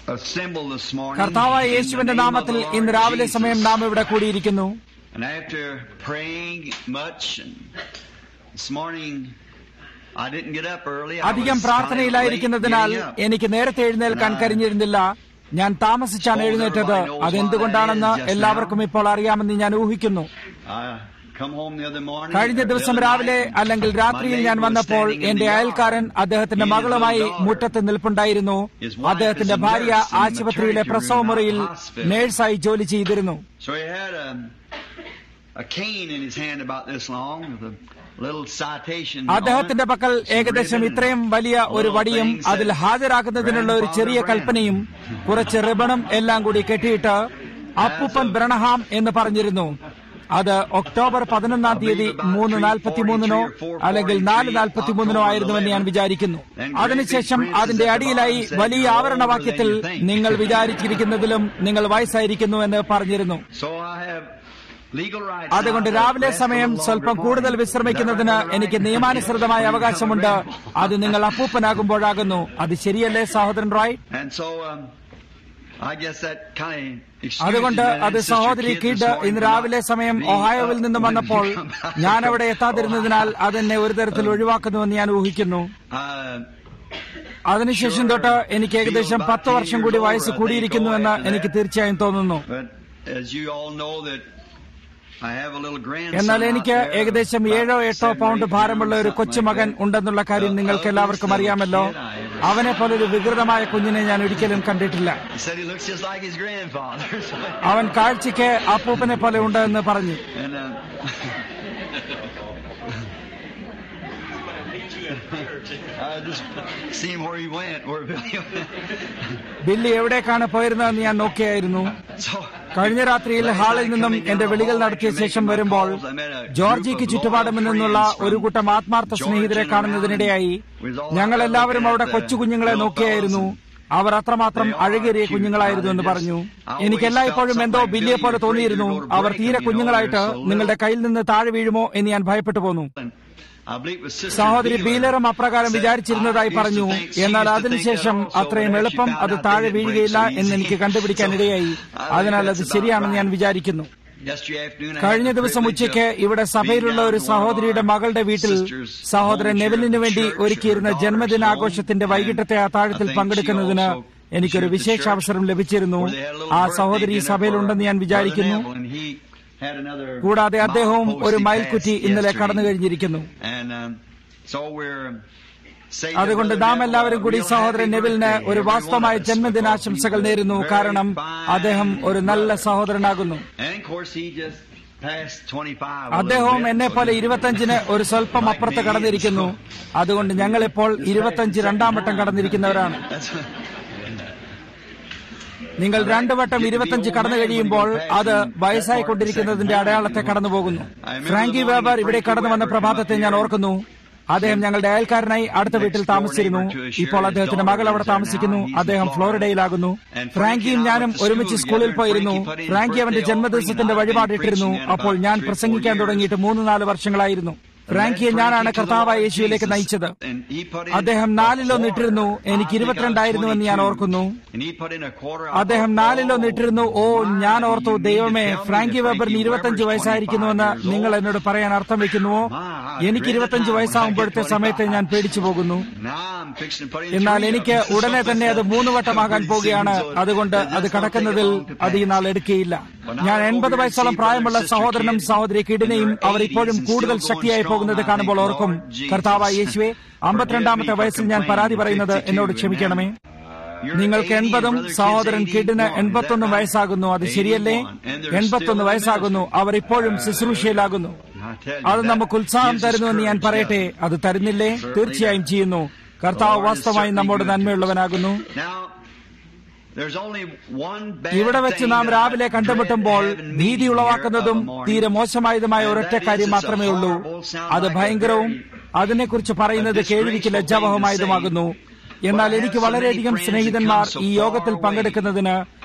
assembled this morning. കർത്താവായ in the യേശുവിന്റെ name of നാമത്തിൽ the Lord ഇന്ന് രാവിലെ Jesus. സമയം നാം ഇവിടെ കൂടിയിരിക്കുന്നു And after praying much, and this morning I didn't get up early. I അധികം was പ്രാർത്ഥനയിലായിരിക്കുന്നതിനാൽ kind of late getting up. എനിക്ക് നേരത്തെ എഴുന്നേൽക്കാൻ കഴിഞ്ഞിരുന്നില്ല ഞാൻ താമസിച്ചാണ് എഴുന്നേറ്റത് അതെന്തുകൊണ്ടാണെന്ന് എല്ലാവർക്കും ഇപ്പോൾ അറിയാമെന്ന് ഞാൻ ഊഹിക്കുന്നു I come home the other morning. കഴിഞ്ഞ or the ദിവസം other രാവിലെ night, അല്ലെങ്കിൽ രാത്രിയിൽ my ഞാൻ neighbor was വന്നപ്പോൾ standing in എന്റെ the yard. അയൽക്കാരൻ അദ്ദേഹത്തിന്റെ He and his മകളുമായി little daughter. മുറ്റത്ത് നിൽപ്പുണ്ടായിരുന്നു അദ്ദേഹത്തിന്റെ ഭാര്യ ആശുപത്രിയിലെ പ്രസവ മുറിയിൽ നേഴ്സായി ജോലി ചെയ്തിരുന്നു So he had a, a cane in his hand about this long with a little citation. on it, അദ്ദേഹത്തിന്റെ പക്കൽ some ഏകദേശം ribbon, ഇത്രയും വലിയ ഒരു little വടിയും things അതിൽ that ഹാജരാക്കുന്നതിനുള്ള ഒരു ചെറിയ Grandfather കൽപ്പനയും കുറച്ച് റിബണും എല്ലാം കൂടി കെട്ടിയിട്ട് അപ്പുപ്പൻ ബ്രണഹാം എന്ന് പറഞ്ഞിരുന്നു അത് ഒക്ടോബർ പതിനൊന്നാം തീയതി മൂന്ന് നാൽപ്പത്തിമൂന്നിനോ അല്ലെങ്കിൽ നാല് നാൽപ്പത്തിമൂന്നിനോ ആയിരുന്നുവെന്ന് ഞാൻ വിചാരിക്കുന്നു അതിനുശേഷം അതിന്റെ അടിയിലായി വലിയ ആവരണവാക്യത്തിൽ നിങ്ങൾ വിചാരിച്ചിരിക്കുന്നതിലും നിങ്ങൾ വയസ്സായിരിക്കുന്നു എന്ന് പറഞ്ഞിരുന്നു So I have legal rights. അതുകൊണ്ട് now to രാവിലെ rest a സമയം little സ്വല്പം longer കൂടുതൽ morning. വിശ്രമിക്കുന്നതിന് എനിക്ക് നിയമാനുസൃതമായ അവകാശമുണ്ട് അത് നിങ്ങൾ അപ്പൂപ്പനാകുമ്പോഴാകുന്നു അത് ശരിയല്ലേ സഹോദരൻ Roy And so um, I guess that kind of അതുകൊണ്ട് അത് സഹോദരി കീഡ് ഇന്ന് രാവിലെ സമയം ഒഹായോവിൽ നിന്ന് വന്നപ്പോൾ ഞാൻ അവിടെ എത്താതിരുന്നതിനാൽ അതെന്നെ ഒരു തരത്തിൽ ഒഴിവാക്കുന്നുവെന്ന് ഞാൻ ഊഹിക്കുന്നു അതിനുശേഷം തൊട്ട് എനിക്ക് ഏകദേശം പത്ത് വർഷം കൂടി വയസ്സ് കൂടിയിരിക്കുന്നുവെന്ന് എനിക്ക് തീർച്ചയായും തോന്നുന്നു എന്നാൽ എനിക്ക് ഏകദേശം ഏഴോ എട്ടോ പൗണ്ട് ഭാരമുള്ള ഒരു കൊച്ചുമകൻ ഉണ്ടെന്നുള്ള കാര്യം നിങ്ങൾക്ക് എല്ലാവർക്കും അറിയാമല്ലോ അവനെ പോലെ ഒരു വികൃതമായ കുഞ്ഞിനെ ഞാൻ ഒരിക്കലും കണ്ടിട്ടില്ല said he looks just like his grandfather. അവൻ കാഴ്ചയ്ക്ക് അപ്പൂപ്പനെ പോലെ ഉണ്ട് എന്ന് പറഞ്ഞു and uh, I just seen where he went, where Billy went. Billy എവിടേക്കാണ് പോയിരുന്നതെന്ന് ഞാൻ നോക്കിയായിരുന്നു So കഴിഞ്ഞ രാത്രിയിൽ ഹാളിൽ നിന്നും എന്റെ വിളികൾ നടത്തിയ ശേഷം വരുമ്പോൾ ജോർജിക്ക് ചുറ്റുപാടും നിന്നുള്ള ഒരു കൂട്ടം ആത്മാർത്ഥ സ്നേഹിതരെ കാണുന്നതിനിടെയായി ഞങ്ങൾ എല്ലാവരും അവിടെ കൊച്ചു കുഞ്ഞുങ്ങളെ നോക്കിയായിരുന്നു അവർ അത്രമാത്രം അഴകേറിയ കുഞ്ഞുങ്ങളായിരുന്നു എന്ന് പറഞ്ഞു എനിക്ക് എല്ലായ്പ്പോഴും എന്തോ ബില്ലിയെ പോലെ തോന്നിയിരുന്നു അവർ തീരെ കുഞ്ഞുങ്ങളായിട്ട് നിങ്ങളുടെ കയ്യിൽ നിന്ന് താഴെ വീഴുമോ എന്ന് ഞാൻ ഭയപ്പെട്ടു പോന്നു I believe it was Sister സഹോദരി Beeler ബീലറും അപ്രകാരം said, വിചാരിച്ചിരുന്നതായി "I used to പറഞ്ഞു think she എന്നാൽ used to think അതിനുശേഷം that also, അത്രയും but she എളുപ്പം found അത് out താഴെ that it didn't വീഴുകയില്ല break so എന്ന് easy. എനിക്ക് കണ്ടുപിടിക്കാനിടയായി So, I think അതിനാൽ that's അത് about ശരിയാണെന്ന് ഞാൻ right. വിചാരിക്കുന്നു Yesterday afternoon, I കഴിഞ്ഞ had the ദിവസം privilege ഉച്ചയ്ക്ക് of ഇവിടെ being സഭയിലുള്ള down ഒരു to one of സഹോദരിയുടെ our മകളുടെ വീട്ടിൽ sisters' സഹോദരൻ home നെവിലിന് church, വേണ്ടി church, ഒരുക്കിയിരുന്ന her daughter's ജന്മദിനാഘോഷത്തിന്റെ home, വൈകിട്ടത്തെ and അത്താഴത്തിൽ I think she പങ്കെടുക്കുന്നതിന് also എനിക്കൊരു shared the വിശേഷ church അവസരം ലഭിച്ചിരുന്നു where they had a little ആ birthday സഹോദരി ഈ dinner for സഭയിലുണ്ടെന്ന് ഞാൻ Brother വിചാരിക്കുന്നു Neville, and he had another കൂടാതെ അദ്ദേഹവും milepost ഒരു he മയിൽക്കുറ്റി passed ഇന്നലെ yesterday. കടന്നു കഴിഞ്ഞിരിക്കുന്നു And, um, so we're saying അതുകൊണ്ട് that നാം Brother എല്ലാവരും കൂടി Neville, സഹോദരൻ real happy നെവിലിന് birthday, ഒരു every one വാസ്തവമായ of us, ജന്മദിനാശംസകൾ because he's a നേരുന്നു very കാരണം fine അദ്ദേഹം ഒരു നല്ല സഹോദരനാകുന്നു And of course, he just passed 25. a അദ്ദേഹവും little bit, എന്നെ so പോലെ he- ഇരുപത്തഞ്ചിന് ഒരു സ്വല്പം അപ്പുറത്ത് കടന്നിരിക്കുന്നു അതുകൊണ്ട് ഞങ്ങൾ ഇപ്പോൾ ഇരുപത്തഞ്ച് രണ്ടാം വട്ടം കടന്നിരിക്കുന്നവരാണ് That's- നിങ്ങൾ രണ്ടു വട്ടം ഇരുപത്തഞ്ച് കടന്നു കഴിയുമ്പോൾ അത് വയസ്സായിക്കൊണ്ടിരിക്കുന്നതിന്റെ അടയാളത്തെ കടന്നു പോകുന്നു ഫ്രാങ്കി വേബർ ഇവിടെ കടന്നു വന്ന പ്രഭാതത്തെ ഞാൻ ഓർക്കുന്നു അദ്ദേഹം ഞങ്ങളുടെ അയൽക്കാരനായി അടുത്ത വീട്ടിൽ താമസിച്ചിരുന്നു ഇപ്പോൾ അദ്ദേഹത്തിന്റെ മകൾ അവിടെ താമസിക്കുന്നു അദ്ദേഹം ഫ്ലോറിഡയിലാകുന്നു ഫ്രാങ്കിയും ഞാനും ഒരുമിച്ച് സ്കൂളിൽ പോയിരുന്നു ഫ്രാങ്കി അവന്റെ ജന്മദിവസത്തിന്റെ വഴിപാടിട്ടിരുന്നു അപ്പോൾ ഞാൻ പ്രസംഗിക്കാൻ തുടങ്ങിയിട്ട് മൂന്ന് നാല് വർഷങ്ങളായിരുന്നു ഫ്രാങ്കിയെ ഞാനാണ് കർത്താവായ യേശുവിലേക്ക് നയിച്ചത് And he put in അദ്ദേഹം നാലിലൊന്ന് ഇട്ടിരുന്നു എനിക്ക് ഇരുപത്തിരണ്ടായിരുന്നുവെന്ന് ഞാൻ ഓർക്കുന്നു And he put in a quarter of- അദ്ദേഹം നാലിലൊന്ന് ഇട്ടിരുന്നു ഓ ഞാൻ ഓർത്തു ദൈവമേ ഫ്രാങ്കി വെബറിന് ഇരുപത്തഞ്ച് വയസ്സായിരിക്കുന്നുവെന്ന് നിങ്ങൾ എന്നോട് പറയാൻ അർത്ഥം വെക്കുന്നുവോ എനിക്ക് ഇരുപത്തഞ്ച് വയസ്സാകുമ്പോഴത്തെ സമയത്തെ ഞാൻ പേടിച്ചു പോകുന്നു Now I'm fixing to put in എന്നാൽ three of എനിക്ക് them. ഉടനെ തന്നെ അത് മൂന്ന് വട്ടമാകാൻ പോവുകയാണ് അതുകൊണ്ട് അത് കടക്കുന്നതിൽ അത് ഈ നാൾ എടുക്കുകയില്ല ഞാൻ എൺപത് വയസ്സോളം പ്രായമുള്ള സഹോദരനും സഹോദരി കിടിനെയും അവർ ഇപ്പോഴും കൂടുതൽ ശക്തിയായി പോകുന്നത് കാണുമ്പോൾ ഓർക്കും കർത്താവായ യേശുവെ അമ്പത്തിരണ്ടാമത്തെ വയസ്സിൽ ഞാൻ പരാതി പറയുന്നത് എന്നോട് ക്ഷമിക്കണമേ നിങ്ങൾക്ക് എൺപതും സഹോദരൻ കിഡിന് എൺപത്തൊന്ന് വയസ്സാകുന്നു അത് ശരിയല്ലേ എൺപത്തൊന്ന് വയസ്സാകുന്നു അവർ ഇപ്പോഴും ശുശ്രൂഷയിലാകുന്നു I tell you, അത് that നമുക്ക് ഉത്സാഹം gives us തരുന്നുവെന്ന് ഞാൻ courage, പറയട്ടെ doesn't it? അത് തരുന്നില്ലേ തീർച്ചയായും ചെയ്യുന്നു കർത്താവ് വാസ്തവമായി നമ്മോട് നന്മയുള്ളവനാകുന്നു Now, there's only one bad ഇവിടെ വെച്ച് thing നാം that രാവിലെ I കണ്ടുമുട്ടുമ്പോൾ dread having ഭീതി meeting ഉളവാക്കുന്നതും here of a morning. തീരെ മോശമായതുമായ ഒരൊറ്റ കാര്യം മാത്രമേ ഉള്ളൂ അത് ഭയങ്കരവും അതിനെക്കുറിച്ച് പറയുന്നത് കേൾവിക്ക് ലജ്ജാവഹമായതുമാകുന്നു എന്നാൽ എനിക്ക് വളരെയധികം സ്നേഹിതന്മാർ ഈ യോഗത്തിൽ പങ്കെടുക്കുന്നതിന്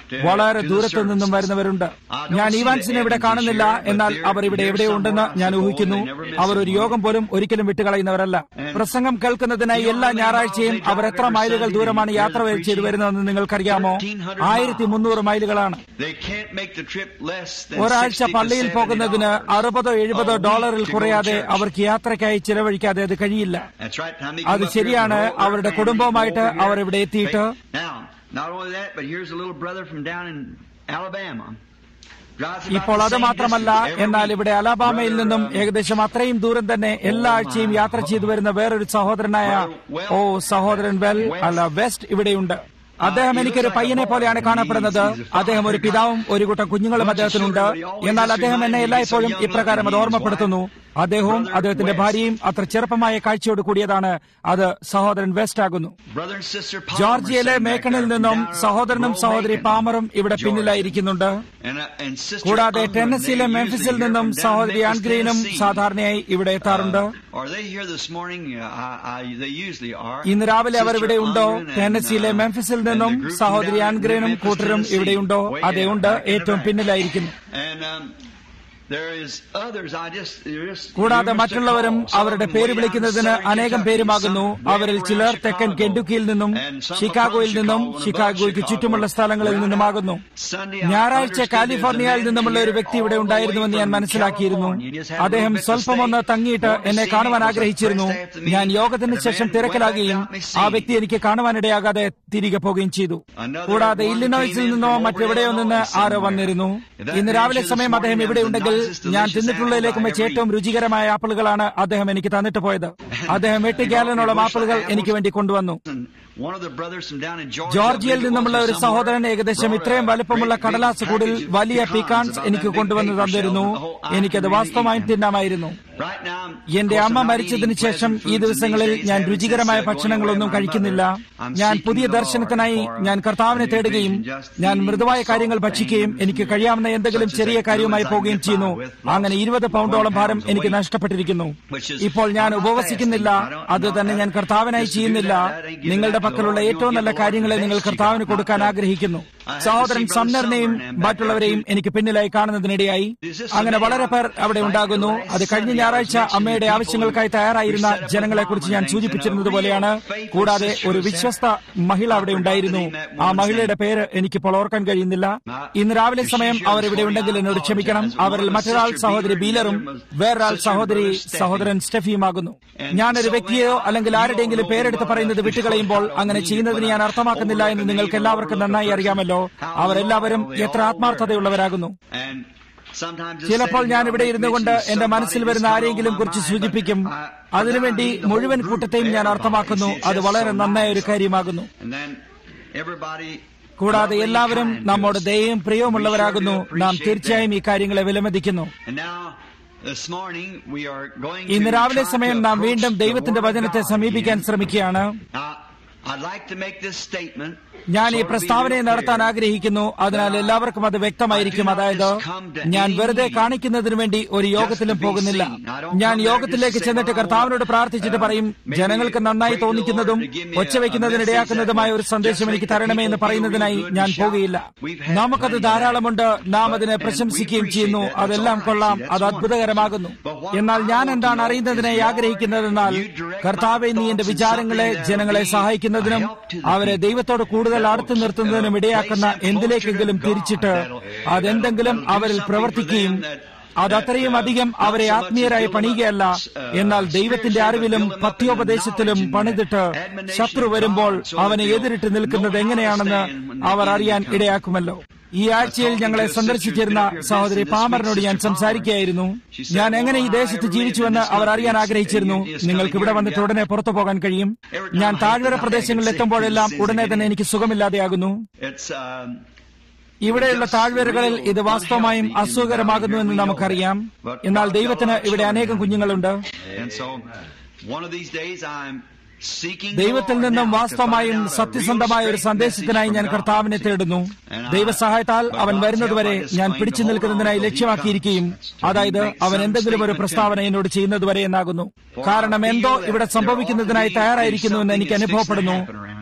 വളരെ ദൂരത്തു നിന്നും വരുന്നവരുണ്ട് ഞാൻ ഈവാൻസിനെ ഇവിടെ കാണുന്നില്ല എന്നാൽ അവർ ഇവിടെ എവിടെയോ ഉണ്ടെന്ന് ഞാൻ ഊഹിക്കുന്നു അവർ ഒരു യോഗം പോലും ഒരിക്കലും വിട്ടുകളയുന്നവരല്ല പ്രസംഗം കേൾക്കുന്നതിനായി എല്ലാ ഞായറാഴ്ചയും അവർ എത്ര മൈലുകൾ ദൂരമാണ് യാത്ര ചെയ്തു വരുന്നതെന്ന് നിങ്ങൾക്കറിയാമോ ആയിരത്തി മുന്നൂറ് മൈലുകളാണ് They can't make the trip less than ഒരാഴ്ച 60 to പള്ളിയിൽ 70 പോകുന്നതിന് dollars. അറുപതോ എഴുപതോ ഡോളറിൽ കുറയാതെ അവർക്ക് യാത്രയ്ക്കായി ചിലവഴിക്കാതെ അത് കഴിയില്ല That's right. How many അത് come up here ശരിയാണ് from all their അവരുടെ family കുടുംബവുമായിട്ട് over here? അവർ ഇവിടെ എത്തിയിട്ട് Now, not only that, but here's a little brother from down in Alabama. Drives about ഇപ്പോൾ the അത് same മാത്രമല്ല distance every എന്നാൽ week. ഇവിടെ അലാബാമയിൽ Brother, നിന്നും um, ഏകദേശം അത്രയും ദൂരം തന്നെ എല്ലാ ആഴ്ചയും യാത്ര ചെയ്തു വരുന്ന വേറൊരു സഹോദരനായ ഓ സഹോദരൻ വെൽ അല്ല വെസ്റ്റ് ഇവിടെയുണ്ട് അദ്ദേഹം എനിക്കൊരു പയ്യനെ പോലെയാണ് കാണപ്പെടുന്നത് അദ്ദേഹം ഒരു പിതാവും ഒരു കൂട്ടം കുഞ്ഞുങ്ങളും അദ്ദേഹത്തിനുണ്ട് എന്നാൽ അദ്ദേഹം എന്നെ എല്ലായ്പ്പോഴും ഇപ്രകാരം അത് ഓർമ്മപ്പെടുത്തുന്നു അദ്ദേഹവും അദ്ദേഹത്തിന്റെ ഭാര്യയും അത്ര ചെറുപ്പമായ കാഴ്ചയോട് കൂടിയതാണ് അത് സഹോദരൻ വെസ്റ്റ് ആകുന്നു brother and sister Palmer ജോർജിയയിലെ sitting back മേക്കണിൽ there. നിന്നും Down സഹോദരനും Roll സഹോദരി Macon, പാമറും ഇവിടെ Georgia. പിന്നിലായിരിക്കുന്നുണ്ട് And, uh, and sister കൂടാതെ Unwin, ടെന്നസിയിലെ they മെംഫിസിൽ usually നിന്നും hear from down സഹോദരി Memphis, ആൻഗ്രീനും Tennessee. സാധാരണയായി ഇവിടെ എത്താറുണ്ട് Uh, are they here this morning? Uh, I, I, they usually are. ഇന്ന് രാവിലെ അവർ Sister ഇവിടെ ഉണ്ടോ Unwin and, ടെന്നസിയിലെ uh, മെംഫിസിൽ and നിന്നും the group from സഹോദരി down in ആൻഗ്രീനും Memphis, കൂട്ടരും Tennessee. ഇവിടെയുണ്ടോ Way അതെയുണ്ട് down, back in the ഏറ്റവും back. പിന്നിലായിരിക്കുന്നു And um, there is others. I just, there is- കൂടാതെ you must മറ്റുള്ളവരും have called. അവരുടെ Some പേര് way down വിളിക്കുന്നതിന് southern അനേകം Kentucky, പേരുമാകുന്നു some അവരിൽ way ചിലർ around തെക്കൻ Chicago, കെൻഡുക്കിയിൽ നിന്നും and some ഷിക്കാഗോയിൽ from നിന്നും Chicago and above ഷിക്കാഗോയ്ക്ക് Chicago. ചുറ്റുമുള്ള സ്ഥലങ്ങളിൽ Right നിന്നുമാകുന്നു out Sunday, I ഞായറാഴ്ച understood കാലിഫോർണിയയിൽ there's a man നിന്നുമുള്ള ഒരു here വ്യക്തി ഇവിടെ all the way ഉണ്ടായിരുന്നുവെന്ന് ഞാൻ from മനസ്സിലാക്കിയിരുന്നു California. He just had a അദ്ദേഹം little bit to സ്വല്പം ഒന്ന് stay. തങ്ങിയിട്ട് Wanted to എന്നെ see me. കാണുവാൻ Was a ആഗ്രഹിച്ചിരുന്നു pressed after me. ഞാൻ യോഗത്തിന് And the ശേഷം man went തിരക്കിലാകുകയും back without me ആ seeing വ്യക്തി എനിക്ക് കാണുവാനിടയാകാതെ തിരികെ പോവുകയും ചെയ്തു കൂടാതെ ഇല്ലിനോയ്സിൽ നിന്നോ മറ്റെവിടെയോ നിന്ന് ആരോ വന്നിരുന്നു ഇന്ന് രാവിലെ സമയം അദ്ദേഹം ഇവിടെ ഉണ്ടെങ്കിൽ ഞാൻ തിന്നിട്ടുള്ളതിലേക്കും വെച്ച് ഏറ്റവും രുചികരമായ ആപ്പിളുകളാണ് അദ്ദേഹം എനിക്ക് തന്നിട്ട് പോയത് അദ്ദേഹം എട്ട് ഗാലനോളം ആപ്പിളുകൾ എനിക്ക് വേണ്ടി കൊണ്ടുവന്നു And one of the brothers from down in Georgia, ജോർജിയയിൽ I believe it നിന്നുമുള്ള was, ഒരു or somewhere, സഹോദരൻ ഏകദേശം brought ഇത്രയും a വലുപ്പമുള്ള great big കടലാസ് കൂടിൽ package of വലിയ pecans, പിക്കാൻസ് about എനിക്ക് that big കൊണ്ടുവന്ന് paper തന്നിരുന്നു shell, the whole- I എനിക്കത് really വാസ്തവമായും eat them. തിന്നാമായിരുന്നു Right now, എന്റെ of course, അമ്മ I'm not മരിച്ചതിന് eating ശേഷം pleasant ഈ foods in ദിവസങ്ങളിൽ these days, ഞാൻ having രുചികരമായ since, uh, going ഭക്ഷണങ്ങളൊന്നും away with my കഴിക്കുന്നില്ല mother. I'm ഞാൻ seeking പുതിയ the Lord ദർശനത്തിനായി for ഞാൻ കർത്താവിനെ a new തേടുകയും vision, just ഞാൻ eating മൃദുവായ soft കാര്യങ്ങൾ ഭക്ഷിക്കുകയും things, എനിക്ക് കഴിയാവുന്ന എന്തെങ്കിലും such as ചെറിയ that കാര്യവുമായി foods I can പോവുകയും get ചെയ്യുന്നു by with. അങ്ങനെ ഇരുപത് പൗണ്ടോളം ഭാരം pounds എനിക്ക് of weight. നഷ്ടപ്പെട്ടിരിക്കുന്നു Which is- ഇപ്പോൾ ഞാൻ I'm not ഉപവസിക്കുന്നില്ല fasting. I don't- അത് തന്നെ ഞാൻ കർത്താവിനായി Just to do ചെയ്യുന്നില്ല that, that ain't giving നിങ്ങളുടെ that to the പക്കലുള്ള Lord. ഏറ്റവും You'll നല്ല give the Lord കാര്യങ്ങളെ the നിങ്ങൾ best you കർത്താവിന് got. കൊടുക്കാൻ Not the- ആഗ്രഹിക്കുന്നു I had to സഹോദരൻ see Brother സമ്മറിനെയും Sumner and back മറ്റുള്ളവരെയും there too. എനിക്ക് പിന്നിലായി കാണുന്നതിനിടയായി അങ്ങനെ വളരെ പേർ അവിടെ ഉണ്ടാകുന്നു അത് കഴിഞ്ഞ ഞായറാഴ്ച അമ്മയുടെ ആവശ്യങ്ങൾക്കായി തയ്യാറായിരുന്ന ജനങ്ങളെക്കുറിച്ച് ഞാൻ സൂചിപ്പിച്ചിരുന്നത് പോലെയാണ് കൂടാതെ ഒരു വിശ്വസ്ത മഹിള അവിടെ ഉണ്ടായിരുന്നു ആ മഹിളയുടെ പേര് എനിക്കിപ്പോൾ ഓർക്കാൻ കഴിയുന്നില്ല ഇന്ന് രാവിലെ സമയം അവർ ഇവിടെ ഉണ്ടെങ്കിൽ എന്നോട് ക്ഷമിക്കണം അവരിൽ മറ്റൊരാൾ സഹോദരി ബീലറും വേറൊരാൾ സഹോദരി സഹോദരൻ സ്റ്റെഫിയുമാകുന്നു ഞാനൊരു വ്യക്തിയെയോ അല്ലെങ്കിൽ ആരുടെയെങ്കിലും പേരെടുത്ത് പറയുന്നത് വിട്ടുകളയുമ്പോൾ അങ്ങനെ ചെയ്യുന്നതിന് ഞാൻ അർത്ഥമാക്കുന്നില്ല എന്ന് നിങ്ങൾക്ക് എല്ലാവർക്കും നന്നായി അറിയാമല്ലോ അവരെല്ലാവരും എത്ര ആത്മാർത്ഥതയുള്ളവരാകുന്നു And sometimes just ചിലപ്പോൾ saying, ഞാൻ "God, ഇവിടെ make ഇരുന്നു കൊണ്ട് mention of എന്റെ somebody മനസ്സിൽ that's വരുന്ന come ആരെങ്കിലും on my കുറിച്ച് mind, സൂചിപ്പിക്കും but I- അതിനുവേണ്ടി I need the മുഴുവൻ whole കൂട്ടത്തെയും group, ഞാൻ everybody. അർത്ഥമാക്കുന്നു It's അത് just വളരെ so നന്നായ ഒരു nice. കാര്യമാകുന്നു And then everybody കൂടാതെ lovely, എല്ലാവരും kind to നമ്മോട് us. ദയയും പ്രിയവുമുള്ളവരാകുന്നു We sure do നാം appreciate തീർച്ചയായും that. ഈ കാര്യങ്ങളെ വിലമതിക്കുന്നു And now, this morning, we are going ഇന്ന് to രാവിലെ try സമയം to നാം approach വീണ്ടും the ദൈവത്തിന്റെ Word of വചനത്തെ God സമീപിക്കാൻ again. ശ്രമിക്കുകയാണ് Now, I'd like to make this statement ഞാൻ ഈ sort of be പ്രസ്താവനയെ real നടത്താൻ clear. ആഗ്രഹിക്കുന്നു അതിനാൽ എല്ലാവർക്കും അത് വ്യക്തമായിരിക്കും അതായത് ഞാൻ വെറുതെ കാണിക്കുന്നതിന് വേണ്ടി ഒരു യോഗത്തിലും പോകുന്നില്ല ഞാൻ യോഗത്തിലേക്ക് ചെന്നിട്ട് കർത്താവിനോട് പ്രാർത്ഥിച്ചിട്ട് പറയും ജനങ്ങൾക്ക് നന്നായി തോന്നിക്കുന്നതും ഒച്ചവെക്കുന്നതിനിടയാക്കുന്നതുമായ ഒരു സന്ദേശം എനിക്ക് തരണമേ എന്ന് പറയുന്നതിനായി ഞാൻ പോകുകയില്ല നമുക്കത് ധാരാളമുണ്ട് നാം അതിനെ പ്രശംസിക്കുകയും ചെയ്യുന്നു അതെല്ലാം കൊള്ളാം അത് അത്ഭുതകരമാകുന്നു എന്നാൽ ഞാൻ എന്താണ് അറിയുന്നതിനായി ആഗ്രഹിക്കുന്നതെന്നാൽ കർത്താവെ നീ എന്റെ വിചാരങ്ങളെ ജനങ്ങളെ സഹായിക്കുന്നതിനും അവരെ ദൈവത്തോട് കൂടുതൽ അടുത്തു നിർത്തുന്നതിനും ഇടയാക്കുന്ന എന്തിലേക്കെങ്കിലും തിരിച്ചിട്ട് അതെന്തെങ്കിലും അവരിൽ പ്രവർത്തിക്കുകയും അതത്രയും അധികം അവരെ ആത്മീയരായി പണിയുകയല്ല എന്നാൽ ദൈവത്തിന്റെ അറിവിലും പത്യോപദേശത്തിലും പണിതിട്ട് ശത്രു വരുമ്പോൾ അവനെ എതിരിട്ട് നിൽക്കുന്നത് എങ്ങനെയാണെന്ന് അവർ അറിയാൻ ഇടയാക്കുമല്ലോ ഈ ആഴ്ചയിൽ ഞങ്ങളെ സന്ദർശിച്ചിരുന്ന സഹോദരി പാമറിനോട് ഞാൻ സംസാരിക്കുകയായിരുന്നു ഞാൻ എങ്ങനെ ഈ ദേശത്ത് ജീവിച്ചുവെന്ന് അവർ അറിയാൻ ആഗ്രഹിച്ചിരുന്നു നിങ്ങൾക്ക് ഇവിടെ വന്നിട്ട് ഉടനെ പുറത്തു പോകാൻ കഴിയും ഞാൻ താഴ്വര പ്രദേശങ്ങളിൽ എത്തുമ്പോഴെല്ലാം ഉടനെ തന്നെ എനിക്ക് സുഖമില്ലാതെയാകുന്നു It's, um, ഇവിടെയുള്ള താഴ്വരകളിൽ ഇത് വാസ്തവമായും അസുഖകരമാകുന്നുവെന്ന് നമുക്കറിയാം എന്നാൽ ദൈവത്തിന് ഇവിടെ അനേകം കുഞ്ഞുങ്ങളുണ്ട് and so, one of these days, I'm seeking the ദൈവത്തിൽ Lord നിന്നും now to വാസ്തവമായും find out a സത്യസന്ധമായ real ഒരു straight സന്ദേശത്തിനായി ഞാൻ message from കർത്താവിനെ God. തേടുന്നു And I- ദൈവസഹായത്താൽ but അവൻ God's വരുന്നതുവരെ help I ഞാൻ explained പിടിച്ചു to hold നിൽക്കുന്നതിനായി on till he ലക്ഷ്യമാക്കിയിരിക്കുകയും comes. To അതായത് make അവൻ some എന്തെങ്കിലും ഒരു statement പ്രസ്താവന to me. എന്നോട് ചെയ്യുന്നതുവരെ എന്നാകുന്നു കാരണം എന്തോ ഇവിടെ സംഭവിക്കുന്നതിനായി തയ്യാറായിരിക്കുന്നുവെന്ന് എനിക്ക് അനുഭവപ്പെടുന്നു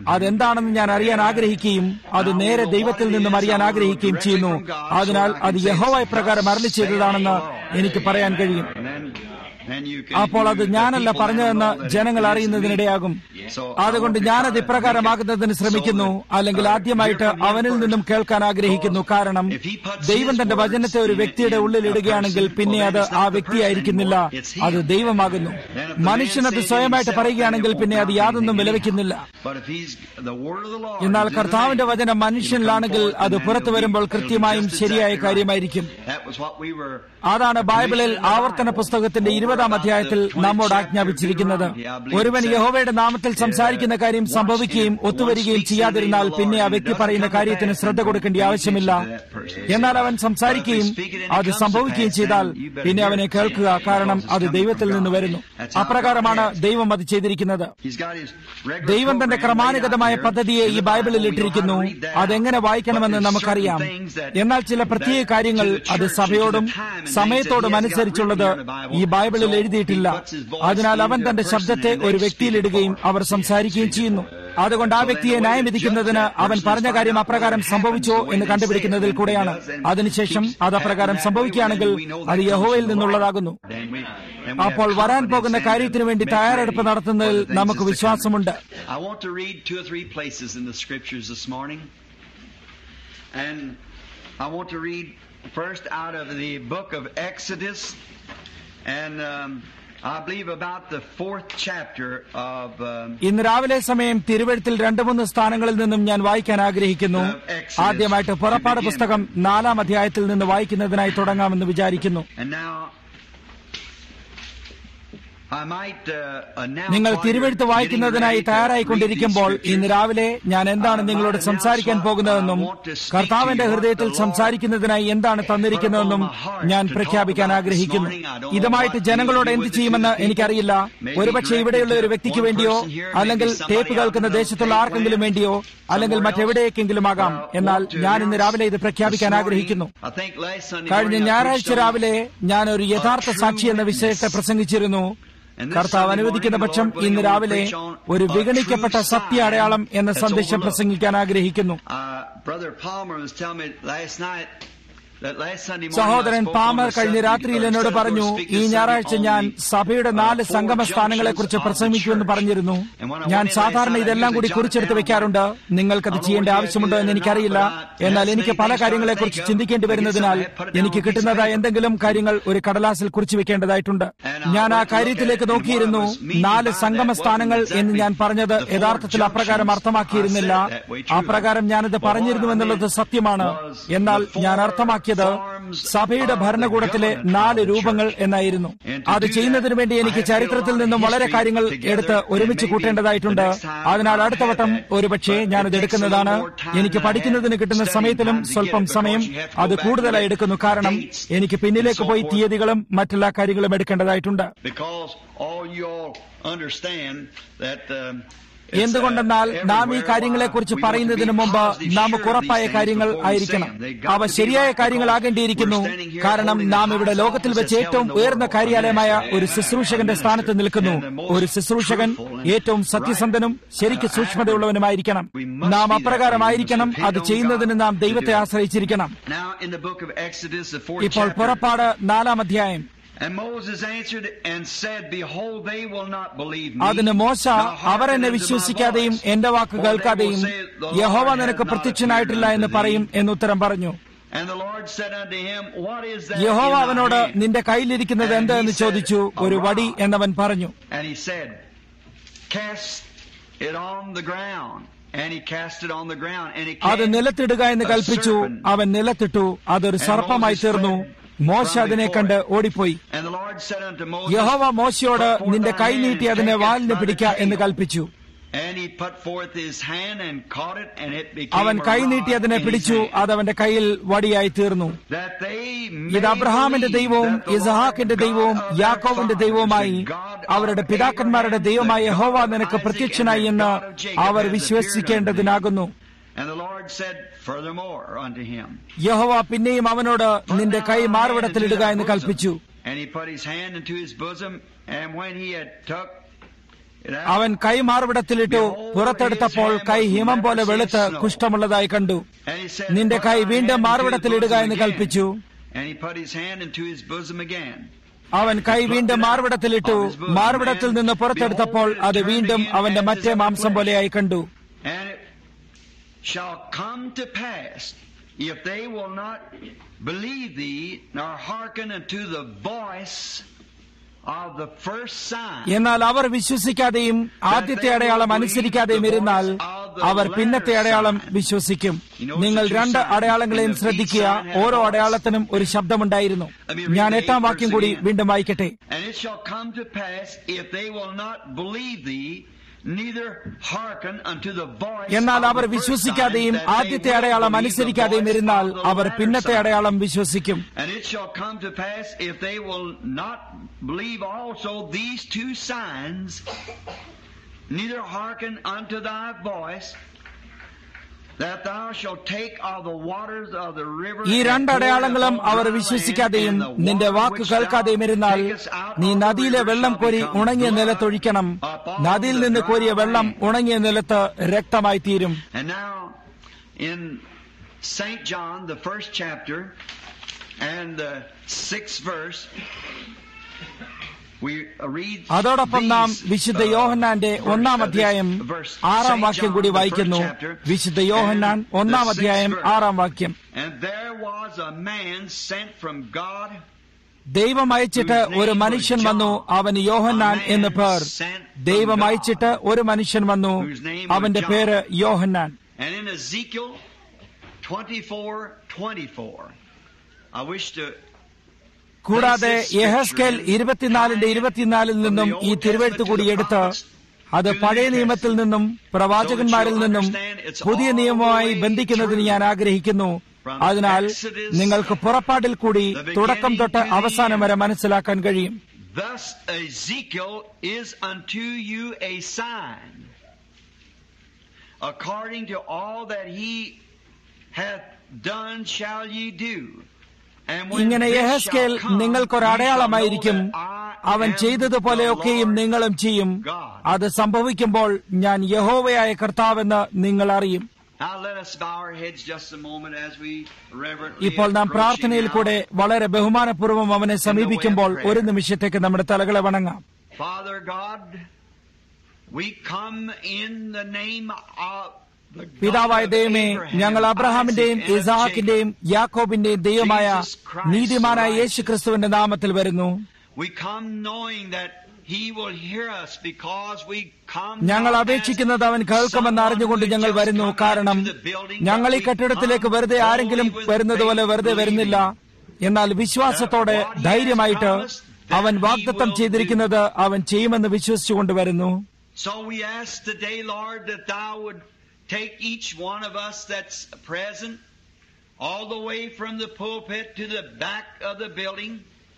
അതെന്താണെന്ന് ഞാൻ അറിയാൻ ആഗ്രഹിക്കുകയും അത് നേരെ ദൈവത്തിൽ നിന്നും അറിയാൻ ആഗ്രഹിക്കുകയും ചെയ്യുന്നു അതിനാൽ അത് യഹോവ പ്രകാരം അരളി ചെയ്തതാണെന്ന് എനിക്ക് പറയാൻ കഴിയും അപ്പോൾ അത് ഞാനല്ല പറഞ്ഞതെന്ന് ജനങ്ങൾ അറിയുന്നതിനിടയാകും അതുകൊണ്ട് ഞാനത് ഇപ്രകാരമാകുന്നതിന് ശ്രമിക്കുന്നു അല്ലെങ്കിൽ ആദ്യമായിട്ട് അവനിൽ നിന്നും കേൾക്കാൻ ആഗ്രഹിക്കുന്നു കാരണം ദൈവം തന്റെ വചനത്തെ ഒരു വ്യക്തിയുടെ ഉള്ളിൽ ഇടുകയാണെങ്കിൽ പിന്നെ അത് ആ വ്യക്തിയായിരിക്കുന്നില്ല അത് ദൈവമാകുന്നു മനുഷ്യനത് സ്വയമായിട്ട് പറയുകയാണെങ്കിൽ പിന്നെ അത് യാതൊന്നും വിലവെക്കുന്നില്ല എന്നാൽ കർത്താവിന്റെ വചനം മനുഷ്യനിലാണെങ്കിൽ അത് പുറത്തു വരുമ്പോൾ കൃത്യമായും ശരിയായ കാര്യമായിരിക്കും അതാണ് ബൈബിളിൽ ആവർത്തന പുസ്തകത്തിന്റെ ഇരുപതാം അധ്യായത്തിൽ നമ്മോട് ആജ്ഞാപിച്ചിരിക്കുന്നത് ഒരുവൻ യഹോവയുടെ നാമത്തിൽ സംസാരിക്കുന്ന കാര്യം സംഭവിക്കുകയും ഒത്തുവരികയും ചെയ്യാതിരുന്നാൽ പിന്നെ ആ വ്യക്തി പറയുന്ന കാര്യത്തിന് ശ്രദ്ധ കൊടുക്കേണ്ട ആവശ്യമില്ല എന്നാൽ അവൻ സംസാരിക്കുകയും അത് സംഭവിക്കുകയും ചെയ്താൽ പിന്നെ അവനെ കേൾക്കുക കാരണം അത് ദൈവത്തിൽ നിന്ന് വരുന്നു അപ്രകാരമാണ് ദൈവം അത് ചെയ്തിരിക്കുന്നത് ദൈവം തന്റെ ക്രമാനുഗതമായ പദ്ധതിയെ ഈ ബൈബിളിൽ ഇട്ടിരിക്കുന്നു അതെങ്ങനെ വായിക്കണമെന്ന് നമുക്കറിയാം എന്നാൽ ചില പ്രത്യേക കാര്യങ്ങൾ അത് സഭയോടും സമയത്തോടും അനുസരിച്ചുള്ളത് ഈ ബൈബിളിൽ എഴുതിയിട്ടില്ല അതിനാൽ അവൻ തന്റെ ശബ്ദത്തെ ഒരു വ്യക്തിയിലിടുകയും അവർ സംസാരിക്കുകയും ചെയ്യുന്നു അതുകൊണ്ട് ആ വ്യക്തിയെ ന്യായം വിധിക്കുന്നതിന് അവൻ പറഞ്ഞ കാര്യം അപ്രകാരം സംഭവിച്ചോ എന്ന് കണ്ടുപിടിക്കുന്നതിൽ കൂടെയാണ് അതിനുശേഷം അത് അപ്രകാരം സംഭവിക്കുകയാണെങ്കിൽ അത് യഹോവയിൽ നിന്നുള്ളതാകുന്നു അപ്പോൾ വരാൻ പോകുന്ന കാര്യത്തിനു വേണ്ടി തയ്യാറെടുപ്പ് നടത്തുന്നതിൽ നമുക്ക് വിശ്വാസമുണ്ട് I want to read two or three places in the scriptures this morning. And I want to read first out of the book of Exodus. And um, I believe about the fourth chapter of. Um, ഇന്ന് രാവിലെ സമയം തിരുവഴുത്തിൽ രണ്ടു മൂന്ന് സ്ഥാനങ്ങളിൽ നിന്നും ഞാൻ വായിക്കാൻ ആഗ്രഹിക്കുന്നു ആദ്യമായിട്ട് പുറപ്പാട് പുസ്തകം നാലാം അധ്യായത്തിൽ നിന്ന് വായിക്കുന്നതിനായി തുടങ്ങാമെന്ന് വിചാരിക്കുന്നു and now. I might, uh, announce നിങ്ങൾ while തിരുവഴുത്ത് you're വായിക്കുന്നതിനായി getting ready to തയ്യാറായിക്കൊണ്ടിരിക്കുമ്പോൾ read these ഇന്ന് രാവിലെ ഞാൻ എന്താണ് Uh, നിങ്ങളോട് I സംസാരിക്കാൻ announce പോകുന്നതെന്നും what I want to speak കർത്താവിന്റെ to you, ഹൃദയത്തിൽ what the Lord സംസാരിക്കുന്നതിനായി എന്താണ് തന്നിരിക്കുന്നതെന്നും put upon my heart ഞാൻ to പ്രഖ്യാപിക്കാൻ talk about this ആഗ്രഹിക്കുന്നു morning. I don't know ഇതുമായിട്ട് what you ജനങ്ങളോട് will do എന്ത് with it ചെയ്യുമെന്ന് to the എനിക്കറിയില്ല people. Maybe ഒരുപക്ഷെ direct ഇവിടെയുള്ള it ഒരു to വ്യക്തിക്ക് one വേണ്ടിയോ person here, അല്ലെങ്കിൽ maybe somebody ടേപ്പ് out കേൾക്കുന്ന in the ദേശത്തുള്ള tape ആർക്കെങ്കിലും land, വേണ്ടിയോ അല്ലെങ്കിൽ somewhere മറ്റെവിടെയെങ്കിലും ആകാം else. Uh, എന്നാൽ want to ഞാൻ ഇന്ന് രാവിലെ ഇത് announce പ്രഖ്യാപിക്കാൻ this ആഗ്രഹിക്കുന്നു morning, I think last Sunday കഴിഞ്ഞ morning I ഞായറാഴ്ച preached on രാവിലെ ഞാൻ ഒരു യഥാർത്ഥ സാക്ഷി എന്ന വിഷയത്തെ പ്രസംഗിച്ചിരുന്നു കർത്താവ് അനുവദിക്കുന്ന പക്ഷം ഇന്ന് രാവിലെ ഒരു വിഗണിക്കപ്പെട്ട സത്യ അടയാളം എന്ന സന്ദേശം പ്രസംഗിക്കാൻ ആഗ്രഹിക്കുന്നു Uh, Brother Palmer was telling me last night that last Sunday morning സഹോദരൻ I spoke on Palmer the കഴിഞ്ഞ subject, രാത്രിയിൽ or എന്നോട് said I was പറഞ്ഞു going to speak ഈ this ഞായറാഴ്ച Sunday ഞാൻ on the, സഭയുടെ നാല് uh, സംഗമ four സ്ഥാനങ്ങളെക്കുറിച്ച് junctions of the പ്രസംഗിക്കുമെന്ന് church. പറഞ്ഞിരുന്നു And when I ഞാൻ went in സാധാരണ last night, I ഇതെല്ലാം കൂടി usually കുറിച്ചെടുത്ത് jot വെക്കാറുണ്ട് down നിങ്ങൾക്കത് I ചെയ്യേണ്ട don't know ആവശ്യമുണ്ടോ whether എന്ന് you എനിക്കറിയില്ല do that or not. എന്നാൽ That's എനിക്ക് many പല things കാര്യങ്ങളെ I കുറിച്ച് think of. ചിന്തിക്കേണ്ടി I get വരുന്നതിനാൽ some, I put it down എനിക്ക് on a piece of കിട്ടുന്നതായ paper. എന്തെങ്കിലും കാര്യങ്ങൾ ഒരു കടലാസിൽ കുറിച്ച് വെക്കേണ്ടതായിട്ടുണ്ട് ഞാൻ ആ കാര്യത്തിലേക്ക് നോക്കിയിരുന്നു നാല് സംഗമ സ്ഥാനങ്ങൾ എന്ന് ഞാൻ പറഞ്ഞത് യഥാർത്ഥത്തിൽ അപ്രകാരം അർത്ഥമാക്കിയിരുന്നില്ല അപ്രകാരം ഞാനത് പറഞ്ഞിരുന്നുവെന്നുള്ളത് സത്യമാണ് എന്നാൽ ഞാൻ അർത്ഥമാക്കിയത് സഭയുടെ ഭരണകൂടത്തിലെ നാല് രൂപങ്ങൾ എന്നായിരുന്നു അത് ചെയ്യുന്നതിന് വേണ്ടി എനിക്ക് ചരിത്രത്തിൽ നിന്നും വളരെ കാര്യങ്ങൾ എടുത്ത് ഒരുമിച്ച് കൂട്ടേണ്ടതായിട്ടുണ്ട് അതിനാൽ അടുത്ത വട്ടം ഒരുപക്ഷെ ഞാനത് എടുക്കുന്നതാണ് എനിക്ക് പഠിക്കുന്നതിന് കിട്ടുന്ന സമയത്തിലും സ്വല്പം സമയം അത് കൂടുതലായി എടുക്കുന്നു കാരണം എനിക്ക് പിന്നിലേക്ക് പോയി തീയതികളും മറ്റെല്ലാ കാര്യങ്ങളും എടുക്കേണ്ടതായിട്ടുണ്ട് Because all you all understand that um, it's, uh, എന്തുകൊണ്ടെന്നാൽ നാം ഈ everywhere കാര്യങ്ങളെക്കുറിച്ച് we want to be പറയുന്നതിന് മുമ്പ് positive നമുക്ക് sure of ഉറപ്പായ these things കാര്യങ്ങൾ before we ആയിരിക്കണം say them. They got അവ to be ശരിയായ right കാര്യങ്ങളാകേണ്ടിയിരിക്കുന്നു because we're standing here കാരണം holding the നാം ഇവിടെ highest ലോകത്തിൽ office വെച്ച് that's ഏറ്റവും held in the ഉയർന്ന world. കാര്യാലയമായ A ഒരു minister, ശുശ്രൂഷകന്റെ a സ്ഥാനത്ത് minister, നിൽക്കുന്നു and the most ഒരു ശുശ്രൂഷകൻ truthful and ഏറ്റവും സത്യസന്ധനും ശരിക്ക് സൂക്ഷ്മതയുള്ളവനുമായിരിക്കണം നാം അപ്രകാരമായിരിക്കണം അത് ചെയ്യുന്നതിന് നാം ദൈവത്തെ ആശ്രയിച്ചിരിക്കണം Now in the book of Exodus, the fourth ഇപ്പോൾ chapter, പുറപ്പാട് നാലാം അധ്യായം And Moses answered and said, Behold, they will not believe me. അതിന് മോശ nor അവർ എന്നെ hearken unto my വിശ്വസിക്കാതെയും voice. എന്റെ വാക്ക് For they കേൾക്കാതെയും will say, The യഹോവ Lord നിനക്ക് hath not പ്രത്യക്ഷനായിട്ടില്ല appeared എന്ന് unto പറയും thee. എന്നുത്തരം പറഞ്ഞു And the Lord said unto him, What is that യഹോവ in thy അവനോട് hand? നിന്റെ കയ്യിലിരിക്കുന്നത് എന്ത് എന്ന് ചോദിച്ചു ഒരു വടി എന്നവൻ പറഞ്ഞു And he said, Cast it on the ground. And he cast it on the ground. And it അത് came നിലത്തിടുക എന്ന് a കൽപ്പിച്ചു serpent. അവൻ നിലത്തിട്ടു അതൊരു സർപ്പമായി തീർന്നു മോശ അതിനെ കണ്ട് ഓടിപ്പോയി And the Lord said unto Moses, യഹോവ മോശയോട് Put forth നിന്റെ thy കൈ hand നീട്ടി and അതിനെ take it വാലിന് by the പിടിക്ക എന്ന് tail. കൽപ്പിച്ചു And he put forth his hand and caught it, and it അവൻ became a കൈ rod നീട്ടി അതിനെ in his പിടിച്ചു hand. അത് അവന്റെ കയ്യിൽ വടിയായി തീർന്നു That they ഇത് may അബ്രഹാമിന്റെ believe ദൈവവും that the Lord ഇസഹാക്കിന്റെ God ദൈവവും of their യാക്കോവിന്റെ fathers, ദൈവവുമായി the God of അവരുടെ പിതാക്കന്മാരുടെ Abraham, ദൈവമായ the യഹോവ God of നിനക്ക് Isaac, പ്രത്യക്ഷനായി and the എന്ന് God of Jacob our has appeared വിശ്വസിക്കേണ്ടതിനാകുന്നു unto thee. And the Lord said furthermore unto him, യഹോവ പിന്നെയും അവനോട് Put നിന്റെ thou കൈ thy hand മാർവിടത്തിലിടുക into thy എന്ന് bosom. കൽപ്പിച്ചു And he put his hand into his bosom, and when he had took അവൻ കൈ മാർവിടത്തിലിട്ടു പുറത്തെടുത്തപ്പോൾ കൈ ഹിമം പോലെ വെളുത്ത് കുഷ്ഠമുള്ളതായി കണ്ടു And he said, നിന്റെ കൈ "Put വീണ്ടും thy hand into മാർവിടത്തിലിടുക his bosom എന്ന് again." കൽപ്പിച്ചു And he put his hand into his bosom again. അവൻ കൈ വീണ്ടും മാർവിടത്തിലിട്ടു മാർവിടത്തിൽ നിന്ന് പുറത്തെടുത്തപ്പോൾ അത് വീണ്ടും അവന്റെ മറ്റേ മാംസം പോലെയായി കണ്ടു And it shall come to pass, if they will not believe thee, nor hearken unto the voice of the first sign. എന്നാൽ അവർ വിശ്വസിക്കാതെയും ആദ്യത്തെ അടയാളം അനുസരിക്കാതെയും ഇരുന്നാൽ അവർ പിന്നത്തെ അടയാളം വിശ്വസിക്കും നിങ്ങൾ രണ്ട് അടയാളങ്ങളെയും ശ്രദ്ധിക്കുക ഓരോ അടയാളത്തിനും ഒരു ശബ്ദമുണ്ടായിരുന്നു ഞാൻ എട്ടാം വാക്യം കൂടി വീണ്ടും വായിക്കട്ടെ And it shall come to pass, if they will not believe thee, neither hearken unto the voice എന്നാൽ of our the first വിശ്വസിക്കാതെയും sign, that they ആദ്യത്തെ will അടയാളം believe the അനുസരിക്കാതെയും voice ഇരുന്നാൽ of the അവർ latter പിന്നത്തെ sign. അടയാളം വിശ്വസിക്കും And it shall come to pass, if they will not believe also these two signs, neither hearken unto thy voice, that thou shalt take of the waters of the river. ഈ and രണ്ട് pour it അടയാളങ്ങളും upon our dry land, വിശ്വസിക്കാതെയും and the നിന്റെ water walk which കേൾക്കാതെയും thou ഇരുന്നാൽ takest out നീ of the നദിയിലെ river വെള്ളം shall കോരി become ഉണങ്ങിയ blood നിലത്തൊഴിക്കണം upon നദിയിൽ the നിന്ന് dry കോരിയ വെള്ളം land. ഉണങ്ങിയ നിലത്ത് രക്തമായി തീരും And now, in St. John, the first chapter, and the sixth verse, we read. അതോടൊപ്പം നാം these, വിശുദ്ധ uh, യോഹന്നാന്റെ verse- ഒന്നാം uh, this അധ്യായം verse. ആറാം St. വാക്യം John, കൂടി the first വായിക്കുന്നു chapter, വിശുദ്ധ യോഹന്നാൻ and ഒന്നാം the അധ്യായം sixth verse. ആറാം വാക്യം And there was a man sent from God. ദൈവം അയച്ചിട്ട് ഒരു മനുഷ്യൻ വന്നു അവന് യോഹന്നാൻ എന്ന് പേർ ദൈവം അയച്ചിട്ട് ഒരു മനുഷ്യൻ വന്നു അവന്റെ പേര് യോഹന്നാൻ And in Ezekiel 24 24, I wish to കൂടാതെ യഹസ്കേൽ ഇരുപത്തിനാലിന്റെ ഇരുപത്തിനാലിൽ നിന്നും ഈ തിരുവെഴുത്ത് കൂടി എടുത്ത് അത് പഴയ നിയമത്തിൽ നിന്നും പ്രവാചകന്മാരിൽ നിന്നും പുതിയ നിയമവുമായി ബന്ധിക്കുന്നതിന് ഞാൻ ആഗ്രഹിക്കുന്നു അതിനാൽ നിങ്ങൾക്ക് പുറപ്പാടിൽ കൂടി തുടക്കം തൊട്ട് അവസാനം വരെ മനസ്സിലാക്കാൻ കഴിയും Thus Ezekiel is unto you a sign, according to all that he hath done shall ye do. And when ഇങ്ങനെ this യഹസ്കേൽ shall come, നിങ്ങൾക്കൊരടയാളമായിരിക്കും ye shall know that I അവൻ am ചെയ്തതുപോലെയൊക്കെയും the Lord നിങ്ങളും ചെയ്യും God. അത് സംഭവിക്കുമ്പോൾ ഞാൻ യഹോവയായ കർത്താവെന്ന് നിങ്ങൾ അറിയും Now let us bow our heads just a moment as we reverently ഇപ്പോൾ നാം approaching പ്രാർത്ഥനയിൽ now. കൂടെ വളരെ ബഹുമാനപൂർവ്വം അവനെ സമീപിക്കുമ്പോൾ ഒരു നിമിഷത്തേക്ക് നമ്മുടെ തലകളെ വണങ്ങാം Father God, we come in the name of the God പിതാവായ of ദൈവമേ Abraham, ഞങ്ങൾ അബ്രഹാമിന്റെയും Isaac, and of ഇസാഹാക്കിന്റെയും യാക്കോബിന്റെയും ദൈവമായ നീതിമാനായ യേശു ക്രിസ്തുവിന്റെ നാമത്തിൽ വരുന്നു Jacob. We come knowing that He will hear us because we come ഞങ്ങൾ not as അപേക്ഷിക്കുന്നത് അവൻ കേൾക്കുമെന്ന് അറിഞ്ഞുകൊണ്ട് someone who ഞങ്ങൾ just വരുന്നു come കാരണം into the building, ഞങ്ങൾ ഈ but we കെട്ടിടത്തിലേക്ക് come വെറുതെ ആരെങ്കിലും boldly with വരുന്നത് പോലെ faith, വെറുതെ വരുന്നില്ല എന്നാൽ വിശ്വാസത്തോടെ ധൈര്യമായിട്ട് അവൻ വാഗ്ദത്തം ചെയ്തിരിക്കുന്നത് അവൻ ചെയ്യുമെന്ന് വിശ്വസിച്ചുകൊണ്ട് വരുന്നു So we ask today, Lord, that Thou would take each one of us that's present, all the way from the pulpit to the back of the building,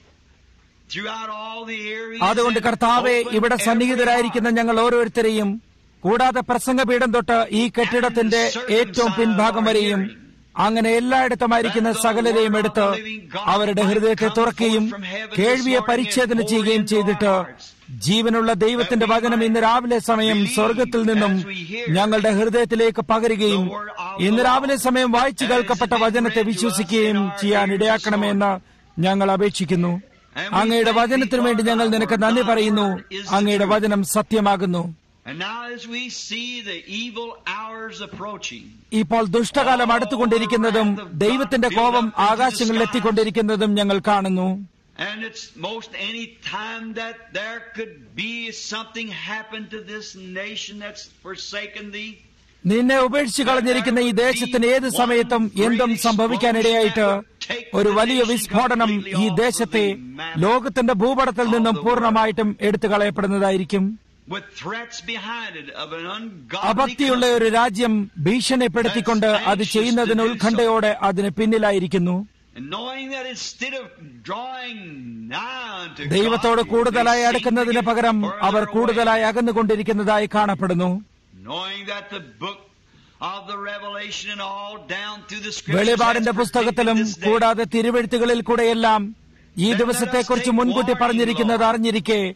throughout all the areas. അതുകൊണ്ട് and കർത്താവെ open ഇവിടെ every സന്നിഹിതരായിരിക്കുന്ന ഞങ്ങൾ ഓരോരുത്തരെയും കൂടാതെ പ്രസംഗപീഠം തൊട്ട് ഈ കെട്ടിടത്തിന്റെ ഏറ്റവും പിൻഭാഗം വരെയും അങ്ങനെ എല്ലായിടത്തുമായിരിക്കുന്ന സകലരെയും എടുത്ത് അവരുടെ ഹൃദയത്തെ തുറക്കുകയും കേൾവിയെ പരിച്ഛേദന ചെയ്യുകയും ചെയ്തിട്ട് ജീവനുള്ള ദൈവത്തിന്റെ വചനം ഇന്ന് രാവിലെ സമയം സ്വർഗത്തിൽ നിന്നും ഞങ്ങളുടെ ഹൃദയത്തിലേക്ക് പകരുകയും ഇന്ന് രാവിലെ സമയം വായിച്ചു കേൾക്കപ്പെട്ട വചനത്തെ വിശ്വസിക്കുകയും ചെയ്യാൻ ഇടയാക്കണമെന്ന് ഞങ്ങൾ അപേക്ഷിക്കുന്നു അങ്ങയുടെ വചനത്തിനു വേണ്ടി ഞങ്ങൾ നിനക്ക് നന്ദി പറയുന്നു അങ്ങയുടെ വചനം സത്യമാകുന്നു And now as we see the evil hours approaching, ഇപ്പോൾ ദുഷ്ടകാലം അടുത്തുകൊണ്ടിരിക്കുന്നതും ദൈവത്തിന്റെ കോപം ആകാശങ്ങളിൽ എത്തിക്കൊണ്ടിരിക്കുന്നതും ഞങ്ങൾ കാണുന്നു and it's most any time that there could be something happen to this nation that's forsaken thee, നിന്നെ ഉപേക്ഷിച്ചു കളഞ്ഞിരിക്കുന്ന ഈ ദേശത്തിന് ഏത് സമയത്തും എന്തും സംഭവിക്കാനിടയായിട്ട് ഒരു വലിയ വിസ്ഫോടനം ഈ ദേശത്തെ ലോകത്തിന്റെ ഭൂപടത്തിൽ നിന്നും പൂർണ്ണമായിട്ടും എടുത്തു കളയപ്പെടുന്നതായിരിക്കും with threats behind it of an ungodly അഭക്തിയുള്ള ഒരു രാജ്യം ഭീഷണിപ്പെടുത്തിക്കൊണ്ട് അത് ചെയ്യുന്നതിന് ഉത്കണ്ഠയോടെ അതിന് പിന്നിലായിരിക്കുന്നു And knowing that instead of drawing nigh unto ദൈവത്തോട് God, കൂടുതലായി they seem to അടുക്കുന്നതിന് get പകരം further അവർ away. കൂടുതലായി അകന്നുകൊണ്ടിരിക്കുന്നതായി കാണപ്പെടുന്നു Knowing that the book of the Revelation and all down through the scriptures വെളിപാടിന്റെ has പുസ്തകത്തിലും predicted this day. കൂടാതെ തിരുവെഴുത്തുകളിൽ കൂടെയെല്ലാം ഈ ദിവസത്തെക്കുറിച്ച് മുൻകൂട്ടി പറഞ്ഞിരിക്കുന്നത് അറിഞ്ഞിരിക്കെ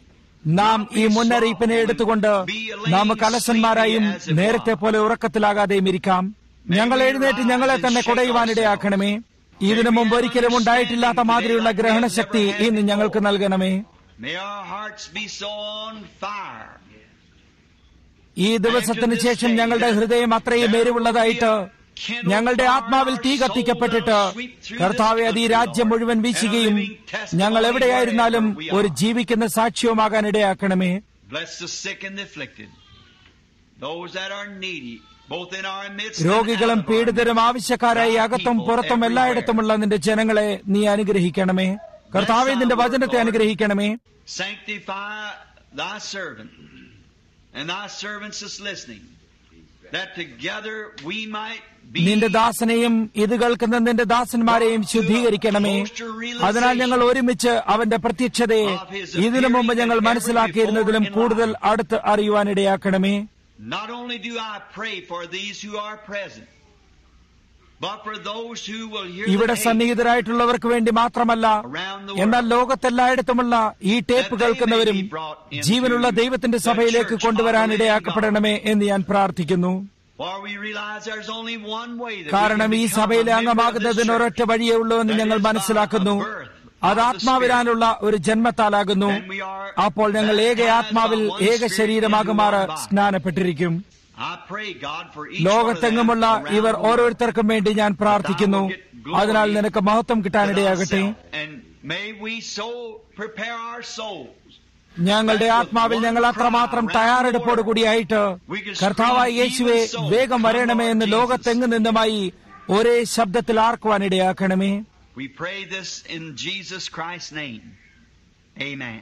നാം ഈ മുന്നറിയിപ്പിനെ എടുത്തുകൊണ്ട് നമുക്ക് അലസന്മാരായും നേരത്തെ പോലെ ഉറക്കത്തിലാകാതെയും ഇരിക്കാം ഞങ്ങൾ എഴുന്നേറ്റ് ഞങ്ങളെ തന്നെ കുടയുവാനിടയാക്കണമേ ഇതിനു മുമ്പ് ഒരിക്കലും ഉണ്ടായിട്ടില്ലാത്ത മാതിരിയുള്ള ഗ്രഹണശക്തി ഇന്ന് ഞങ്ങൾക്ക് നൽകണമേ May our hearts be so on fire. ഈ ദിവസത്തിന് ശേഷം ഞങ്ങളുടെ ഹൃദയം അത്രയും എരിവുള്ളതായിട്ട് ഞങ്ങളുടെ ആത്മാവിൽ തീ കത്തിക്കപ്പെട്ടിട്ട് കർത്താവെ അത് ഈ രാജ്യം മുഴുവൻ വീശുകയും ഞങ്ങൾ എവിടെയായിരുന്നാലും ഒരു ജീവിക്കുന്ന സാക്ഷ്യവുമാകാൻ ഇടയാക്കണമേ Bless the sick and the afflicted. Those that are needy, both in our midst രോഗികളും and out of our പീഡിതരും midst. ആവശ്യക്കാരായി അകത്തും പുറത്തും എല്ലായിടത്തുമുള്ള നിന്റെ ജനങ്ങളെ നീ അനുഗ്രഹിക്കണമേ കർത്താവെ നിന്റെ വചനത്തെ അനുഗ്രഹിക്കണമേ Sanctify thy servant and thy servants is listening, that together we might be നിന്റെ ദാസനെയും ഇത് കേൾക്കുന്ന നിന്റെ ദാസന്മാരെയും ശുദ്ധീകരിക്കണമേ അതിനാൽ ഞങ്ങൾ ഒരുമിച്ച് അവന്റെ പ്രത്യക്ഷതയെ ഇതിനു മുമ്പ് ഞങ്ങൾ മനസ്സിലാക്കിയിരുന്നതിലും കൂടുതൽ അടുത്ത് അറിയുവാനിടയാക്കണമേ Not only do I pray for these who are present, but for those who will hear ഇവിടെ the tape സന്നിഹിതരായിട്ടുള്ളവർക്ക് വേണ്ടി മാത്രമല്ല around the എന്നാൽ world. ലോകത്തെല്ലായിടത്തുമുള്ള ഈ ടേപ്പ് കേൾക്കുന്നവരും ജീവനുള്ള ദൈവത്തിന്റെ സഭയിലേക്ക് കൊണ്ടുവരാൻ ഇടയാക്കപ്പെടണമേ എന്ന് ഞാൻ പ്രാർത്ഥിക്കുന്നു For we realize there's only one way that we കാരണം can ഈ become സഭയിലെ a member of this അംഗമാകുന്നതിന് church. ഒരൊറ്റ വഴിയേ ഉള്ളൂ എന്ന് ഞങ്ങൾ മനസ്സിലാക്കുന്നു അത് ആത്മാവിനാലുള്ള ഒരു ജന്മത്താലാകുന്നു അപ്പോൾ ഞങ്ങൾ ഏക ആത്മാവിൽ ഏക ശരീരമാകുമാറ് സ്നാനപ്പെട്ടിരിക്കും I pray, God, for each one of them ലോകത്തെങ്ങുമുള്ള around ഇവർ the world. ഓരോരുത്തർക്കും വേണ്ടി ഞാൻ പ്രാർത്ഥിക്കുന്നു അതിനാൽ നിനക്ക് മഹത്വം കിട്ടാനിടയാകട്ടെ And may we so prepare our souls ഞങ്ങളുടെ ആത്മാവിൽ ഞങ്ങൾ അത്രമാത്രം തയ്യാറെടുപ്പോടുകൂടിയായിട്ട് കർത്താവായ യേശുവെ വേഗം വരണമേ എന്ന് ലോകത്തെങ്ങു നിന്നുമായി ഒരേ ശബ്ദത്തിൽ ആർക്കുവാനിടയാക്കണമേ We pray this in Jesus Christ's name. Amen.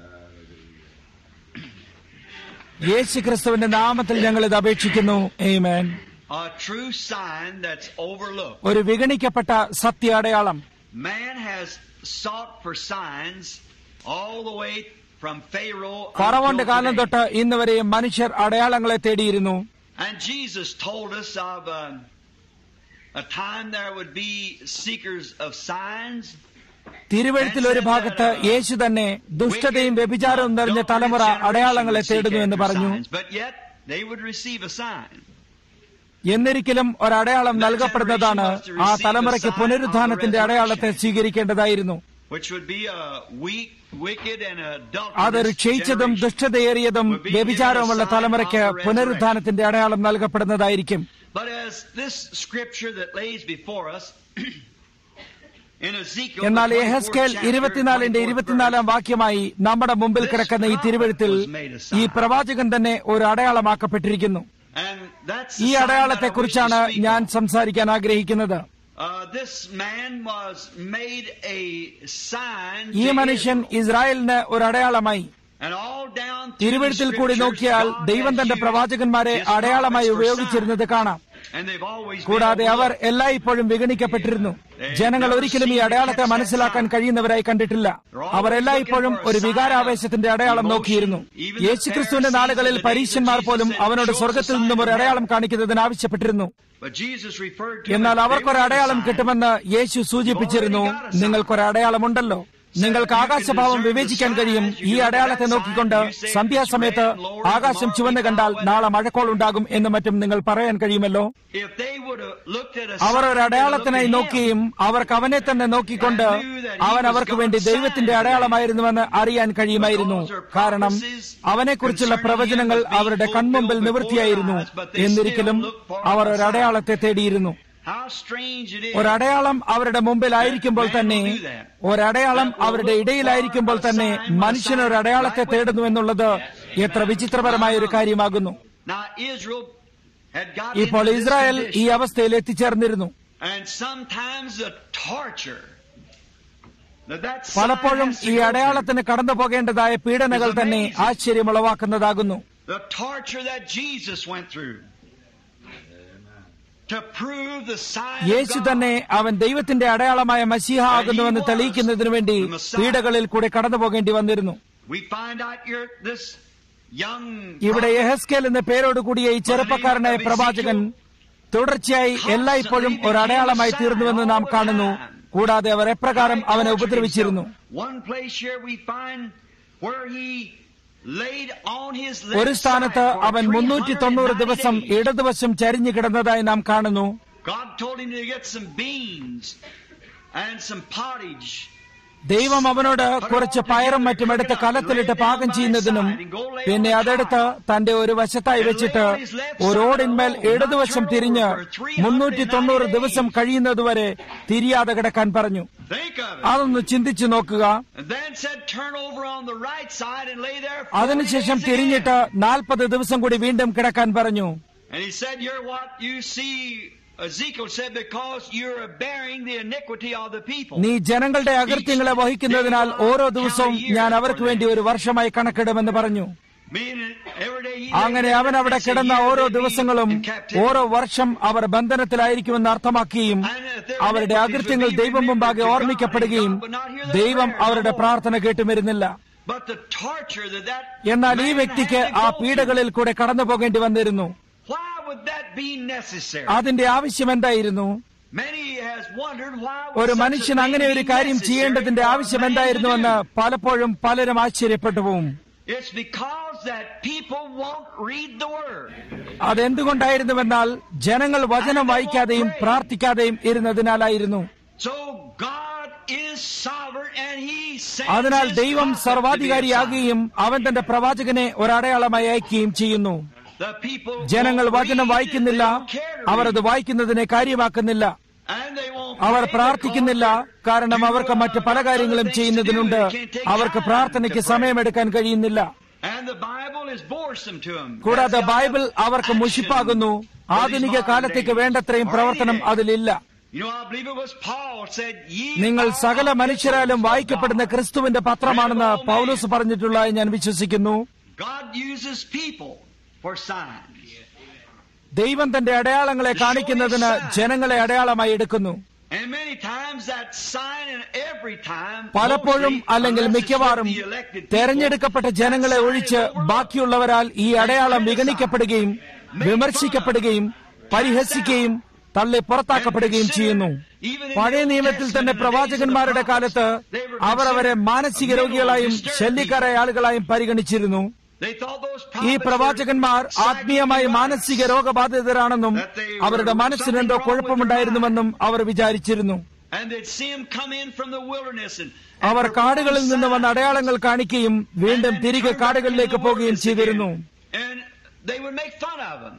യേശു ക്രിസ്തുവിന്റെ നാമത്തിൽ ഞങ്ങൾ ഇത് അപേക്ഷിക്കുന്നു ഏമേൻ A true sign that's overlooked. ഒരു വിഗണിക്കപ്പെട്ട സത്യ അടയാളം Man has sought for signs all the way from Pharaoh ഫറവോന്റെ കാലം until today. തൊട്ട് ഇന്ന് വരെ മനുഷ്യർ അടയാളങ്ങളെ തേടിയിരുന്നു And Jesus told us of uh, a time there would be seekers of signs. തിരുവഴുത്തിൽ ഒരു ഭാഗത്ത് യേശു തന്നെ ദുഷ്ടതയും വ്യഭിചാരവും നിറഞ്ഞ തലമുറ അടയാളങ്ങളെ തേടുന്നു എന്ന് പറഞ്ഞു But yet they would receive a sign. എന്നിരിക്കലും ഒരടയാളം നൽകപ്പെടുന്നതാണ് ആ തലമുറയ്ക്ക് പുനരുദ്ധാനത്തിന്റെ അടയാളത്തെ സ്വീകരിക്കേണ്ടതായിരുന്നു Which would be a weak, wicked, and അതൊരു adulterous ക്ഷയിച്ചതും generation. ദുഷ്ടതയേറിയതും വ്യഭിചാരവുമുള്ള തലമുറയ്ക്ക് പുനരുദ്ധാനത്തിന്റെ അടയാളം നൽകപ്പെടുന്നതായിരിക്കും But as this scripture that lays before us in Ezekiel, എന്നാൽ the 24th Ezekiel chapter, ഇരുപത്തിനാലിന്റെ 24th ഇരുപത്തിനാലാം വാക്യമായി നമ്മുടെ മുമ്പിൽ കിടക്കുന്ന ഈ തിരുവഴുത്തിൽ ഈ പ്രവാചകൻ തന്നെ ഒരു അടയാളമാക്കപ്പെട്ടിരിക്കുന്നു verse, and that's the ഈ sign that I അടയാളത്തെ wish കുറിച്ചാണ് to speak ഞാൻ on. സംസാരിക്കാൻ ആഗ്രഹിക്കുന്നത് Uh, this man was made a sign ഈ to മനുഷ്യൻ Israel. ഇസ്രായേലിന് ഒരു അടയാളമായി And all down through തിരുവഴുത്തിൽ the കൂടി scriptures, നോക്കിയാൽ God ദൈവം has തന്റെ used പ്രവാചകന്മാരെ his അടയാളമായി prophets for ഉപയോഗിച്ചിരുന്നത് signs. കാണാം And they've always been കൂടാതെ അവർ overlooked. എല്ലായ്പ്പോഴും വിഗണിക്കപ്പെട്ടിരുന്നു ജനങ്ങൾ ഒരിക്കലും ഈ അടയാളത്തെ മനസ്സിലാക്കാൻ കഴിയുന്നവരായി കണ്ടിട്ടില്ല അവർ എല്ലായ്പ്പോഴും ഒരു വികാരാവേശത്തിന്റെ അടയാളം നോക്കിയിരുന്നു യേശുക്രിസ്തുവിന്റെ നാളുകളിൽ പരീശന്മാർ പോലും അവനോട് സ്വർഗത്തിൽ നിന്നും ഒരു അടയാളം കാണിക്കുന്നതിന് ആവശ്യപ്പെട്ടിരുന്നു But Jesus referred to എന്നാൽ it as അവർക്കൊരു they were അടയാളം the sign. കിട്ടുമെന്ന് യേശു സൂചിപ്പിച്ചിരുന്നു നിങ്ങൾക്കൊരു അടയാളമുണ്ടല്ലോ നിങ്ങൾക്ക് ആകാശഭാവം വിവേചിക്കാൻ കഴിയും ഈ അടയാളത്തെ നോക്കിക്കൊണ്ട് സന്ധ്യാസമയത്ത് ആകാശം ചുവന്ന് കണ്ടാൽ നാളെ മഴക്കോൾ ഉണ്ടാകും എന്ന് മറ്റും നിങ്ങൾ പറയാൻ കഴിയുമല്ലോ If they would have looked at a our sign, ഒരു they അടയാളത്തിനായി looked at him. നോക്കിയും അവർക്ക് അവനെ തന്നെ നോക്കിക്കൊണ്ട് അവൻ അവർക്ക് വേണ്ടി ദൈവത്തിന്റെ അടയാളമായിരുന്നുവെന്ന് അറിയാൻ കഴിയുമായിരുന്നു കാരണം അവനെക്കുറിച്ചുള്ള പ്രവചനങ്ങൾ അവരുടെ കൺമുമ്പിൽ നിവൃത്തിയായിരുന്നു എന്നിരിക്കലും അവർ ഒരു അടയാളത്തെ തേടിയിരുന്നു How strange it is. ഒരടയാളം അവരുടെ മുമ്പിലായിരിക്കുമ്പോൾ തന്നെ ഒരടയാളം അവരുടെ ഇടയിലായിരിക്കുമ്പോൾ തന്നെ മനുഷ്യൻ ഒരു അടയാളത്തെ തേടുന്നു എന്നുള്ളത് എത്ര വിചിത്രപരമായ ഒരു കാര്യമാകുന്നു Now Israel had got ഇപ്പോൾ into this ഇസ്രായേൽ ഈ condition. അവസ്ഥയിൽ എത്തിച്ചേർന്നിരുന്നു And sometimes the torture that that sign പലപ്പോഴും has to ഈ go അടയാളത്തിന് കടന്നു പോകേണ്ടതായ പീഡനകൾ തന്നെ ആശ്ചര്യമുളവാക്കുന്നതാകുന്നു through, the torture that Jesus went through to prove the sign Yeshu of God. തന്നെ അവൻ ദൈവത്തിന്റെ അടയാളമായ മസീഹ ആകുന്നുവെന്ന് തെളിയിക്കുന്നതിനു വേണ്ടി പീഡകളിൽ കൂടെ കടന്നു പോകേണ്ടി വന്നിരുന്നു We find out here this young ഇവിടെ prophet യഹസ്കേൽ എന്ന പേരോടുകൂടിയ ഈ ചെറുപ്പക്കാരനായ പ്രവാചകൻ തുടർച്ചയായി എല്ലായ്പ്പോഴും ഒരു അടയാളമായി തീർന്നുവെന്ന് നാം കാണുന്നു കൂടാതെ അവർ എപ്രകാരം അവനെ ഉപദ്രവിച്ചിരുന്നു One place here we find where he laid on his ഒരു left സ്ഥാനത്ത് side for അവൻ മുന്നൂറ്റി തൊണ്ണൂറ് 390 ദിവസം days. ഇടതുവശം ചരിഞ്ഞു കിടന്നതായി നാം കാണുന്നു God told him to get some beans and some pottage. ദൈവം അവനോട് കുറച്ച് പയറും മറ്റും എടുത്ത് കലത്തിലിട്ട് പാകം ചെയ്യുന്നതിനും പിന്നെ അതെടുത്ത് തന്റെ ഒരു വശത്തായി വെച്ചിട്ട് ഒരോടിന്മേൽ ഇടതുവശം തിരിഞ്ഞ് മുന്നൂറ്റി തൊണ്ണൂറ് ദിവസം കഴിയുന്നതുവരെ തിരിയാതെ കിടക്കാൻ പറഞ്ഞു Think of it. അതൊന്ന് ചിന്തിച്ചു നോക്കുക And then said, turn over on the right side and lay there. 40 അതിനുശേഷം days തിരിഞ്ഞിട്ട് again. നാൽപ്പത് ദിവസം കൂടി വീണ്ടും കിടക്കാൻ പറഞ്ഞു And he said, You're what you see. Ezekiel said, Because you're bearing the iniquity of the people. നീ ജനങ്ങളുടെ അകൃത്യങ്ങളെ വഹിക്കുന്നതിനാൽ ഓരോ ദിവസവും ഞാൻ അവർക്ക് വേണ്ടി ഒരു വർഷമായി കണക്കിടുമെന്ന് പറഞ്ഞു Meaning, every day he അങ്ങനെ അവൻ അവിടെ കിടന്ന ഓരോ ദിവസങ്ങളും ഓരോ വർഷം അവർ ബന്ധനത്തിലായിരിക്കുമെന്ന് അർത്ഥമാക്കുകയും അവരുടെ അകൃത്യങ്ങൾ ദൈവം മുമ്പാകെ ഓർമ്മിക്കപ്പെടുകയും ദൈവം അവരുടെ പ്രാർത്ഥന കേട്ടുവരുന്നില്ല But the torture that that എന്നാൽ ഈ man വ്യക്തിക്ക് had to ആ go പീഡകളിൽ കൂടെ കടന്നു പോകേണ്ടി വന്നിരുന്നു through, Why would that be necessary? അതിന്റെ ആവശ്യം എന്തായിരുന്നു Many has wondered why would ഒരു such a മനുഷ്യൻ thing അങ്ങനെ be ഒരു കാര്യം necessary ചെയ്യേണ്ടതിന്റെ for a ആവശ്യം man to എന്തായിരുന്നുവെന്ന് do? പലപ്പോഴും പലരും ആശ്ചര്യപ്പെട്ടു പോവും It's because that people won't read the word. അതെന്തുകൊണ്ടായിരുന്നുവെന്നാൽ ജനങ്ങൾ വചനം വായിക്കാതെയും പ്രാർത്ഥിക്കാതെയും ഇരുന്നതിനാലായിരുന്നു So God is sovereign and He sends അതിനാൽ His ദൈവം prophet to be a sign. സർവാധികാരിയാകുകയും അവൻ തന്റെ പ്രവാചകനെ ഒരടയാളമായി അയക്കുകയും ചെയ്യുന്നു The people ജനങ്ങൾ won't വചനം read it, വായിക്കുന്നില്ല they don't care to our read അത് it. വായിക്കുന്നതിനെ കാര്യമാക്കുന്നില്ല And they won't our pray പ്രാർത്ഥിക്കുന്നില്ല because കാരണം you, അവർക്ക് uh, മറ്റ് പല got കാര്യങ്ങളും other things to ചെയ്യുന്നതിനുണ്ട് do. They can't take അവർക്ക് time പ്രാർത്ഥനയ്ക്ക് to pray. സമയമെടുക്കാൻ കഴിയുന്നില്ല And the Bible is boresome to them. കൂടാതെ That's got ബൈബിൾ no അവർക്ക് action മുഷിപ്പാകുന്നു for these ആധുനിക modern കാലത്തേക്ക് days. വേണ്ടത്രയും Or പ്രവർത്തനം any day. അതിലില്ല You know, I believe it was Paul said, Ye നിങ്ങൾ are സകല epistles മനുഷ്യരാലും of വായിക്കപ്പെടുന്ന God. ക്രിസ്തുവിന്റെ പത്രമാണെന്ന് പൗലോസ് പറഞ്ഞിട്ടുള്ളതായി ഞാൻ വിശ്വസിക്കുന്നു God uses people for signs. ദൈവം തന്റെ അടയാളങ്ങളെ കാണിക്കുന്നതിന് ജനങ്ങളെ അടയാളമായി എടുക്കുന്നു And many times that sign and every time പലപ്പോഴും mostly, അല്ലെങ്കിൽ unless it's മിക്കവാറും with the elected people, തെരഞ്ഞെടുക്കപ്പെട്ട ജനങ്ങളെ that sign ഒഴിച്ച് is overlooked. ബാക്കിയുള്ളവരാൽ ഈ അടയാളം വിഗണിക്കപ്പെടുകയും വിമർശിക്കപ്പെടുകയും പരിഹസിക്കുകയും തള്ളി പുറത്താക്കപ്പെടുകയും ചെയ്യുന്നു പഴയ നിയമത്തിൽ തന്നെ പ്രവാചകന്മാരുടെ കാലത്ത് അവർ അവരെ മാനസിക രോഗികളായും ശല്യക്കാരായ ആളുകളായും പരിഗണിച്ചിരുന്നു They thought those ഈ prophets പ്രവാചകന്മാർ were ആത്മീയമായി psychic മാനസിക രോഗബാധിതരാണെന്നും അവരുടെ മനസ്സിനെന്തോ കുഴപ്പമുണ്ടായിരുന്നുവെന്നും അവർ വിചാരിച്ചിരുന്നു And they'd see him come in from the wilderness and അവർ കാടുകളിൽ നിന്ന് വന്ന അടയാളങ്ങൾ കാണിക്കുകയും വീണ്ടും and then തിരികെ turn back കാടുകളിലേക്ക് into the പോവുകയും wilderness ചെയ്തിരുന്നു again. And they would make fun of him.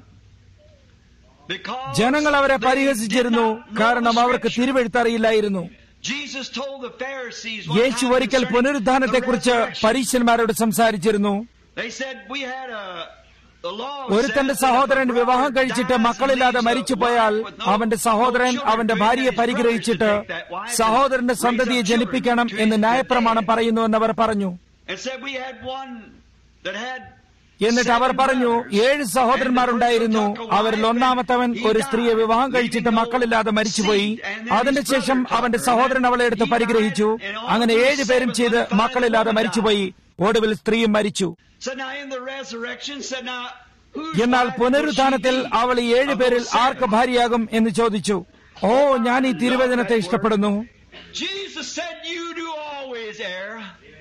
Because ജനങ്ങൾ അവരെ they പരിഹസിച്ചിരുന്നു did not know കാരണം the അവർക്ക് scripture. തിരുവെഴുത്തറിയില്ലായിരുന്നു Jesus told the Pharisees one Yeshu time ഒരിക്കൽ concerning പുനരുദ്ധാനത്തെക്കുറിച്ച് the resurrection. പരീശന്മാരോട് സംസാരിച്ചിരുന്നു They said we had a the law ഒരുത്തന്റെ says that സഹോദരൻ if a വിവാഹം brother കഴിച്ചിട്ട് dies മക്കളില്ലാതെ and leaves a മരിച്ചുപോയാൽ wife with no- അവന്റെ സഹോദരൻ no children അവന്റെ to him, ഭാര്യയെ then his brothers പരിഗ്രഹിച്ചിട്ട് should take that wife and സഹോദരന്റെ raise up സന്തതിയെ children ജനിപ്പിക്കണം to എന്ന് his ന്യായപ്രമാണം dead. പറയുന്നുവെന്ന് അവർ പറഞ്ഞു And said we had one that had എന്നിട്ട് അവർ seven പറഞ്ഞു brothers. ഏഴ് സഹോദരന്മാരുണ്ടായിരുന്നു അവരിൽ ഒന്നാമത്തവൻ ഒരു സ്ത്രീയെ വിവാഹം കഴിച്ചിട്ട് മക്കളില്ലാതെ മരിച്ചുപോയി അതിനുശേഷം അവന്റെ സഹോദരൻ അവളെ എടുത്ത് പരിഗ്രഹിച്ചു അങ്ങനെ ഏഴ് പേരും ചെയ്ത് മക്കളില്ലാതെ മരിച്ചുപോയി ഒടുവിൽ സ്ത്രീയും മരിച്ചു Said now in the resurrection said now whose എന്നാൽ wife will പുനരുത്ഥാനത്തിൽ she be അവൾ ഈ ഏഴ് of പേരിൽ those seven? ആർക്ക് ഭാര്യയാകും എന്ന് ചോദിച്ചു ഓ ഞാൻ ഈ തിരുവചനത്തെ ഇഷ്ടപ്പെടുന്നു Jesus said you do always err.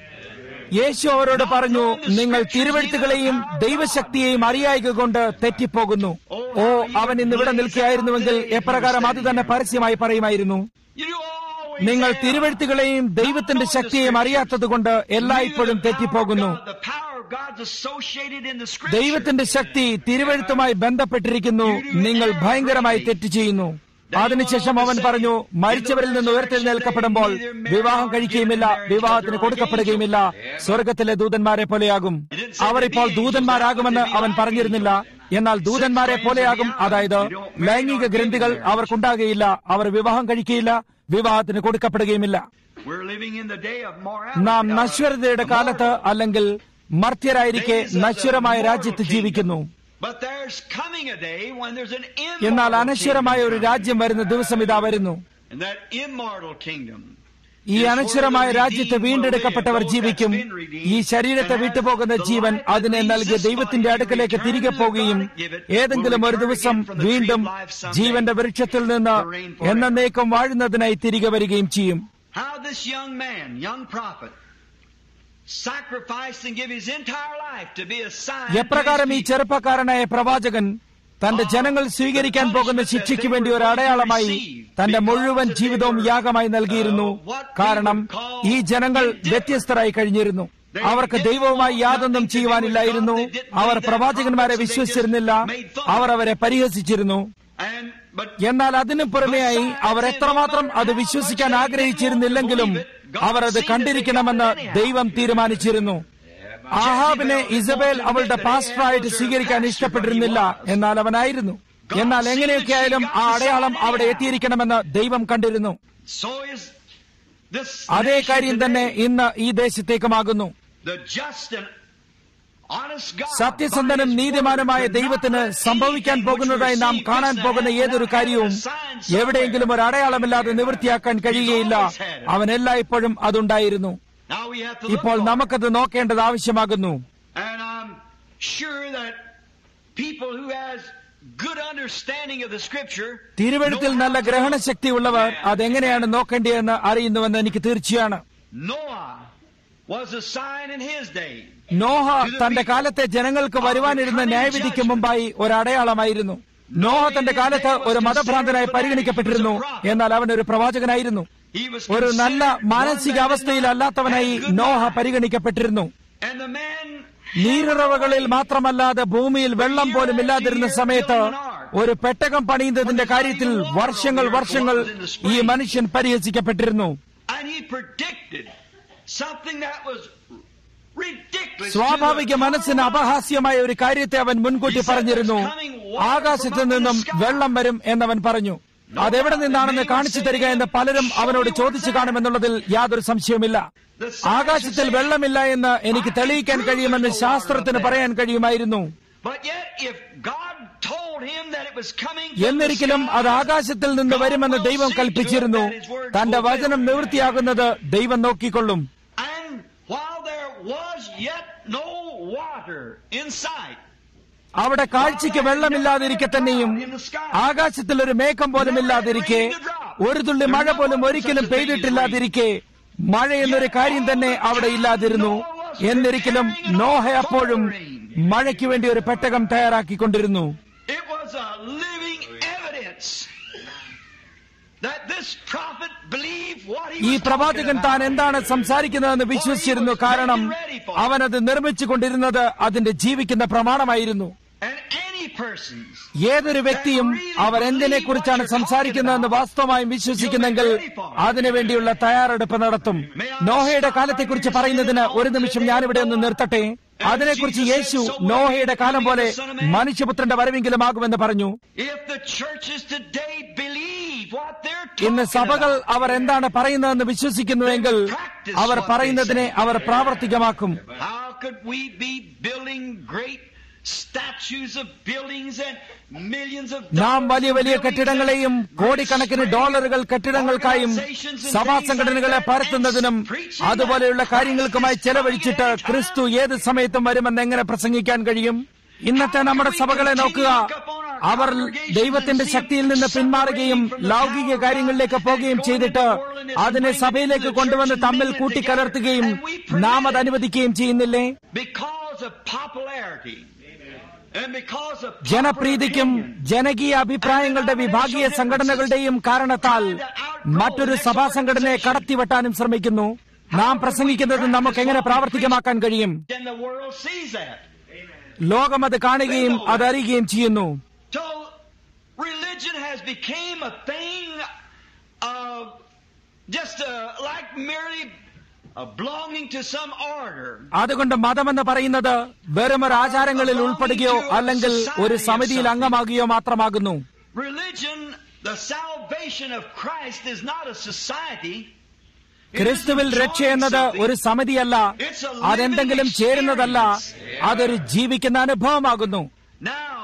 യേശു അവരോട് പറഞ്ഞു നിങ്ങൾ തിരുവഴുത്തുകളെയും ദൈവശക്തിയെയും അറിയായിക കൊണ്ട് തെറ്റിപ്പോകുന്നു ഓ അവൻ ഇന്ന് ഇവിടെ നിൽക്കുകയായിരുന്നുവെങ്കിൽ എപ്രകാരം അത് തന്നെ പരസ്യമായി പറയുമായിരുന്നു You do always നിങ്ങൾ err. തിരുവഴുത്തുകളെയും ദൈവത്തിന്റെ ശക്തിയെയും അറിയാത്തതുകൊണ്ട് എല്ലായ്പ്പോഴും തെറ്റിപ്പോകുന്നു The power of God's associated in the scripture. ദൈവത്തിന്റെ ശക്തി തിരുവഴുത്തുമായി ബന്ധപ്പെട്ടിരിക്കുന്നു നിങ്ങൾ ഭയങ്കരമായി തെറ്റ് ചെയ്യുന്നു അതിനുശേഷം അവൻ പറഞ്ഞു മരിച്ചവരിൽ നിന്ന് ഉയർത്തെഴുന്നേൽക്കപ്പെടുമ്പോൾ വിവാഹം കഴിക്കുകയുമില്ല വിവാഹത്തിന് കൊടുക്കപ്പെടുകയുമില്ല സ്വർഗത്തിലെ ദൂതന്മാരെ പോലെയാകും അവർ ഇപ്പോൾ ദൂതന്മാരാകുമെന്ന് അവൻ പറഞ്ഞിരുന്നില്ല എന്നാൽ ദൂതന്മാരെ പോലെയാകും അതായത് ലൈംഗിക ഗ്രന്ഥികൾ അവർക്കുണ്ടാകുകയില്ല അവർ വിവാഹം കഴിക്കുകയില്ല വിവാഹത്തിന് കൊടുക്കപ്പെടുകയുമില്ല We're living in the day of morality. നാം uh, നശ്വരതയുടെ കാലത്ത് അല്ലെങ്കിൽ മർത്യരായിരിക്കെ days of the നശ്വരമായ moral രാജ്യത്ത് kingdom. ജീവിക്കുന്നു But there's coming a day when there's an എന്നാൽ immortal അനശ്വരമായ ഒരു kingdom. രാജ്യം വരുന്ന ദിവസം ഇതാ വരുന്നു And that immortal kingdom ഈ അനശ്വരമായ രാജ്യത്ത് വീണ്ടെടുക്കപ്പെട്ടവർ ജീവിക്കും ഈ ശരീരത്തെ വിട്ടുപോകുന്ന ജീവൻ അതിനെ നൽകിയ ദൈവത്തിന്റെ അടുക്കലേക്ക് തിരികെ പോകുകയും ഏതെങ്കിലും ഒരു ദിവസം വീണ്ടും ജീവന്റെ വൃക്ഷത്തിൽ നിന്ന് എന്നേക്കും വാഴുന്നതിനായി തിരികെ വരികയും ചെയ്യും How this young man, young prophet, sacrificed and give his entire life to be a sign. എപ്രകാരം ഈ ചെറുപ്പക്കാരനായ പ്രവാചകൻ തന്റെ ജനങ്ങൾ സ്വീകരിക്കാൻ പോകുന്ന ശിക്ഷയ്ക്ക് വേണ്ടി ഒരു അടയാളമായി തന്റെ മുഴുവൻ ജീവിതവും യാഗമായി നൽകിയിരുന്നു കാരണം ഈ ജനങ്ങൾ വ്യത്യസ്തരായി കഴിഞ്ഞിരുന്നു അവർക്ക് ദൈവവുമായി യാതൊന്നും ചെയ്യുവാനില്ലായിരുന്നു അവർ പ്രവാചകന്മാരെ വിശ്വസിച്ചിരുന്നില്ല അവർ അവരെ പരിഹസിച്ചിരുന്നു And, but എന്നാൽ അതിനു പുറമെയായി അവർ എത്രമാത്രം അത് വിശ്വസിക്കാൻ ആഗ്രഹിച്ചിരുന്നില്ലെങ്കിലും അവർ അത് കണ്ടിരിക്കണമെന്ന് ദൈവം തീരുമാനിച്ചിരുന്നു ആഹാബിനെ ഇസബേൽ അവളുടെ പാസ്റ്ററായിട്ട് സ്വീകരിക്കാൻ ഇഷ്ടപ്പെട്ടിരുന്നില്ല എന്നാൽ അവനായിരുന്നു എന്നാൽ എങ്ങനെയൊക്കെയായാലും ആ അടയാളം അവിടെ എത്തിയിരിക്കണമെന്ന് ദൈവം കണ്ടിരുന്നു so is this അതേ nation കാര്യം തന്നെ today. ഇന്ന് ഈ ദേശത്തേക്കുമാകുന്നു The just and honest God. സത്യസന്ധനും നീതിമാനുമായ ദൈവത്തിന് സംഭവിക്കാൻ പോകുന്നതായി നാം കാണാൻ പോകുന്ന ഏതൊരു കാര്യവും എവിടെയെങ്കിലും ഒരു അടയാളമില്ലാതെ നിവൃത്തിയാക്കാൻ കഴിയുകയില്ല അവൻ എല്ലായ്പ്പോഴും അതുണ്ടായിരുന്നു Now we have to look ഇപ്പോൾ for it. നമുക്കത് നോക്കേണ്ടത് ആവശ്യമാകുന്നു And I'm sure that people who has good understanding of the scripture തിരുവഴുത്തിൽ നല്ല ഗ്രഹണശക്തി ഉള്ളവർ അതെങ്ങനെയാണ് നോക്കേണ്ടതെന്ന് അറിയുന്നുവെന്ന് എനിക്ക് തീർച്ചയാണ് Noah was a sign in his day. Noah തന്റെ കാലത്തെ ജനങ്ങൾക്ക് വരുവാനിരുന്ന ന്യായവിധിക്ക് മുമ്പായി ഒരു അടയാളമായിരുന്നു നോഹ തന്റെ കാലത്ത് ഒരു മതഭ്രാന്തനായി പരിഗണിക്കപ്പെട്ടിരുന്നു എന്നാൽ അവൻ ഒരു പ്രവാചകനായിരുന്നു He was ഒരു നല്ല considered one മാനസികാവസ്ഥയിലല്ലാത്തവനായി that had good Noah knowledge. പരിഗണിക്കപ്പെട്ടിരുന്നു And the man നീരുറവകളിൽ മാത്രമല്ലാതെ ഭൂമിയിൽ വെള്ളം പോലും ഇല്ലാതിരുന്ന സമയത്ത് ഒരു പെട്ടകം പണിയുന്നതിന്റെ കാര്യത്തിൽ വർഷങ്ങൾ വർഷങ്ങൾ ഈ മനുഷ്യൻ പരിഹസിക്കപ്പെട്ടിരുന്നു And he predicted something that was ridiculous. to സ്വാഭാവിക the മനസ്സിന് അപഹാസ്യമായ ഒരു കാര്യത്തെ അവൻ മുൻകൂട്ടി പറഞ്ഞിരുന്നു ആകാശത്ത് നിന്നും വെള്ളം വരും എന്നവൻ പറഞ്ഞു അതെവിടെ നിന്നാണെന്ന് കാണിച്ചു തരിക എന്ന് പലരും അവനോട് ചോദിച്ചു കാണുമെന്നുള്ളതിൽ യാതൊരു സംശയവുമില്ല ആകാശത്തിൽ വെള്ളമില്ല എന്ന് എനിക്ക് തെളിയിക്കാൻ കഴിയുമെന്ന് ശാസ്ത്രത്തിന് പറയാൻ കഴിയുമായിരുന്നു But yet, if God told him that it was coming from the എന്നിരിക്കലും sky, അത് ആകാശത്തിൽ നിന്ന് വരുമെന്ന് ദൈവം കൽപ്പിച്ചിരുന്നു തന്റെ വചനം നിവൃത്തിയാകുന്നത് ദൈവം നോക്കിക്കൊള്ളും And while there was yet no water in sight, അവിടെ കാഴ്ചയ്ക്ക് വെള്ളമില്ലാതിരിക്കെ തന്നെയും ആകാശത്തിൽ ഒരു മേഘം പോലും ഇല്ലാതിരിക്കെ ഒരു തുള്ളി മഴ പോലും ഒരിക്കലും പെയ്തിട്ടില്ലാതിരിക്കെ മഴ എന്നൊരു കാര്യം തന്നെ അവിടെ ഇല്ലാതിരുന്നു എന്നിരിക്കലും നോഹ അപ്പോഴും മഴയ്ക്ക് വേണ്ടി ഒരു പെട്ടകം തയ്യാറാക്കിക്കൊണ്ടിരുന്നു it was a living evidence that this prophet believed what he ഈ was പ്രവാചകൻ talking താൻ about. എന്താണ് സംസാരിക്കുന്നതെന്ന് വിശ്വസിച്ചിരുന്നു കാരണം അവനത് നിർമ്മിച്ചുകൊണ്ടിരുന്നത് അതിന്റെ ജീവിക്കുന്ന പ്രമാണമായിരുന്നു And any persons ഏതൊരു വ്യക്തിയും അവർ എന്തിനെ കുറിച്ചാണ് സംസാരിക്കുന്നതെന്ന് വാസ്തവമായും വിശ്വസിക്കുന്നെങ്കിൽ അതിനുവേണ്ടിയുള്ള തയ്യാറെടുപ്പ് നടത്തും നോഹയുടെ കാലത്തെക്കുറിച്ച് പറയുന്നതിന് ഒരു നിമിഷം ഞാനിവിടെ ഒന്ന് നിർത്തട്ടെ അതിനെക്കുറിച്ച് യേശു നോഹയുടെ കാലം പോലെ മനുഷ്യപുത്രന്റെ വരവെങ്കിലുമാകുമെന്ന് പറഞ്ഞു If the churches today believe what they're ഇന്ന് talking സഭകൾ about, അവർ എന്താണ് പറയുന്നതെന്ന് വിശ്വസിക്കുന്നുവെങ്കിൽ അവർ പറയുന്നതിനെ അവർ പ്രാവർത്തികമാക്കും how could we be building great statues of buildings and millions of നാം dollars വലിയ in വലിയ buildings കെട്ടിടങ്ങളെയും and കോടിക്കണക്കിന് ഡോളറുകൾ കെട്ടിടങ്ങൾക്കായും സഭാ സംഘടനകളെ പരത്തുന്നതിനും അതുപോലെയുള്ള കാര്യങ്ങൾക്കുമായി ചെലവഴിച്ചിട്ട് ക്രിസ്തു ഏത് സമയത്തും വരുമെന്ന് എങ്ങനെ പ്രസംഗിക്കാൻ കഴിയും ഇന്നത്തെ നമ്മുടെ സഭകളെ നോക്കുക അവർ ദൈവത്തിന്റെ ശക്തിയിൽ നിന്ന് പിന്മാറുകയും ലൗകിക കാര്യങ്ങളിലേക്ക് പോകുകയും ചെയ്തിട്ട് അതിനെ സഭയിലേക്ക് കൊണ്ടുവന്ന് തമ്മിൽ കൂട്ടിക്കലർത്തുകയും നാം അത് അനുവദിക്കുകയും ചെയ്യുന്നില്ലേ because of popularity and because of ജനപ്രീതിക്കും ജനകീയ അഭിപ്രായങ്ങളുടെ വിഭാഗീയ സംഘടനകളുടെയും കാരണത്താൽ മറ്റൊരു സഭാ സംഘടനയെ കടത്തിവെട്ടാനും ശ്രമിക്കുന്നു നാം പ്രസംഗിക്കുന്നത് നമുക്ക് എങ്ങനെ പ്രാവർത്തികമാക്കാൻ കഴിയും and the world sees that. ലോകം അത് കാണുകയും അത് അറിയുകയും ചെയ്യുന്നു So religion has become a thing of just uh, like merely uh, belonging to some order. അതുകൊണ്ട് മതമെന്ന് പറയുന്നത് വെറും ഒരു ആചാരങ്ങളിൽ ഉൾപ്പെടുകയോ അല്ലെങ്കിൽ ഒരു സമിതിയിൽ അംഗമാകുകയോ മാത്രമാകുന്നു Religion, the salvation of Christ is not a society. It ക്രിസ്തുവിൽ isn't രക്ഷ joining എന്നത് something. ഒരു സമിതിയല്ല അതെന്തെങ്കിലും ചേരുന്നതല്ല അതൊരു ജീവിക്കുന്ന അനുഭവമാകുന്നു Now,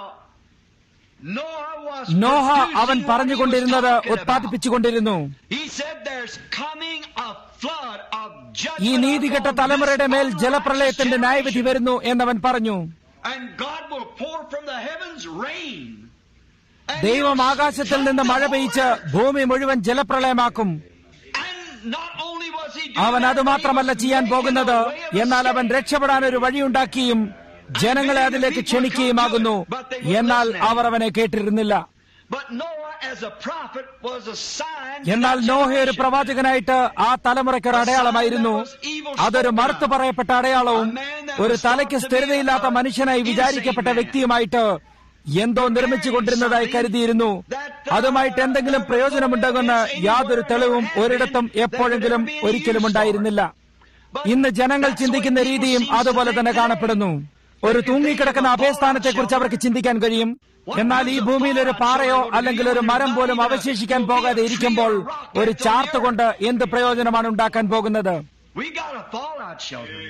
Noah was Noah producing അവൻ what he was പറഞ്ഞുകൊണ്ടിരുന്നത് talking about. ഉത്പാദിപ്പിച്ചുകൊണ്ടിരുന്നു He said there's coming a flood of ഈ judgment നീതികെട്ട upon തലമുറയുടെ this മേൽ unrighteous ജലപ്രളയത്തിന്റെ ന്യായവിധി generation. വരുന്നു എന്നവൻ പറഞ്ഞു And God will pour from the heavens rain. And ദൈവം he'll ആകാശത്തിൽ flood നിന്ന് the മഴ whole പെയ്ച്ച് earth. ഭൂമി മുഴുവൻ ജലപ്രളയമാക്കും And not only was he അവൻ അത് മാത്രമല്ല ചെയ്യാൻ പോകുന്നത് എന്നാൽ അവൻ രക്ഷപ്പെടാൻ ഒരു വഴിയുണ്ടാക്കിയും ജനങ്ങളെ അതിലേക്ക് ക്ഷണിക്കുകയുമാകുന്നു എന്നാൽ അവർ അവനെ കേട്ടിരുന്നില്ല But Noah, as a prophet, was a sign. to എന്നാൽ that നോഹ ഒരു generation. പ്രവാചകനായിട്ട് ആ തലമുറയ്ക്ക് ഒരു അടയാളമായിരുന്നു അതൊരു മറുത്തു പറയപ്പെട്ട അടയാളവും ഒരു തലയ്ക്ക് സ്ഥിരതയില്ലാത്ത മനുഷ്യനായി വിചാരിക്കപ്പെട്ട വ്യക്തിയുമായിട്ട് എന്തോ നിർമ്മിച്ചു കൊണ്ടിരുന്നതായി കരുതിയിരുന്നു അതുമായിട്ട് എന്തെങ്കിലും പ്രയോജനമുണ്ടെന്ന് യാതൊരു തെളിവും ഒരിടത്തും എപ്പോഴെങ്കിലും ഒരിക്കലും ഉണ്ടായിരുന്നില്ല ഇന്ന് ജനങ്ങൾ ചിന്തിക്കുന്ന രീതിയും അതുപോലെ തന്നെ കാണപ്പെടുന്നു ഒരു തൂങ്ങിക്കിടക്കുന്ന അഭയസ്ഥാനത്തെക്കുറിച്ച് അവർക്ക് ചിന്തിക്കാൻ കഴിയും എന്നാൽ ഈ ഭൂമിയിൽ ഒരു പാറയോ അല്ലെങ്കിൽ ഒരു മരം പോലും അവശേഷിക്കാൻ പോകാതെ ഇരിക്കുമ്പോൾ ഒരു ചാർത്ത് കൊണ്ട് എന്ത് പ്രയോജനമാണ് ഉണ്ടാക്കാൻ പോകുന്നത് We got a fallout shelter.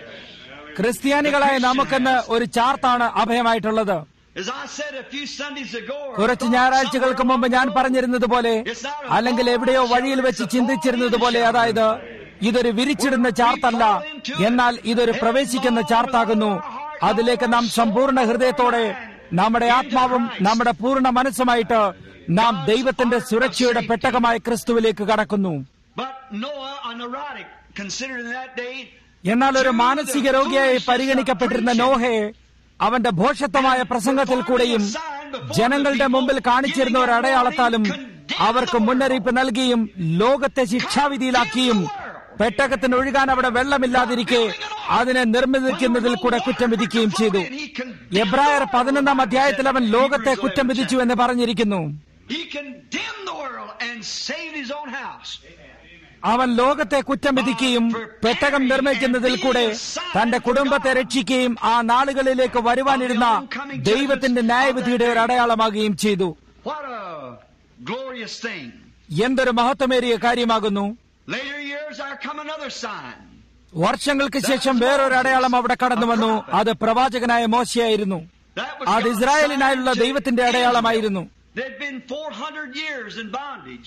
ക്രിസ്ത്യാനികളായ നമുക്കെന്ന് ഒരു ചാർത്താണ് അഭയമായിട്ടുള്ളത് As I said a few Sundays ago, or കുറച്ച് ഞായറാഴ്ചകൾക്ക് മുമ്പ് ഞാൻ പറഞ്ഞിരുന്നത് പോലെ അല്ലെങ്കിൽ എവിടെയോ വഴിയിൽ വെച്ച് ചിന്തിച്ചിരുന്നത് പോലെ അതായത് ഇതൊരു വിരിച്ചിടുന്ന ചാർത്തല്ല എന്നാൽ ഇതൊരു പ്രവേശിക്കുന്ന ചാർത്താകുന്നു അതിലേക്ക് നാം സമ്പൂർണ്ണ ഹൃദയത്തോടെ നമ്മുടെ ആത്മാവും നമ്മുടെ പൂർണ്ണ മനസ്സുമായിട്ട് നാം ദൈവത്തിന്റെ സുരക്ഷയുടെ പെട്ടകമായ ക്രിസ്തുവിലേക്ക് കടക്കുന്നു But Noah, a neurotic, considered in that day, എന്നാൽ ഒരു മാനസിക രോഗിയായി പരിഗണിക്കപ്പെട്ടിരുന്ന നോഹയെ അവന്റെ ഭോഷത്വമായ പ്രസംഗത്തിൽ കൂടെയും ജനങ്ങളുടെ മുമ്പിൽ കാണിച്ചിരുന്ന ഒരു അടയാളത്താലും അവർക്ക് മുന്നറിയിപ്പ് നൽകിയും ലോകത്തെ ശിക്ഷാവിധിയിലാക്കിയും പെട്ടകത്തിന് ഒഴുകാൻ അവിടെ വെള്ളമില്ലാതിരിക്കെ അതിനെ നിർമ്മിക്കുന്നതിൽ കൂടെ കുറ്റം വിധിക്കുകയും ചെയ്തു and he condemned, എബ്രായർ പതിനൊന്നാം അധ്യായത്തിൽ അവൻ ലോകത്തെ കുറ്റം വിധിച്ചു എന്ന് പറഞ്ഞിരിക്കുന്നു he condemned the world and saved his own house. അവൻ ലോകത്തെ കുറ്റം വിധിക്കുകയും പെട്ടകം നിർമ്മിക്കുന്നതിൽ കൂടെ തന്റെ കുടുംബത്തെ രക്ഷിക്കുകയും ആ നാളുകളിലേക്ക് വരുവാനിരുന്ന ദൈവത്തിന്റെ ന്യായവിധിയുടെ ഒരു അടയാളമാകുകയും ചെയ്തു What a glorious thing. എന്തൊരു മഹത്വമേറിയ കാര്യമാകുന്നു Later years, there come another sign. വർഷങ്ങൾക്ക് ശേഷം വേറൊരു അടയാളം അവിടെ കടന്നു വന്നു അത് പ്രവാചകനായ മോശയായിരുന്നു That was അത് God's ഇസ്രായേലിനായുള്ള sign to ദൈവത്തിന്റെ അടയാളമായിരുന്നു Israel. They'd been 400 years in bondage.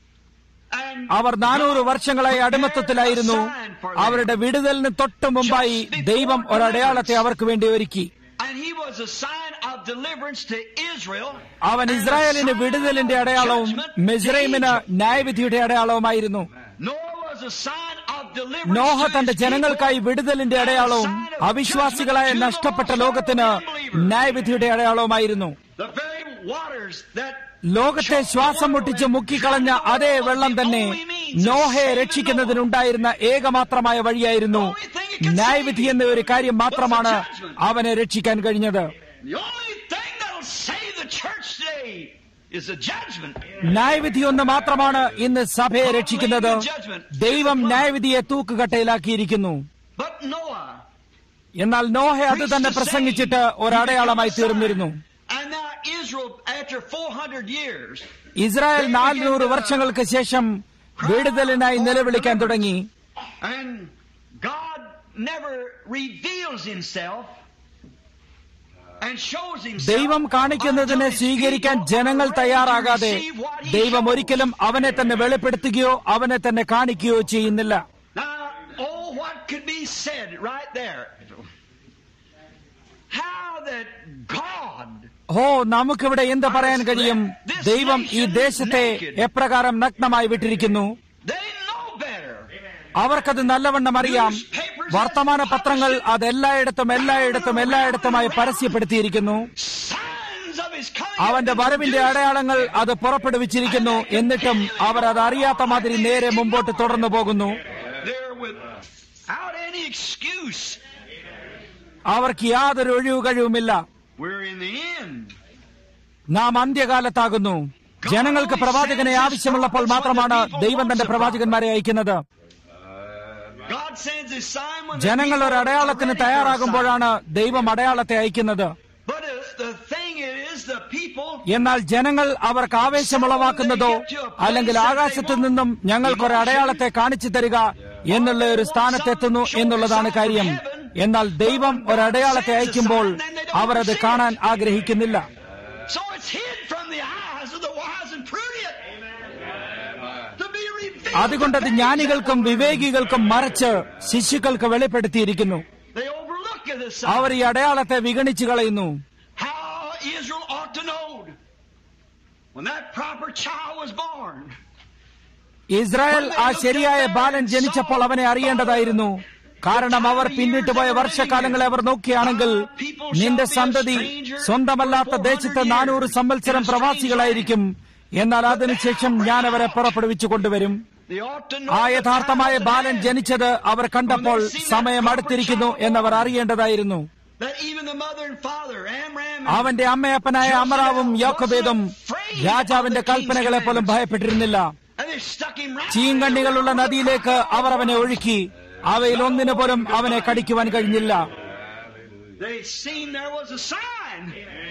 And അവർ നാനൂറ് വർഷങ്ങളായി അടിമത്തത്തിലായിരുന്നു അവരുടെ വിടുതലിന് തൊട്ടു മുമ്പായി ദൈവം ഒരടയാളത്തെ അവർക്ക് വേണ്ടി ഒരുക്കി And he was a sign of deliverance to Israel. അവൻ and a ഇസ്രായേലിന് sign വിടുതലിന്റെ of അടയാളവും judgment to മെസ്രൈമിന് Egypt. ന്യായവിധിയുടെ അടയാളവുമായിരുന്നു Noah was a sign of deliverance Noah to തന്റെ his ജനങ്ങൾക്കായി people. വിടുതലിന്റെ അടയാളവും അവിശ്വാസികളായ നഷ്ടപ്പെട്ട ലോകത്തിന് ന്യായവിധിയുടെ അടയാളവുമായിരുന്നു The very waters that ലോകത്തെ ശ്വാസം മുട്ടിച്ച് മുക്കിക്കളഞ്ഞ അതേ വെള്ളം തന്നെ നോഹയെ രക്ഷിക്കുന്നതിനുണ്ടായിരുന്ന ഏകമാത്രമായ വഴിയായിരുന്നു ന്യായവിധി എന്ന ഒരു കാര്യം മാത്രമാണ് അവനെ രക്ഷിക്കാൻ കഴിഞ്ഞത് the only thing that'll save the church today is the judgment. ന്യായവിധി ഒന്ന് മാത്രമാണ് ഇന്ന് സഭയെ രക്ഷിക്കുന്നത് ദൈവം ന്യായവിധിയെ തൂക്കുകട്ടയിലാക്കിയിരിക്കുന്നു But Noah, എന്നാൽ നോഹ അത് തന്നെ പ്രസംഗിച്ചിട്ട് ഒരടയാളമായി തീർന്നിരുന്നു and now Israel, after 400 years, Israel നാനൂറ് വർഷങ്ങൾക്ക് ശേഷം വിടുതലിനായി നിലവിളിക്കാൻ തുടങ്ങി and God never reveals Himself and shows Himself. ദൈവം കാണിക്കുന്നതിനെ until His സ്വീകരിക്കാൻ people ജനങ്ങൾ are ready to തയ്യാറാകാതെ receive what He ദൈവം shows. ഒരിക്കലും അവനെ തന്നെ വെളിപ്പെടുത്തുകയോ അവനെ തന്നെ കാണിക്കുകയോ ചെയ്യുന്നില്ല Now, oh, what could be said right there? How that God ഓ നമുക്കിവിടെ എന്ത് പറയാൻ കഴിയും ദൈവം ഈ ദേശത്തെ എപ്രകാരം നഗ്നമായി വിട്ടിരിക്കുന്നു they know better. അവർക്കത് നല്ലവണ്ണം അറിയാം വർത്തമാന പത്രങ്ങൾ അത് എല്ലായിടത്തും എല്ലായിടത്തും എല്ലായിടത്തുമായി പരസ്യപ്പെടുത്തിയിരിക്കുന്നു Signs of His coming. അവന്റെ വരവിന്റെ അടയാളങ്ങൾ അത് പുറപ്പെടുവിച്ചിരിക്കുന്നു എന്നിട്ടും അവർ അത് അറിയാത്ത മാതിരി നേരെ മുമ്പോട്ട് തുടർന്നു പോകുന്നു They're without any excuse. അവർക്ക് യാതൊരു ഒഴിവ് കഴിവുമില്ല We're in the end. നാം അന്ത്യകാലത്താകുന്നു ജനങ്ങൾക്ക് പ്രവാചകനെ ആവശ്യമുള്ളപ്പോൾ മാത്രമാണ് ദൈവം തന്റെ പ്രവാചകന്മാരെ അയക്കുന്നത് God sends His sign when the ജനങ്ങൾ ഒരു people are അടയാളത്തിന് ready for a തയ്യാറാകുമ്പോഴാണ് ദൈവം അടയാളത്തെ അയക്കുന്നത് sign. But uh, the thing is, the people എന്നാൽ ജനങ്ങൾ അവർക്ക് ആവേശമുളവാക്കുന്നതോ അല്ലെങ്കിൽ ആകാശത്തു നിന്നും ഞങ്ങൾക്കൊരു അടയാളത്തെ കാണിച്ചു തരിക എന്നുള്ള ഒരു സ്ഥാനത്തെത്തുന്നു എന്നുള്ളതാണ് കാര്യം എന്നാൽ ദൈവം ഒരു അടയാളത്തെ അയക്കുമ്പോൾ അവർ അത് കാണാൻ ആഗ്രഹിക്കുന്നില്ല So it's hid from the eyes of the wise and prudent. To be revealed. അതുകൊണ്ടത് ജ്ഞാനികൾക്കും വിവേകികൾക്കും മറച്ച് ശിശുക്കൾക്ക് വെളിപ്പെടുത്തിയിരിക്കുന്നു They overlook this sign. അവർ ഈ അടയാളത്തെ വിഗണിച്ചു കളയുന്നു How Israel ought to know when that proper child was born. Israel ആ ശരിയായ ബാലൻ ജനിച്ചപ്പോൾ അവനെ അറിയേണ്ടതായിരുന്നു കാരണം അവർ പിന്നിട്ട് പോയ വർഷക്കാലങ്ങളെ അവർ നോക്കിയാണെങ്കിൽ നിന്റെ സന്തതി സ്വന്തമല്ലാത്ത ദേശത്ത് നാനൂറ് സംവത്സരം പ്രവാസികളായിരിക്കും എന്നാൽ അതിനുശേഷം ഞാൻ അവരെ പുറപ്പെടുവിച്ചു കൊണ്ടുവരും They ought to know ആ യഥാർത്ഥമായ ബാലൻ ജനിച്ചത് അവർ കണ്ടപ്പോൾ സമയം അടുത്തിരിക്കുന്നു എന്നവർ അറിയേണ്ടതായിരുന്നു that even the mother and father, Amram and അവന്റെ അമ്മയപ്പനായ അമറാവും യോക്കബേദും രാജാവിന്റെ കൽപ്പനകളെ പോലും ഭയപ്പെട്ടിരുന്നില്ല and they stuck him right ചീങ്കണ്ണികളുള്ള നദിയിലേക്ക് അവർ അവനെ ഒഴുക്കി അവയിൽ ഒന്നിനു പോലും അവനെ കടിക്കുവാൻ കഴിഞ്ഞില്ല They seen there was a sign.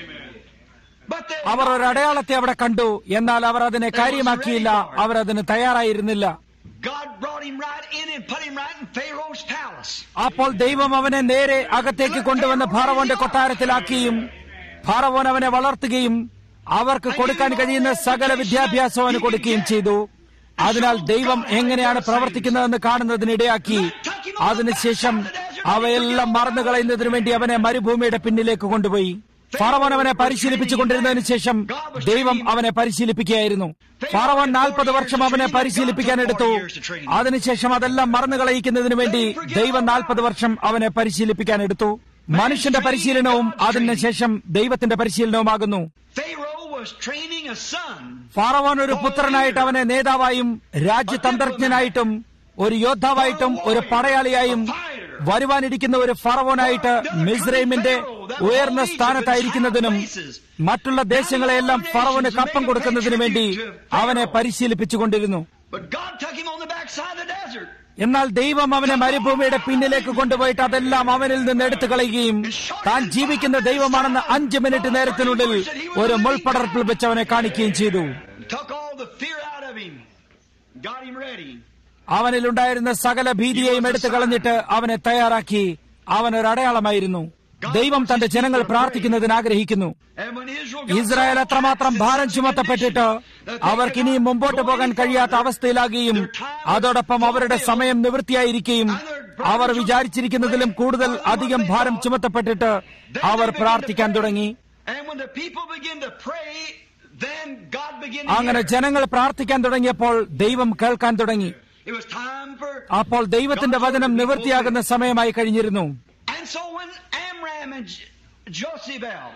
But they അവർ ഒരു അടയാളത്തെ അവിടെ കണ്ടു എന്നാൽ അവർ അതിനെ കാര്യമാക്കിയില്ല അവർ അതിന് തയ്യാറായിരുന്നില്ല God brought him right in and put him right in Pharaoh's palace. അപ്പോൾ ദൈവം അവനെ നേരെ അകത്തേക്ക് കൊണ്ടുവന്ന് ഫാറവോന്റെ കൊട്ടാരത്തിലാക്കിയും ഫാറവോൻ അവനെ വളർത്തുകയും അവർക്ക് കൊടുക്കാൻ കഴിയുന്ന സകല വിദ്യാഭ്യാസവും അവന് കൊടുക്കുകയും ചെയ്തു അതിനാൽ ദൈവം എങ്ങനെയാണ് പ്രവർത്തിക്കുന്നതെന്ന് കാണുന്നതിനിടയാക്കി അതിനുശേഷം അവയെല്ലാം മറന്നു കളയുന്നതിനു വേണ്ടി അവനെ മരുഭൂമിയുടെ പിന്നിലേക്ക് കൊണ്ടുപോയി ഫറവോൻ അവനെ പരിശീലിപ്പിച്ചു കൊണ്ടിരുന്നതിന് ശേഷം ദൈവം അവനെ പരിശീലിപ്പിക്കുകയായിരുന്നു ഫറവോൻ നാൽപ്പത് വർഷം അവനെ പരിശീലിപ്പിക്കാൻ എടുത്തു അതിനുശേഷം അതെല്ലാം മറന്നു കളയിക്കുന്നതിന് വേണ്ടി ദൈവം നാൽപ്പത് വർഷം അവനെ പരിശീലിപ്പിക്കാൻ എടുത്തു മനുഷ്യന്റെ പരിശീലനവും അതിനുശേഷം ദൈവത്തിന്റെ പരിശീലനവുമാകുന്നു Pharaoh was training a son. ഫാറവോൻ ഒരു പുത്രനായിട്ട് അവനെ നേതാവായും രാജ്യതന്ത്രജ്ഞനായിട്ടും ഒരു യോദ്ധാവായിട്ടും ഒരു പടയാളിയായും വരുവാനിരിക്കുന്ന ഒരു ഫറവോനായിട്ട് മിസ്രൈമിന്റെ ഉയർന്ന സ്ഥാനത്തായിരിക്കുന്നതിനും മറ്റുള്ള ദേശങ്ങളെയെല്ലാം ഫറവോന് കപ്പം കൊടുക്കുന്നതിനു വേണ്ടി അവനെ പരിശീലിപ്പിച്ചുകൊണ്ടിരുന്നു But God took him on the backside of the desert. എന്നാൽ ദൈവം അവനെ മരുഭൂമിയുടെ പിന്നിലേക്ക് കൊണ്ടുപോയിട്ട് അതെല്ലാം അവനിൽ നിന്ന് എടുത്തു കളയുകയും താൻ ജീവിക്കുന്ന ദൈവമാണെന്ന് അഞ്ച് മിനിറ്റ് നേരത്തിനുള്ളിൽ ഒരു മുൾപടർപ്പിൽ വെച്ച് അവനെ കാണിക്കുകയും ചെയ്തു Took all the fear out of him. Got him ready. അവനിലുണ്ടായിരുന്ന സകല ഭീതിയെയും എടുത്തു കളഞ്ഞിട്ട് അവനെ തയ്യാറാക്കി അവൻ ഒരു അടയാളമായിരുന്നു ദൈവം തന്റെ ജനങ്ങൾ പ്രാർത്ഥിക്കുന്നതിന് ആഗ്രഹിക്കുന്നു And when Israel got Israel so അത്രമാത്രം far ഭാരം from ചുമത്തപ്പെട്ടിട്ട് അവർക്ക് ഇനിയും മുമ്പോട്ട് പോകാൻ കഴിയാത്ത അവസ്ഥയിലാകുകയും അതോടൊപ്പം അവരുടെ സമയം നിവൃത്തിയായിരിക്കുകയും അവർ വിചാരിച്ചിരിക്കുന്നതിലും കൂടുതൽ അധികം ഭാരം ചുമത്തപ്പെട്ടിട്ട് അവർ പ്രാർത്ഥിക്കാൻ തുടങ്ങി And when the people begin to pray, then God began to അങ്ങനെ hear. ജനങ്ങൾ പ്രാർത്ഥിക്കാൻ തുടങ്ങിയപ്പോൾ ദൈവം കേൾക്കാൻ തുടങ്ങി It was time for അപ്പോൾ ദൈവത്തിന്റെ വചനം നിവൃത്തിയാകുന്ന സമയമായി കഴിഞ്ഞിരുന്നു And so when Amram and Jo- Jochebed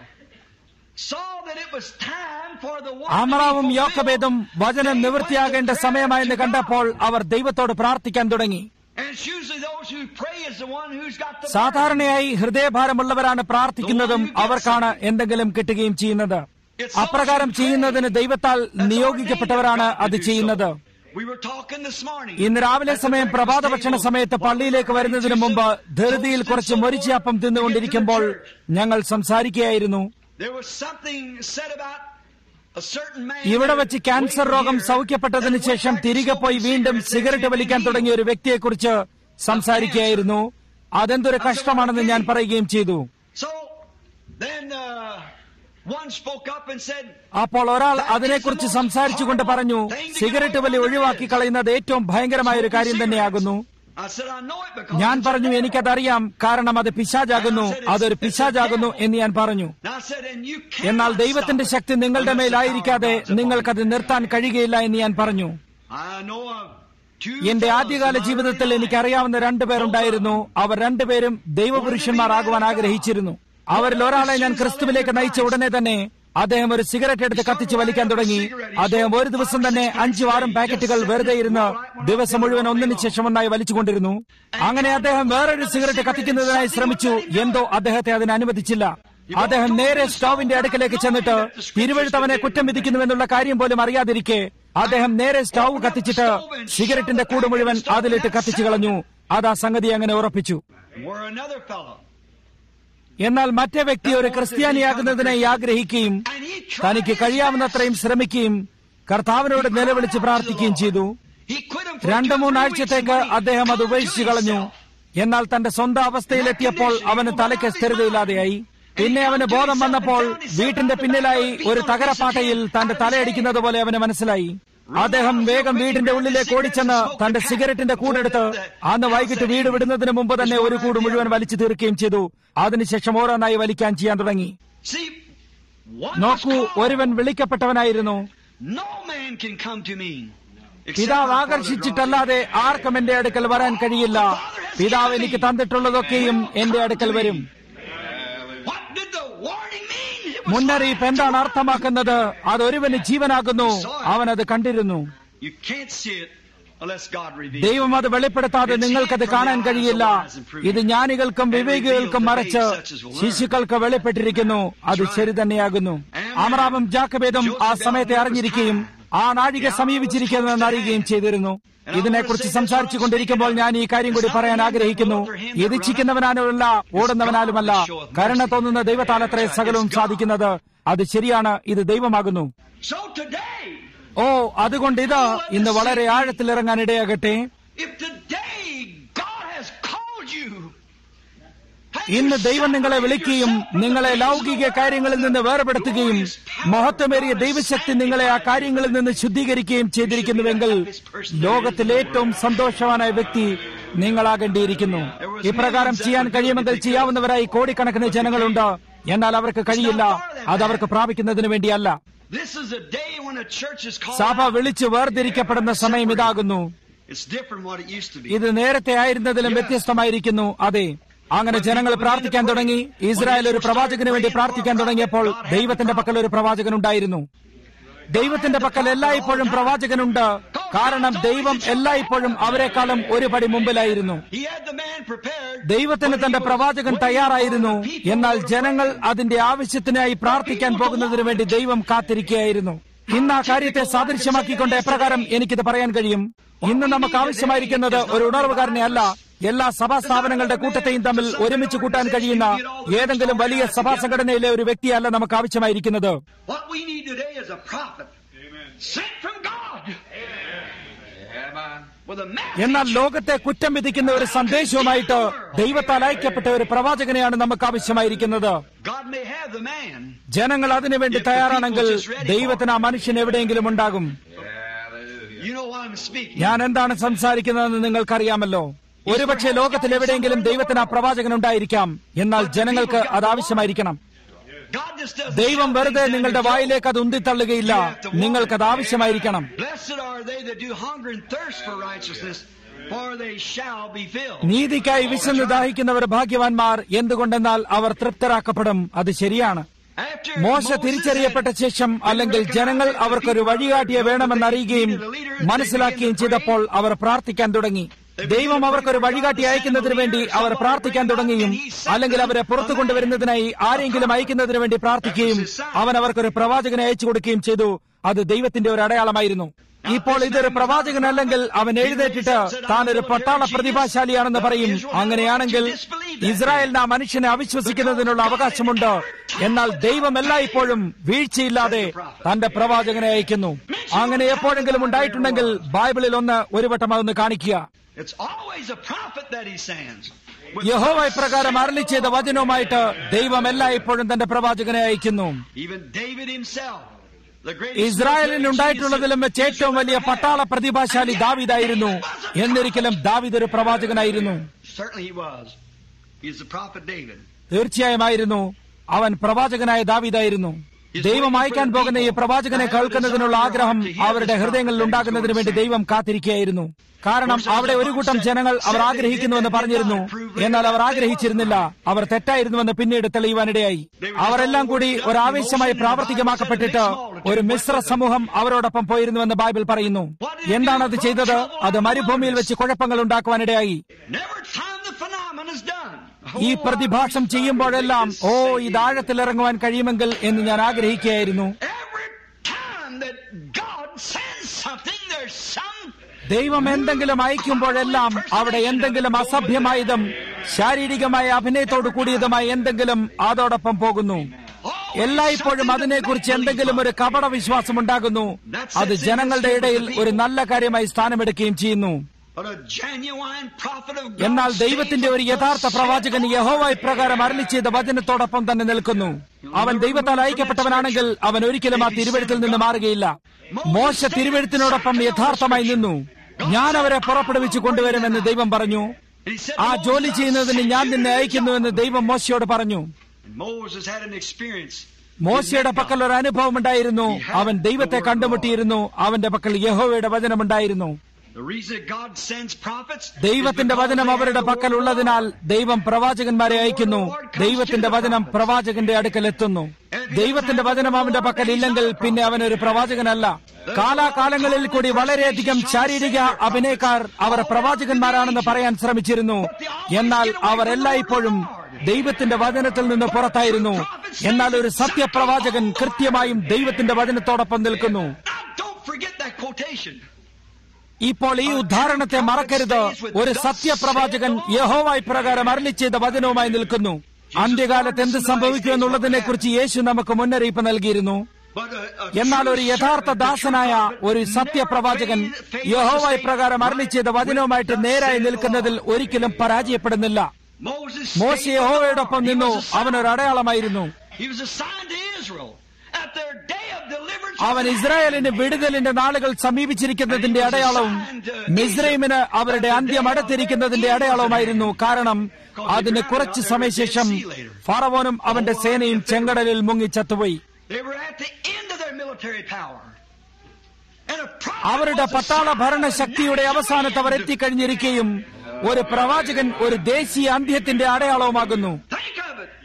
saw that it was time for the word to be അമറാവും fulfilled, യോക്കബേദും വചനം they നിവൃത്തിയാകേണ്ട went to സമയമായെന്ന് prayer to കണ്ടപ്പോൾ God. അവർ ദൈവത്തോട് പ്രാർത്ഥിക്കാൻ തുടങ്ങി And it's usually those who pray is the one who's got the burden. സാധാരണയായി ഹൃദയഭാരമുള്ളവരാണ് പ്രാർത്ഥിക്കുന്നതും അവർക്കാണ് എന്തെങ്കിലും കിട്ടുകയും ചെയ്യുന്നത് അപ്രകാരം ചെയ്യുന്നതിന് ദൈവത്താൽ നിയോഗിക്കപ്പെട്ടവരാണ് അത് ചെയ്യുന്നത് We were talking this morning. ഇന്ന് രാവിലെ സമയം പ്രഭാത ഭക്ഷണ സമയത്ത് പള്ളിയിലേക്ക് വരുന്നതിന് മുമ്പ് ധൃതിയിൽ കുറച്ച് മൊരിച്ചയപ്പം തിന്നുകൊണ്ടിരിക്കുമ്പോൾ ഞങ്ങൾ സംസാരിക്കുകയായിരുന്നു There was something said about a certain man. ഇവിടെ വെച്ച് ക്യാൻസർ രോഗം സൗഖ്യപ്പെട്ടതിന് ശേഷം തിരികെ പോയി വീണ്ടും സിഗരറ്റ് വലിക്കാൻ തുടങ്ങിയ ഒരു വ്യക്തിയെക്കുറിച്ച് സംസാരിക്കുകയായിരുന്നു അതെന്തൊരു കഷ്ടമാണെന്ന് ഞാൻ പറയുകയും ചെയ്തു So then uh, one spoke up and said, അപ്പോൾ ഒരാൾ അതിനെക്കുറിച്ച് സംസാരിച്ചുകൊണ്ട് പറഞ്ഞു സിഗരറ്റ് വലി ഒഴിവാക്കി കളയുന്നത് ഏറ്റവും ഭയങ്കരമായ ഒരു കാര്യം തന്നെയാകുന്നു I said, I know it because ഞാൻ it's പറഞ്ഞു a devil." എനിക്കതറിയാം കാരണം അത് പിശാജാകുന്നു അതൊരു പിശാജാകുന്നു എന്ന് ഞാൻ പറഞ്ഞു Now I said, and you എന്നാൽ cannot ദൈവത്തിന്റെ stop it ശക്തി നിങ്ങളുടെ unless the power മേലായിരിക്കാതെ of God's upon നിങ്ങൾക്കത് നിർത്താൻ കഴിയുകയില്ല എന്ന് ഞാൻ പറഞ്ഞു you. I know of two എന്റെ fellows ആദ്യകാല in my ജീവിതത്തിൽ early life. എനിക്കറിയാവുന്ന രണ്ടുപേരുണ്ടായിരുന്നു അവർ രണ്ടുപേരും ദൈവപുരുഷന്മാരാകുവാൻ ആഗ്രഹിച്ചിരുന്നു അവരിൽ ഒരാളെ ഞാൻ ക്രിസ്തുവിലേക്ക് നയിച്ച ഉടനെ തന്നെ അദ്ദേഹം ഒരു സിഗരറ്റ് എടുത്ത് കത്തിച്ച് വലിക്കാൻ തുടങ്ങി അദ്ദേഹം ഒരു ദിവസം തന്നെ അഞ്ചു ആറും പാക്കറ്റുകൾ വെറുതെ ഇരുന്ന് ദിവസം മുഴുവൻ ഒന്നിനു ശേഷം ഒന്നായി വലിച്ചുകൊണ്ടിരുന്നു അങ്ങനെ അദ്ദേഹം വേറൊരു സിഗരറ്റ് കത്തിക്കുന്നതിനായി ശ്രമിച്ചു എന്തോ അദ്ദേഹത്തെ അതിന് അനുവദിച്ചില്ല അദ്ദേഹം നേരെ സ്റ്റൗവിന്റെ അടുക്കലേക്ക് ചെന്നിട്ട് തിരുവഴുത്തവനെ കുറ്റം വിധിക്കുന്നുവെന്നുള്ള കാര്യം പോലും അറിയാതിരിക്കെ അദ്ദേഹം നേരെ സ്റ്റൗ കത്തിച്ചിട്ട് സിഗരറ്റിന്റെ കൂട് മുഴുവൻ അതിലിട്ട് കത്തിച്ചു കളഞ്ഞു അത് ആ സംഗതി അങ്ങനെ ഉറപ്പിച്ചു Where another fellow. എന്നാൽ മറ്റേ വ്യക്തി ഒരു ക്രിസ്ത്യാനിയാകുന്നതിനായി ആഗ്രഹിക്കുകയും And he tried തനിക്ക് his കഴിയാവുന്നത്രയും ശ്രമിക്കുകയും കർത്താവിനോട് നിലവിളിച്ച് പ്രാർത്ഥിക്കുകയും ചെയ്തു He quit him for രണ്ടു two or three മൂന്നാഴ്ചത്തേക്ക് weeks and അദ്ദേഹം അത് come to ഉപേക്ഷിച്ചു കളഞ്ഞു himself. എന്നാൽ തന്റെ സ്വന്തം അവസ്ഥയിലെത്തിയപ്പോൾ അവന് തലയ്ക്ക് സ്ഥിരതയില്ലാതെയായി പിന്നെ അവന് ബോധം വന്നപ്പോൾ വീട്ടിന്റെ പിന്നിലായി ഒരു തകരപ്പാട്ടയിൽ തന്റെ തലയടിക്കുന്നത് പോലെ അവന് മനസ്സിലായി അദ്ദേഹം വേഗം വീടിന്റെ ഉള്ളിലേക്ക് ഓടിച്ചെന്ന് തന്റെ സിഗരറ്റിന്റെ കൂടെടുത്ത് അന്ന് വൈകിട്ട് വീട് വിടുന്നതിന് മുമ്പ് തന്നെ ഒരു കൂട് മുഴുവൻ വലിച്ചു തീർക്കുകയും ചെയ്തു അതിനുശേഷം ഓരോന്നായി വലിക്കാൻ ചെയ്യാൻ തുടങ്ങി See, one was നോക്കൂ called. ഒരുവൻ വിളിക്കപ്പെട്ടവനായിരുന്നു No man can come to me. പിതാവ് ആകർഷിച്ചിട്ടല്ലാതെ ആർക്കും എന്റെ അടുക്കൽ വരാൻ കഴിയില്ല പിതാവ് എനിക്ക് തന്നിട്ടുള്ളതൊക്കെയും എന്റെ അടുക്കൽ വരും What did the warning mean? It was മുന്നറിയിപ്പ് എന്താണ് അർത്ഥമാക്കുന്നത് അതൊരുവന് ജീവനാകുന്നു അവൻ അത് കണ്ടിരുന്നു You can't see it unless God reveals. ദൈവം അത് വെളിപ്പെടുത്താതെ നിങ്ങൾക്കത് കാണാൻ കഴിയില്ല ഇത് ജ്ഞാനികൾക്കും വിവേകികൾക്കും മറച്ച് ശിശുക്കൾക്ക് വെളിപ്പെട്ടിരിക്കുന്നു അത് ശരി തന്നെയാകുന്നു അമറാമും ജാക്കബേദും ആ സമയത്തെ അറിഞ്ഞിരിക്കുകയും ആ നാഴിക സമീപിച്ചിരിക്കുന്നതെന്ന് അറിയുകയും ചെയ്തിരുന്നു ഇതിനെക്കുറിച്ച് സംസാരിച്ചു കൊണ്ടിരിക്കുമ്പോൾ ഞാൻ ഈ കാര്യം കൂടി പറയാൻ ആഗ്രഹിക്കുന്നു ഇതിച്ഛിക്കുന്നവനാലുമല്ല ഓടുന്നവനാലുമല്ല കരുണ തോന്നുന്ന ദൈവത്താലത്രേ സകലവും സാധിക്കുന്നത് അത് ശരിയാണ് ഇത് ദൈവമാകുന്നു So today, ഓ അതുകൊണ്ട് ഇത് ഇന്ന് വളരെ ആഴത്തിലിറങ്ങാൻ ഇടയാകട്ടെ if today God has called you, ഇന്ന് ദൈവം നിങ്ങളെ വിളിക്കുകയും നിങ്ങളെ ലൗകിക കാര്യങ്ങളിൽ നിന്ന് വേർപെടുത്തുകയും മഹത്വമേറിയ ദൈവശക്തി നിങ്ങളെ ആ കാര്യങ്ങളിൽ നിന്ന് ശുദ്ധീകരിക്കുകയും ചെയ്തിരിക്കുന്നുവെങ്കിൽ ലോകത്തിൽ ഏറ്റവും സന്തോഷവാനായ വ്യക്തി നിങ്ങളാകേണ്ടിയിരിക്കുന്നു ഇപ്രകാരം ചെയ്യാൻ കഴിയുമെങ്കിൽ ചെയ്യാവുന്നവരായി കോടിക്കണക്കിന് ജനങ്ങളുണ്ട് എന്നാൽ അവർക്ക് കഴിയില്ല അത് അവർക്ക് പ്രാപിക്കുന്നതിന് വേണ്ടിയല്ല this is a day when a church is called. സഭ out. വിളിച്ചു വേർതിരിക്കപ്പെടുന്ന സമയം ഇതാകുന്നു It's different from what it used to be. ഇത് നേരത്തെ ആയിരുന്നതിലും വ്യത്യസ്തമായിരിക്കുന്നു അതെ അങ്ങനെ ജനങ്ങൾ പ്രാർത്ഥിക്കാൻ തുടങ്ങി ഇസ്രായേൽ ഒരു പ്രവാചകന് വേണ്ടി പ്രാർത്ഥിക്കാൻ തുടങ്ങിയപ്പോൾ ദൈവത്തിന്റെ പക്കൽ ഒരു പ്രവാചകൻ ഉണ്ടായിരുന്നു ദൈവത്തിന്റെ പക്കൽ എല്ലായ്പ്പോഴും പ്രവാചകനുണ്ട് കാരണം ദൈവം എല്ലായ്പ്പോഴും അവരെക്കാളും ഒരു പടി മുമ്പിലായിരുന്നു He had the man prepared. ദൈവത്തിന് തന്റെ പ്രവാചകൻ തയ്യാറായിരുന്നു എന്നാൽ ജനങ്ങൾ അതിന്റെ ആവശ്യത്തിനായി പ്രാർത്ഥിക്കാൻ പോകുന്നതിന് വേണ്ടി ദൈവം കാത്തിരിക്കുകയായിരുന്നു ഇന്ന് ആ കാര്യത്തെ സാദൃശ്യമാക്കിക്കൊണ്ട് എപ്രകാരം എനിക്കിത് പറയാൻ കഴിയും ഇന്ന് നമുക്ക് ആവശ്യമായിരിക്കുന്നത് ഒരു ഉണർവുകാരനെ അല്ല എല്ലാ സഭാ സ്ഥാപനങ്ങളുടെ കൂട്ടത്തെയും തമ്മിൽ ഒരുമിച്ച് കൂട്ടാൻ കഴിയുന്ന ഏതെങ്കിലും വലിയ സഭാ സംഘടനയിലെ ഒരു വ്യക്തിയല്ല നമുക്ക് ആവശ്യമായിരിക്കുന്നത് What we need today is a prophet sent from God. With a message. എന്നാൽ ലോകത്തെ കുറ്റം വിധിക്കുന്ന ഒരു സന്ദേശവുമായിട്ട് ദൈവത്താൽ അയക്കപ്പെട്ട ഒരു പ്രവാചകനെയാണ് നമുക്ക് ആവശ്യമായിരിക്കുന്നത് God may have the man. ജനങ്ങൾ അതിനുവേണ്ടി തയ്യാറാണെങ്കിൽ ദൈവത്തിന് ആ മനുഷ്യൻ എവിടെയെങ്കിലും ഉണ്ടാകും You know why I'm speaking. ഞാൻ എന്താണ് സംസാരിക്കുന്നതെന്ന് നിങ്ങൾക്കറിയാമല്ലോ ഒരുപക്ഷെ ലോകത്തിൽ എവിടെയെങ്കിലും ദൈവത്തിന് ആ പ്രവാചകൻ ഉണ്ടായിരിക്കാം എന്നാൽ ജനങ്ങൾക്ക് അത് ആവശ്യമായിരിക്കണം God just doesn't ദൈവം shout വെറുതെ things down നിങ്ങളുടെ your throat. വായിലേക്ക് അത് ഉന്തിത്തള്ളുകയില്ല നിങ്ങൾക്കത് ആവശ്യമായിരിക്കണം Blessed are they that do hunger and thirst for righteousness, for they shall be filled. നീതിക്കായി വിശന്ന് ദാഹിക്കുന്നവർ ഭാഗ്യവാന്മാർ എന്തുകൊണ്ടെന്നാൽ അവർ തൃപ്തരാക്കപ്പെടും അത് ശരിയാണ് After മോശ Moses തിരിച്ചറിയപ്പെട്ട ശേഷം അല്ലെങ്കിൽ ജനങ്ങൾ അവർക്കൊരു വഴികാട്ടിയെ വേണമെന്നറിയുകയും മനസ്സിലാക്കുകയും ചെയ്തപ്പോൾ അവർ പ്രാർത്ഥിക്കാൻ തുടങ്ങി ദൈവം അവർക്കൊരു വഴികാട്ടി അയക്കുന്നതിന് വേണ്ടി അവർ പ്രാർത്ഥിക്കാൻ തുടങ്ങുകയും അല്ലെങ്കിൽ അവരെ പുറത്തു കൊണ്ടുവരുന്നതിനായി ആരെങ്കിലും അയക്കുന്നതിന് വേണ്ടി പ്രാർത്ഥിക്കുകയും അവൻ അവർക്കൊരു പ്രവാചകനെ അയച്ചു കൊടുക്കുകയും ചെയ്തു അത് ദൈവത്തിന്റെ ഒരു അടയാളമായിരുന്നു ഇപ്പോൾ ഇതൊരു പ്രവാചകനല്ലെങ്കിൽ അവൻ എഴുന്നേറ്റിട്ട് താൻ ഒരു പട്ടാള പ്രതിഭാശാലിയാണെന്ന് പറയും അങ്ങനെയാണെങ്കിൽ ഇസ്രായേലിന് ആ മനുഷ്യനെ അവിശ്വസിക്കുന്നതിനുള്ള അവകാശമുണ്ട് എന്നാൽ ദൈവം എല്ലായ്പ്പോഴും വീഴ്ചയില്ലാതെ തന്റെ പ്രവാചകനെ അയക്കുന്നു അങ്ങനെ എപ്പോഴെങ്കിലും ഉണ്ടായിട്ടുണ്ടെങ്കിൽ ബൈബിളിൽ ഒന്ന് ഒരു വട്ടം അതൊന്ന് കാണിക്കുക It's always a prophet that he sends. With യഹോവ ഇപ്രകാരം അരളി ചെയ്ത വചനവുമായിട്ട് ദൈവം എല്ലായ്പ്പോഴും തന്റെ പ്രവാചകനെ അയക്കുന്നു even David himself, the greatest ഇസ്രായേലിന് ഉണ്ടായിട്ടുള്ളതിലും വെച്ച് ഏറ്റവും വലിയ പട്ടാള പ്രതിഭാശാലി ദാവിദായിരുന്നു എന്നിരിക്കലും ദാവിദ് ഒരു പ്രവാചകനായിരുന്നു Certainly he was. He's the prophet David. തീർച്ചയായുമായിരുന്നു അവൻ പ്രവാചകനായ ദാവിദായിരുന്നു ദൈവം അയക്കാൻ പോകുന്ന ഈ പ്രവാചകനെ കേൾക്കുന്നതിനുള്ള ആഗ്രഹം അവരുടെ ഹൃദയങ്ങളിൽ ഉണ്ടാകുന്നതിന് വേണ്ടി ദൈവം കാത്തിരിക്കുകയായിരുന്നു കാരണം അവിടെ ഒരു കൂട്ടം ജനങ്ങൾ അവർ ആഗ്രഹിക്കുന്നുവെന്ന് പറഞ്ഞിരുന്നു എന്നാൽ അവർ ആഗ്രഹിച്ചിരുന്നില്ല അവർ തെറ്റായിരുന്നുവെന്ന് പിന്നീട് തെളിയുവാനിടയായി അവരെല്ലാം കൂടി ഒരു ആവേശമായി പ്രാവർത്തികമാക്കപ്പെട്ടിട്ട് ഒരു മിശ്ര സമൂഹം അവരോടൊപ്പം പോയിരുന്നുവെന്ന് ബൈബിൾ പറയുന്നു എന്താണ് അത് ചെയ്തത് അത് മരുഭൂമിയിൽ വെച്ച് കുഴപ്പങ്ങൾ ഉണ്ടാക്കുവാനിടയായി Never time the phenomenon is done. ഈ പ്രതിഭാസം ചെയ്യുമ്പോഴെല്ലാം ഓ ഇത് ആഴത്തിലിറങ്ങുവാൻ കഴിയുമെങ്കിൽ എന്ന് ഞാൻ ആഗ്രഹിക്കുകയായിരുന്നു Every time that God sends something, there's some ദൈവം എന്തെങ്കിലും അയക്കുമ്പോഴെല്ലാം അവിടെ എന്തെങ്കിലും അസഭ്യമായതും ശാരീരികമായ അഭിനയത്തോടു കൂടിയതുമായ എന്തെങ്കിലും അതോടൊപ്പം പോകുന്നു എല്ലായ്പ്പോഴും അതിനെക്കുറിച്ച് എന്തെങ്കിലും ഒരു കപട വിശ്വാസം ഉണ്ടാകുന്നു അത് ജനങ്ങളുടെ ഇടയിൽ ഒരു നല്ല കാര്യമായി സ്ഥാനമെടുക്കുകയും ചെയ്യുന്നു but a genuine prophet of God. എന്നാൽ ദൈവത്തിന്റെ ഒരു യഥാർത്ഥ പ്രവാചകൻ യഹോവ ഇപ്രകാരം അരളി ചെയ്ത വചനത്തോടൊപ്പം തന്നെ നിൽക്കുന്നു അവൻ ദൈവത്താൽ അയക്കപ്പെട്ടവനാണെങ്കിൽ അവൻ ഒരിക്കലും ആ തിരുവഴുത്തിൽ നിന്ന് മാറുകയില്ല മോശ തിരുവഴുത്തിനോടൊപ്പം യഥാർത്ഥമായി നിന്നു ഞാൻ അവരെ പുറപ്പെടുവിച്ചു കൊണ്ടുവരുമെന്ന് ദൈവം പറഞ്ഞു And he said, ആ ജോലി ചെയ്യുന്നതിന് ഞാൻ നിന്നെ അയക്കുന്നുവെന്ന് ദൈവം മോശയോട് പറഞ്ഞു Moses had an experience. മോശയുടെ പക്കൽ ഒരു അനുഭവം ഉണ്ടായിരുന്നു അവൻ ദൈവത്തെ കണ്ടുമുട്ടിയിരുന്നു അവന്റെ പക്കൽ യഹോവയുടെ വചനമുണ്ടായിരുന്നു The reason that God sends prophets is ദൈവത്തിന്റെ because വചനം they അവരുടെ have the പക്കൽ word of ഉള്ളതിനാൽ God. ദൈവം പ്രവാചകന്മാരെ അയക്കുന്നു ദൈവത്തിന്റെ വചനം പ്രവാചകന്റെ അടുക്കൽ എത്തുന്നു ദൈവത്തിന്റെ വചനം അവന്റെ പക്കൽ ഇല്ലെങ്കിൽ പിന്നെ അവൻ ഒരു പ്രവാചകനല്ല കാലാകാലങ്ങളിൽ കൂടി വളരെയധികം ശാരീരിക അഭിനയക്കാർ അവർ പ്രവാചകന്മാരാണെന്ന് പറയാൻ ശ്രമിച്ചിരുന്നു എന്നാൽ അവർ എല്ലായ്പ്പോഴും ദൈവത്തിന്റെ വചനത്തിൽ നിന്ന് പുറത്തായിരുന്നു എന്നാൽ ഒരു സത്യപ്രവാചകൻ കൃത്യമായും ദൈവത്തിന്റെ വചനത്തോടൊപ്പം നിൽക്കുന്നു Now, don't forget that quotation. ഇപ്പോൾ ഈ ഉദാഹരണത്തെ മറക്കരുത് ഒരു സത്യപ്രവാചകൻ യഹോവായി പ്രകാരം അരളി ചെയ്ത വചനവുമായി നിൽക്കുന്നു അന്ത്യകാലത്ത് എന്ത് സംഭവിക്കുമെന്നുള്ളതിനെ കുറിച്ച് യേശു നമുക്ക് മുന്നറിയിപ്പ് നൽകിയിരുന്നു But a, a എന്നാൽ ഒരു true യഥാർത്ഥ servant, the ദാസനായ true ഒരു prophet, സത്യപ്രവാചകൻ never failed- failed യഹോവായി to say, പ്രകാരം അരളി ചെയ്ത വചനവുമായിട്ട് Thus നേരായി saith the നിൽക്കുന്നതിൽ Lord. ഒരിക്കലും പരാജയപ്പെടുന്നില്ല Moses മോശ stayed യഹോവയോടൊപ്പം with the നിന്നു Lord. He was a അവൻ ഒരു sign. അടയാളമായിരുന്നു He was a sign to Israel at their day of deliverance. അവൻ ഇസ്രായേലിന് വിടുതലിന്റെ നാളുകൾ സമീപിച്ചിരിക്കുന്നതിന്റെ അടയാളവും മിസ്രൈമിന് അവരുടെ അന്ത്യം അടുത്തിരിക്കുന്നതിന്റെ അടയാളവുമായിരുന്നു കാരണം അതിന് കുറച്ചു സമയശേഷം ഫറവോനും അവന്റെ സേനയും ചെങ്കടലിൽ മുങ്ങി ചത്തുപോയി They were at the end of their military power. And a prophet അവരുടെ was a പട്ടാള sign of ഭരണശക്തിയുടെ national അവസാനത്ത് our end. എത്തിക്കഴിഞ്ഞിരിക്കുകയും ഒരു പ്രവാചകൻ ഒരു ദേശീയ അന്ത്യത്തിന്റെ അടയാളവുമാകുന്നു Think of it.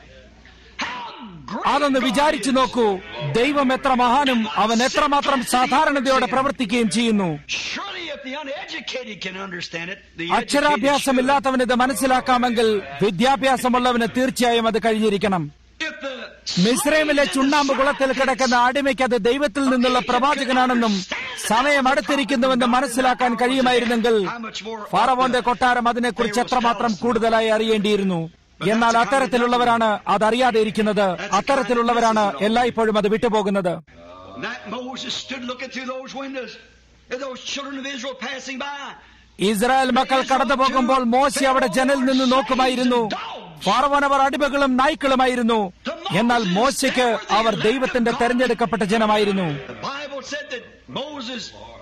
How great അതൊന്ന് God വിചാരിച്ചു is. നോക്കൂ ദൈവം എത്ര മഹാനും അവൻ എത്രമാത്രം സാധാരണതയോടെ പ്രവർത്തിക്കുകയും ചെയ്യുന്നു Surely if the uneducated can understand it, the educated should. അക്ഷരാഭ്യാസമില്ലാത്തവന് ഇത് മനസ്സിലാക്കാമെങ്കിൽ വിദ്യാഭ്യാസമുള്ളവന് തീർച്ചയായും അത് കഴിഞ്ഞിരിക്കണം If the മിസ്രൈമിലെ ചുണ്ണാമ്പ് കുളത്തിൽ കിടക്കുന്ന അടിമയ്ക്ക് അത് ദൈവത്തിൽ നിന്നുള്ള പ്രവാചകനാണെന്നും സമയം അടുത്തിരിക്കുന്നുവെന്നും മനസ്സിലാക്കാൻ കഴിയുമായിരുന്നെങ്കിൽ ഫാറവോന്റെ കൊട്ടാരം അതിനെക്കുറിച്ച് എത്രമാത്രം കൂടുതലായി അറിയേണ്ടിയിരുന്നു എന്നാൽ അത്തരത്തിലുള്ളവരാണ് അതറിയാതെ ഇരിക്കുന്നത് അത്തരത്തിലുള്ളവരാണ് എല്ലായ്പ്പോഴും അത് വിട്ടുപോകുന്നത് that Moses stood looking through those windows, and those children of Israel passing by. Israel മക്കൾ കടന്നു പോകുമ്പോൾ മോശ അവിടെ ജനൽ നിന്ന് നോക്കുമായിരുന്നു ഫാറവോൻ അവർ അടിമകളും നായ്ക്കളുമായിരുന്നു എന്നാൽ മോശയ്ക്ക് അവർ ദൈവത്തിന്റെ തെരഞ്ഞെടുക്കപ്പെട്ട ജനമായിരുന്നു The Bible said that Moses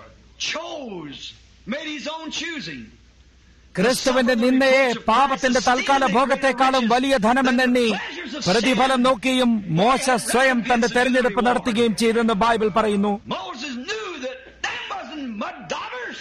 chose, made his own choosing. ക്രിസ്തുവിന്റെ നിന്നയെ പാപത്തിന്റെ തൽക്കാല ഭോഗത്തെക്കാളും വലിയ ധനമെന്നെണ്ണി പ്രതിഫലം നോക്കിയും മോശ സ്വയം തന്റെ തെരഞ്ഞെടുപ്പ് നടത്തുകയും ചെയ്തെന്ന് ബൈബിൾ പറയുന്നു Moses knew that that wasn't mud daughters.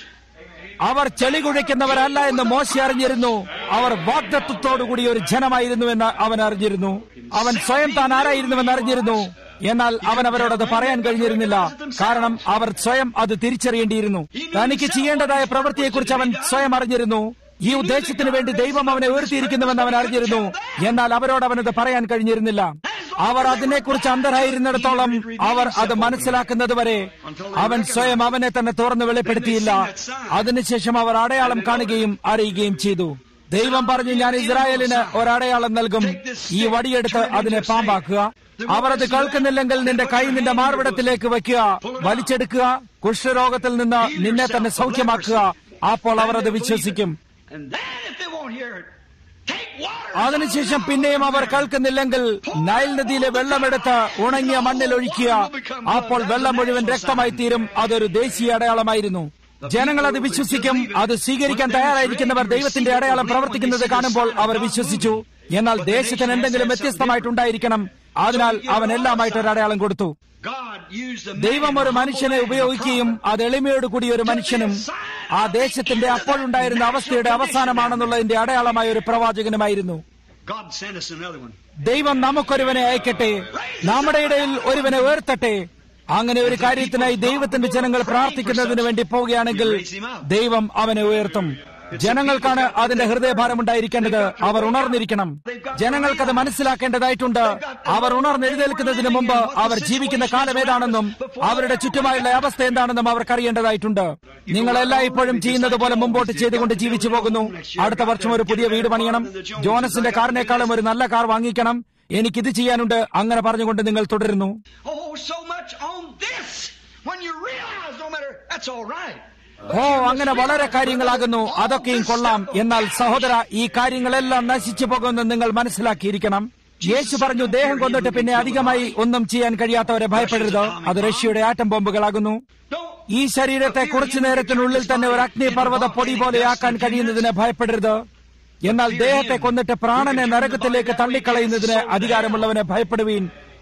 അവർ ചെളി കുഴിക്കുന്നവരല്ല എന്ന് മോശ അറിഞ്ഞിരുന്നു അവർ വാഗ്ദത്വത്തോടുകൂടി ഒരു ജനമായിരുന്നു എന്ന് അവൻ അറിഞ്ഞിരുന്നു അവൻ സ്വയം താൻ ആരായിരുന്നുവെന്ന് അറിഞ്ഞിരുന്നു എന്നാൽ അവൻ അവരോട് അത് പറയാൻ കഴിഞ്ഞിരുന്നില്ല കാരണം അവർ സ്വയം അത് തിരിച്ചറിയേണ്ടിയിരുന്നു തനിക്ക് ചെയ്യേണ്ടതായ പ്രവൃത്തിയെക്കുറിച്ച് അവൻ സ്വയം അറിഞ്ഞിരുന്നു ഈ ഉദ്ദേശത്തിന് വേണ്ടി ദൈവം അവനെ ഉയർത്തിയിരിക്കുന്നുവെന്ന് അവൻ അറിഞ്ഞിരുന്നു എന്നാൽ അവരോട് അവനത് പറയാൻ കഴിഞ്ഞിരുന്നില്ല അവർ അതിനെക്കുറിച്ച് അന്ധരായിരുന്നിടത്തോളം അവർ അത് മനസ്സിലാക്കുന്നതുവരെ അവൻ സ്വയം അവനെ തന്നെ തുറന്ന് വെളിപ്പെടുത്തിയില്ല അതിനുശേഷം അവർ അടയാളം കാണുകയും അറിയുകയും ചെയ്തു ദൈവം പറഞ്ഞു ഞാൻ ഇസ്രായേലിന് ഒരടയാളം നൽകും ഈ വടിയെടുത്ത് അതിനെ പാമ്പാക്കുക അവർ അത് കേൾക്കുന്നില്ലെങ്കിൽ നിന്റെ കൈ നിന്റെ മാർവിടത്തിലേക്ക് വയ്ക്കുക വലിച്ചെടുക്കുക കുഷ്ഠരോഗത്തിൽ നിന്ന് നിന്നെ തന്നെ സൗഖ്യമാക്കുക അപ്പോൾ അവർ അത് വിശ്വസിക്കും And then if they won't hear it, take water. അതിനുശേഷം പിന്നെയും അവർ കേൾക്കുന്നില്ലെങ്കിൽ നൈൽ നദിയിലെ വെള്ളമെടുത്ത് ഉണങ്ങിയ മണ്ണിൽ ഒഴിക്കുക അപ്പോൾ വെള്ളം മുഴുവൻ രക്തമായി തീരും അതൊരു ദേശീയ അടയാളമായിരുന്നു ജനങ്ങൾ അത് വിശ്വസിക്കും അത് സ്വീകരിക്കാൻ തയ്യാറായിരിക്കുന്നവർ ദൈവത്തിന്റെ അടയാളം പ്രവർത്തിക്കുന്നത് കാണുമ്പോൾ അവർ വിശ്വസിച്ചു എന്നാൽ ദേശത്തിന് എന്തെങ്കിലും വ്യത്യസ്തമായിട്ടുണ്ടായിരിക്കണം അതിനാൽ അവൻ എല്ലാമായിട്ട് ഒരു അടയാളം കൊടുത്തു God used a ദൈവം man, ഒരു a humble മനുഷ്യനെ man, a ഉപയോഗിക്കുകയും prophet. അത് എളിമയോട് കൂടി ഒരു മനുഷ്യനും ആ ദേശത്തിന്റെ അപ്പോഴുണ്ടായിരുന്ന അവസ്ഥയുടെ അവസാനമാണെന്നുള്ളതിന്റെ അടയാളമായ ഒരു പ്രവാചകനുമായിരുന്നു God sent us another one. ദൈവം നമുക്കൊരുവനെ അയക്കട്ടെ നമ്മുടെ ഇടയിൽ ഒരുവനെ ഉയർത്തട്ടെ അങ്ങനെ ഒരു കാര്യത്തിനായി ദൈവത്തിന്റെ ജനങ്ങൾ പ്രാർത്ഥിക്കുന്നതിന് വേണ്ടി പോവുകയാണെങ്കിൽ ദൈവം അവനെ ഉയർത്തും ജനങ്ങൾക്കാണ് അതിന്റെ ഹൃദയഭാരം ഉണ്ടായിരിക്കേണ്ടത് അവർ ഉണർന്നിരിക്കണം ജനങ്ങൾക്കത് മനസ്സിലാക്കേണ്ടതായിട്ടുണ്ട് അവർ ഉണർന്നെഴുന്നേൽക്കുന്നതിന് മുമ്പ് അവർ ജീവിക്കുന്ന കാലം ഏതാണെന്നും അവരുടെ ചുറ്റുമായുള്ള അവസ്ഥ എന്താണെന്നും അവർക്കറിയേണ്ടതായിട്ടുണ്ട് നിങ്ങൾ എല്ലായ്പ്പോഴും ചെയ്യുന്നത് പോലെ മുമ്പോട്ട് ചെയ്തുകൊണ്ട് ജീവിച്ചു പോകുന്നു അടുത്ത വർഷം ഒരു പുതിയ വീട് പണിയണം ജോനസിന്റെ കാറിനേക്കാളും ഒരു നല്ല കാർ വാങ്ങിക്കണം എനിക്കിത് ചെയ്യാനുണ്ട് അങ്ങനെ പറഞ്ഞുകൊണ്ട് നിങ്ങൾ തുടരുന്നു Oh, so much on this. When you realize, no matter, that's all right. ഓ അങ്ങനെ വളരെ കാര്യങ്ങളാകുന്നു അതൊക്കെയും കൊള്ളാം എന്നാൽ സഹോദര ഈ കാര്യങ്ങളെല്ലാം നശിച്ചു പോകുമെന്ന് നിങ്ങൾ മനസ്സിലാക്കിയിരിക്കണം യേശു പറഞ്ഞു ദേഹം കൊന്നിട്ട് പിന്നെ അധികമായി ഒന്നും ചെയ്യാൻ കഴിയാത്തവരെ ഭയപ്പെടരുത് അത് റഷ്യയുടെ ആറ്റം ബോംബുകളാകുന്നു Don't ഈ ശരീരത്തെ കുറച്ചു നേരത്തിനുള്ളിൽ തന്നെ ഒരു അഗ്നിപർവ്വത പൊടി പോലെയാക്കാൻ കഴിയുന്നതിന് ഭയപ്പെടരുത് എന്നാൽ ദേഹത്തെ കൊന്നിട്ട് പ്രാണനെ നരകത്തിലേക്ക് തള്ളിക്കളയുന്നതിന് അധികാരമുള്ളവനെ ഭയപ്പെടുവീൻ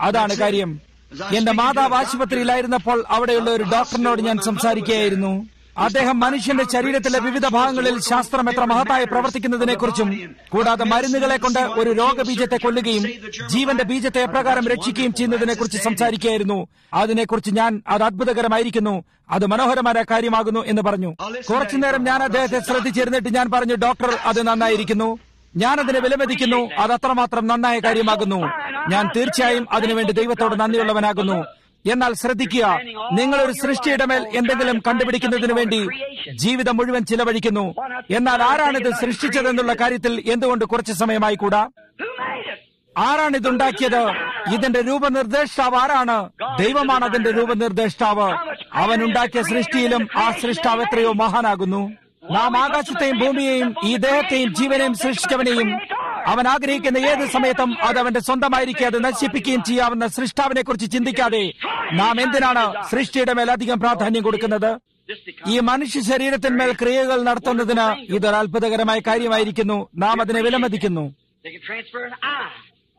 അതാണ് കാര്യം എന്റെ മാതാവ് ആശുപത്രിയിലായിരുന്നപ്പോൾ അവിടെയുള്ള ഒരു ഡോക്ടറിനോട് ഞാൻ സംസാരിക്കുകയായിരുന്നു അദ്ദേഹം മനുഷ്യന്റെ ശരീരത്തിലെ വിവിധ ഭാഗങ്ങളിൽ ശാസ്ത്രം എത്ര മഹത്തായി പ്രവർത്തിക്കുന്നതിനെക്കുറിച്ചും കൂടാതെ മരുന്നുകളെ കൊണ്ട് ഒരു രോഗബീജത്തെ കൊല്ലുകയും ജീവന്റെ ബീജത്തെ എപ്രകാരം രക്ഷിക്കുകയും ചെയ്യുന്നതിനെക്കുറിച്ച് സംസാരിക്കുകയായിരുന്നു അതിനെക്കുറിച്ച് ഞാൻ അത് അത്ഭുതകരമായിരിക്കുന്നു അത് മനോഹരമായ കാര്യമാകുന്നു എന്ന് പറഞ്ഞു കുറച്ചുനേരം ഞാൻ അദ്ദേഹത്തെ ശ്രദ്ധിച്ചിരുന്നിട്ട് ഞാൻ പറഞ്ഞു ഡോക്ടർ അത് നന്നായിരിക്കുന്നു ഞാൻ അതിനെ വിലമതിക്കുന്നു അത് അത്രമാത്രം നന്നായ കാര്യമാകുന്നു ഞാൻ തീർച്ചയായും അതിനുവേണ്ടി ദൈവത്തോട് നന്ദിയുള്ളവനാകുന്നു എന്നാൽ ശ്രദ്ധിക്കുക നിങ്ങൾ ഒരു സൃഷ്ടിയുടെ മേൽ എന്തെങ്കിലും കണ്ടുപിടിക്കുന്നതിനു വേണ്ടി ജീവിതം മുഴുവൻ ചിലവഴിക്കുന്നു എന്നാൽ ആരാണിത് സൃഷ്ടിച്ചതെന്നുള്ള കാര്യത്തിൽ എന്തുകൊണ്ട് കുറച്ച് സമയമായി കൂടാ Who made it? ആരാണ് ഇതുണ്ടാക്കിയത് ഇതിന്റെ രൂപനിർദ്ദേഷ്ടാവ് ആരാണ് ദൈവമാണ് അതിന്റെ രൂപനിർദ്ദേഷ്ടാവ് അവൻ ഉണ്ടാക്കിയ സൃഷ്ടിയിലും ആ സൃഷ്ടാവ് എത്രയോ മഹാനാകുന്നു നാം ആകാശത്തെയും ഭൂമിയെയും ഈ ദേഹത്തെയും ജീവനെയും സൃഷ്ടിച്ചവനെയും അവൻ ആഗ്രഹിക്കുന്ന ഏത് സമയത്തും അത് അവന്റെ സ്വന്തമായിരിക്കെ അത് നശിപ്പിക്കുകയും ചെയ്യാവുന്ന സൃഷ്ടാവിനെ കുറിച്ച് ചിന്തിക്കാതെ നാം എന്തിനാണ് സൃഷ്ടിയുടെ മേൽ അധികം പ്രാധാന്യം കൊടുക്കുന്നത് Just because ഈ മനുഷ്യ ശരീരത്തിന്മേൽ ക്രിയകൾ നടത്തുന്നതിന് ഇതൊരു അത്ഭുതകരമായ കാര്യമായിരിക്കുന്നു നാം അതിനെ വിലമതിക്കുന്നു they can transfer an eye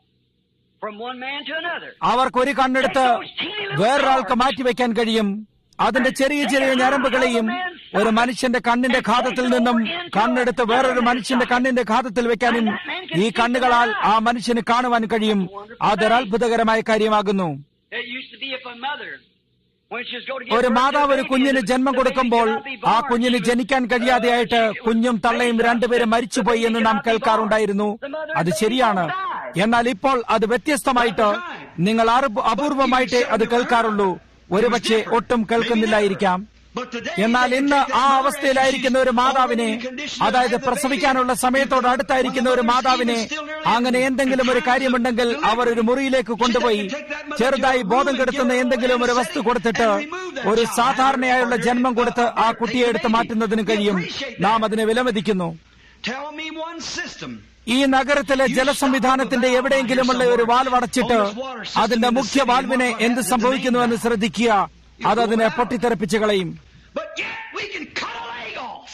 from one man to another. അവർക്ക് ഒരു കണ്ണെടുത്ത് വേറൊരാൾക്ക് മാറ്റിവെക്കാൻ കഴിയും അതിന്റെ ചെറിയ ചെറിയ ഞരമ്പുകളെയും ഒരു മനുഷ്യന്റെ കണ്ണിന്റെ ഘാതത്തിൽ നിന്നും കണ്ണെടുത്ത് വേറൊരു മനുഷ്യന്റെ കണ്ണിന്റെ ഘാതത്തിൽ വെക്കാനും ഈ കണ്ണുകളാൽ ആ മനുഷ്യന് കാണുവാൻ കഴിയും അതൊരു അത്ഭുതകരമായ കാര്യമാകുന്നു It used to be if a mother, when she was going to give ഒരു birth to a മാതാവ് ഒരു baby, കുഞ്ഞിന് the- ജന്മം the baby കൊടുക്കുമ്പോൾ could not be ആ born. കുഞ്ഞിന് She was- ജനിക്കാൻ കഴിയാതെയായിട്ട് കുഞ്ഞും തള്ളയും രണ്ടുപേരും മരിച്ചുപോയി എന്ന് നാം കേൾക്കാറുണ്ടായിരുന്നു അത് ശരിയാണ് എന്നാൽ ഇപ്പോൾ അത് വ്യത്യസ്തമായിട്ട് നിങ്ങൾ അറുപ- അപൂർവമായിട്ടേ അത് കേൾക്കാറുള്ളൂ ഒരുപക്ഷെ ഒട്ടും കേൾക്കുന്നില്ലായിരിക്കാം എന്നാൽ ഇന്ന് ആ അവസ്ഥയിലായിരിക്കുന്ന ഒരു മാതാവിനെ അതായത് പ്രസവിക്കാനുള്ള സമയത്തോട് അടുത്തായിരിക്കുന്ന ഒരു മാതാവിനെ അങ്ങനെ എന്തെങ്കിലും ഒരു കാര്യമുണ്ടെങ്കിൽ അവർ ഒരു മുറിയിലേക്ക് കൊണ്ടുപോയി ചെറുതായി ബോധം കെടുത്തുന്ന എന്തെങ്കിലും ഒരു വസ്തു കൊടുത്തിട്ട് ഒരു സാധാരണയായുള്ള ജന്മം കൊടുത്ത് ആ കുട്ടിയെ എടുത്ത് മാറ്റുന്നതിന് കഴിയും നാം അതിനെ വിലമതിക്കുന്നു Tell me one system. ഈ നഗരത്തിലെ ജലസംവിധാനത്തിന്റെ എവിടെയെങ്കിലുമുള്ള ഒരു വാൽവ് അടച്ചിട്ട് അതിന്റെ മുഖ്യ വാൽവിനെ എന്ത് സംഭവിക്കുന്നുവെന്ന് ശ്രദ്ധിക്കുക അത് അതിനെ പൊട്ടിത്തെറിപ്പിച്ച് കളയും But yet we can cut a leg off.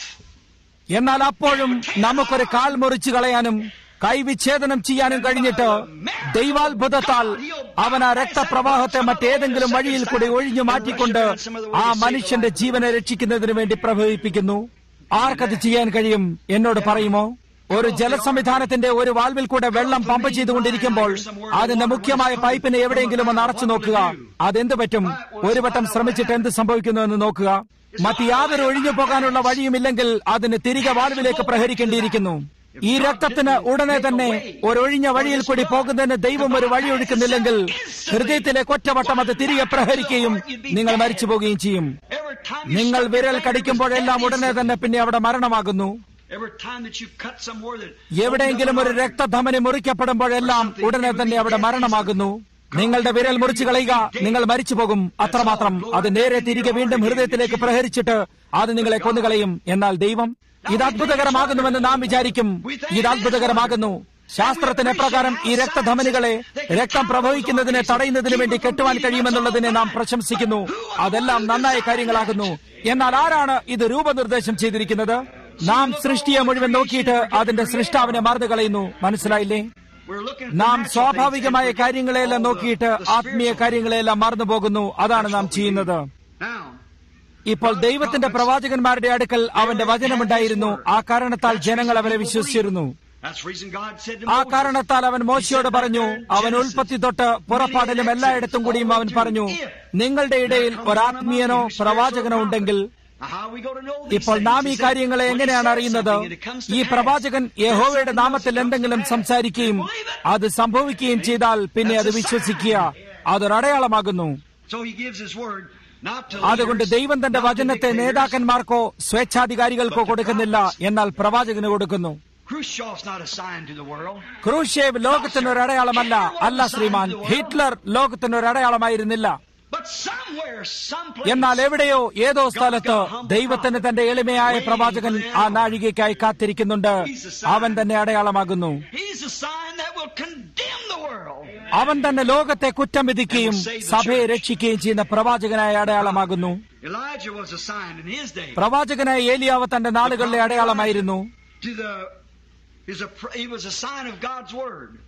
എന്നാൽ അപ്പോഴും നമുക്കൊരു കാൽ മുറിച്ചു കളയാനും കൈവിച്ഛേദനം ചെയ്യാനും കഴിഞ്ഞിട്ട് ദൈവാത്ഭുതത്താൽ അവൻ ആ രക്തപ്രവാഹത്തെ മറ്റേതെങ്കിലും വഴിയിൽ കൂടി ഒഴിഞ്ഞു മാറ്റിക്കൊണ്ട് ആ മനുഷ്യന്റെ ജീവനെ രക്ഷിക്കുന്നതിന് വേണ്ടി പ്രഭവിപ്പിക്കുന്നു ആർക്കത് ചെയ്യാൻ കഴിയും എന്നോട് പറയുമോ ഒരു ജലസംവിധാനത്തിന്റെ ഒരു വാൽവിൽ കൂടെ വെള്ളം പമ്പ് ചെയ്തുകൊണ്ടിരിക്കുമ്പോൾ അതിന്റെ മുഖ്യമായ പൈപ്പിനെ എവിടെയെങ്കിലും ഒന്ന് അടച്ചു നോക്കുക അതെന്ത് പറ്റും ഒരു വട്ടം ശ്രമിച്ചിട്ട് എന്ത് സംഭവിക്കുന്നു എന്ന് നോക്കുക മറ്റ് യാതൊരു ഒഴിഞ്ഞു പോകാനുള്ള വഴിയുമില്ലെങ്കിൽ അതിന് തിരികെ വാൽവിലേക്ക് പ്രഹരിക്കേണ്ടിയിരിക്കുന്നു ഈ രക്തത്തിന് ഉടനെ തന്നെ ഒരൊഴിഞ്ഞ വഴിയിൽ കൂടി പോകുന്നതിന് ദൈവം ഒരു വഴി ഒഴുക്കുന്നില്ലെങ്കിൽ ഹൃദയത്തിലേക്ക് ഒറ്റവട്ടം അത് തിരികെ പ്രഹരിക്കുകയും നിങ്ങൾ മരിച്ചു പോവുകയും ചെയ്യും Every time you നിങ്ങൾ stuck വിരൽ your finger കടിക്കുമ്പോഴെല്ലാം in ഉടനെ തന്നെ പിന്നെ അവിടെ മരണമാകുന്നു Every time that you cut somewhere that എവിടെയെങ്കിലും ഒരു രക്തധമനി മുറിക്കപ്പെടുമ്പോഴെല്ലാം ഉടനെ തന്നെ അവിടെ മരണമാകുന്നു നിങ്ങളുടെ വിരൽ മുറിച്ചു കളയുക നിങ്ങൾ മരിച്ചു പോകും അത്രമാത്രം അത് നേരെ തിരികെ വീണ്ടും ഹൃദയത്തിലേക്ക് പ്രഹരിച്ചിട്ട് അത് നിങ്ങളെ കൊന്നുകളയും എന്നാൽ ദൈവം ഇത് അത്ഭുതകരമാകുന്നുവെന്ന് നാം വിചാരിക്കും ഇത് അത്ഭുതകരമാകുന്നു ശാസ്ത്രത്തിന് എപ്രകാരം ഈ രക്തധമനികളെ രക്തം പ്രവഹിക്കുന്നതിനെ തടയുന്നതിന് വേണ്ടി കെട്ടുവാൻ കഴിയുമെന്നുള്ളതിനെ നാം പ്രശംസിക്കുന്നു അതെല്ലാം നന്നായ കാര്യങ്ങളാകുന്നു എന്നാൽ ആരാണ് ഇത് രൂപനിർദ്ദേശം ചെയ്തിരിക്കുന്നത് നാം സൃഷ്ടിയെ മുഴുവൻ നോക്കിയിട്ട് അതിന്റെ സൃഷ്ടാവിനെ മറന്നു കളയുന്നു മനസ്സിലായില്ലേ we're looking for നാം natural സ്വാഭാവികമായ things. കാര്യങ്ങളെല്ലാം നോക്കിയിട്ട് ആത്മീയ കാര്യങ്ങളെല്ലാം മറന്നു പോകുന്നു അതാണ് നാം ചെയ്യുന്നത് Now, ഇപ്പോൾ ദൈവത്തിന്റെ പ്രവാചകന്മാരുടെ അടുക്കൽ അവന്റെ വചനമുണ്ടായിരുന്നു ആ കാരണത്താൽ ജനങ്ങൾ അവരെ വിശ്വസിച്ചിരുന്നു that's the reason God said to ആ Moses, കാരണത്താൽ അവൻ മോശയോട് പറഞ്ഞു അവൻ ഉൽപ്പത്തി തൊട്ട് പുറപ്പാടിലും എല്ലായിടത്തും കൂടിയും അവൻ പറഞ്ഞു നിങ്ങളുടെ ഇടയിൽ ഒരാത്മീയനോ പ്രവാചകനോ ഉണ്ടെങ്കിൽ Now, how are we going to know these ഇപ്പോൾ things? നാം ഈ He said, കാര്യങ്ങളെ when he എങ്ങനെയാണ് says അറിയുന്നത് something and it comes to ഈ pass, പ്രവാചകൻ യഹോവയുടെ നാമത്തിൽ എന്തെങ്കിലും സംസാരിക്കുകയും അത് സംഭവിക്കുകയും ചെയ്താൽ പിന്നെ അത് വിശ്വസിക്കുക അതൊരു അടയാളമാകുന്നു So he gives his word not to അതുകൊണ്ട് leaders, ദൈവം തന്റെ not to വചനത്തെ dictators. നേതാക്കന്മാർക്കോ സ്വേച്ഛാധികാരികൾക്കോ കൊടുക്കുന്നില്ല എന്നാൽ പ്രവാചകന് കൊടുക്കുന്നു Khrushchev's not a sign to the world. ക്രൂഷേവ് ലോകത്തിനൊരു അടയാളമല്ല അല്ല ശ്രീമാൻ ഹിറ്റ്ലർ ലോകത്തിനൊരു അടയാളമായിരുന്നില്ല But somewhere, someplace, എന്നാൽ എവിടെയോ ഏതോ സ്ഥലത്ത് ദൈവത്തിന് തന്റെ എളിമയായ പ്രവാചകൻ ആ നാഴികയ്ക്കായി കാത്തിരിക്കുന്നുണ്ട് അവൻ തന്നെ അടയാളമാകുന്നു he's a sign that will condemn the world. അവൻ തന്നെ ലോകത്തെ കുറ്റം വിധിക്കുകയും സഭയെ രക്ഷിക്കുകയും ചെയ്യുന്ന പ്രവാചകനായ അടയാളമാകുന്നു Elijah was a sign in his day. പ്രവാചകനായ ഏലിയാവ് തന്റെ നാളുകളിലെ അടയാളമായിരുന്നു To the, he's a, he was a sign of God's word.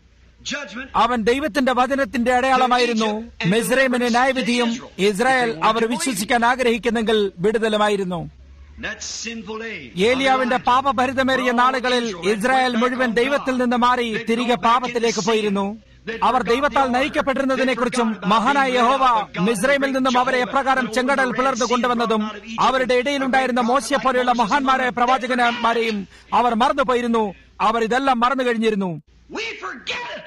judgment. അവൻ ദൈവത്തിന്റെ വചനത്തിന്റെ അടയാളമായിരുന്നു മിസ്രൈമിന് ന്യായവിധിയും ഇസ്രായേൽ അവർ വിശ്വസിക്കാൻ ആഗ്രഹിക്കുന്നെങ്കിൽ വിടുതലുമായിരുന്നു That sinful day. ഏലിയാവിന്റെ പാപഭരിതമേറിയ നാളുകളിൽ ഇസ്രായേൽ മുഴുവൻ ദൈവത്തിൽ നിന്ന് മാറി തിരികെ പാപത്തിലേക്ക് പോയിരുന്നു അവർ ദൈവത്താൽ നയിക്കപ്പെട്ടിരുന്നതിനെക്കുറിച്ചും മഹാനായ യഹോവ മിസ്രൈമിൽ നിന്നും അവരെ എപ്രകാരം ചെങ്കടൽ പിളർന്നു കൊണ്ടുവന്നതും അവരുടെ ഇടയിലുണ്ടായിരുന്ന മോശയെ പോലെയുള്ള മഹാന്മാരായ പ്രവാചകന്മാരെയും അവർ മറന്നുപോയിരുന്നു അവർ ഇതെല്ലാം മറന്നു കഴിഞ്ഞിരുന്നു We forget it.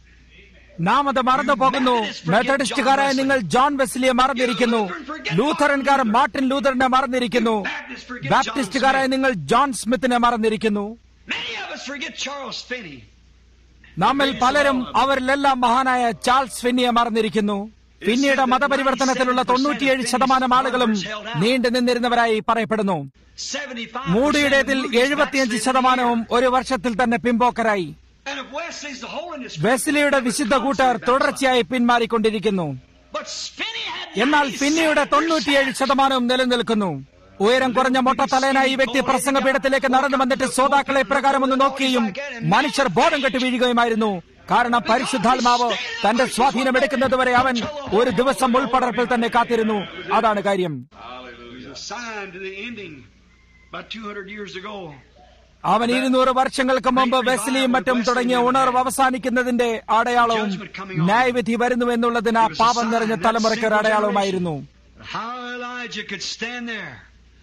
നാം അത് മറന്നു പോകുന്നു മെത്തഡിസ്റ്റുകാരായ നിങ്ങൾ ജോൺ വെസ്ലിയെ മറന്നിരിക്കുന്നു ലൂഥറൻകാർ മാർട്ടിൻ ലൂഥറിനെ മറന്നിരിക്കുന്നു ബാപ്റ്റിസ്റ്റുകാരായ നിങ്ങൾ ജോൺ സ്മിത്തിനെ മറന്നിരിക്കുന്നു Many of us forget Charles Finney. നമ്മിൽ പലരും അവരിലെല്ലാം മഹാനായ ചാൾസ് ഫിന്നിയെ മറന്നിരിക്കുന്നു പിന്നീട് മതപരിവർത്തനത്തിലുള്ള തൊണ്ണൂറ്റിയേഴ് ശതമാനം ആളുകളും നീണ്ടു നിന്നിരുന്നവരായി പറയപ്പെടുന്നു 75% മൂടിയുടേതിൽ of the movies എഴുപത്തിയഞ്ച് back ശതമാനവും ഒരു വർഷത്തിൽ തന്നെ പിമ്പോക്കരായി And if Wesley's the holiness, വെസ്ലിയുടെ വിശുദ്ധ കൂട്ടർ തുടർച്ചയായി പിന്മാറിക്കൊണ്ടിരിക്കുന്നു but Finney had എന്നാൽ ഫിന്നിയുടെ 97%. തൊണ്ണൂറ്റിയേഴ് ശതമാനവും നിലനിൽക്കുന്നു ഉയരം കുറഞ്ഞ മൊട്ടത്തലയനായി ഈ വ്യക്തി പ്രസംഗപീഠത്തിലേക്ക് നടന്നു വന്നിട്ട് ശ്രോതാക്കളെ പ്രകാരം ഒന്ന് നോക്കുകയും മനുഷ്യർ ബോധം കെട്ട് വീഴുകയുമായിരുന്നു കാരണം പരിശുദ്ധാത്മാവ് തന്റെ സ്വാധീനം എടുക്കുന്നതുവരെ അവൻ ഒരു ദിവസം ഉൾപ്പടർപ്പിൽ തന്നെ കാത്തിരുന്നു അതാണ് കാര്യം It was a sign to the ending about 200 years ago. അവൻ ഇരുന്നൂറ് വർഷങ്ങൾക്ക് മുമ്പ് വെസ്ലിയും മറ്റും തുടങ്ങിയ ഉണർവ് അവസാനിക്കുന്നതിന്റെ അടയാളവും ന്യായവിധി വരുന്നു എന്നുള്ളതിന് ആ പാപം നിറഞ്ഞ തലമുറയ്ക്ക് ഒരു അടയാളവുമായിരുന്നു How Elijah could stand there,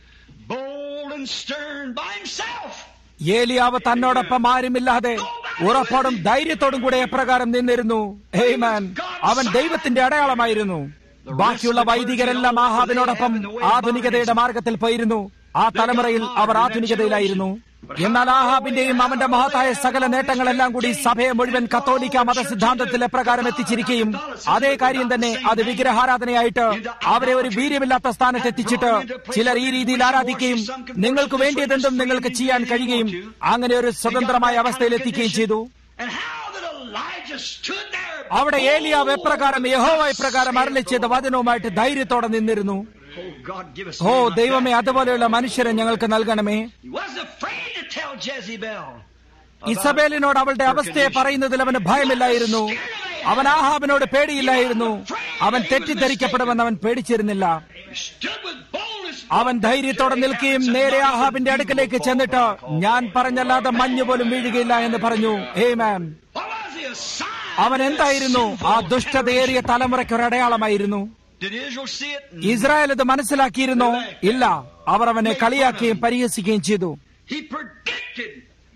bold and stern by himself. ഏലിയാവ് തന്നോടൊപ്പം ആരുമില്ലാതെ ഉറപ്പോടും ധൈര്യത്തോടും കൂടെ എപ്രകാരം നിന്നിരുന്നു ഹേമാൻ അവൻ ദൈവത്തിന്റെ അടയാളമായിരുന്നു ബാക്കിയുള്ള വൈദികരെല്ലാം ആഹാബിനോടൊപ്പം ആധുനികതയുടെ മാർഗത്തിൽ പോയിരുന്നു ആ തലമുറയിൽ അവർ ആധുനികതയിലായിരുന്നു എന്നാൽ ആഹാബിന്റെയും അവന്റെ മഹത്തായ സകല നേട്ടങ്ങളെല്ലാം കൂടി സഭയെ മുഴുവൻ കത്തോലിക്ക മതസിദ്ധാന്തത്തിൽ എപ്രകാരം എത്തിച്ചിരിക്കുകയും അതേ കാര്യം തന്നെ അത് വിഗ്രഹാരാധനയായിട്ട് അവരെ ഒരു വീര്യമില്ലാത്ത സ്ഥാനത്ത് എത്തിച്ചിട്ട് ചിലർ ഈ രീതിയിൽ ആരാധിക്കുകയും നിങ്ങൾക്ക് വേണ്ടിയതെന്തും നിങ്ങൾക്ക് ചെയ്യാൻ കഴിയുകയും അങ്ങനെ ഒരു സ്വതന്ത്രമായ അവസ്ഥയിൽ എത്തിക്കുകയും ചെയ്തു And how that Elijah stood there. അവിടെ ഏലിയാവ് എപ്രകാരം യഹോവ ഇപ്രകാരം അരളി ചെയ്ത വചനവുമായിട്ട് ധൈര്യത്തോടെ നിന്നിരുന്നു Oh, God, give us ഓ men like ദൈവമേ that. അതുപോലെയുള്ള മനുഷ്യരെ ഞങ്ങൾക്ക് നൽകണമേ He wasn't afraid to tell Jezebel. ഇസബേലിനോട് അവളുടെ അവസ്ഥയെ പറയുന്നതിൽ അവന് ഭയമില്ലായിരുന്നു അവൻ ആഹാബിനോട് പേടിയില്ലായിരുന്നു അവൻ തെറ്റിദ്ധരിക്കപ്പെടുമെന്ന് അവൻ പേടിച്ചിരുന്നില്ല He stood with boldness. അവൻ ധൈര്യത്തോടെ നിൽക്കുകയും നേരെ ആഹാബിന്റെ അടുക്കലേക്ക് ചെന്നിട്ട് ഞാൻ പറഞ്ഞല്ലാതെ മഞ്ഞു പോലും വീഴുകയില്ല എന്ന് പറഞ്ഞു ഹേ മാൻ What was he? A sign? അവൻ എന്തായിരുന്നു ആ ദുഷ്ടതയേറിയ തലമുറയ്ക്ക് ഒരു അടയാളമായിരുന്നു Did Israel see it? Israel ഇത് മനസ്സിലാക്കിയിരുന്നോ ഇല്ല അവർ അവനെ കളിയാക്കുകയും പരിഹസിക്കുകയും ചെയ്തു He predicted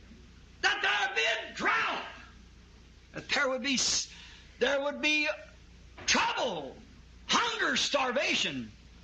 that there would be a drought, that there would be there would be trouble, hunger, starvation.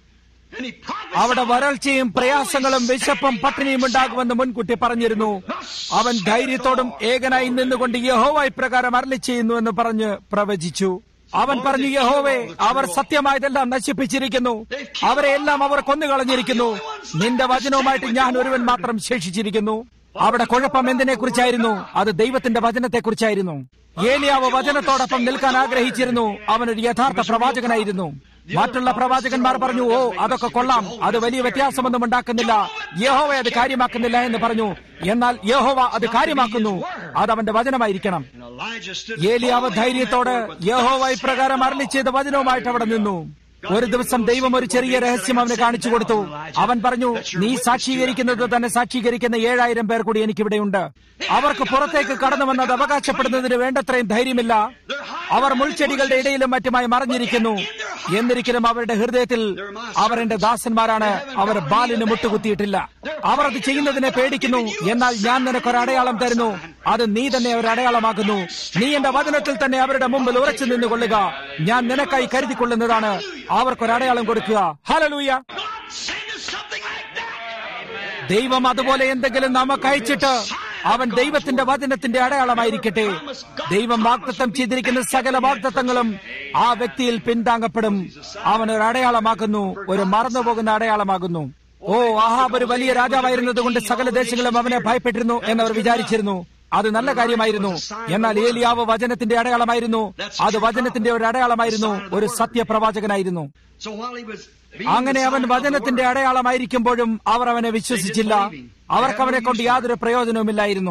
And he അവിടെ prophesied. വരൾച്ചയും പ്രയാസങ്ങളും വിശപ്പും പട്ടിണിയും ഉണ്ടാകുമെന്ന് മുൻകൂട്ടി പറഞ്ഞിരുന്നു അവൻ ധൈര്യത്തോടും ഏകനായി നിന്നുകൊണ്ട് യഹോവ ഇപ്രകാരം അരളി ചെയ്യുന്നു എന്ന് പറഞ്ഞ് പ്രവചിച്ചു അവൻ പറഞ്ഞു യഹോവേ അവർ സത്യമായതെല്ലാം നശിപ്പിച്ചിരിക്കുന്നു അവരെ എല്ലാം അവർ കൊന്നുകളഞ്ഞിരിക്കുന്നു നിന്റെ വചനവുമായിട്ട് ഞാൻ ഒരുവൻ മാത്രം ശേഷിച്ചിരിക്കുന്നു അവിടെ കുഴപ്പം എന്തിനെ കുറിച്ചായിരുന്നു അത് ദൈവത്തിന്റെ വചനത്തെക്കുറിച്ചായിരുന്നു ഏലിയാവ് വചനത്തോടൊപ്പം നിൽക്കാൻ ആഗ്രഹിച്ചിരുന്നു അവനൊരു യഥാർത്ഥ പ്രവാചകനായിരുന്നു മറ്റുള്ള പ്രവാചകന്മാർ പറഞ്ഞു ഓ അതൊക്കെ കൊള്ളാം അത് വലിയ വ്യത്യാസമൊന്നും ഉണ്ടാക്കുന്നില്ല യഹോവ അത് കാര്യമാക്കുന്നില്ല എന്ന് പറഞ്ഞു എന്നാൽ യഹോവ അത് കാര്യമാക്കുന്നു അത് അവന്റെ വചനമായിരിക്കണം And Elijah stood ഏലിയാവ് boldly ധൈര്യത്തോടെ on the word with യഹോവ thus ഇപ്രകാരം അരളി ചെയ്ത വചനവുമായിട്ട് അവിടെ നിന്നു ഒരു ദിവസം ദൈവം ഒരു ചെറിയ രഹസ്യം അവന് കാണിച്ചു കൊടുത്തു അവൻ പറഞ്ഞു നീ സാക്ഷീകരിക്കുന്നത് തന്നെ സാക്ഷീകരിക്കുന്ന ഏഴായിരം പേർ കൂടി എനിക്കിവിടെയുണ്ട് അവർക്ക് പുറത്തേക്ക് കടന്നു വന്നത് അവകാശപ്പെടുന്നതിന് വേണ്ടത്രയും ധൈര്യമില്ല അവർ മുൾച്ചെടികളുടെ ഇടയിലും മറ്റുമായി മറഞ്ഞിരിക്കുന്നു എന്നിരിക്കലും അവരുടെ ഹൃദയത്തിൽ അവർ എന്റെ ദാസന്മാരാണ് അവർ ബാലിന് മുട്ടുകുത്തിയിട്ടില്ല അവർ അത് ചെയ്യുന്നതിനെ പേടിക്കുന്നു എന്നാൽ ഞാൻ നിനക്കൊരു അടയാളം തരുന്നു അത് നീ തന്നെ ഒരു അടയാളമാകുന്നു നീ എന്റെ വചനത്തിൽ തന്നെ അവരുടെ മുമ്പിൽ ഉറച്ചു നിന്നുകൊള്ളുക ഞാൻ നിനക്കായി കരുതിക്കൊള്ളുന്നതാണ് അവർക്കൊരു അടയാളം കൊടുക്കുക ഹലലൂയ God send us something like that. ദൈവം അതുപോലെ എന്തെങ്കിലും നമുക്ക് അയച്ചിട്ട് അവൻ ദൈവത്തിന്റെ വചനത്തിന്റെ അടയാളമായിരിക്കട്ടെ ദൈവം വാഗ്ദത്തം ചെയ്തിരിക്കുന്ന സകല വാഗ്ദത്തങ്ങളും ആ വ്യക്തിയിൽ പിന്താങ്ങപ്പെടും അവൻ ഒരു അടയാളമാകുന്നു ഒരു മറന്നുപോകുന്ന അടയാളമാകുന്നു ഓ ആഹാബ് ഒരു വലിയ രാജാവായിരുന്നത് കൊണ്ട് സകല ദേശങ്ങളും അവനെ ഭയപ്പെട്ടിരുന്നു എന്നവർ വിചാരിച്ചിരുന്നു അത് നല്ല കാര്യമായിരുന്നു എന്നാൽ ഏലിയാവ് വചനത്തിന്റെ അടയാളമായിരുന്നു അത് വചനത്തിന്റെ ഒരു അടയാളമായിരുന്നു ഒരു സത്യപ്രവാചകനായിരുന്നു So while he was being അങ്ങനെ the അവൻ sign of the വചനത്തിന്റെ അടയാളമായിരിക്കുമ്പോഴും അവർ അവനെ വിശ്വസിച്ചില്ല അവർക്ക് അവനെ കൊണ്ട് യാതൊരു പ്രയോജനവുമില്ലായിരുന്നു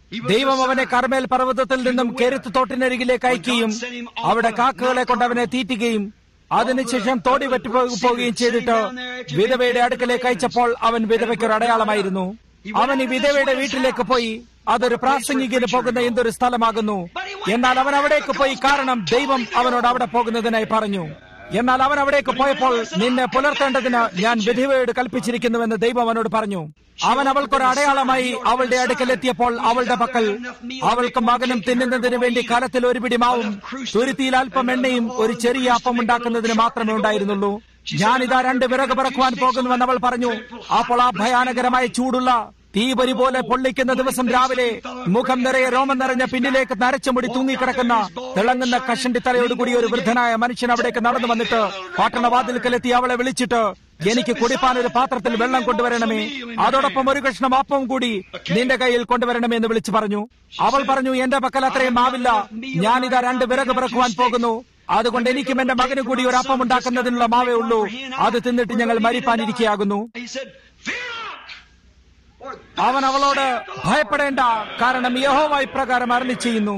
ദൈവം അവനെ കർമേൽ പർവ്വതത്തിൽ നിന്നും കെരുത്ത് തോട്ടിനരികിലേക്ക് അയക്കുകയും അവിടെ കാക്കകളെ കൊണ്ട് അവനെ തീറ്റുകയും അതിനുശേഷം തോടി പറ്റി പോവുകയും ചെയ്തിട്ട് വിധവയുടെ അടുക്കലേക്ക് അയച്ചപ്പോൾ അവൻ വിധവയ്ക്കൊരു അടയാളമായിരുന്നു അവൻ ഈ വിധവയുടെ വീട്ടിലേക്ക് പോയി അതൊരു പ്രാസംഗികന് പോകുന്ന എന്തൊരു സ്ഥലമാകുന്നു എന്നാൽ അവൻ അവിടേക്ക് പോയി കാരണം ദൈവം അവനോട് അവിടെ പോകുന്നതിനായി പറഞ്ഞു എന്നാൽ അവൻ അവിടേക്ക് പോയപ്പോൾ നിന്നെ പുലർത്തേണ്ടതിന് ഞാൻ വിധവയോട് കൽപ്പിച്ചിരിക്കുന്നുവെന്ന് ദൈവം അവനോട് പറഞ്ഞു അവൻ അവൾക്കൊരു അടയാളമായി അവളുടെ അടുക്കലെത്തിയപ്പോൾ അവളുടെ പക്കൽ അവൾക്ക് മകനും തിന്നുന്നതിന് വേണ്ടി കാലത്തിൽ ഒരു പിടി മാവും തുരുത്തിയിൽ അല്പം എണ്ണയും ഒരു ചെറിയ അപ്പം ഉണ്ടാക്കുന്നതിന് മാത്രമേ ഉണ്ടായിരുന്നുള്ളൂ ഞാനിതാ രണ്ട് വിറക് പിറക്കുവാൻ പോകുന്നുവെന്ന് അവൾ പറഞ്ഞു അപ്പോൾ ആ ഭയാനകരമായ ചൂടുള്ള തീപരി പോലെ പൊള്ളിക്കുന്ന ദിവസം രാവിലെ മുഖം നിറയെ രോമം നിറഞ്ഞ പിന്നിലേക്ക് നരച്ചുമുടി തൂങ്ങിക്കിടക്കുന്ന തിളങ്ങുന്ന കഷണ്ടി തലയോടുകൂടി ഒരു വൃദ്ധനായ മനുഷ്യൻ അവിടേക്ക് നടന്നു വന്നിട്ട് പട്ടണവാതിൽക്കലെത്തി അവളെ വിളിച്ചിട്ട് എനിക്ക് കുടിപ്പാൻ ഒരു പാത്രത്തിൽ വെള്ളം കൊണ്ടുവരണമേ അതോടൊപ്പം ഒരു കഷ്ണം അപ്പവും കൂടി നിന്റെ കയ്യിൽ കൊണ്ടുവരണമേ എന്ന് വിളിച്ചു പറഞ്ഞു അവൾ പറഞ്ഞു എന്റെ പക്കൽ അത്രയും മാവില്ല ഞാനിതാ രണ്ട് വിറക് പിറക്കുവാൻ പോകുന്നു അതുകൊണ്ട് എനിക്കും എന്റെ മകനും കൂടി ഒരു അപ്പം ഉണ്ടാക്കുന്നതിനുള്ള മാവേ ഉള്ളൂ അത് തിന്നിട്ട് ഞങ്ങൾ മരിപ്പാനിരിക്കുകയാകുന്നു അവൻ അവളോട് ഭയപ്പെടേണ്ട കാരണം യഹോവ ഇപ്രകാരം അരളി ചെയ്യുന്നു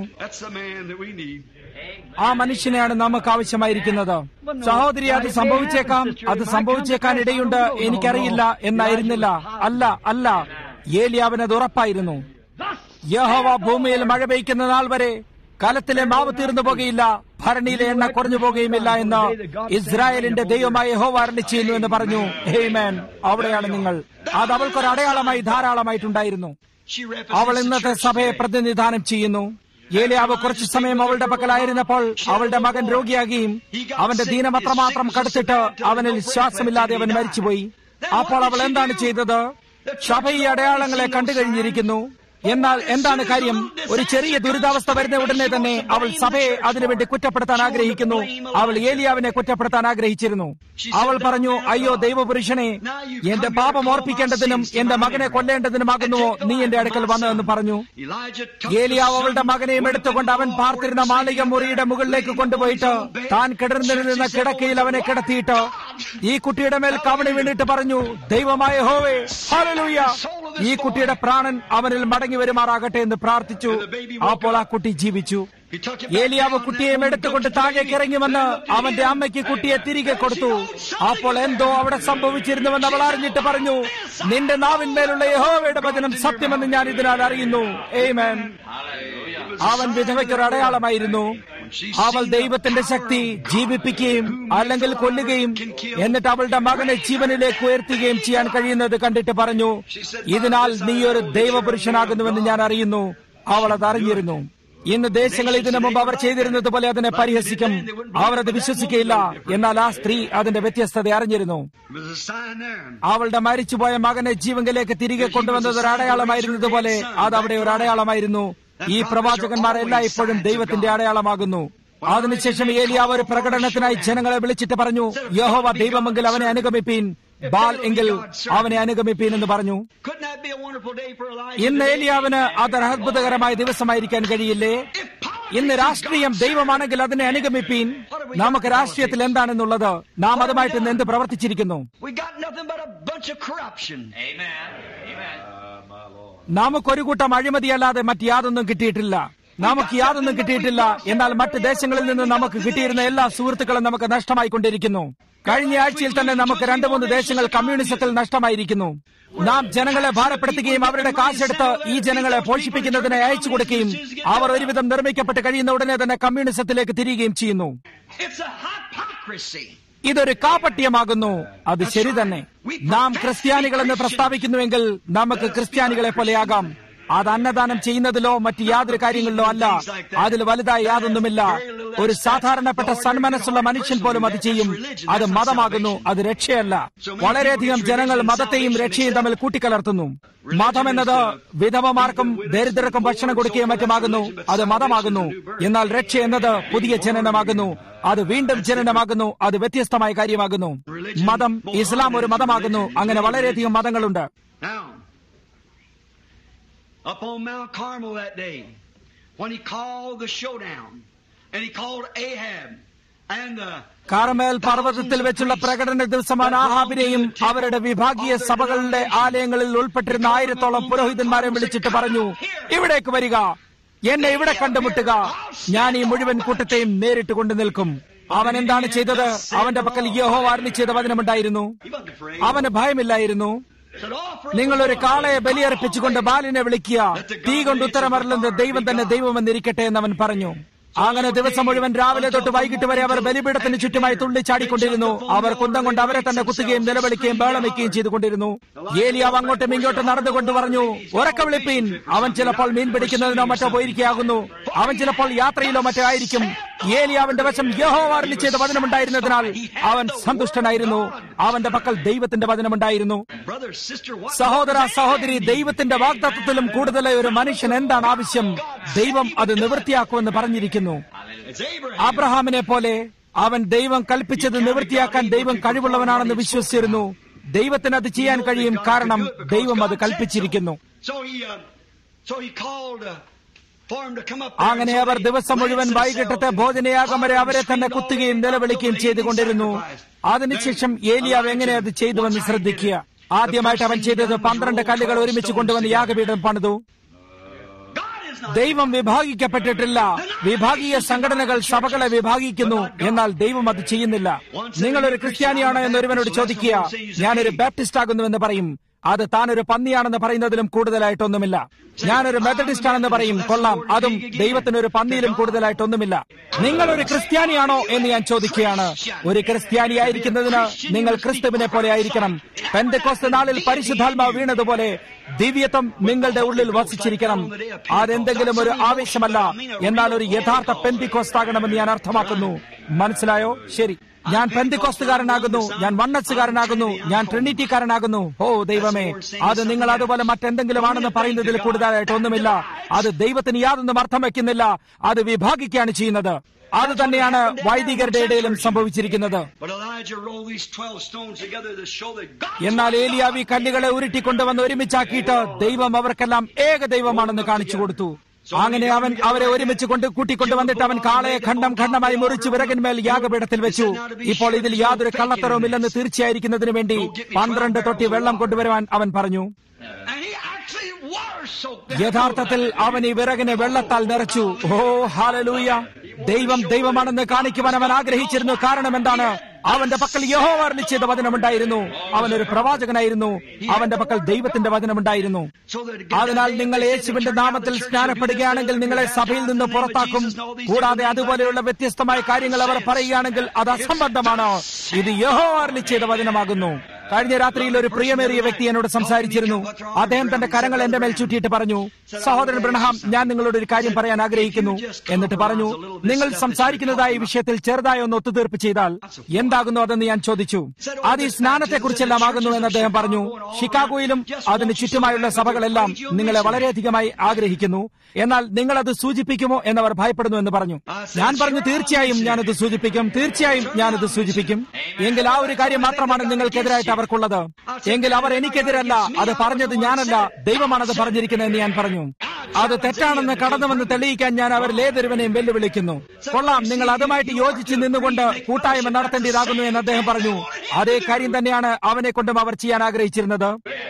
ആ മനുഷ്യനെയാണ് നമുക്ക് ആവശ്യമായിരിക്കുന്നത് സഹോദരി അത് സംഭവിച്ചേക്കാം അത് സംഭവിച്ചേക്കാൻ ഇടയുണ്ട് എനിക്കറിയില്ല എന്നായിരുന്നില്ല അല്ല അല്ല ഏലിയാവിനത് ഉറപ്പായിരുന്നു യഹോവ ഭൂമിയിൽ മഴ പെയ്ക്കുന്ന നാൾ വരെ കലത്തിലെ മാവ് തീർന്നു പോകുകയില്ല ഭരണിയിലെ എണ്ണ കുറഞ്ഞു പോകുകയുമില്ല എന്ന് ഇസ്രായേലിന്റെ ദൈവമായ യഹോവ അരളി ചെയ്യുന്നു എന്ന് പറഞ്ഞു ഹേയ്മേൻ അവിടെയാണ് നിങ്ങൾ അത് അവൾക്കൊരു അടയാളമായി ധാരാളമായിട്ടുണ്ടായിരുന്നു അവൾ ഇന്നത്തെ സഭയെ പ്രതിനിധാനം ചെയ്യുന്നു ഏലിയാവ് കുറച്ചു സമയം അവളുടെ പക്കലായിരുന്നപ്പോൾ അവളുടെ മകൻ രോഗിയാകുകയും അവന്റെ ദീനം അത്രമാത്രം കടുത്തിട്ട് അവനിൽ ശ്വാസമില്ലാതെ അവൻ മരിച്ചുപോയി അപ്പോൾ അവൾ എന്താണ് ചെയ്തത് സഭ ഈ അടയാളങ്ങളെ കണ്ടു കഴിഞ്ഞിരിക്കുന്നു എന്നാൽ എന്താണ് കാര്യം ഒരു ചെറിയ ദുരിതാവസ്ഥ വരുന്ന ഉടനെ തന്നെ അവൾ സഭയെ അതിനുവേണ്ടി കുറ്റപ്പെടുത്താൻ ആഗ്രഹിക്കുന്നു അവൾ ഏലിയാവിനെ കുറ്റപ്പെടുത്താൻ ആഗ്രഹിച്ചിരുന്നു അവൾ പറഞ്ഞു അയ്യോ ദൈവപുരുഷനെ എന്റെ പാപം ഓർപ്പിക്കേണ്ടതിനും എന്റെ മകനെ കൊല്ലേണ്ടതിനുമാകുന്നുവോ നീ എന്റെ അടുക്കൽ വന്നതെന്ന് പറഞ്ഞു ഏലിയാവ് അവളുടെ മകനെയും എടുത്തുകൊണ്ട് അവൻ പാർത്തിരുന്ന മാളിക മുറിയുടെ മുകളിലേക്ക് കൊണ്ടുപോയിട്ട് താൻ കിടന്നിരുന്ന കിടക്കയിൽ അവനെ കിടത്തിയിട്ട് ഈ കുട്ടിയുടെ മേൽ കവണി വീണിട്ട് പറഞ്ഞു ദൈവമായ ഹോവേ ഹാലലൂയ ഈ കുട്ടിയുടെ പ്രാണൻ അവനിൽ മടങ്ങി വരുമാറാകട്ടെ എന്ന് പ്രാർത്ഥിച്ചു അപ്പോൾ ആ കുട്ടി ജീവിച്ചു ഏലിയാവ് കുട്ടിയെയും എടുത്തുകൊണ്ട് താഴേക്ക് ഇറങ്ങി വന്ന് അവന്റെ അമ്മയ്ക്ക് കുട്ടിയെ തിരികെ കൊടുത്തു അപ്പോൾ എന്തോ അവിടെ സംഭവിച്ചിരുന്നുവെന്ന് അവൾ അറിഞ്ഞിട്ട് പറഞ്ഞു നിന്റെ നാവിന്മേലുള്ള യഹോവയുടെ വചനം സത്യമെന്ന് ഞാൻ ഇതിനാൽ അറിയുന്നു ഏമേൻ അവൻ വിധവയ്ക്കൊരു അടയാളമായിരുന്നു അവൾ ദൈവത്തിന്റെ ശക്തി ജീവിപ്പിക്കുകയും അല്ലെങ്കിൽ കൊല്ലുകയും എന്നിട്ട് അവളുടെ മകനെ ജീവനിലേക്ക് ഉയർത്തുകയും ചെയ്യാൻ കഴിയുന്നത് കണ്ടിട്ട് പറഞ്ഞു ഇതിനാൽ നീ ഒരു ദൈവപുരുഷനാകുന്നുവെന്ന് ഞാൻ അറിയുന്നു അവൾ അത് അറിഞ്ഞിരുന്നു ഇന്ന് ദേശങ്ങൾ ഇതിനു മുമ്പ് അവർ ചെയ്തിരുന്നത് പോലെ അതിനെ പരിഹസിക്കും അവർ അത് വിശ്വസിക്കുകയില്ല എന്നാൽ ആ സ്ത്രീ അതിന്റെ വ്യത്യസ്തത അറിഞ്ഞിരുന്നു അവളുടെ മരിച്ചുപോയ മകനെ ജീവങ്കിലേക്ക് തിരികെ കൊണ്ടുവന്നത് ഒരു അടയാളമായിരുന്നത് പോലെ അത് അവിടെ ഒരു അടയാളമായിരുന്നു ഈ പ്രവാചകന്മാർ എല്ലായ്പ്പോഴും ദൈവത്തിന്റെ അടയാളമാകുന്നു അതിനുശേഷം ഏലിയാവ് ഒരു പ്രകടനത്തിനായി ജനങ്ങളെ വിളിച്ചിട്ട് പറഞ്ഞു യഹോവ ദൈവമെങ്കിൽ അവനെ അനുഗമിപ്പീൻ ബാൽ എങ്കിൽ അവനെ അനുഗമിപ്പീൻ എന്ന് പറഞ്ഞു ഇന്ന് ഏലിയാവിന് അതൊരു അത്ഭുതകരമായ ദിവസമായിരിക്കാൻ കഴിയില്ലേ ഇന്ന് രാഷ്ട്രീയം ദൈവമാണെങ്കിൽ അതിനെ അനുഗമിപ്പീൻ നമുക്ക് രാഷ്ട്രീയത്തിൽ എന്താണെന്നുള്ളത് നാം അതുമായിട്ട് ഇന്ന് എന്ത് പ്രവർത്തിച്ചിരിക്കുന്നു നമുക്കൊരു കൂട്ടം അഴിമതിയല്ലാതെ മറ്റ് യാതൊന്നും കിട്ടിയിട്ടില്ല നമുക്ക് യാതൊന്നും കിട്ടിയിട്ടില്ല എന്നാൽ മറ്റ് ദേശങ്ങളിൽ നിന്ന് നമുക്ക് കിട്ടിയിരുന്ന എല്ലാ സുഹൃത്തുക്കളും നമുക്ക് നഷ്ടമായിക്കൊണ്ടിരിക്കുന്നു കഴിഞ്ഞ ആഴ്ചയിൽ തന്നെ നമുക്ക് രണ്ടു മൂന്ന് ദേശങ്ങൾ കമ്മ്യൂണിസത്തിൽ നഷ്ടമായിരിക്കുന്നു നാം ജനങ്ങളെ ഭാരപ്പെടുത്തുകയും അവരുടെ കാശെടുത്ത് ഈ ജനങ്ങളെ പോഷിപ്പിക്കുന്നതിനെ അയച്ചു കൊടുക്കുകയും അവർ ഒരുവിധം നിർമ്മിക്കപ്പെട്ട് കഴിയുന്ന ഉടനെ തന്നെ കമ്മ്യൂണിസത്തിലേക്ക് തിരികുകയും ചെയ്യുന്നു ഇതൊരു കാപട്യമാകുന്നു അത് ശരി തന്നെ നാം ക്രിസ്ത്യാനികളെന്ന് പ്രസ്താവിക്കുന്നുവെങ്കിൽ നമുക്ക് ക്രിസ്ത്യാനികളെ പോലെയാകാം അത് അന്നദാനം ചെയ്യുന്നതിലോ മറ്റ് യാതൊരു കാര്യങ്ങളിലോ അല്ല അതിൽ വലുതായി യാതൊന്നുമില്ല ഒരു സാധാരണപ്പെട്ട സന്മനസ്സുള്ള മനുഷ്യൻ പോലും അത് ചെയ്യും അത് മതമാകുന്നു അത് രക്ഷയല്ല വളരെയധികം ജനങ്ങൾ മതത്തെയും രക്ഷയും തമ്മിൽ കൂട്ടിക്കലർത്തുന്നു മതം എന്നത് വിധവമാർക്കും ദരിദ്രർക്കും ഭക്ഷണം കൊടുക്കുകയും മറ്റുമാകുന്നു അത് മതമാകുന്നു എന്നാൽ രക്ഷ എന്നത് പുതിയ ജനനമാകുന്നു അത് വീണ്ടും ജനനമാകുന്നു അത് വ്യത്യസ്തമായ കാര്യമാകുന്നു മതം ഇസ്ലാം ഒരു മതമാകുന്നു അങ്ങനെ വളരെയധികം മതങ്ങളുണ്ട് up on Mount Carmel that day when he called the showdown and he called Ahab and the Carmel പർവ്വതത്തിൽ വെച്ചുള്ള പ്രകടന ദിവസമാണ് ആഹാബിനെയും അവരുടെ വിഭാഗീയ സഭകളുടെ ആലയങ്ങളിൽ ഉൾപ്പെട്ടിരുന്ന ആയിരത്തോളം പുരോഹിതന്മാരെ വിളിച്ചിട്ട് പറഞ്ഞു ഇവിടേക്ക് വരിക എന്നെ ഇവിടെ കണ്ടുമുട്ടുക ഞാൻ ഈ മുഴുവൻ കൂട്ടത്തെയും നേരിട്ട് കൊണ്ടു നിൽക്കും അവൻ എന്താണ് ചെയ്തത് അവന്റെ പക്കൽ യഹോ വാരണി ചെയ്ത വചനമുണ്ടായിരുന്നു He wasn't afraid. അവന് ഭയമില്ലായിരുന്നു Said, "Offer നിങ്ങൾ ഒരു കാളയെ ബലിയർപ്പിച്ചുകൊണ്ട് ബാലിനെ വിളിക്കുക തീ കൊണ്ട് ഉത്തരമറിയുന്നത് ദൈവം തന്നെ ദൈവമെന്നിരിക്കട്ടെ എന്ന് അവൻ പറഞ്ഞു അങ്ങനെ ദിവസം മുഴുവൻ രാവിലെ തൊട്ട് വൈകിട്ട് വരെ അവർ ബലിപീഠത്തിന് ചുറ്റുമായി തുള്ളിച്ചാടിക്കൊണ്ടിരുന്നു അവർ കുന്തം കൊണ്ട് അവരെ തന്നെ കുത്തുകയും നിലവിളിക്കുകയും ബേളമിക്കുകയും ചെയ്തുകൊണ്ടിരുന്നു ഏലിയാവ് അങ്ങോട്ടും ഇങ്ങോട്ടും നടന്നുകൊണ്ട് പറഞ്ഞു ഉറക്ക വിളിപ്പീൻ അവൻ ചിലപ്പോൾ മീൻ പിടിക്കുന്നതിനോ മറ്റോ പോയിരിക്കുകയാകുന്നു അവൻ ചിലപ്പോൾ യാത്രയിലോ മറ്റോ ആയിരിക്കും ഏലിയാവിന്റെ വശം യഹോ വാറിന് ചെയ്ത വചനമുണ്ടായിരുന്നതിനാൽ അവൻ സന്തുഷ്ടനായിരുന്നു അവന്റെ പക്കൽ ദൈവത്തിന്റെ വചനമുണ്ടായിരുന്നു Brother, sister, what? സഹോദര സഹോദരി ദൈവത്തിന്റെ വാഗ്ദത്വത്തിലും കൂടുതലായി ഒരു മനുഷ്യൻ എന്താണ് ആവശ്യം ദൈവം അത് നിവൃത്തിയാക്കുമെന്ന് പറഞ്ഞിരിക്കുന്നു It's Abraham. അബ്രഹാമിനെ പോലെ അവൻ ദൈവം കൽപ്പിച്ചത് നിവൃത്തിയാക്കാൻ ദൈവം കഴിവുള്ളവനാണെന്ന് വിശ്വസിച്ചിരുന്നു ദൈവത്തിന് അത് ചെയ്യാൻ കഴിയും കാരണം ദൈവം അത് കൽപ്പിച്ചിരിക്കുന്നു So he, uh, so he called uh, for him to come up there. അങ്ങനെ And so അവർ they ദിവസം മുഴുവൻ glanced വൈകിട്ടത്തെ themselves ഭോജനയാഗം വരെ and അവരെ തന്നെ screamed കുത്തുകയും all the way നിലവിളിക്കുകയും down ചെയ്തുകൊണ്ടിരുന്നു till the evening അതിനുശേഷം sacrifice. ഏലിയാവ് എങ്ങനെ അത് ചെയ്തുവെന്ന് ശ്രദ്ധിക്കുക ആദ്യമായിട്ട് അവൻ ചെയ്തത് പന്ത്രണ്ട് കല്ലുകൾ ഒരുമിച്ച് കൊണ്ടുവന്ന് യാഗപീഠം പണിതു God is not. ദൈവം വിഭാഗിക്കപ്പെട്ടിട്ടില്ല വിഭാഗീയ സംഘടനകൾ സഭകളെ വിഭാഗിക്കുന്നു എന്നാൽ ദൈവം അത് ചെയ്യുന്നില്ല നിങ്ങളൊരു ക്രിസ്ത്യാനിയാണോ എന്ന് ഒരുവനോട് ചോദിക്കുക ഞാനൊരു ബാപ്റ്റിസ്റ്റ് ആകുന്നുവെന്ന് പറയും അത് താനൊരു പന്നിയാണെന്ന് പറയുന്നതിലും കൂടുതലായിട്ടൊന്നുമില്ല ഞാനൊരു മെത്തഡിസ്റ്റ് ആണെന്ന് പറയും കൊള്ളാം അതും ദൈവത്തിനൊരു പന്നിയിലും കൂടുതലായിട്ടൊന്നുമില്ല നിങ്ങളൊരു ക്രിസ്ത്യാനിയാണോ എന്ന് ഞാൻ ചോദിക്കുകയാണ് ഒരു ക്രിസ്ത്യാനിയായിരിക്കുന്നതിന് നിങ്ങൾ ക്രിസ്തുവിനെ പോലെ ആയിരിക്കണം പെന്തക്കോസ്ത നാളിൽ പരിശുദ്ധാത്മാവ് വീണതുപോലെ ദിവ്യത്വം നിങ്ങളുടെ ഉള്ളിൽ വസിച്ചിരിക്കണം അതെന്തെങ്കിലും ഒരു ആവേശമല്ല എന്നാൽ ഒരു യഥാർത്ഥ പെന്തിക്കോസ്താകണമെന്ന് ഞാൻ അർത്ഥമാക്കുന്നു മനസ്സിലായോ ശരി ഞാൻ പെന്തിക്കോസ്തുകാരനാകുന്നു ഞാൻ വണ്ണസുകാരനാകുന്നു ഞാൻ ട്രിനിറ്റിക്കാരനാകുന്നു ഓ ദൈവമേ അത് നിങ്ങൾ അതുപോലെ മറ്റെന്തെങ്കിലും ആണെന്ന് പറയുന്നതിൽ കൂടുതലായിട്ട് ഒന്നുമില്ല അത് ദൈവത്തിന് യാതൊന്നും അർത്ഥം വയ്ക്കുന്നില്ല അത് വിഭാഗിക്കുകയാണ് ചെയ്യുന്നത് അത് തന്നെയാണ് വൈദികരുടെ ഇടയിലും സംഭവിച്ചിരിക്കുന്നത് But Elijah rolled these 12 stones together to show that God. എന്നാൽ ഏലിയാവി കല്ലുകളെ ഉരുട്ടിക്കൊണ്ടുവന്ന് ഒരുമിച്ചാക്കിയിട്ട് ദൈവം അവർക്കെല്ലാം ഏക ദൈവമാണെന്ന് കാണിച്ചു കൊടുത്തു അങ്ങനെ അവൻ അവരെ ഒരുമിച്ച് കൊണ്ട് കൂട്ടിക്കൊണ്ടുവന്നിട്ട് അവൻ കാളയെ ഖണ്ഡം ഖണ്ഡമായി മുറിച്ച് വിറകിന്മേൽ യാഗപീഠത്തിൽ വെച്ചു ഇപ്പോൾ ഇതിൽ യാതൊരു കള്ളത്തരവും ഇല്ലെന്ന് തീർച്ചയായിരിക്കുന്നതിന് വേണ്ടി പന്ത്രണ്ട് തൊട്ടി വെള്ളം കൊണ്ടുവരുവാൻ അവൻ പറഞ്ഞു And he actually was so യഥാർത്ഥത്തിൽ അവൻ ഈ വിറകിനെ വെള്ളത്താൽ നിറച്ചു ഓ ഹാലലൂയ ദൈവം ദൈവമാണെന്ന് കാണിക്കുവാൻ അവൻ ആഗ്രഹിച്ചിരുന്നു കാരണം എന്താണ് അവന്റെ പക്കൽ യഹോവർണി ചെയ്ത വചനമുണ്ടായിരുന്നു അവൻ ഒരു പ്രവാചകനായിരുന്നു അവന്റെ പക്കൽ ദൈവത്തിന്റെ വചനമുണ്ടായിരുന്നു So that അതിനാൽ നിങ്ങൾ യേശുവിന്റെ നാമത്തിൽ സ്നാനപ്പെടുകയാണെങ്കിൽ നിങ്ങളെ സഭയിൽ നിന്ന് പുറത്താക്കും കൂടാതെ അതുപോലെയുള്ള വ്യത്യസ്തമായ കാര്യങ്ങൾ അവർ പറയുകയാണെങ്കിൽ അത് അസംബന്ധമാണ് ഇത് യഹോ അരളി ചെയ്ത വചനമാകുന്നു കഴിഞ്ഞ രാത്രിയിൽ ഒരു പ്രിയമേറിയ വ്യക്തി എന്നോട് സംസാരിച്ചിരുന്നു അദ്ദേഹം തന്റെ കരങ്ങൾ എന്റെ മേൽ ചുറ്റിയിട്ട് പറഞ്ഞു സഹോദരൻ ബ്രഹ്ഹാം ഞാൻ നിങ്ങളോട് ഒരു കാര്യം പറയാൻ ആഗ്രഹിക്കുന്നു എന്നിട്ട് പറഞ്ഞു നിങ്ങൾ സംസാരിക്കുന്നതായ ഈ വിഷയത്തിൽ ചെറുതായി ഒന്ന് ഒത്തുതീർപ്പ് ചെയ്താൽ എന്താകുന്നു അതെന്ന് ഞാൻ ചോദിച്ചു അത് ഈ സ്നാനത്തെക്കുറിച്ചെല്ലാം ആകുന്നു എന്ന് അദ്ദേഹം പറഞ്ഞു ഷിക്കാഗോയിലും അതിന് ചുറ്റുമായുള്ള സഭകളെല്ലാം നിങ്ങളെ വളരെയധികമായി ആഗ്രഹിക്കുന്നു എന്നാൽ നിങ്ങൾ അത് സൂചിപ്പിക്കുമോ എന്നവർ ഭയപ്പെടുന്നു എന്ന് പറഞ്ഞു ഞാൻ പറഞ്ഞു തീർച്ചയായും ഞാനത് സൂചിപ്പിക്കും തീർച്ചയായും ഞാനത് സൂചിപ്പിക്കും എങ്കിൽ ആ ഒരു കാര്യം മാത്രമാണ് നിങ്ങൾക്കെതിരായിട്ട് അവർക്കുള്ളത് എങ്കിൽ അവർ എനിക്കെതിരല്ല അത് പറഞ്ഞത് ഞാനല്ല ദൈവമാണത് പറഞ്ഞിരിക്കുന്നത് എന്ന് ഞാൻ പറഞ്ഞു അത് തെറ്റാണെന്ന് കടന്നുവന്ന് തെളിയിക്കാൻ ഞാൻ അവരിൽ ഏതൊരുവനെയും വെല്ലുവിളിക്കുന്നു കൊള്ളാം നിങ്ങൾ അതുമായിട്ട് യോജിച്ച് നിന്നുകൊണ്ട് കൂട്ടായ്മ നടത്തേണ്ടതാകുന്നു എന്ന് അദ്ദേഹം പറഞ്ഞു അതേ കാര്യം തന്നെയാണ് അവനെ കൊണ്ടും അവർ ചെയ്യാൻ ആഗ്രഹിച്ചിരുന്നത്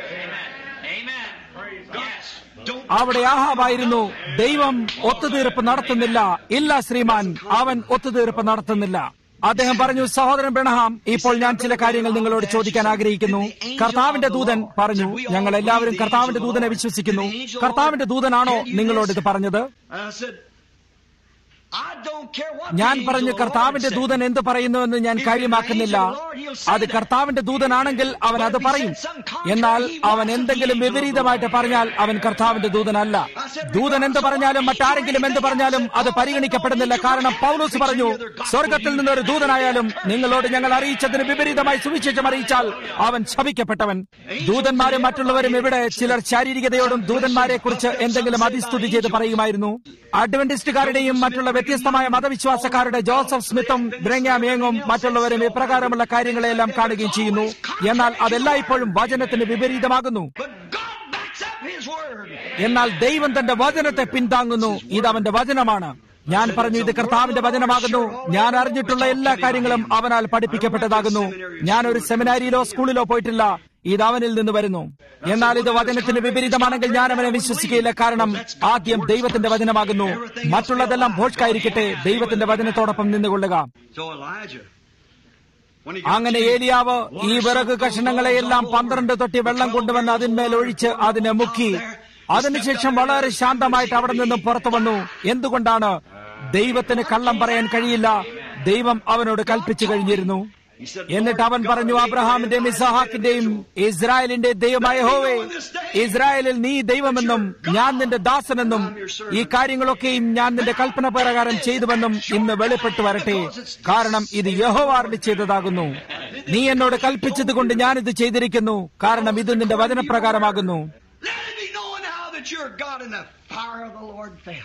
അവിടെ ആഹാബായിരുന്നു ദൈവം ഒത്തുതീർപ്പ് നടത്തുന്നില്ല ഇല്ല ശ്രീമാൻ അവൻ ഒത്തുതീർപ്പ് നടത്തുന്നില്ല അദ്ദേഹം പറഞ്ഞു സഹോദരൻ ബ്രണഹാം ഇപ്പോൾ ഞാൻ ചില കാര്യങ്ങൾ നിങ്ങളോട് ചോദിക്കാൻ ആഗ്രഹിക്കുന്നു കർത്താവിന്റെ ദൂതൻ പറഞ്ഞു ഞങ്ങൾ എല്ലാവരും കർത്താവിന്റെ ദൂതനെ വിശ്വസിക്കുന്നു കർത്താവിന്റെ ദൂതനാണോ നിങ്ങളോട് ഇത് പറഞ്ഞത് And I said, I don't care what ഞാൻ the പറഞ്ഞു angel of the കർത്താവിന്റെ Lord said. ദൂതൻ എന്ത് പറയുന്നുവെന്ന് ഞാൻ കാര്യമാക്കുന്നില്ല അത് കർത്താവിന്റെ ദൂതനാണെങ്കിൽ അവൻ അത് പറയും എന്നാൽ അവൻ എന്തെങ്കിലും വിപരീതമായിട്ട് പറഞ്ഞാൽ അവൻ കർത്താവിന്റെ ദൂതനല്ല ദൂതൻ എന്ത് പറഞ്ഞാലും മറ്റാരെങ്കിലും എന്ത് പറഞ്ഞാലും അത് പരിഗണിക്കപ്പെടുന്നില്ല കാരണം പൗലോസ് പറഞ്ഞു സ്വർഗത്തിൽ നിന്നൊരു ദൂതനായാലും നിങ്ങളോട് ഞങ്ങൾ അറിയിച്ചതിന് വിപരീതമായി സുവിശേഷം അറിയിച്ചാൽ അവൻ ശപിക്കപ്പെട്ടവൻ ദൂതന്മാരും മറ്റുള്ളവരും ഇവിടെ ചിലർ ശാരീരികതയോടും ദൂതന്മാരെ കുറിച്ച് എന്തെങ്കിലും അതിസ്തുതി ചെയ്ത് പറയുമായിരുന്നു അഡ്വന്റിസ്റ്റുകാരുടെയും മറ്റുള്ള വ്യത്യസ്തമായ മതവിശ്വാസക്കാരുടെ ജോസഫ് സ്മിത്തും ബ്രങ്ങാമേങ്ങും മറ്റുള്ളവരും ഇപ്രകാരമുള്ള കാര്യങ്ങളെല്ലാം കാണുകയും ചെയ്യുന്നു എന്നാൽ അതെല്ലായ്പ്പോഴും വചനത്തിന് വിപരീതമാകുന്നു But God backs up His word. എന്നാൽ ദൈവം തന്റെ വചനത്തെ പിന്താങ്ങുന്നു ഇത് അവന്റെ വചനമാണ് ഞാൻ പറഞ്ഞു ഇത് കർത്താവിന്റെ വചനമാകുന്നു ഞാൻ അറിഞ്ഞിട്ടുള്ള എല്ലാ കാര്യങ്ങളും അവനാൽ പഠിപ്പിക്കപ്പെട്ടതാകുന്നു ഞാൻ ഒരു സെമിനാരിയിലോ സ്കൂളിലോ പോയിട്ടില്ല ഇത് അവനിൽ നിന്ന് വരുന്നു എന്നാൽ ഇത് വചനത്തിന് വിപരീതമാണെങ്കിൽ ഞാൻ അവനെ വിശ്വസിക്കുകയില്ല കാരണം ആദ്യം ദൈവത്തിന്റെ വചനമാകുന്നു മറ്റുള്ളതെല്ലാം ഭോഷ്കായിരിക്കട്ടെ ദൈവത്തിന്റെ വചനത്തോടൊപ്പം നിന്നുകൊള്ളുക So Elijah, when he അങ്ങനെ ഏലിയാവ് ഈ വിറക് കഷണങ്ങളെയെല്ലാം പന്ത്രണ്ട് തൊട്ടി വെള്ളം കൊണ്ടുവന്ന് അതിന്മേൽ ഒഴിച്ച് അതിനെ മുക്കി അതിനുശേഷം വളരെ ശാന്തമായിട്ട് അവിടെ നിന്നും പുറത്തു വന്നു എന്തുകൊണ്ടാണ് ദൈവത്തിന് കള്ളം പറയാൻ കഴിയില്ല ദൈവം അവനോട് കൽപ്പിച്ചു കഴിഞ്ഞിരുന്നു എന്നിട്ട് അവൻ പറഞ്ഞു അബ്രഹാമിന്റെയും ഇസഹാക്കിന്റെയും ഇസ്രായേലിന്റെ ദൈവമായ ഹോവേ ഇസ്രായേലിൽ നീ ദൈവമെന്നും ഞാൻ നിന്റെ ദാസനെന്നും ഈ കാര്യങ്ങളൊക്കെയും ഞാൻ നിന്റെ കൽപ്പന പ്രകാരം ചെയ്തുവെന്നും ഇന്ന് വെളിപ്പെട്ടു വരട്ടെ കാരണം ഇത് യഹോവാറിന് ചെയ്തതാകുന്നു നീ എന്നോട് കൽപ്പിച്ചത് കൊണ്ട് ഞാനിത് ചെയ്തിരിക്കുന്നു കാരണം ഇത് നിന്റെ വചനപ്രകാരമാകുന്നു Let it be known now that you're God and the fire of the Lord fell.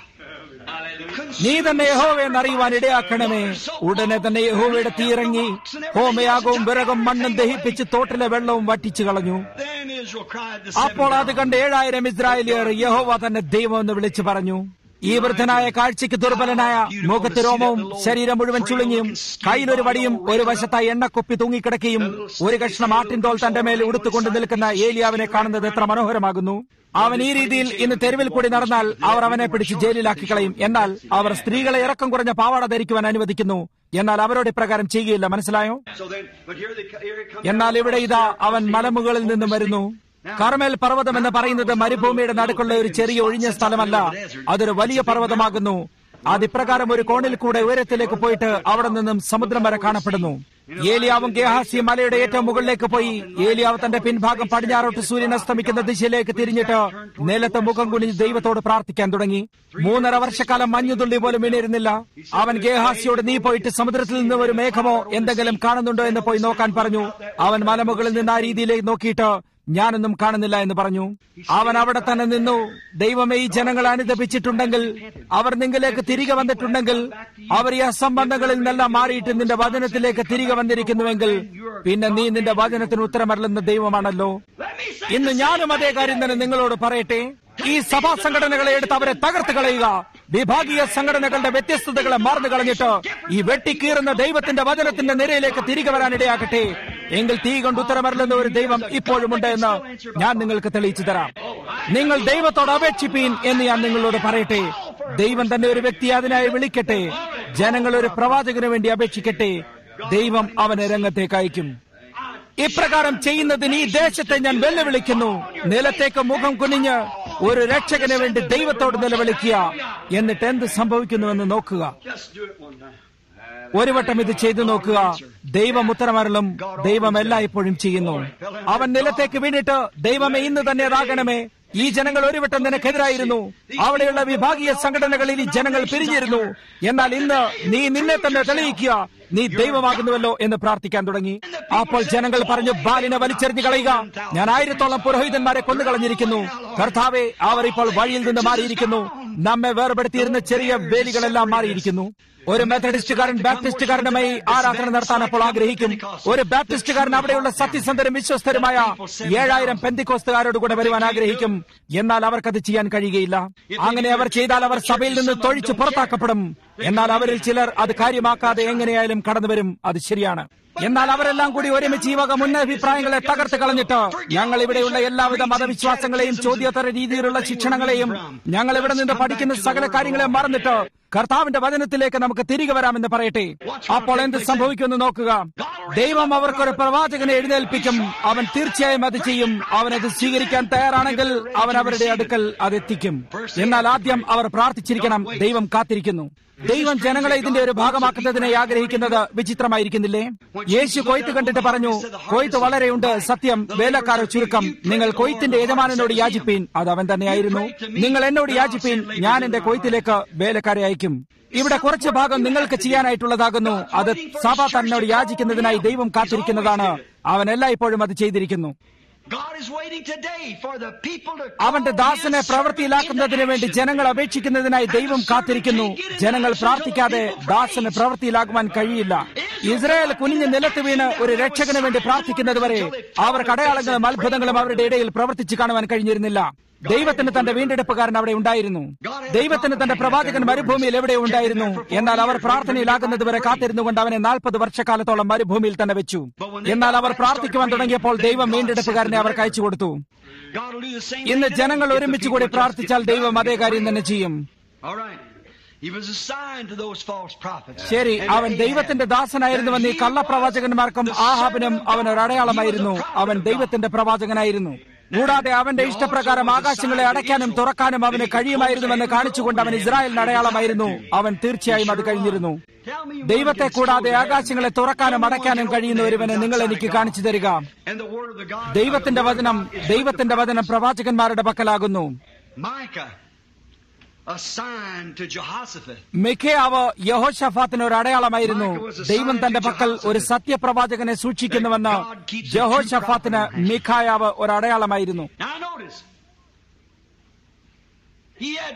നീ തന്നെ യഹോവയെന്ന് അറിയുവാൻ ഇടയാക്കണമേ ഉടനെ തന്നെ യഹോവയുടെ തീയിറങ്ങി ഹോമയാകവും വിറകും മണ്ണും ദഹിപ്പിച്ച് തോട്ടിലെ വെള്ളവും വറ്റിച്ചു കളഞ്ഞു Then Israel cried the അപ്പോൾ seven അത് കണ്ട് ഏഴായിരം ഇസ്രായേലിയർ യഹോവ തന്നെ ദൈവം എന്ന് വിളിച്ചു പറഞ്ഞു ഈ വൃദ്ധനായ കാഴ്ചയ്ക്ക് ദുർബലനായ മുഖത്ത് രോമവും ശരീരം മുഴുവൻ ചുളുങ്ങിയും കയ്യിലൊരു വടിയും ഒരു വശത്തായി എണ്ണക്കുപ്പി തൂങ്ങിക്കിടക്കുകയും ഒരു കഷ്ണം ആട്ടിൻതോൾ തന്റെ മേൽ ഉടുത്തുകൊണ്ട് നിൽക്കുന്ന ഏലിയാവിനെ കാണുന്നത് എത്ര മനോഹരമാകുന്നു അവൻ ഈ രീതിയിൽ ഇന്ന് തെരുവിൽ കൂടി നടന്നാൽ അവർ അവനെ പിടിച്ച് ജയിലിലാക്കി കളയും എന്നാൽ അവർ സ്ത്രീകളെ ഇറക്കം കുറഞ്ഞ പാവാട ധരിക്കുവാൻ അനുവദിക്കുന്നു എന്നാൽ അവരോട് ഇപ്രകാരം ചെയ്യുകയില്ല മനസ്സിലായോ So then, but here they here it comes. എന്നാൽ ഇവിടെ ഇതാ അവൻ മലമുകളിൽ നിന്നും വരുന്നു കർമേൽ പർവ്വതം എന്ന് പറയുന്നത് മരുഭൂമിയുടെ നടുക്കുള്ള ഒരു ചെറിയ ഒഴിഞ്ഞ സ്ഥലമല്ല അതൊരു വലിയ പർവ്വതമാകുന്നു അത് ഇപ്രകാരം ഒരു കോണിൽ കൂടെ ഉയരത്തിലേക്ക് പോയിട്ട് അവിടെ നിന്നും സമുദ്രം വരെ കാണപ്പെടുന്നു ഏലിയാവും ഗേഹാസി മലയുടെ ഏറ്റവും മുകളിലേക്ക് പോയി ഏലിയാവ് തന്റെ പിൻഭാഗം പടിഞ്ഞാറോട്ട് സൂര്യൻ അസ്തമിക്കുന്ന ദിശയിലേക്ക് തിരിഞ്ഞിട്ട് നിലത്ത് മുഖം കുനിഞ്ഞ് ദൈവത്തോട് പ്രാർത്ഥിക്കാൻ തുടങ്ങി മൂന്നര വർഷക്കാലം മഞ്ഞുതുള്ളി പോലും വീണിരുന്നില്ല അവൻ ഗേഹാസിയോട് നീ പോയിട്ട് സമുദ്രത്തിൽ നിന്ന് ഒരു മേഘമോ എന്തെങ്കിലും കാണുന്നുണ്ടോ എന്ന് പോയി നോക്കാൻ പറഞ്ഞു അവൻ മലമുകളിൽ നിന്ന് ആ രീതിയിലേക്ക് നോക്കിയിട്ട് ഞാനൊന്നും കാണുന്നില്ല എന്ന് പറഞ്ഞു അവൻ അവിടെ തന്നെ നിന്നു ദൈവമേ ഈ ജനങ്ങളെ അനുദപിച്ചിട്ടുണ്ടെങ്കിൽ അവർ നിങ്ങളിലേക്ക് തിരികെ വന്നിട്ടുണ്ടെങ്കിൽ അവർ ഈ അസംബന്ധങ്ങളിൽ നിന്നെല്ലാം മാറിയിട്ട് നിന്റെ വചനത്തിലേക്ക് തിരികെ വന്നിരിക്കുന്നുവെങ്കിൽ പിന്നെ നീ നിന്റെ വചനത്തിന് ഉത്തരമല്ലെന്ന ദൈവമാണല്ലോ ഇന്ന് ഞാനും അതേ കാര്യം തന്നെ നിങ്ങളോട് പറയട്ടെ ഈ സഭാ സംഘടനകളെ എടുത്ത് അവരെ തകർത്ത് കളയുക വിഭാഗീയ സംഘടനകളുടെ വ്യത്യസ്തതകളെ മറന്നു കളഞ്ഞിട്ട് ഈ വെട്ടിക്കീറുന്ന ദൈവത്തിന്റെ വചനത്തിന്റെ നിരയിലേക്ക് തിരികെ വരാൻ ഇടയാകട്ടെ എങ്കിൽ തീ കൊണ്ട് ഉത്തരമറില്ലെന്ന ഒരു ദൈവം ഇപ്പോഴുമുണ്ട് എന്ന് ഞാൻ നിങ്ങൾക്ക് തെളിയിച്ചു തരാം നിങ്ങൾ ദൈവത്തോട് അപേക്ഷിപ്പീൻ എന്ന് ഞാൻ നിങ്ങളോട് പറയട്ടെ ദൈവം തന്നെ ഒരു വ്യക്തി അതിനായി വിളിക്കട്ടെ ജനങ്ങൾ ഒരു പ്രവാചകന് വേണ്ടി അപേക്ഷിക്കട്ടെ ദൈവം അവനെ രംഗത്തേക്ക് അയക്കും ഇപ്രകാരം ചെയ്യുന്നതിന് ഈ ദേശത്തെ ഞാൻ വെല്ലുവിളിക്കുന്നു നിലത്തേക്ക് മുഖം കുനിഞ്ഞ് ഒരു രക്ഷകന് വേണ്ടി ദൈവത്തോട് നിലവിളിക്കുക എന്നിട്ട് എന്ത് സംഭവിക്കുന്നുവെന്ന് നോക്കുക Just do it one time. ഒരു വട്ടം ഇത് ചെയ്തു നോക്കുക ദൈവം ഉത്തരമരളും ദൈവം എല്ലായ്പ്പോഴും ചെയ്യുന്നു അവൻ നിലത്തേക്ക് വീണിട്ട് ദൈവമേ ഇന്ന് തന്നെ അതാകണമേ ഈ ജനങ്ങൾ ഒരു വട്ടം നിനക്കെതിരായിരുന്നു അവിടെയുള്ള വിഭാഗീയ സംഘടനകളിൽ ഈ ജനങ്ങൾ പിരിഞ്ഞിരുന്നു എന്നാൽ ഇന്ന് നീ നിന്നെ തന്നെ തെളിയിക്കുക നീ ദൈവമാകുന്നുവല്ലോ എന്ന് പ്രാർത്ഥിക്കാൻ തുടങ്ങി അപ്പോൾ ജനങ്ങൾ പറഞ്ഞു ബാലിനെ വലിച്ചെറിഞ്ഞു കളയുക ഞാൻ ആയിരത്തോളം പുരോഹിതന്മാരെ കൊന്നുകളഞ്ഞിരിക്കുന്നു കർത്താവെ അവർ ഇപ്പോൾ വഴിയിൽ നിന്ന് മാറിയിരിക്കുന്നു നമ്മെ വേർപെടുത്തിയിരുന്ന ചെറിയ വേലികളെല്ലാം മാറിയിരിക്കുന്നു ഒരു മെത്തഡിസ്റ്റുകാരൻ ബാപ്റ്റിസ്റ്റുകാരനുമായി ആരാധന നടത്താൻ അപ്പോൾ ആഗ്രഹിക്കും ഒരു ബാപ്റ്റിസ്റ്റുകാരൻ അവിടെയുള്ള സത്യസന്ധരും വിശ്വസ്തരുമായ ഏഴായിരം പെന്തിക്കോസ്തുകാരോട് കൂടെ വരുവാൻ ആഗ്രഹിക്കും എന്നാൽ അവർക്കത് ചെയ്യാൻ കഴിയുകയില്ല അങ്ങനെ അവർ ചെയ്താൽ അവർ സഭയിൽ നിന്ന് തൊഴിച്ച് പുറത്താക്കപ്പെടും എന്നാൽ അവരിൽ ചിലർ അത് കാര്യമാക്കാതെ എങ്ങനെയായാലും കടന്നുവരും അത് ശരിയാണ് എന്നാൽ അവരെല്ലാം കൂടി ഒരുമിച്ച് ഈ വക മുന്നഭിപ്രായങ്ങളെ തകർത്ത് കളഞ്ഞിട്ട് ഞങ്ങൾ ഇവിടെയുള്ള എല്ലാവിധ മതവിശ്വാസങ്ങളെയും ചോദ്യോത്തര രീതിയിലുള്ള ശിക്ഷണങ്ങളെയും ഞങ്ങൾ ഇവിടെ നിന്ന് പഠിക്കുന്ന സകല കാര്യങ്ങളെയും മറന്നിട്ട് കർത്താവിന്റെ വചനത്തിലേക്ക് നമുക്ക് തിരികെ വരാമെന്ന് പറയട്ടെ അപ്പോൾ എന്ത് സംഭവിക്കുമെന്ന് നോക്കുക ദൈവം അവർക്കൊരു പ്രവാചകനെ എഴുന്നേൽപ്പിക്കും അവൻ തീർച്ചയായും അത് ചെയ്യും അവനത് സ്വീകരിക്കാൻ തയ്യാറാണെങ്കിൽ അവൻ അവരുടെ അടുക്കൽ അതെത്തിക്കും എന്നാൽ ആദ്യം അവർ പ്രാർത്ഥിച്ചിരിക്കണം ദൈവം കാത്തിരിക്കുന്നു ദൈവം ജനങ്ങളെ ഇതിന്റെ ഒരു ഭാഗമാക്കുന്നതിനെ ആഗ്രഹിക്കുന്നത് വിചിത്രമായിരിക്കുന്നില്ലേ യേശു കൊയ്ത്ത് കണ്ടിട്ട് പറഞ്ഞു കൊയ്ത്ത് വളരെയുണ്ട് സത്യം വേലക്കാരോ ചുരുക്കം നിങ്ങൾ കൊയ്ത്തിന്റെ യജമാനനോട് യാചിപ്പീൻ അത് അവൻ തന്നെയായിരുന്നു നിങ്ങൾ എന്നോട് യാചിപ്പീൻ ഞാൻ എന്റെ കൊയ്ത്തിലേക്ക് വേലക്കാരെ അയക്കും ഇവിടെ കുറച്ച് ഭാഗം നിങ്ങൾക്ക് ചെയ്യാനായിട്ടുള്ളതാകുന്നു അത് സഭ തന്നോട് യാചിക്കുന്നതിനായി ദൈവം കാത്തിരിക്കുന്നതാണ് അവൻ എല്ലായ്പ്പോഴും അത് ചെയ്തിരിക്കുന്നു God is waiting today for the people to അവന്റെ ദാസനെ പ്രവൃത്തിയിലാക്കുന്നതിന് വേണ്ടി ജനങ്ങൾ അപേക്ഷിക്കുന്നതിനായി ദൈവം കാത്തിരിക്കുന്നു ജനങ്ങൾ പ്രാർത്ഥിക്കാതെ ദാസന് പ്രവൃത്തിയിലാക്കുവാൻ കഴിയില്ല ഇസ്രായേൽ കുനിഞ്ഞ് നിലത്ത് വീണ് ഒരു രക്ഷകന് വേണ്ടി പ്രാർത്ഥിക്കുന്നതുവരെ അവർക്ക് അടയാളങ്ങളും അത്ഭുതങ്ങളും അവരുടെ ഇടയിൽ പ്രവർത്തിച്ചു കാണുവാൻ കഴിഞ്ഞിരുന്നില്ല ദൈവത്തിന് തന്റെ വീണ്ടെടുപ്പുകാരൻ അവിടെ ഉണ്ടായിരുന്നു ദൈവത്തിന് തന്റെ പ്രവാചകൻ മരുഭൂമിയിൽ എവിടെ ഉണ്ടായിരുന്നു എന്നാൽ അവർ പ്രാർത്ഥനയിലാകുന്നത് വരെ കാത്തിരുന്നുകൊണ്ട് അവനെ നാൽപ്പത് വർഷക്കാലത്തോളം മരുഭൂമിയിൽ തന്നെ വെച്ചു എന്നാൽ അവർ പ്രാർത്ഥിക്കുവാൻ തുടങ്ങിയപ്പോൾ ദൈവം വീണ്ടെടുപ്പുകാരനെ അവർക്ക് അയച്ചു കൊടുത്തു God will do the same ഇന്ന് thing today ജനങ്ങൾ if the ഒരുമിച്ച് people കൂടി will trust പ്രാർത്ഥിച്ചാൽ him. ദൈവം അതേ കാര്യം തന്നെ ചെയ്യും All right. He was a sign to those false prophets. ശരി And അവൻ Ahab. ദൈവത്തിന്റെ ദാസനായിരുന്നുവെന്ന് ഈ കള്ളപ്രവാചകന്മാർക്കും ആഹാബിനും അവൻ ഒരു അടയാളമായിരുന്നു അവൻ ദൈവത്തിന്റെ പ്രവാചകനായിരുന്നു കൂടാതെ അവന്റെ ഇഷ്ടപ്രകാരം ആകാശങ്ങളെ അടയ്ക്കാനും തുറക്കാനും അവന് കഴിയുമായിരുന്നുവെന്ന് കാണിച്ചുകൊണ്ട് അവൻ ഇസ്രായേലിന് അടയാളമായിരുന്നു അവൻ തീർച്ചയായും അത് കഴിഞ്ഞിരുന്നു Tell me one ദൈവത്തെ can കൂടാതെ see ആകാശങ്ങളെ തുറക്കാനും അടയ്ക്കാനും കഴിയുന്ന ഒരുവനെ നിങ്ങൾ എനിക്ക് കാണിച്ചു തരിക And the word of the God, ദൈവത്തിന്റെ the word of വചനം God is ദൈവത്തിന്റെ വചനം പ്രവാചകന്മാരുടെ പക്കലാകുന്നു Micah, a sign to Jehoshaphat. മിഖയാവ് യഹോഷഫാത്തിന് ഒരു അടയാളമായിരുന്നു ദൈവം തന്റെ പക്കൽ ഒരു സത്യപ്രവാചകനെ സൂക്ഷിക്കുന്നുവെന്ന് ജഹോഷഫാത്തിന് മിഖായാവ് ഒരു അടയാളമായിരുന്നു Now notice, he had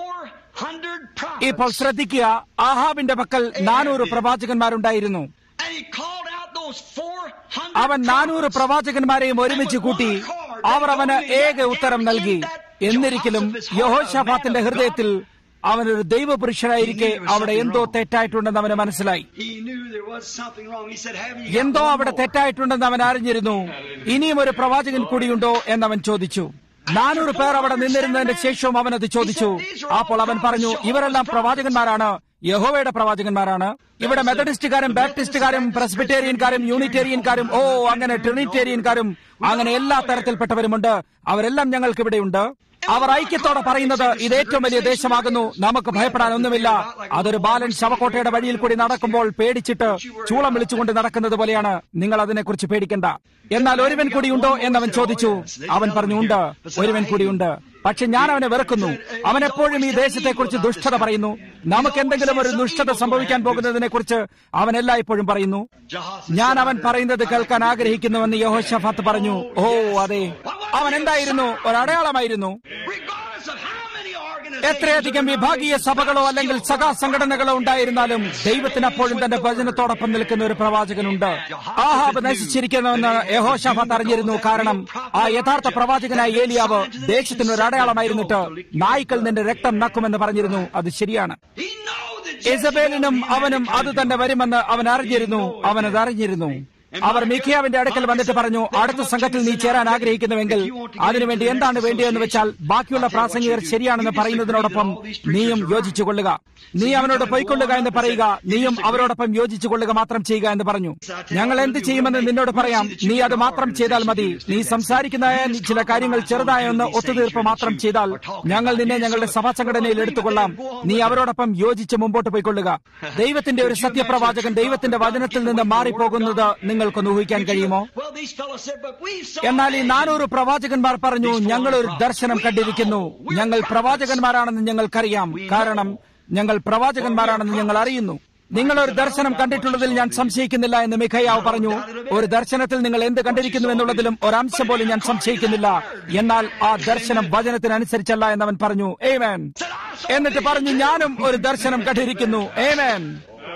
400 ഇപ്പോൾ prophets. ശ്രദ്ധിക്കുക ആഹാബിന്റെ പക്കൽ നാനൂറ് പ്രവാചകന്മാരുണ്ടായിരുന്നു And he called out those 400 അവൻ നാനൂറ് prophets. പ്രവാചകന്മാരെയും ഒരുമിച്ച് കൂട്ടി അവർ അവന് ഏക ഉത്തരം നൽകി എന്നിരിക്കലും യഹോഷഫാത്തിന്റെ ഹൃദയത്തിൽ അവനൊരു ദൈവപുരുഷനായിരിക്കെ അവിടെ എന്തോ തെറ്റായിട്ടുണ്ടെന്ന് അവന് മനസ്സിലായി He knew there was something wrong. He said, Have you എന്തോ got one അവിടെ more?" തെറ്റായിട്ടുണ്ടെന്ന് അവൻ അറിഞ്ഞിരുന്നു ഇനിയും ഒരു പ്രവാചകൻ കൂടിയുണ്ടോ എന്നവൻ ചോദിച്ചു നാനൂറ് പേർ അവിടെ നിന്നിരുന്നതിന്റെ ശേഷവും അവൻ അത് ചോദിച്ചു അപ്പോൾ അവൻ പറഞ്ഞു ഇവരെല്ലാം പ്രവാചകന്മാരാണ് യഹോവയുടെ പ്രവാചകന്മാരാണ് ഇവിടെ മെത്തഡിസ്റ്റുകാരും ബാപ്റ്റിസ്റ്റുകാരും പ്രസ്ബിറ്റേറിയൻകാരും യൂണിറ്റേറിയൻകാരും ഓ അങ്ങനെ ട്രിനിറ്റേറിയൻകാരും അങ്ങനെ എല്ലാ തരത്തിൽപ്പെട്ടവരുമുണ്ട് അവരെല്ലാം ഞങ്ങൾക്ക് ഇവിടെയുണ്ട് അവർ ഐക്യത്തോടെ പറയുന്നത് ഇത് ഏറ്റവും വലിയ ദേശമാകുന്നു നമുക്ക് ഭയപ്പെടാൻ ഒന്നുമില്ല അതൊരു ബാലൻ ശവക്കോട്ടയുടെ വഴിയിൽ കൂടി നടക്കുമ്പോൾ പേടിച്ചിട്ട് ചൂളം വിളിച്ചുകൊണ്ട് നടക്കുന്നത് പോലെയാണ് നിങ്ങൾ അതിനെക്കുറിച്ച് പേടിക്കണ്ട എന്നാൽ ഒരുവൻ കൂടി ഉണ്ടോ എന്നവൻ ചോദിച്ചു അവൻ പറഞ്ഞു ഉണ്ട് ഒരുവൻ കൂടിയുണ്ട് പക്ഷെ ഞാൻ അവനെ വെറുക്കുന്നു അവൻ എപ്പോഴും ഈ ദേശത്തെക്കുറിച്ച് ദുഷ്ടത പറയുന്നു നമുക്ക് എന്തെങ്കിലും ഒരു ദുഷ്ടത സംഭവിക്കാൻ പോകുന്നതിനെ കുറിച്ച് അവൻ എല്ലായ്പ്പോഴും പറയുന്നു Jehoshaphat ഞാൻ said, അവൻ പറയുന്നത് കേൾക്കാൻ ആഗ്രഹിക്കുന്നുവെന്ന് യഹോഷഫാത്ത് പറഞ്ഞു ഓ അതെ അവൻ എന്തായിരുന്നു ഒരു അടയാളമായിരുന്നു Regardless of how many organizations എത്രയധികം വിഭാഗീയ സഭകളോ അല്ലെങ്കിൽ സഭാ സംഘടനകളോ ഉണ്ടായിരുന്നാലും ദൈവത്തിന് അപ്പോഴും തന്റെ ഭജനത്തോടൊപ്പം നിൽക്കുന്ന ഒരു പ്രവാചകനുണ്ട് ആഹാബ് നശിച്ചിരിക്കുന്നുവെന്ന് യഹോഷാഫത്ത് അറിഞ്ഞിരുന്നു കാരണം ആ യഥാർത്ഥ പ്രവാചകനായ ഏലിയാവ് ദേശത്തിന് ഒരു അടയാളമായിരുന്നിട്ട് നായ്ക്കൾ നിന്റെ രക്തം നക്കുമെന്ന് പറഞ്ഞിരുന്നു അത് ശരിയാണ് He know that ഇസബേലിനും അവനും അത് തന്നെ വരുമെന്ന് അവൻ അറിഞ്ഞിരുന്നു അവൻ അത് അറിഞ്ഞിരുന്നു അവർ മിഖിയാവിന്റെ അടുക്കൽ വന്നിട്ട് പറഞ്ഞു അടുത്ത സംഘത്തിൽ നീ ചേരാൻ ആഗ്രഹിക്കുന്നുവെങ്കിൽ അതിനുവേണ്ടി എന്താണ് വേണ്ടിയെന്ന് വെച്ചാൽ ബാക്കിയുള്ള പ്രാസംഗികർ ശരിയാണെന്ന് പറയുന്നതിനോടൊപ്പം നീയും യോജിച്ചു കൊള്ളുക നീ അവനോട് പൊയ്ക്കൊള്ളുക എന്ന് പറയുക നീയും അവരോടൊപ്പം യോജിച്ചു കൊള്ളുക മാത്രം ചെയ്യുക എന്ന് പറഞ്ഞു ഞങ്ങൾ എന്ത് ചെയ്യുമെന്ന് നിന്നോട് പറയാം നീ അത് മാത്രം ചെയ്താൽ മതി നീ സംസാരിക്കുന്നതായ ചില കാര്യങ്ങൾ ചെറുതായ ഒന്ന് ഒത്തുതീർപ്പ് മാത്രം ചെയ്താൽ ഞങ്ങൾ നിന്നെ ഞങ്ങളുടെ സഭാ സംഘടനയിൽ എടുത്തുകൊള്ളാം നീ അവരോടൊപ്പം യോജിച്ച് മുമ്പോട്ട് പോയിക്കൊള്ളുക ദൈവത്തിന്റെ ഒരു സത്യപ്രവാചകൻ ദൈവത്തിന്റെ വചനത്തിൽ നിന്ന് മാറിപ്പോകുന്നത് നിങ്ങൾക്കൊന്ന് ഊഹിക്കാൻ കഴിയുമോ Well, these fellows said, but we saw എന്നാൽ ഈ visions." നാനൂറ് പ്രവാചകന്മാർ പറഞ്ഞു ഞങ്ങൾ ഒരു ദർശനം കണ്ടിരിക്കുന്നു ഞങ്ങൾ പ്രവാചകന്മാരാണെന്ന് ഞങ്ങൾക്കറിയാം കാരണം ഞങ്ങൾ പ്രവാചകന്മാരാണെന്ന് ഞങ്ങൾ അറിയുന്നു നിങ്ങൾ ഒരു ദർശനം കണ്ടിട്ടുള്ളതിൽ ഞാൻ സംശയിക്കുന്നില്ല എന്ന് മിഖയാവ് പറഞ്ഞു ഒരു ദർശനത്തിൽ നിങ്ങൾ എന്ത് കണ്ടിരിക്കുന്നു എന്നുള്ളതിലും ഒരംശം പോലും ഞാൻ സംശയിക്കുന്നില്ല എന്നാൽ ആ ദർശനം വചനത്തിനനുസരിച്ചല്ല എന്നവൻ പറഞ്ഞു ഏമേൻ എന്നിട്ട് പറഞ്ഞു ഞാനും ഒരു ദർശനം കണ്ടിരിക്കുന്നു ഏമേൻ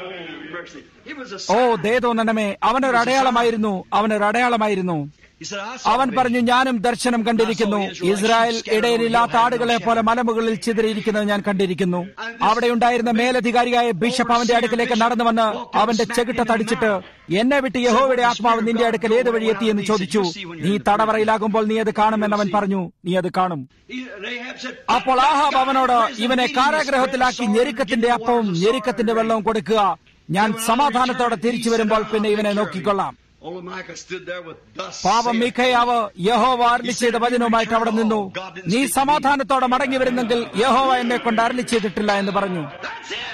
Mercy. He was a ഓ ദേതോന്നണമേ അവനൊരു അടയാളമായിരുന്നു അവനൊരു അടയാളമായിരുന്നു He said, I saw അവൻ visions. പറഞ്ഞു ഞാനും ദർശനം കണ്ടിരിക്കുന്നു ഇസ്രായേൽ ഇടയിലില്ലാത്ത ആടുകളെ പോലെ മലമുകളിൽ ചിതറിയിരിക്കുന്നത് ഞാൻ കണ്ടിരിക്കുന്നു അവിടെ ഉണ്ടായിരുന്ന മേലധികാരിയായ ബിഷപ്പ് അവന്റെ അടുക്കലേക്ക് നടന്നു വന്ന് അവന്റെ ചെകിട്ട തടിച്ചിട്ട് എന്നെ വിട്ട് യഹോവയുടെ ആത്മാവ് നിന്റെ അടുക്കൽ ഏത് വഴി എത്തിയെന്ന് ചോദിച്ചു നീ തടവറയിലാകുമ്പോൾ നീ അത് കാണുമെന്ന് അവൻ പറഞ്ഞു നീ അത് കാണും He- and Ahab said, അപ്പോൾ ആഹാബ് അവനോട് ഇവനെ കാരാഗ്രഹത്തിലാക്കി ഞെരുക്കത്തിന്റെ അപ്പവും ഞെരുക്കത്തിന്റെ വെള്ളവും കൊടുക്കുക ഞാൻ സമാധാനത്തോടെ തിരിച്ചു വരുമ്പോൾ പിന്നെ ഇവനെ നോക്കിക്കൊള്ളാം Old Micah stood there with thus പാപം saith മിഖയാവ് യഹോവ അരളി ചെയ്ത വചനവുമായിട്ട് അവിടെ നിന്നു നീ സമാധാനത്തോടെ മടങ്ങി വരുന്നെങ്കിൽ യഹോവ എന്നെ കൊണ്ട് അരളി ചെയ്തിട്ടില്ല എന്ന് പറഞ്ഞു That's it.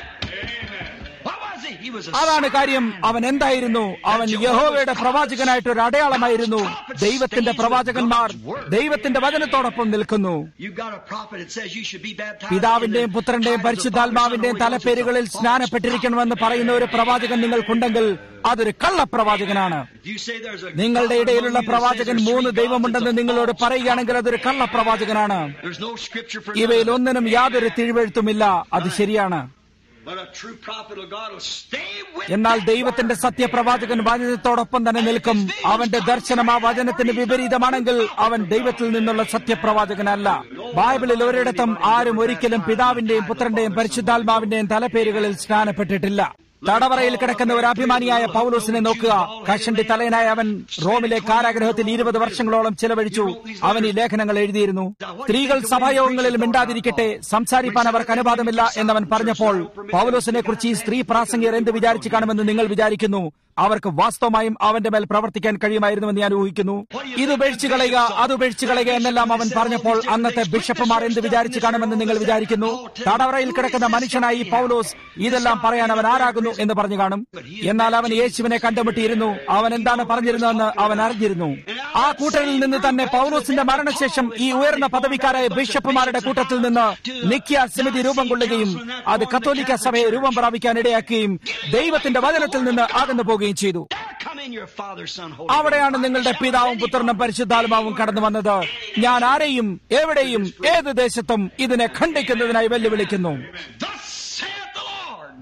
What was he? He was a അതാണ് കാര്യം അവൻ എന്തായിരുന്നു അവൻ യഹോവയുടെ പ്രവാചകനായിട്ട് ഒരു അടയാളമായിരുന്നു ദൈവത്തിന്റെ പ്രവാചകന്മാർ ദൈവത്തിന്റെ വചനത്തോടൊപ്പം നിൽക്കുന്നു You got a prophet that says you should be baptized. പിതാവിന്റെയും in the പുത്രന്റെയും titles of പരിശുദ്ധാത്മാവിന്റെയും Father, Son, Holy Ghost. തലപ്പേരുകളിൽ സ്നാനപ്പെട്ടിരിക്കണമെന്ന് പറയുന്ന ഒരു പ്രവാചകൻ നിങ്ങൾക്കുണ്ടെങ്കിൽ അതൊരു കള്ളപ്രവാചകനാണ് If you say there's a നിങ്ങളുടെ God ഇടയിലുള്ള among you that പ്രവാചകൻ says there's മൂന്ന് three ദൈവമുണ്ടെന്ന് gods, it's a നിങ്ങളോട് false പറയുകയാണെങ്കിൽ അതൊരു കള്ളപ്രവാചകനാണ് There's no scripture for ഇവയിൽ none of ഒന്നിനും യാതൊരു തിഴുവെഴുത്തുമില്ല അത് ശരിയാണ് it. But a true prophet of God will stay with എന്നാൽ that ദൈവത്തിന്റെ word. സത്യപ്രവാചകൻ വചനത്തോടൊപ്പം തന്നെ നിൽക്കും അവന്റെ ദർശനം ആ വചനത്തിന് വിപരീതമാണെങ്കിൽ അവൻ ദൈവത്തിൽ നിന്നുള്ള സത്യപ്രവാചകനല്ല ബൈബിളിൽ ഒരിടത്തും ആരും ഒരിക്കലും പിതാവിന്റെയും പുത്രന്റെയും പരിശുദ്ധാത്മാവിന്റെയും തലപ്പേരുകളിൽ സ്നാനപ്പെട്ടിട്ടില്ല തടവറയിൽ കിടക്കുന്ന ഒരു അഭിമാനിയായ പൗലോസിനെ നോക്കുക കഷണ്ടി തലയനായ അവൻ റോമിലെ കാരാഗ്രഹത്തിൽ ഇരുപത് വർഷങ്ങളോളം ചിലവഴിച്ചു അവൻ ഈ ലേഖനങ്ങൾ എഴുതിയിരുന്നു സ്ത്രീകൾ സഭായോഗങ്ങളിൽ മിണ്ടാതിരിക്കട്ടെ സംസാരിപ്പാൻ അവർക്ക് അനുവാദമില്ല എന്നവൻ പറഞ്ഞപ്പോൾ പൗലോസിനെ കുറിച്ച് ഈ സ്ത്രീ പ്രാസംഗികർ എന്ത് വിചാരിച്ചു കാണുമെന്ന് നിങ്ങൾ വിചാരിക്കുന്നു അവർക്ക് വാസ്തവമായും അവന്റെ മേൽ പ്രവർത്തിക്കാൻ കഴിയുമായിരുന്നുവെന്ന് ഞാൻ ഊഹിക്കുന്നു ഇത് ഉപേക്ഷിച്ച് കളയുക അത് ഉപേക്ഷിച്ച് കളയുക എന്നെല്ലാം അവൻ പറഞ്ഞപ്പോൾ അന്നത്തെ ബിഷപ്പുമാർ എന്ത് വിചാരിച്ചു കാണുമെന്ന് നിങ്ങൾ വിചാരിക്കുന്നു തടവറയിൽ കിടക്കുന്ന മനുഷ്യനായി ഈ പൗലോസ് ഇതെല്ലാം പറയാൻ അവൻ ആരാകുന്നു എന്ന് പറഞ്ഞു കാണും എന്നാൽ അവൻ യേശുവിനെ കണ്ടുമുട്ടിയിരുന്നു അവൻ എന്താണ് പറഞ്ഞിരുന്നതെന്ന് അവൻ അറിഞ്ഞിരുന്നു ആ കൂട്ടരിൽ നിന്ന് തന്നെ പൗലോസിന്റെ മരണശേഷം ഈ ഉയർന്ന പദവിക്കാരായ ബിഷപ്പുമാരുടെ കൂട്ടത്തിൽ നിന്ന് നിക്യ സമിതി രൂപം കൊള്ളുകയും അത് കത്തോലിക്ക സഭയെ രൂപം പ്രാപിക്കാൻ ഇടയാക്കുകയും ദൈവത്തിന്റെ വചനത്തിൽ നിന്ന് അകന്നു പോവുകയും ചെയ്തു There come in your Father, Son, Holy അവിടെയാണ് നിങ്ങളുടെ പിതാവും പുത്രനും പരിശുദ്ധാത്മാവും കടന്നു വന്നത് ഞാൻ ആരെയും എവിടെയും ഏത് ദേശത്തും ഇതിനെ ഖണ്ഡിക്കുന്നതിനായി വെല്ലുവിളിക്കുന്നു Thus saith the Lord.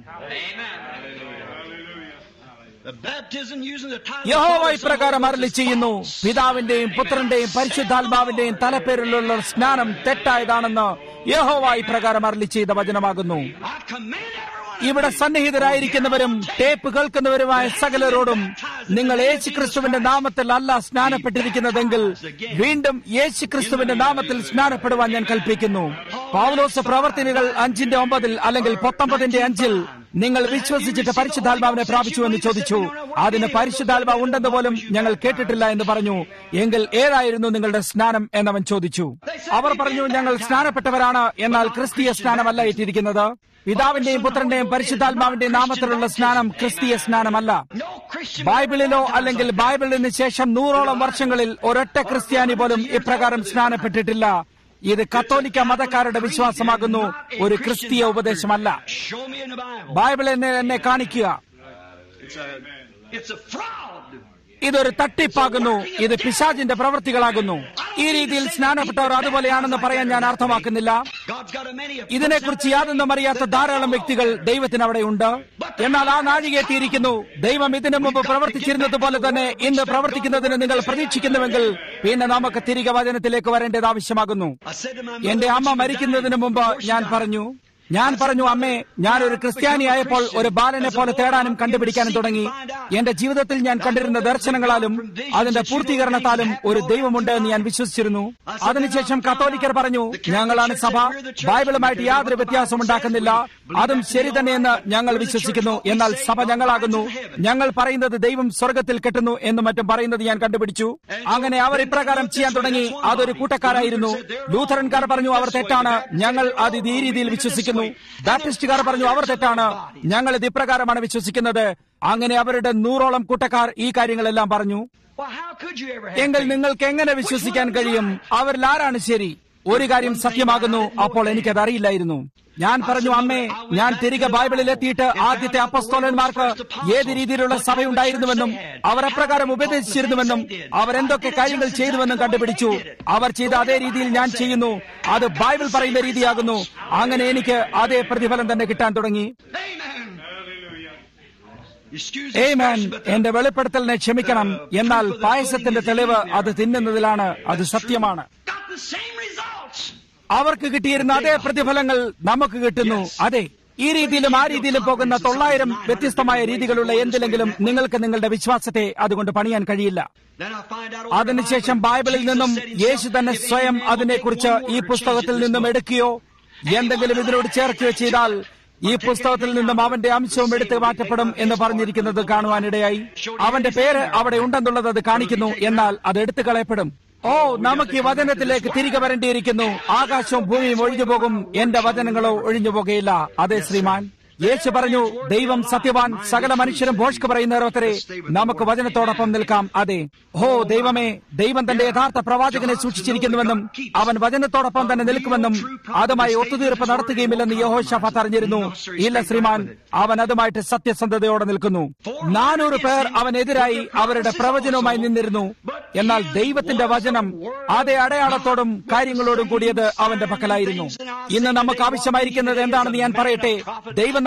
The baptism using the title യഹോവ of Father, Son, ഇപ്രകാരം Holy അരളി Ghost is ചെയ്യുന്നു false. പിതാവിന്റെയും പുത്രന്റെയും പരിശുദ്ധാത്മാവിന്റെയും തലപ്പേരിലുള്ള സ്നാനം തെറ്റായതാണെന്ന് യഹോവ ഇപ്രകാരം അരളി ചെയ്ത വചനമാകുന്നു I command everyone ഇവിടെ സന്നിഹിതരായിരിക്കുന്നവരും ടേപ്പ് കേൾക്കുന്നവരുമായ സകലരോടും നിങ്ങൾ യേശുക്രിസ്തുവിന്റെ നാമത്തിൽ അല്ല സ്നാനപ്പെട്ടിരിക്കുന്നതെങ്കിൽ വീണ്ടും യേശുക്രിസ്തുവിന്റെ നാമത്തിൽ സ്നാനപ്പെടുവാൻ ഞാൻ കൽപ്പിക്കുന്നു പൗലോസ് പ്രവർത്തനകൾ അഞ്ചിന്റെ ഒമ്പതിൽ അല്ലെങ്കിൽ പത്തൊമ്പതിന്റെ അഞ്ചിൽ നിങ്ങൾ വിശ്വസിച്ചിട്ട് പരിശുദ്ധാത്മാവിനെ പ്രാപിച്ചു എന്ന് ചോദിച്ചു അതിന് പരിശുദ്ധാത്മാവ് ഉണ്ടെന്ന് പോലും ഞങ്ങൾ കേട്ടിട്ടില്ല എന്ന് പറഞ്ഞു എങ്കിൽ ഏതായിരുന്നു നിങ്ങളുടെ സ്നാനം എന്നവൻ ചോദിച്ചു അവർ പറഞ്ഞു ഞങ്ങൾ സ്നാനപ്പെട്ടവരാണ് എന്നാൽ ക്രിസ്തീയ സ്നാനമല്ല ഇട്ടിരിക്കുന്നത് പിതാവിന്റെയും പുത്രന്റെയും പരിശുദ്ധാത്മാവിന്റെയും നാമത്തിലുള്ള സ്നാനം ക്രിസ്തീയ സ്നാനമല്ല No Christian ബൈബിളിലോ അല്ലെങ്കിൽ ബൈബിളിന് ശേഷം നൂറോളം വർഷങ്ങളിൽ ഒരൊറ്റ ക്രിസ്ത്യാനി പോലും ഇപ്രകാരം സ്നാനപ്പെട്ടിട്ടില്ല ഇത് കത്തോലിക്ക മതക്കാരുടെ വിശ്വാസമാകുന്നു ഒരു ക്രിസ്തീയ ഉപദേശമല്ല show me in the Bible. Bible എന്നെ എന്നെ കാണിക്കുക It's a, it's a fraud. ഇതൊരു തട്ടിപ്പാകുന്നു ഇത് പിശാചിന്റെ പ്രവൃത്തികളാകുന്നു ഈ രീതിയിൽ സ്നാനപ്പെട്ടവർ അതുപോലെയാണെന്ന് പറയാൻ ഞാൻ അർത്ഥമാക്കുന്നില്ല God's got a many of ഇതിനെക്കുറിച്ച് യാതൊന്നും അറിയാത്ത ധാരാളം വ്യക്തികൾ ദൈവത്തിന് അവിടെ ഉണ്ട് എന്നാൽ ആ നാഴിക എത്തിയിരിക്കുന്നു ദൈവം ഇതിനു മുമ്പ് പ്രവർത്തിച്ചിരുന്നത് പോലെ തന്നെ ഇന്ന് പ്രവർത്തിക്കുന്നതിന് നിങ്ങൾ പ്രതീക്ഷിക്കുന്നുവെങ്കിൽ പിന്നെ നമുക്ക് തിരികെ വചനത്തിലേക്ക് വരേണ്ടത് ആവശ്യമാകുന്നു I said to my എന്റെ mother, അമ്മ when she മരിക്കുന്നതിന് died, മുമ്പ് before she ഞാൻ died, പറഞ്ഞു ഞാൻ പറഞ്ഞു അമ്മേ ഞാൻ ഒരു ക്രിസ്ത്യാനിയായപ്പോൾ ഒരു ബാലനെ പോലെ തേടാനും കണ്ടുപിടിക്കാനും തുടങ്ങി എന്റെ ജീവിതത്തിൽ ഞാൻ കണ്ടിരുന്ന ദർശനങ്ങളാലും അതിന്റെ പൂർത്തീകരണത്താലും ഒരു ദൈവമുണ്ട് എന്ന് ഞാൻ വിശ്വസിച്ചിരുന്നു അതിനുശേഷം കത്തോലിക്കർ പറഞ്ഞു ഞങ്ങളാണ് സഭ ബൈബിളുമായിട്ട് യാതൊരു വ്യത്യാസം ഉണ്ടാക്കുന്നില്ല അതും ശരി തന്നെയെന്ന് ഞങ്ങൾ വിശ്വസിക്കുന്നു എന്നാൽ സഭ ഞങ്ങളാകുന്നു ഞങ്ങൾ പറയുന്നത് ദൈവം സ്വർഗത്തിൽ കെട്ടുന്നു എന്നും മറ്റും പറയുന്നത് ഞാൻ കണ്ടുപിടിച്ചു അങ്ങനെ അവർ ഇപ്രകാരം ചെയ്യാൻ തുടങ്ങി അതൊരു കൂട്ടക്കാരായിരുന്നു ലൂഥറൻകാർ പറഞ്ഞു അവർ തെറ്റാണ് ഞങ്ങൾ അത് ഇത് ഈ രീതിയിൽ വിശ്വസിക്കുന്നു ബാപ്റ്റിസ്റ്റുകാർ പറഞ്ഞു അവർ തെറ്റാണ് ഞങ്ങൾ ഇത് ഇപ്രകാരമാണ് വിശ്വസിക്കുന്നത് അങ്ങനെ അവരുടെ നൂറോളം കൂട്ടക്കാർ ഈ കാര്യങ്ങളെല്ലാം പറഞ്ഞു Well, how could you ever have എങ്കിൽ faith? നിങ്ങൾക്ക് എങ്ങനെ വിശ്വസിക്കാൻ കഴിയും അവരിൽ ആരാണ് ശരി ഒരു കാര്യം സത്യമാകുന്നു അപ്പോൾ എനിക്കത് അറിയില്ലായിരുന്നു ഞാൻ പറഞ്ഞു അമ്മേ ഞാൻ തിരികെ ബൈബിളിൽ എത്തിയിട്ട് ആദ്യത്തെ അപ്പസ്തോലന്മാർക്ക് ഏത് രീതിയിലുള്ള സഭയുണ്ടായിരുന്നുവെന്നും അവർ അപ്രകാരം ഉപദേശിച്ചിരുന്നുവെന്നും അവരെന്തൊക്കെ കാര്യങ്ങൾ ചെയ്തുവെന്നും കണ്ടുപിടിച്ചു അവർ ചെയ്ത അതേ രീതിയിൽ ഞാൻ ചെയ്യുന്നു അത് ബൈബിൾ പറയുന്ന രീതിയാകുന്നു അങ്ങനെ എനിക്ക് അതേ പ്രതിഫലം തന്നെ കിട്ടാൻ തുടങ്ങി Amen. Excuse ഏയ് മാൻ expression, but the- എന്റെ വെളിപ്പെടുത്തലിനെ ക്ഷമിക്കണം എന്നാൽ പായസത്തിന്റെ തെളിവ് അത് തിന്നുന്നതിലാണ് അത് സത്യമാണ് got the same results. അവർക്ക് കിട്ടിയിരുന്ന അതേ പ്രതിഫലങ്ങൾ നമുക്ക് കിട്ടുന്നു അതെ ഈ രീതിയിലും ആ രീതിയിലും പോകുന്ന തൊള്ളായിരം വ്യത്യസ്തമായ രീതികളുള്ള എന്തിലെങ്കിലും നിങ്ങൾക്ക് നിങ്ങളുടെ വിശ്വാസത്തെ അതുകൊണ്ട് പണിയാൻ കഴിയില്ല Then I find out over അതിനുശേഷം the Bible, ബൈബിളിൽ നിന്നും Jesus said himself, യേശു തന്നെ if any സ്വയം man will അതിനെക്കുറിച്ച് take one ഈ word പുസ്തകത്തിൽ changes നിന്നും this book. എടുക്കുകയോ എന്തെങ്കിലും ഇതിനോട് ചേർക്കുകയോ ചെയ്താൽ ഈ പുസ്തകത്തിൽ നിന്നും അവന്റെ അംശവും എടുത്ത് മാറ്റപ്പെടും എന്ന് പറഞ്ഞിരിക്കുന്നത് കാണുവാനിടയായി അവന്റെ പേര് അവിടെ ഉണ്ടെന്നുള്ളത് അത് കാണിക്കുന്നു എന്നാൽ അത് എടുത്തു കളയപ്പെടും ഓ നമുക്ക് ഈ വചനത്തിലേക്ക് തിരികെ വരേണ്ടിയിരിക്കുന്നു ആകാശവും ഭൂമിയും ഒഴിഞ്ഞു പോകും എന്റെ വചനങ്ങളോ ഒഴിഞ്ഞു പോകുകയില്ല അതെ ശ്രീമാൻ യേശു പറഞ്ഞു ദൈവം സത്യവാൻ സകല മനുഷ്യരും ഭോഷ്ക്ക് പറയുന്നവരെ നമുക്ക് വചനത്തോടൊപ്പം നിൽക്കാം അതെ ഓ ദൈവമേ ദൈവം തന്റെ യഥാർത്ഥ പ്രവാചകനെ സൂക്ഷിച്ചിരിക്കുന്നുവെന്നും അവൻ വചനത്തോടൊപ്പം തന്നെ നിൽക്കുമെന്നും അതുമായി ഒത്തുതീർപ്പ് നടത്തുകയുമില്ലെന്ന് യഹോഷഫത്ത് അറിഞ്ഞിരുന്നു ഇല്ല ശ്രീമാൻ അവൻ അതുമായിട്ട് സത്യസന്ധതയോടെ നിൽക്കുന്നു നാനൂറ് പേർ അവനെതിരായി അവരുടെ പ്രവചനവുമായി നിന്നിരുന്നു എന്നാൽ ദൈവത്തിന്റെ വചനം അതേ അടയാളത്തോടും കാര്യങ്ങളോടും കൂടിയത് അവന്റെ പക്കലായിരുന്നു ഇന്ന് നമുക്ക് ആവശ്യമായിരിക്കുന്നത് എന്താണെന്ന് ഞാൻ പറയട്ടെ ദൈവം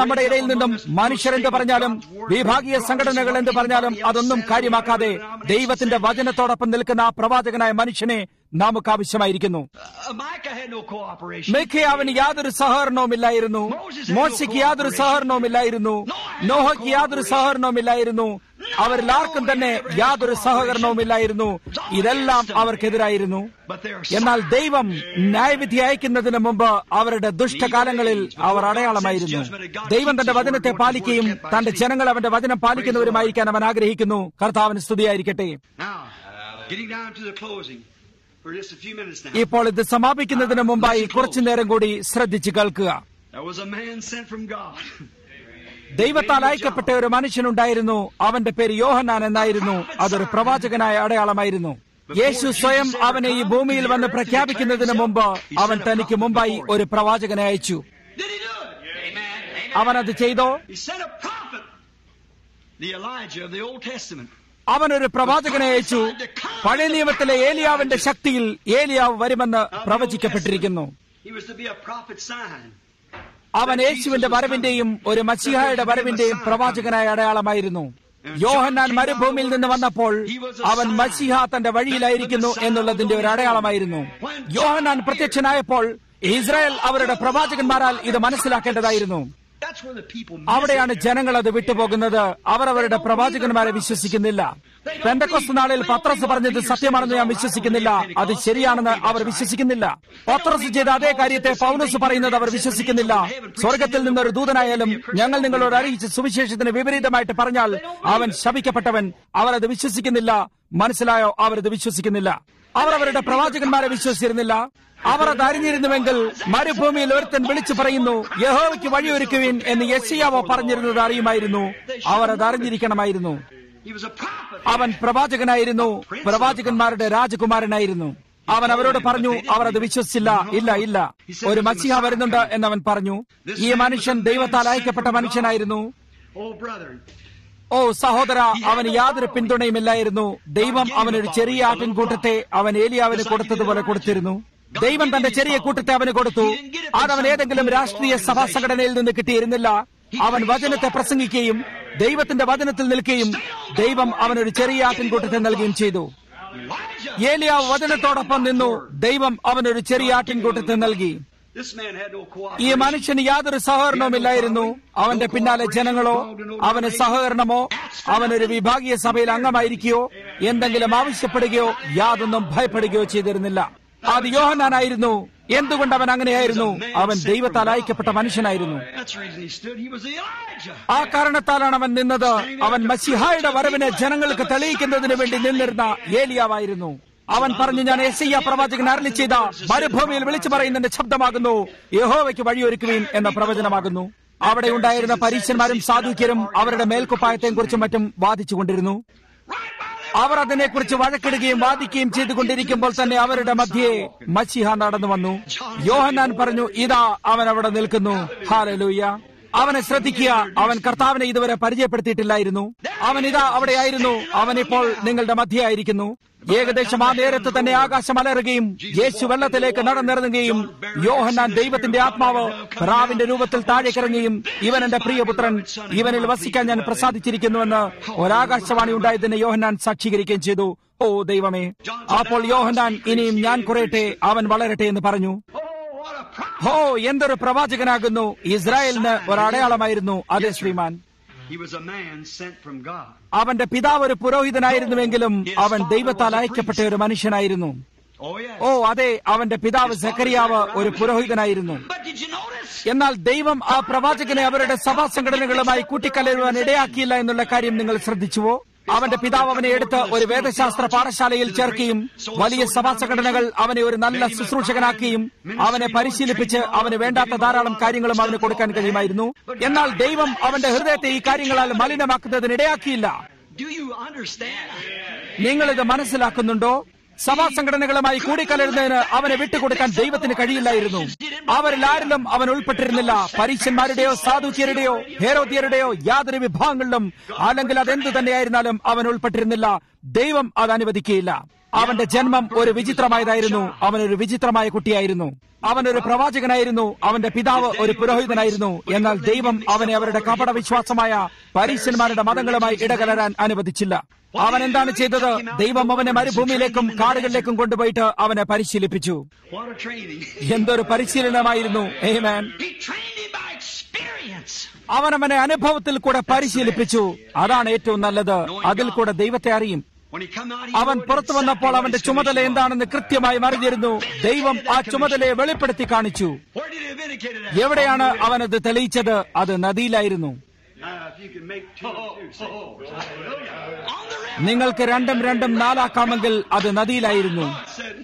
നമ്മുടെ ഇടയിൽ നിന്നും മനുഷ്യരെന്ത് പറഞ്ഞാലും വിഭാഗീയ സംഘടനകൾ എന്ത് പറഞ്ഞാലും അതൊന്നും കാര്യമാക്കാതെ ദൈവത്തിന്റെ വചനത്തോടൊപ്പം നിൽക്കുന്ന ആ പ്രവാചകനായ മനുഷ്യനെ നമുക്ക് ആവശ്യമായിരിക്കുന്നു Uh, Micah had no cooperation. മെഖയാവിന് യാതൊരു സഹകരണവുമില്ലായിരുന്നു മോശയ്ക്ക് യാതൊരു സഹകരണവുമില്ലായിരുന്നു നോഹയ്ക്ക് യാതൊരു സഹകരണവുമില്ലായിരുന്നു അവരിൽ ആർക്കും തന്നെ യാതൊരു സഹകരണവുമില്ലായിരുന്നു ഇതെല്ലാം അവർക്കെതിരായിരുന്നു But they are എന്നാൽ ദൈവം ന്യായവിധി അയക്കുന്നതിന് മുമ്പ് അവരുടെ ദുഷ്ടകാലങ്ങളിൽ അവർ അടയാളമായിരുന്നു ദൈവം തന്റെ വചനത്തെ പാലിക്കുകയും തന്റെ ജനങ്ങൾ അവന്റെ വചനം പാലിക്കുന്നവരുമായിരിക്കാൻ അവൻ ആഗ്രഹിക്കുന്നു കർത്താവിന് സ്തുതിയായിരിക്കട്ടെ Now, getting down to the closing for just a few minutes now. ഇപ്പോൾ ഇത് സമാപിക്കുന്നതിന് മുമ്പായി കുറച്ചു നേരം കൂടി ശ്രദ്ധിച്ചു കേൾക്കുക There was a man sent from God. ദൈവത്താൽ അയക്കപ്പെട്ട ഒരു മനുഷ്യനുണ്ടായിരുന്നു അവന്റെ പേര് യോഹന്നാൻ എന്നായിരുന്നു അതൊരു പ്രവാചകനായ അടയാളമായിരുന്നു യേശു സ്വയം അവനെ ഈ ഭൂമിയിൽ വന്ന് പ്രഖ്യാപിക്കുന്നതിന് മുമ്പ് അവൻ തനിക്ക് മുമ്പായി ഒരു പ്രവാചകനെ അയച്ചു Did he do it? Amen. അവൻ അത് ചെയ്തോ He sent a prophet, the Elijah of the Old Testament. അവൻ ഒരു പ്രവാചകനെ അയച്ചു പഴയ നിയമത്തിലെ ഏലിയാവിന്റെ ശക്തിയിൽ ഏലിയാവ് വരുമെന്ന് പ്രവചിക്കപ്പെട്ടിരിക്കുന്നു He was to be a prophet sign. അവൻ യേശുവിന്റെ വരവിന്റെയും ഒരു മസിഹായുടെ വരവിന്റെയും പ്രവാചകനായ അടയാളമായിരുന്നു യോഹന്നാൻ മരുഭൂമിയിൽ നിന്ന് വന്നപ്പോൾ അവൻ മസിഹ തന്റെ വഴിയിലായിരിക്കുന്നു എന്നുള്ളതിന്റെ ഒരു അടയാളമായിരുന്നു യോഹന്നാൻ പ്രത്യക്ഷനായപ്പോൾ ഇസ്രായേൽ അവരുടെ പ്രവാചകന്മാരാൽ ഇത് മനസ്സിലാക്കേണ്ടതായിരുന്നു That's where the people miss അവിടെയാണ് it. ജനങ്ങൾ അത് വിട്ടുപോകുന്നത് അവർ അവരുടെ പ്രവാചകന്മാരെ വിശ്വസിക്കുന്നില്ല പെന്തക്കൊസ്തു നാളിൽ പത്രസ് പറഞ്ഞത് സത്യമാണെന്ന് ഞാൻ വിശ്വസിക്കുന്നില്ല അത് ശരിയാണെന്ന് അവർ വിശ്വസിക്കുന്നില്ല പത്രസ് ചെയ്ത അതേ കാര്യത്തെ പൗലസ് പറയുന്നത് അവർ വിശ്വസിക്കുന്നില്ല സ്വർഗത്തിൽ നിന്നൊരു ദൂതനായാലും ഞങ്ങൾ നിങ്ങളോട് അറിയിച്ച സുവിശേഷത്തിന് വിപരീതമായിട്ട് പറഞ്ഞാൽ അവൻ ശപിക്കപ്പെട്ടവൻ അവർ അത് വിശ്വസിക്കുന്നില്ല മനസ്സിലായോ അവർ അത് വിശ്വസിക്കുന്നില്ല അവർ അവരുടെ പ്രവാചകന്മാരെ വിശ്വസിച്ചിരുന്നില്ല അവർ അത് അറിഞ്ഞിരുന്നുവെങ്കിൽ മരുഭൂമിയിൽ ഒരുത്തൻ വിളിച്ചു പറയുന്നു യഹോവയ്ക്ക് വഴിയൊരുക്കുവിൻ എന്ന് യശയാവോ പറഞ്ഞിരുന്നത് അറിയുമായിരുന്നു അവർ അത് അറിഞ്ഞിരിക്കണമായിരുന്നു He was a prophet. അവൻ പ്രവാചകനായിരുന്നു പ്രവാചകന്മാരുടെ രാജകുമാരനായിരുന്നു അവൻ അവരോട് പറഞ്ഞു അവർ അത് വിശ്വസിച്ചില്ല ഇല്ല ഇല്ല ഒരു മസിഹ വരുന്നുണ്ട് എന്നവൻ പറഞ്ഞു ഈ മനുഷ്യൻ ദൈവത്താൽ അയക്കപ്പെട്ട മനുഷ്യനായിരുന്നു Oh, brother. ഓ സഹോദര അവന് യാതൊരു പിന്തുണയുമില്ലായിരുന്നു ദൈവം അവനൊരു ചെറിയ ആട്ടിൻകൂട്ടത്തെ അവൻ ഏലിയാവിന് കൊടുത്തതുപോലെ കൊടുത്തിരുന്നു ദൈവം തന്റെ ചെറിയ കൂട്ടത്തെ അവന് കൊടുത്തു അതവൻ ഏതെങ്കിലും രാഷ്ട്രീയ സഭാ സംഘടനയിൽ നിന്ന് കിട്ടിയിരുന്നില്ല അവൻ വചനത്തെ പ്രസംഗിക്കുകയും ദൈവത്തിന്റെ വചനത്തിൽ നിൽക്കുകയും ദൈവം അവനൊരു ചെറിയ ആട്ടിൻകൂട്ടത്തെ നൽകുകയും ചെയ്തു Elijah. ഏലിയാവ് വചനത്തോടൊപ്പം നിന്നു ദൈവം അവനൊരു ചെറിയ ആട്ടിൻകൂട്ടത്തെ നൽകി This man had no ഈ cooperation. മനുഷ്യന് യാതൊരു സഹകരണവുമില്ലായിരുന്നു അവന്റെ പിന്നാലെ ജനങ്ങളോ അവന് സഹകരണമോ അവനൊരു വിഭാഗീയ സഭയിൽ അംഗമായിരിക്കുകയോ എന്തെങ്കിലും ആവശ്യപ്പെടുകയോ യാതൊന്നും ഭയപ്പെടുകയോ ചെയ്തിരുന്നില്ല അത് യോഹനാനായിരുന്നു എന്തുകൊണ്ട് അവൻ അങ്ങനെയായിരുന്നു അവൻ ദൈവത്താൽ അയക്കപ്പെട്ട മനുഷ്യനായിരുന്നു That's the reason he stood. He was the Elijah. ആ കാരണത്താലാണ് അവൻ നിന്നത് അവൻ മസിഹായുടെ വരവിനെ ജനങ്ങൾക്ക് തെളിയിക്കുന്നതിന് വേണ്ടി നിന്നിരുന്ന ഏലിയാവായിരുന്നു അവൻ പറഞ്ഞു ഞാൻ എസ് പ്രവാചകൻ അരളി ചെയ്ത മരുഭൂമിയിൽ വിളിച്ചു പറയുന്നതിന്റെ ശബ്ദമാകുന്നു യഹോവയ്ക്ക് വഴിയൊരുക്കുവീൻ എന്ന പ്രവചനമാകുന്നു അവിടെ ഉണ്ടായിരുന്ന പരീക്ഷന്മാരും സാധുക്യരും അവരുടെ മേൽക്കുപ്പായത്തെയും കുറിച്ചും മറ്റും വാദിച്ചുകൊണ്ടിരുന്നു അവർ അതിനെക്കുറിച്ച് വഴക്കിടുകയും വാദിക്കുകയും ചെയ്തുകൊണ്ടിരിക്കുമ്പോൾ തന്നെ അവരുടെ മധ്യേ മച്ചിഹ നടന്നു വന്നു യോഹന്നാൻ പറഞ്ഞു ഇതാ അവൻ അവിടെ നിൽക്കുന്നു ഹാലലൂയ അവനെ ശ്രദ്ധിക്കുക അവൻ കർത്താവിനെ ഇതുവരെ പരിചയപ്പെടുത്തിയിട്ടില്ലായിരുന്നു അവൻ ഇതാ അവിടെയായിരുന്നു അവൻ ഇപ്പോൾ നിങ്ങളുടെ മധ്യയായിരിക്കുന്നു ഏകദേശം ആ നേരത്ത് തന്നെ ആകാശം അലറുകയും യേശു വെള്ളത്തിലേക്ക് നടന്നിറങ്ങുകയും യോഹന്നാൻ ദൈവത്തിന്റെ ആത്മാവ് പ്രാവിന്റെ രൂപത്തിൽ താഴേക്കിറങ്ങുകയും ഇവൻ എന്റെ പ്രിയപുത്രൻ ഇവനിൽ വസിക്കാൻ ഞാൻ പ്രസാദിച്ചിരിക്കുന്നുവെന്ന് ഒരാകാശവാണി ഉണ്ടായതിന് യോഹന്നാൻ സാക്ഷീകരിക്കുകയും ചെയ്തു ഓ ദൈവമേ അപ്പോൾ യോഹന്നാൻ ഇനിയും ഞാൻ കുറയട്ടെ അവൻ വളരട്ടെ എന്ന് പറഞ്ഞു Oh, what a prophet. ഹോ എന്തൊരു പ്രവാചകനാകുന്നു ഇസ്രായേലിന് ഒരടയാളമായിരുന്നു അതെ ശ്രീമാൻ He was a man sent from God. അവന്റെ പിതാവ് ഒരു പുരോഹിതനായിരുന്നുവെങ്കിലും അവൻ ദൈവത്താൽ അയക്കപ്പെട്ട ഒരു മനുഷ്യനായിരുന്നു Oh, yes. ഓ അതെ അവന്റെ പിതാവ് സക്കറിയാവ് ഒരു പുരോഹിതനായിരുന്നു But did you notice? എന്നാൽ ദൈവം ആ പ്രവാചകനെ അവരുടെ സഭാ സംഘടനകളുമായി കൂട്ടിക്കലരുവാൻ ഇടയാക്കിയില്ല എന്നുള്ള കാര്യം നിങ്ങൾ ശ്രദ്ധിച്ചുവോ അവന്റെ പിതാവ് അവനെ എടുത്ത് ഒരു വേദശാസ്ത്ര പാഠശാലയിൽ ചേർക്കുകയും വലിയ സഭാ സംഘടനകൾ അവനെ ഒരു നല്ല ശുശ്രൂഷകനാക്കുകയും അവനെ പരിശീലിപ്പിച്ച് അവന് വേണ്ടാത്ത ധാരാളം കാര്യങ്ങളും അവന് കൊടുക്കാൻ കഴിയുമായിരുന്നു എന്നാൽ ദൈവം അവന്റെ ഹൃദയത്തെ ഈ കാര്യങ്ങളാൽ മലിനമാക്കുന്നതിന് ഇടയാക്കിയില്ല Do you understand? നിങ്ങൾ ഇത് മനസ്സിലാക്കുന്നുണ്ടോ സഭാ സംഘടനകളുമായി കൂടിക്കലരുന്നതിന് അവനെ വിട്ടുകൊടുക്കാൻ ദൈവത്തിന് കഴിയില്ലായിരുന്നു അവരിൽ ആരിലും അവൻ ഉൾപ്പെട്ടിരുന്നില്ല പരീക്ഷന്മാരുടെയോ സാധുക്യരുടെയോ ഹേരോദ്യരുടെയോ യാതൊരു വിഭാഗങ്ങളിലും അല്ലെങ്കിൽ അതെന്തു തന്നെയായിരുന്നാലും അവൻ ഉൾപ്പെട്ടിരുന്നില്ല ദൈവം അത് അനുവദിക്കുകയില്ല അവന്റെ ജന്മം ഒരു വിചിത്രമായതായിരുന്നു അവൻ ഒരു വിചിത്രമായ കുട്ടിയായിരുന്നു അവൻ ഒരു പ്രവാചകനായിരുന്നു അവന്റെ പിതാവ് ഒരു പുരോഹിതനായിരുന്നു എന്നാൽ ദൈവം അവനെ അവരുടെ കപട വിശ്വാസമായ പരീശന്മാരുടെ മതങ്ങളുമായി ഇടകലരാൻ അനുവദിച്ചില്ല അവൻ എന്താണ് ചെയ്തത് ദൈവം അവനെ മരുഭൂമിയിലേക്കും കാടുകളിലേക്കും കൊണ്ടുപോയിട്ട് അവനെ പരിശീലിപ്പിച്ചു What a training. എന്തൊരു പരിശീലനമായിരുന്നു ഏമാൻ He trained him by experience. അവൻ അവനെ അനുഭവത്തിൽ കൂടെ പരിശീലിപ്പിച്ചു അതാണ് ഏറ്റവും നല്ലത് അതിൽ കൂടെ ദൈവത്തെ അറിയും When he come out, he അവൻ knew പുറത്തു വന്നപ്പോൾ exactly what അവന്റെ his ചുമതല commission was. എന്താണെന്ന് കൃത്യമായി അറിഞ്ഞിരുന്നു ദൈവം ആ ചുമതലയെ വെളിപ്പെടുത്തി കാണിച്ചു Where did he have indicated that? എവിടെയാണ് അവനത് തെളിയിച്ചത് അത് നദിയിലായിരുന്നു Now, if you can make two and two, say, Hallelujah. On the river. നിങ്ങൾക്ക് രണ്ടും രണ്ടും നാലാക്കാമെങ്കിൽ അത് നദിയിലായിരുന്നു God said,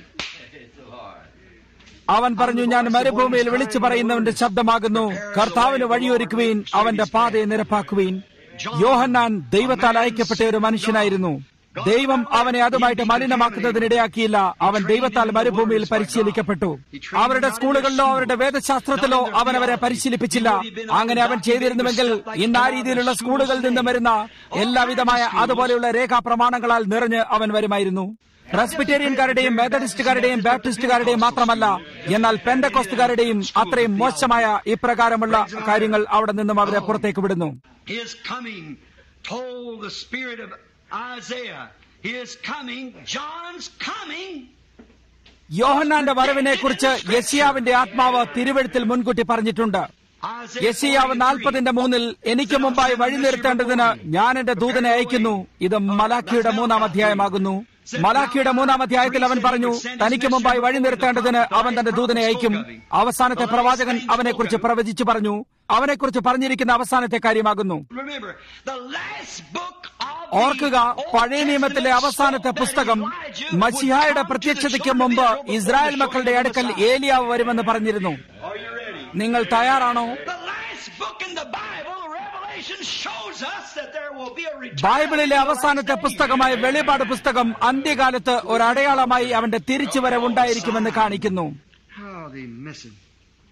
അവൻ പറഞ്ഞു ഞാൻ മരുഭൂമിയിൽ വിളിച്ചു പറയുന്നവന്റെ ശബ്ദമാകുന്നു കർത്താവിന് വഴിയൊരുക്കുവീൻ അവന്റെ പാതയെ നിരപ്പാക്കുവീൻ യോഹന്നാൻ ദൈവത്താൽ അയക്കപ്പെട്ട ഒരു മനുഷ്യനായിരുന്നു ദൈവം അവനെ അതുമായിട്ട് മലിനമാക്കുന്നതിനിടയാക്കിയില്ല അവൻ ദൈവത്താൽ മരുഭൂമിയിൽ പരിശീലിക്കപ്പെട്ടു അവരുടെ സ്കൂളുകളിലോ അവരുടെ വേദശാസ്ത്രത്തിലോ അവൻ അവരെ പരിശീലിപ്പിച്ചില്ല അങ്ങനെ അവൻ ചെയ്തിരുന്നുവെങ്കിൽ ഇന്ന് ആ രീതിയിലുള്ള സ്കൂളുകളിൽ നിന്ന് വരുന്ന എല്ലാവിധമായ അതുപോലെയുള്ള രേഖാപ്രമാണങ്ങളാൽ നിറഞ്ഞ് അവൻ വരുമായിരുന്നു പ്രസ്ബിറ്റേറിയൻകാരുടെയും മെത്തഡിസ്റ്റുകാരുടെയും ബാപ്റ്റിസ്റ്റുകാരുടെയും മാത്രമല്ല എന്നാൽ പെന്തക്കോസ്റ്റുകാരുടെയും അത്രയും മോശമായ ഇപ്രകാരമുള്ള കാര്യങ്ങൾ അവിടെ നിന്നും അവരെ പുറത്തേക്ക് വിടുന്നു His coming told the spirit of Isaiah. His coming, John's coming, യോഹന്നാന്റെ വരവിനെ കുറിച്ച് യസിയാവിന്റെ ആത്മാവ് തിരുവഴുത്തിൽ മുൻകൂട്ടി പറഞ്ഞിട്ടുണ്ട് Isaiah യസിയാവ് 43. നാൽപ്പതിന്റെ മൂന്നിൽ എനിക്ക് മുമ്പായി വഴി നിർത്തേണ്ടതിന് ഞാൻ എന്റെ ദൂതനെ അയക്കുന്നു ഇത് മലാഖിയുടെ മൂന്നാം അധ്യായമാകുന്നു മലാഖിയുടെ മൂന്നാം അധ്യായത്തിൽ അവൻ പറഞ്ഞു തനിക്ക് മുമ്പായി വഴി നിർത്തേണ്ടതിന് അവൻ തന്റെ ദൂതനെ അയക്കും അവസാനത്തെ പ്രവാചകൻ അവനെക്കുറിച്ച് പ്രവചിച്ചു പറഞ്ഞു അവനെക്കുറിച്ച് പറഞ്ഞിരിക്കുന്ന അവസാനത്തെ കാര്യമാകുന്നു Remember, the last book of ഓർക്കുക പഴയ നിയമത്തിലെ അവസാനത്തെ പുസ്തകം മസിഹായുടെ പ്രത്യക്ഷതയ്ക്ക് മുമ്പ് ഇസ്രായേൽ മക്കളുടെ അടുക്കൽ ഏലിയാവ് വരുമെന്ന് പറഞ്ഞിരുന്നു Are you ready? നിങ്ങൾ തയ്യാറാണോ The last book in the Bible, Revelation, shows us that there will be a return. ബൈബിളിലെ അവസാനത്തെ പുസ്തകമായ വെളിപാട് പുസ്തകം അന്ത്യകാലത്ത് ഒരു അടയാളമായി അവന്റെ തിരിച്ചുവരവ് ഉണ്ടായിരിക്കുമെന്ന് കാണിക്കുന്നു Oh, they miss him.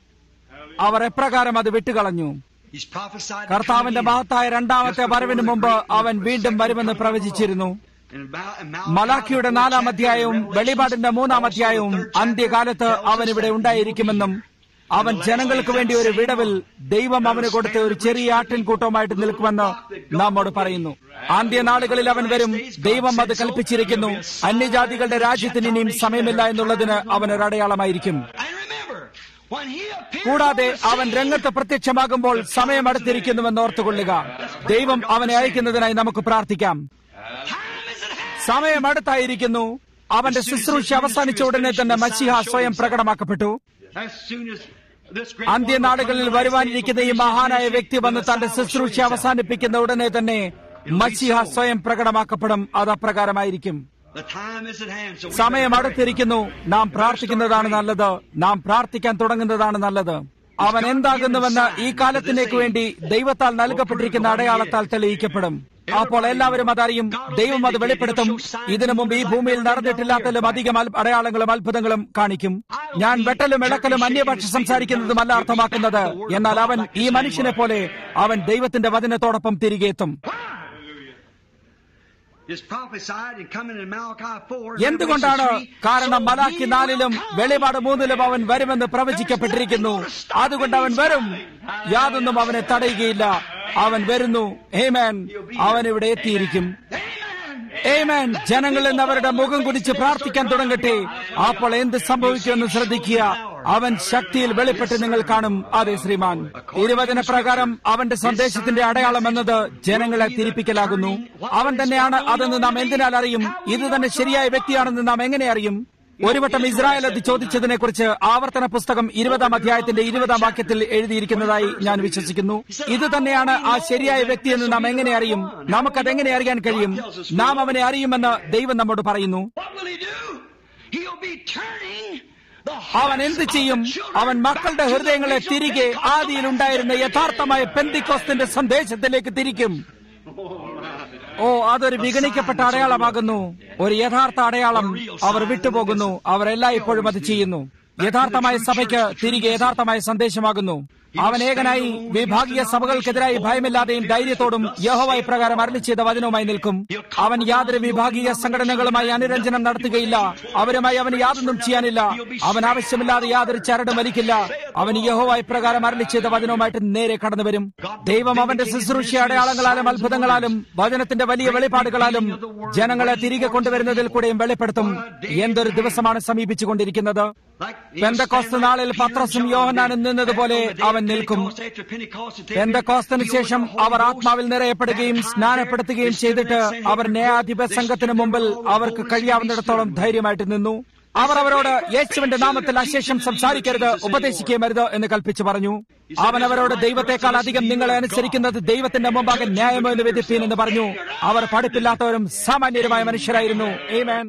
അവർ എപ്രകാരം അത് വിട്ടുകളഞ്ഞു He's prophesied to കർത്താവിന്റെ come again. മഹത്തായ രണ്ടാമത്തെ വരവിന് മുമ്പ് അവൻ വീണ്ടും വരുമെന്ന് പ്രവചിച്ചിരുന്നു And about- and Malachi, മലാഖിയുടെ the നാലാം fourth അധ്യായവും chapter, വെളിപാടിന്റെ മൂന്നാം also അധ്യായവും the third chapter അന്ത്യകാലത്ത് tells us അവൻ ഇവിടെ that he will ഉണ്ടായിരിക്കുമെന്നും be here. അവൻ ജനങ്ങൾക്ക് വേണ്ടി ഒരു വിടവിൽ ദൈവം അവന് കൊടുത്ത ഒരു ചെറിയ ആട്ടിൻകൂട്ടമായിട്ട് നിൽക്കുമെന്ന് നമ്മോട് പറയുന്നു അന്ത്യനാളുകളിൽ അവൻ വരും ദൈവം അത് കൽപ്പിച്ചിരിക്കുന്നു അന്യജാതികളുടെ രാജ്യത്തിന് ഇനിയും സമയമില്ല എന്നുള്ളതിന് അവൻ ഒരു അടയാളമായിരിക്കും And remember, when he appears കൂടാതെ on the അവൻ scene, രംഗത്ത് പ്രത്യക്ഷമാകുമ്പോൾ സമയം അടുത്തിരിക്കുന്നുവെന്ന് ഓർത്തുകൊള്ളുക ദൈവം അവനെ അയക്കുന്നതിനായി നമുക്ക് പ്രാർത്ഥിക്കാം time is at hand. സമയം അടുത്തായിരിക്കുന്നു അവന്റെ ശുശ്രൂഷ അവസാനിച്ച ഉടനെ തന്നെ മസിഹ സ്വയം പ്രകടമാക്കപ്പെട്ടു As soon as this great അന്ത്യനാടുകളിൽ വരുവാനിരിക്കുന്ന ഈ മഹാനായ വ്യക്തി വന്ന് തന്റെ ശുശ്രൂഷ അവസാനിപ്പിക്കുന്ന ഉടനെ തന്നെ മസിഹ സ്വയം പ്രകടമാക്കപ്പെടും അത് അപ്രകാരമായിരിക്കും The time is at hand. So we സമയം better pray. അടുത്തിരിക്കുന്നു നാം പ്രാർത്ഥിക്കുന്നതാണ് നല്ലത് നാം പ്രാർത്ഥിക്കാൻ തുടങ്ങുന്നതാണ് നല്ലത് അവൻ എന്താകുന്നുവെന്ന് ഈ കാലത്തിലേക്ക് വേണ്ടി ദൈവത്താൽ നൽകപ്പെട്ടിരിക്കുന്ന അടയാളത്താൽ തെളിയിക്കപ്പെടും അപ്പോൾ എല്ലാവരും അതറിയും ദൈവം അത് വെളിപ്പെടുത്തും ഇതിനു മുമ്പ് ഈ ഭൂമിയിൽ നടന്നിട്ടില്ലാത്തതിലും അധികം അൽ- അടയാളങ്ങളും അത്ഭുതങ്ങളും കാണിക്കും ഞാൻ വെട്ടലും ഇളക്കലും അന്യഭാഷ സംസാരിക്കുന്നതുമല്ല അർത്ഥമാക്കുന്നത് എന്നാൽ അവൻ ഈ മനുഷ്യനെ പോലെ അവൻ ദൈവത്തിന്റെ വചനത്തോടൊപ്പം തിരികെ എത്തും Is prophesied and coming in Malachi 4. എന്തുകൊണ്ടാണ് Revelation 3, കാരണം so Malachi he നാലിലും will come. വെളിപാട് മൂന്നിലും അവൻ വരുമെന്ന് പ്രവചിക്കപ്പെട്ടിരിക്കുന്നു അതുകൊണ്ട് അവൻ വരും യാതൊന്നും അവനെ തടയുകയില്ല അവൻ വരുന്നു ഏമേൻ അവൻ ഇവിടെ എത്തിയിരിക്കും ഏമേൻ ജനങ്ങൾ ഇന്ന് അവരുടെ മുഖം കുടിച്ച് പ്രാർത്ഥിക്കാൻ തുടങ്ങട്ടെ അപ്പോൾ എന്ത് സംഭവിക്കുമെന്ന് ശ്രദ്ധിക്കുക അവൻ ശക്തിയിൽ വെളിപ്പെട്ട് നിങ്ങൾ കാണും അതെ ശ്രീമാൻ ഇരുവചന പ്രകാരം അവന്റെ സന്ദേശത്തിന്റെ അടയാളം എന്നത് ജനങ്ങളെ തിരിപ്പിക്കലാകുന്നു അവൻ തന്നെയാണ് അതെന്ന് നാം എന്തിനാൽ അറിയും ഇത് തന്നെ ശരിയായ വ്യക്തിയാണെന്ന് നാം എങ്ങനെ അറിയും ഒരു വട്ടം ഇസ്രായേൽ അത് ചോദിച്ചതിനെ കുറിച്ച് ആവർത്തന പുസ്തകം ഇരുപതാം അധ്യായത്തിന്റെ ഇരുപതാം വാക്യത്തിൽ എഴുതിയിരിക്കുന്നതായി ഞാൻ വിശ്വസിക്കുന്നു ഇത് തന്നെയാണ് ആ ശരിയായ വ്യക്തിയെന്ന് നാം എങ്ങനെ അറിയും നമുക്കതെങ്ങനെ അറിയാൻ കഴിയും നാം അവനെ അറിയുമെന്ന് ദൈവം നമ്മോട് പറയുന്നു What will he do? He'll be turning the അവൻ എന്ത് ചെയ്യും അവൻ മക്കളുടെ ഹൃദയങ്ങളെ തിരികെ ആദിയിൽ ഉണ്ടായിരുന്ന യഥാർത്ഥമായ പെന്തിക്കോസ്തിന്റെ സന്ദേശത്തിലേക്ക് തിരിക്കും ഓ അതൊരു വിഗണിക്കപ്പെട്ട അടയാളമാകുന്നു ഒരു യഥാർത്ഥ അടയാളം അവർ വിട്ടുപോകുന്നു അവർ എല്ലായ്പ്പോഴും അത് ചെയ്യുന്നു യഥാർത്ഥമായ സഭയ്ക്ക് തിരികെ യഥാർത്ഥമായ സന്ദേശമാകുന്നു അവൻ ഏകനായി വിഭാഗീയ സഭകൾക്കെതിരായി ഭയമില്ലാതെയും ധൈര്യത്തോടും യഹോവ ഇപ്രകാരം അരളി ചെയ്ത വചനവുമായി നിൽക്കും അവൻ യാതൊരു വിഭാഗീയ സംഘടനകളുമായി അനുരഞ്ജനം നടത്തുകയില്ല അവരുമായി അവന് യാതൊന്നും ചെയ്യാനില്ല അവൻ ആവശ്യമില്ലാതെ യാതൊരു ചരടും വലിക്കില്ല അവൻ യഹോവ ഇപ്രകാരം അരളി ചെയ്ത വചനവുമായിട്ട് നേരെ കടന്നു വരും ദൈവം അവന്റെ ശുശ്രൂഷ അടയാളങ്ങളാലും അത്ഭുതങ്ങളാലും വചനത്തിന്റെ വലിയ വെളിപ്പാടുകളാലും ജനങ്ങളെ തിരികെ കൊണ്ടുവരുന്നതിൽ കൂടെയും വെളിപ്പെടുത്തും എന്തൊരു ദിവസമാണ് സമീപിച്ചുകൊണ്ടിരിക്കുന്നത് പെന്തക്കോസ്ത് നാളിൽ പത്രസും യോഹനാനും നിന്നതുപോലെ അവൻ നിൽക്കും പെന്തക്കോസ്തിന് ശേഷം അവർ ആത്മാവിൽ നിറയപ്പെടുകയും സ്നാനപ്പെടുത്തുകയും ചെയ്തിട്ട് അവർ ന്യായാധിപ സംഘത്തിന് മുമ്പിൽ അവർക്ക് കഴിയാവുന്നിടത്തോളം ധൈര്യമായിട്ട് നിന്നു അവർ അവരോട് യേശുവിന്റെ നാമത്തിൽ അശേഷം സംസാരിക്കരുത് ഉപദേശിക്കുകയും അരുത് എന്ന് കൽപ്പിച്ചു പറഞ്ഞു അവൻ അവരോട് ദൈവത്തെക്കാൾ അധികം നിങ്ങളെ അനുസരിക്കുന്നത് ദൈവത്തിന്റെ മുമ്പാകെ ന്യായമോ എന്ന് വിധിപ്പീൻ എന്ന് പറഞ്ഞു അവർ പഠിപ്പില്ലാത്തവരും സാമാന്യരുമായ മനുഷ്യരായിരുന്നു ഏമേൻ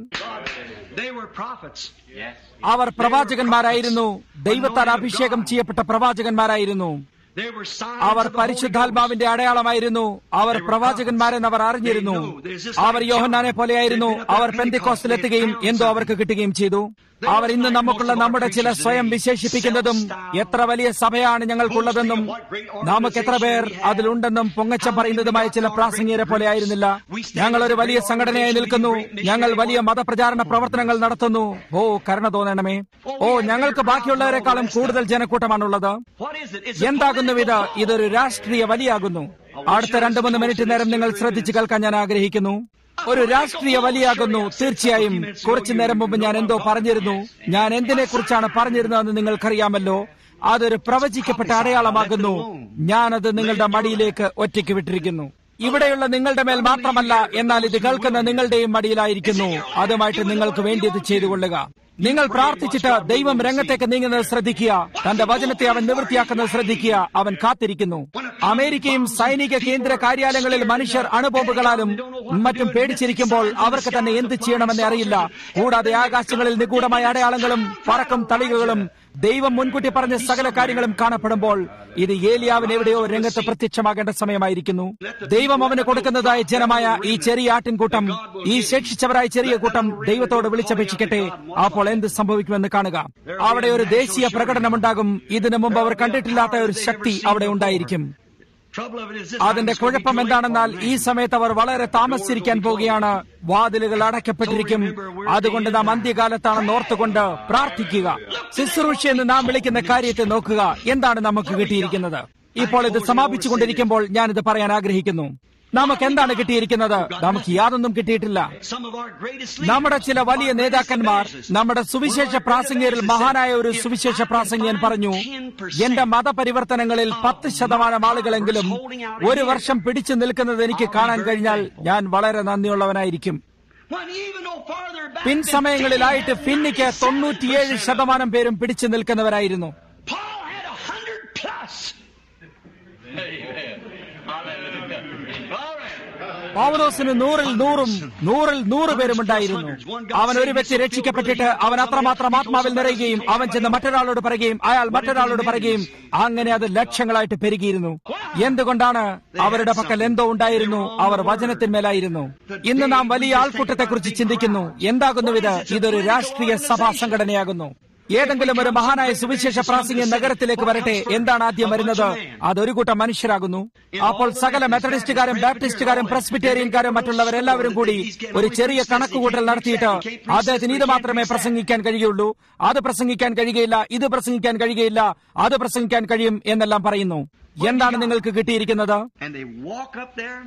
They were prophets. അവർ പ്രവാചകന്മാരായിരുന്നു ദൈവത്താൽ അഭിഷേകം ചെയ്യപ്പെട്ട പ്രവാചകന്മാരായിരുന്നു They were signs our of the Holy പരിശുദ്ധാത്മാവിന്റെ അടയാളമായിരുന്നു അവർ പ്രവാചകന്മാരെന്ന് അവർ അറിഞ്ഞിരുന്നു അവർ യോഹന്നാനെ പോലെയായിരുന്നു അവർ പെന്തിക്കോസ്റ്റിലെത്തുകയും എന്തോ അവർക്ക് കിട്ടുകയും ചെയ്തു അവർ ഇന്ന് നമുക്കുള്ള നമ്മുടെ ചില സ്വയം വിശേഷിപ്പിക്കുന്നതും എത്ര വലിയ സഭയാണ് ഞങ്ങൾക്കുള്ളതെന്നും നമുക്ക് എത്ര പേർ അതിലുണ്ടെന്നും പൊങ്ങച്ചം പറയുന്നതുമായ ചില പ്രാസംഗികരെ പോലെ ആയിരുന്നില്ല ഞങ്ങൾ ഒരു വലിയ സംഘടനയായി നിൽക്കുന്നു ഞങ്ങൾ വലിയ മതപ്രചാരണ പ്രവർത്തനങ്ങൾ നടത്തുന്നു ഓ കരുണ തോന്നണമേ ഓ ഞങ്ങൾക്ക് ബാക്കിയുള്ളവരെക്കാളും കൂടുതൽ ജനക്കൂട്ടമാണുള്ളത് What is it? It's a എന്താകുന്നു ഇത് ഇതൊരു രാഷ്ട്രീയ വലിയാകുന്നു അടുത്ത രണ്ടു മൂന്ന് മിനിറ്റ് നേരം നിങ്ങൾ ശ്രദ്ധിച്ചു കേൾക്കാൻ ഞാൻ ആഗ്രഹിക്കുന്നു ഒരു രാഷ്ട്രീയ വലിയാകുന്നു തീർച്ചയായും കുറച്ചു നേരം മുമ്പ് ഞാൻ എന്തോ പറഞ്ഞിരുന്നു ഞാൻ എന്തിനെ കുറിച്ചാണ് പറഞ്ഞിരുന്നതെന്ന് നിങ്ങൾക്കറിയാമല്ലോ അതൊരു പ്രവചിക്കപ്പെട്ട അടയാളമാകുന്നു ഞാനത് നിങ്ങളുടെ മടിയിലേക്ക് ഒറ്റയ്ക്ക് വിട്ടിരിക്കുന്നു ഇവിടെയുള്ള നിങ്ങളുടെ മേൽ മാത്രമല്ല എന്നാൽ ഇത് കേൾക്കുന്ന നിങ്ങളുടെയും മടിയിലായിരിക്കുന്നു അതുമായിട്ട് നിങ്ങൾക്ക് വേണ്ടിയത് ചെയ്തുകൊള്ളുക നിങ്ങൾ പ്രാർത്ഥിച്ചിട്ട് ദൈവം രംഗത്തേക്ക് നീങ്ങുന്നത് ശ്രദ്ധിക്കുക തന്റെ വചനത്തെ അവൻ നിവൃത്തിയാക്കുന്നത് ശ്രദ്ധിക്കുക അവൻ കാത്തിരിക്കുന്നു അമേരിക്കയും സൈനിക കേന്ദ്ര കാര്യാലയങ്ങളിൽ മനുഷ്യർ അണുബോംബുകളാലും മറ്റും പേടിച്ചിരിക്കുമ്പോൾ അവർക്ക് തന്നെ എന്ത് ചെയ്യണമെന്ന് അറിയില്ല കൂടാതെ ആകാശങ്ങളിൽ നിഗൂഢമായ അടയാളങ്ങളും പറക്കും തളികകളും ദൈവം മുൻകൂട്ടി പറഞ്ഞ സകല കാര്യങ്ങളും കാണപ്പെടുമ്പോൾ ഇത് ഏലിയാവിന് എവിടെയോ രംഗത്ത് പ്രത്യക്ഷമാകേണ്ട സമയമായിരിക്കുന്നു ദൈവം അവന് കൊടുക്കുന്നതായ ജനമായ ഈ ചെറിയ ആട്ടിൻകൂട്ടം ഈ ശേഷിച്ചവരായ ചെറിയ കൂട്ടം ദൈവത്തോട് വിളിച്ചപേക്ഷിക്കട്ടെ അപ്പോൾ എന്ത് സംഭവിക്കുമെന്ന് കാണുക അവിടെ ഒരു ദേശീയ പ്രകടനമുണ്ടാകും ഇതിനു മുമ്പ് അവർ കണ്ടിട്ടില്ലാത്ത ഒരു ശക്തി അവിടെ ഉണ്ടായിരിക്കും trouble of it is this. അതിന്റെ കുഴപ്പം എന്താണെന്നാൽ ഈ സമയത്ത് അവർ വളരെ താമസിച്ചിരിക്കാൻ പോവുകയാണ് വാതിലുകൾ അടയ്ക്കപ്പെട്ടിരിക്കും അതുകൊണ്ട് നാം അന്ത്യകാലത്താണെന്ന് ഓർത്തുകൊണ്ട് പ്രാർത്ഥിക്കുക ശുശ്രൂഷ എന്ന് നാം വിളിക്കുന്ന കാര്യത്തെ നോക്കുക എന്താണ് നമുക്ക് കിട്ടിയിരിക്കുന്നത് ഇപ്പോൾ ഇത് സമാപിച്ചുകൊണ്ടിരിക്കുമ്പോൾ ഞാനിത് പറയാൻ ആഗ്രഹിക്കുന്നു നമുക്ക് എന്താണ് കിട്ടിയിരിക്കുന്നത് നമുക്ക് യാതൊന്നും കിട്ടിയിട്ടില്ല Some of our greatest നമ്മുടെ leaders, ചില വലിയ our greatest നേതാക്കന്മാർ evangelists, നമ്മുടെ സുവിശേഷ പ്രാസംഗികരിൽ മഹാനായ ഒരു സുവിശേഷ പ്രാസംഗികൻ പറഞ്ഞു എന്റെ മതപരിവർത്തനങ്ങളിൽ പത്ത് ശതമാനം ആളുകളെങ്കിലും ഒരു വർഷം പിടിച്ചു നിൽക്കുന്നത് എനിക്ക് കാണാൻ കഴിഞ്ഞാൽ ഞാൻ വളരെ നന്ദിയുള്ളവനായിരിക്കും when even no farther back പിൻസമയങ്ങളിലായിട്ട് ഫിന്നിക്ക് തൊണ്ണൂറ്റിയേഴ് ശതമാനം പേരും പിടിച്ചു നിൽക്കുന്നവരായിരുന്നു Paul had a hundred plus. Amen. Hallelujah. All right. പൗലോസിന് നൂറിൽ നൂറും നൂറിൽ നൂറ് പേരുമുണ്ടായിരുന്നു അവൻ ഒരു വ്യക്തി രക്ഷിക്കപ്പെട്ടിട്ട് അവൻ അത്രമാത്രം ആത്മാവിൽ നിറയുകയും അവൻ ചെന്ന് മറ്റൊരാളോട് പറയുകയും അയാൾ മറ്റൊരാളോട് പറയുകയും അങ്ങനെ അത് ലക്ഷങ്ങളായിട്ട് പെരുകിയിരുന്നു എന്തുകൊണ്ടാണ് അവരുടെ പക്കൽ എന്തോ ഉണ്ടായിരുന്നു അവർ വചനത്തിന്മേലായിരുന്നു ഇന്ന് നാം വലിയ ആൾക്കൂട്ടത്തെക്കുറിച്ച് ചിന്തിക്കുന്നു എന്താകുന്നു ഇത് ഇതൊരു രാഷ്ട്രീയ സഭാ സംഘടനയാകുന്നു ഏതെങ്കിലും ഒരു മഹാനായ സുവിശേഷ പ്രാസംഗിക നഗരത്തിലേക്ക് വരട്ടെ എന്താണ് ആദ്യം വരുന്നത് അതൊരു കൂട്ടം മനുഷ്യരാകുന്നു അപ്പോൾ സകല മെത്തഡിസ്റ്റുകാരും ബാപ്റ്റിസ്റ്റുകാരും പ്രസ്ബിറ്റേറിയൻകാരും മറ്റുള്ളവരെല്ലാവരും കൂടി ഒരു ചെറിയ കണക്കുകൂട്ടൽ നടത്തിയിട്ട് അദ്ദേഹത്തിന് ഇത് മാത്രമേ പ്രസംഗിക്കാൻ കഴിയുള്ളൂ അത് പ്രസംഗിക്കാൻ കഴിയുകയില്ല ഇത് പ്രസംഗിക്കാൻ കഴിയുകയില്ല അത് പ്രസംഗിക്കാൻ കഴിയും എന്നെല്ലാം പറയുന്നു എന്താണ് നിങ്ങൾക്ക് കിട്ടിയിരിക്കുന്നത് And they walk up there.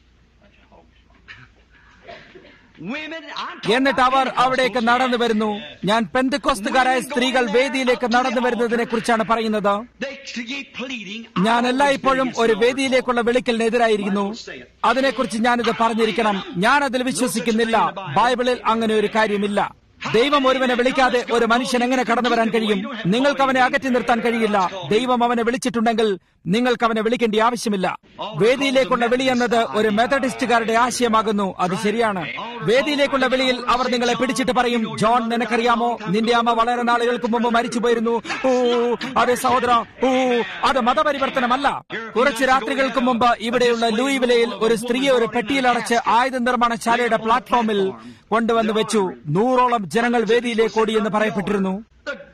Women, I'm talking എന്നിട്ട് അവർ about അവിടേക്ക് നടന്നു വരുന്നു ഞാൻ പെന്തക്കോസ്തുകാരായ സ്ത്രീകൾ വേദിയിലേക്ക് നടന്നു വരുന്നതിനെ കുറിച്ചാണ് പറയുന്നത് They keep pleading. ഞാൻ എല്ലായ്പ്പോഴും ഒരു വേദിയിലേക്കുള്ള വിളിക്കലിനെതിരായിരിക്കുന്നു അതിനെക്കുറിച്ച് ഞാനിത് പറഞ്ഞിരിക്കണം ഞാൻ അതിൽ വിശ്വസിക്കുന്നില്ല ബൈബിളിൽ അങ്ങനെ ഒരു കാര്യമില്ല ദൈവം ഒരുവനെ വിളിക്കാതെ ഒരു മനുഷ്യൻ എങ്ങനെ കടന്നു വരാൻ കഴിയും നിങ്ങൾക്ക് അവനെ അകറ്റി നിർത്താൻ കഴിയില്ല ദൈവം അവനെ വിളിച്ചിട്ടുണ്ടെങ്കിൽ നിങ്ങൾക്ക് അവനെ വിളിക്കേണ്ട ആവശ്യമില്ല വേദിയിലേക്കുള്ള വിളി എന്നത് ഒരു മെത്തഡിസ്റ്റുകാരുടെ ആശയമാകുന്നു അത് ശരിയാണ് വേദിയിലേക്കുള്ള വിളിയിൽ അവർ നിങ്ങളെ പിടിച്ചിട്ട് പറയും ജോൺ നിനക്കറിയാമോ നിന്റെ അമ്മ വളരെ നാളുകൾക്ക് മുമ്പ് മരിച്ചു പോയിരുന്നു ഓ അതെ സഹോദര ഓ അത് മതപരിവർത്തനമല്ല കുറച്ച് രാത്രികൾക്ക് മുമ്പ് ഇവിടെയുള്ള ലൂയിവിലയിൽ ഒരു സ്ത്രീയെ ഒരു പെട്ടിയിൽ അടച്ച് ആയുധ നിർമ്മാണശാലയുടെ പ്ലാറ്റ്ഫോമിൽ കൊണ്ടുവന്ന് വെച്ചു നൂറോളം ജനങ്ങൾ വേദിയിലേക്ക് ഓടിയെന്ന് പറയപ്പെട്ടിരുന്നു The gospel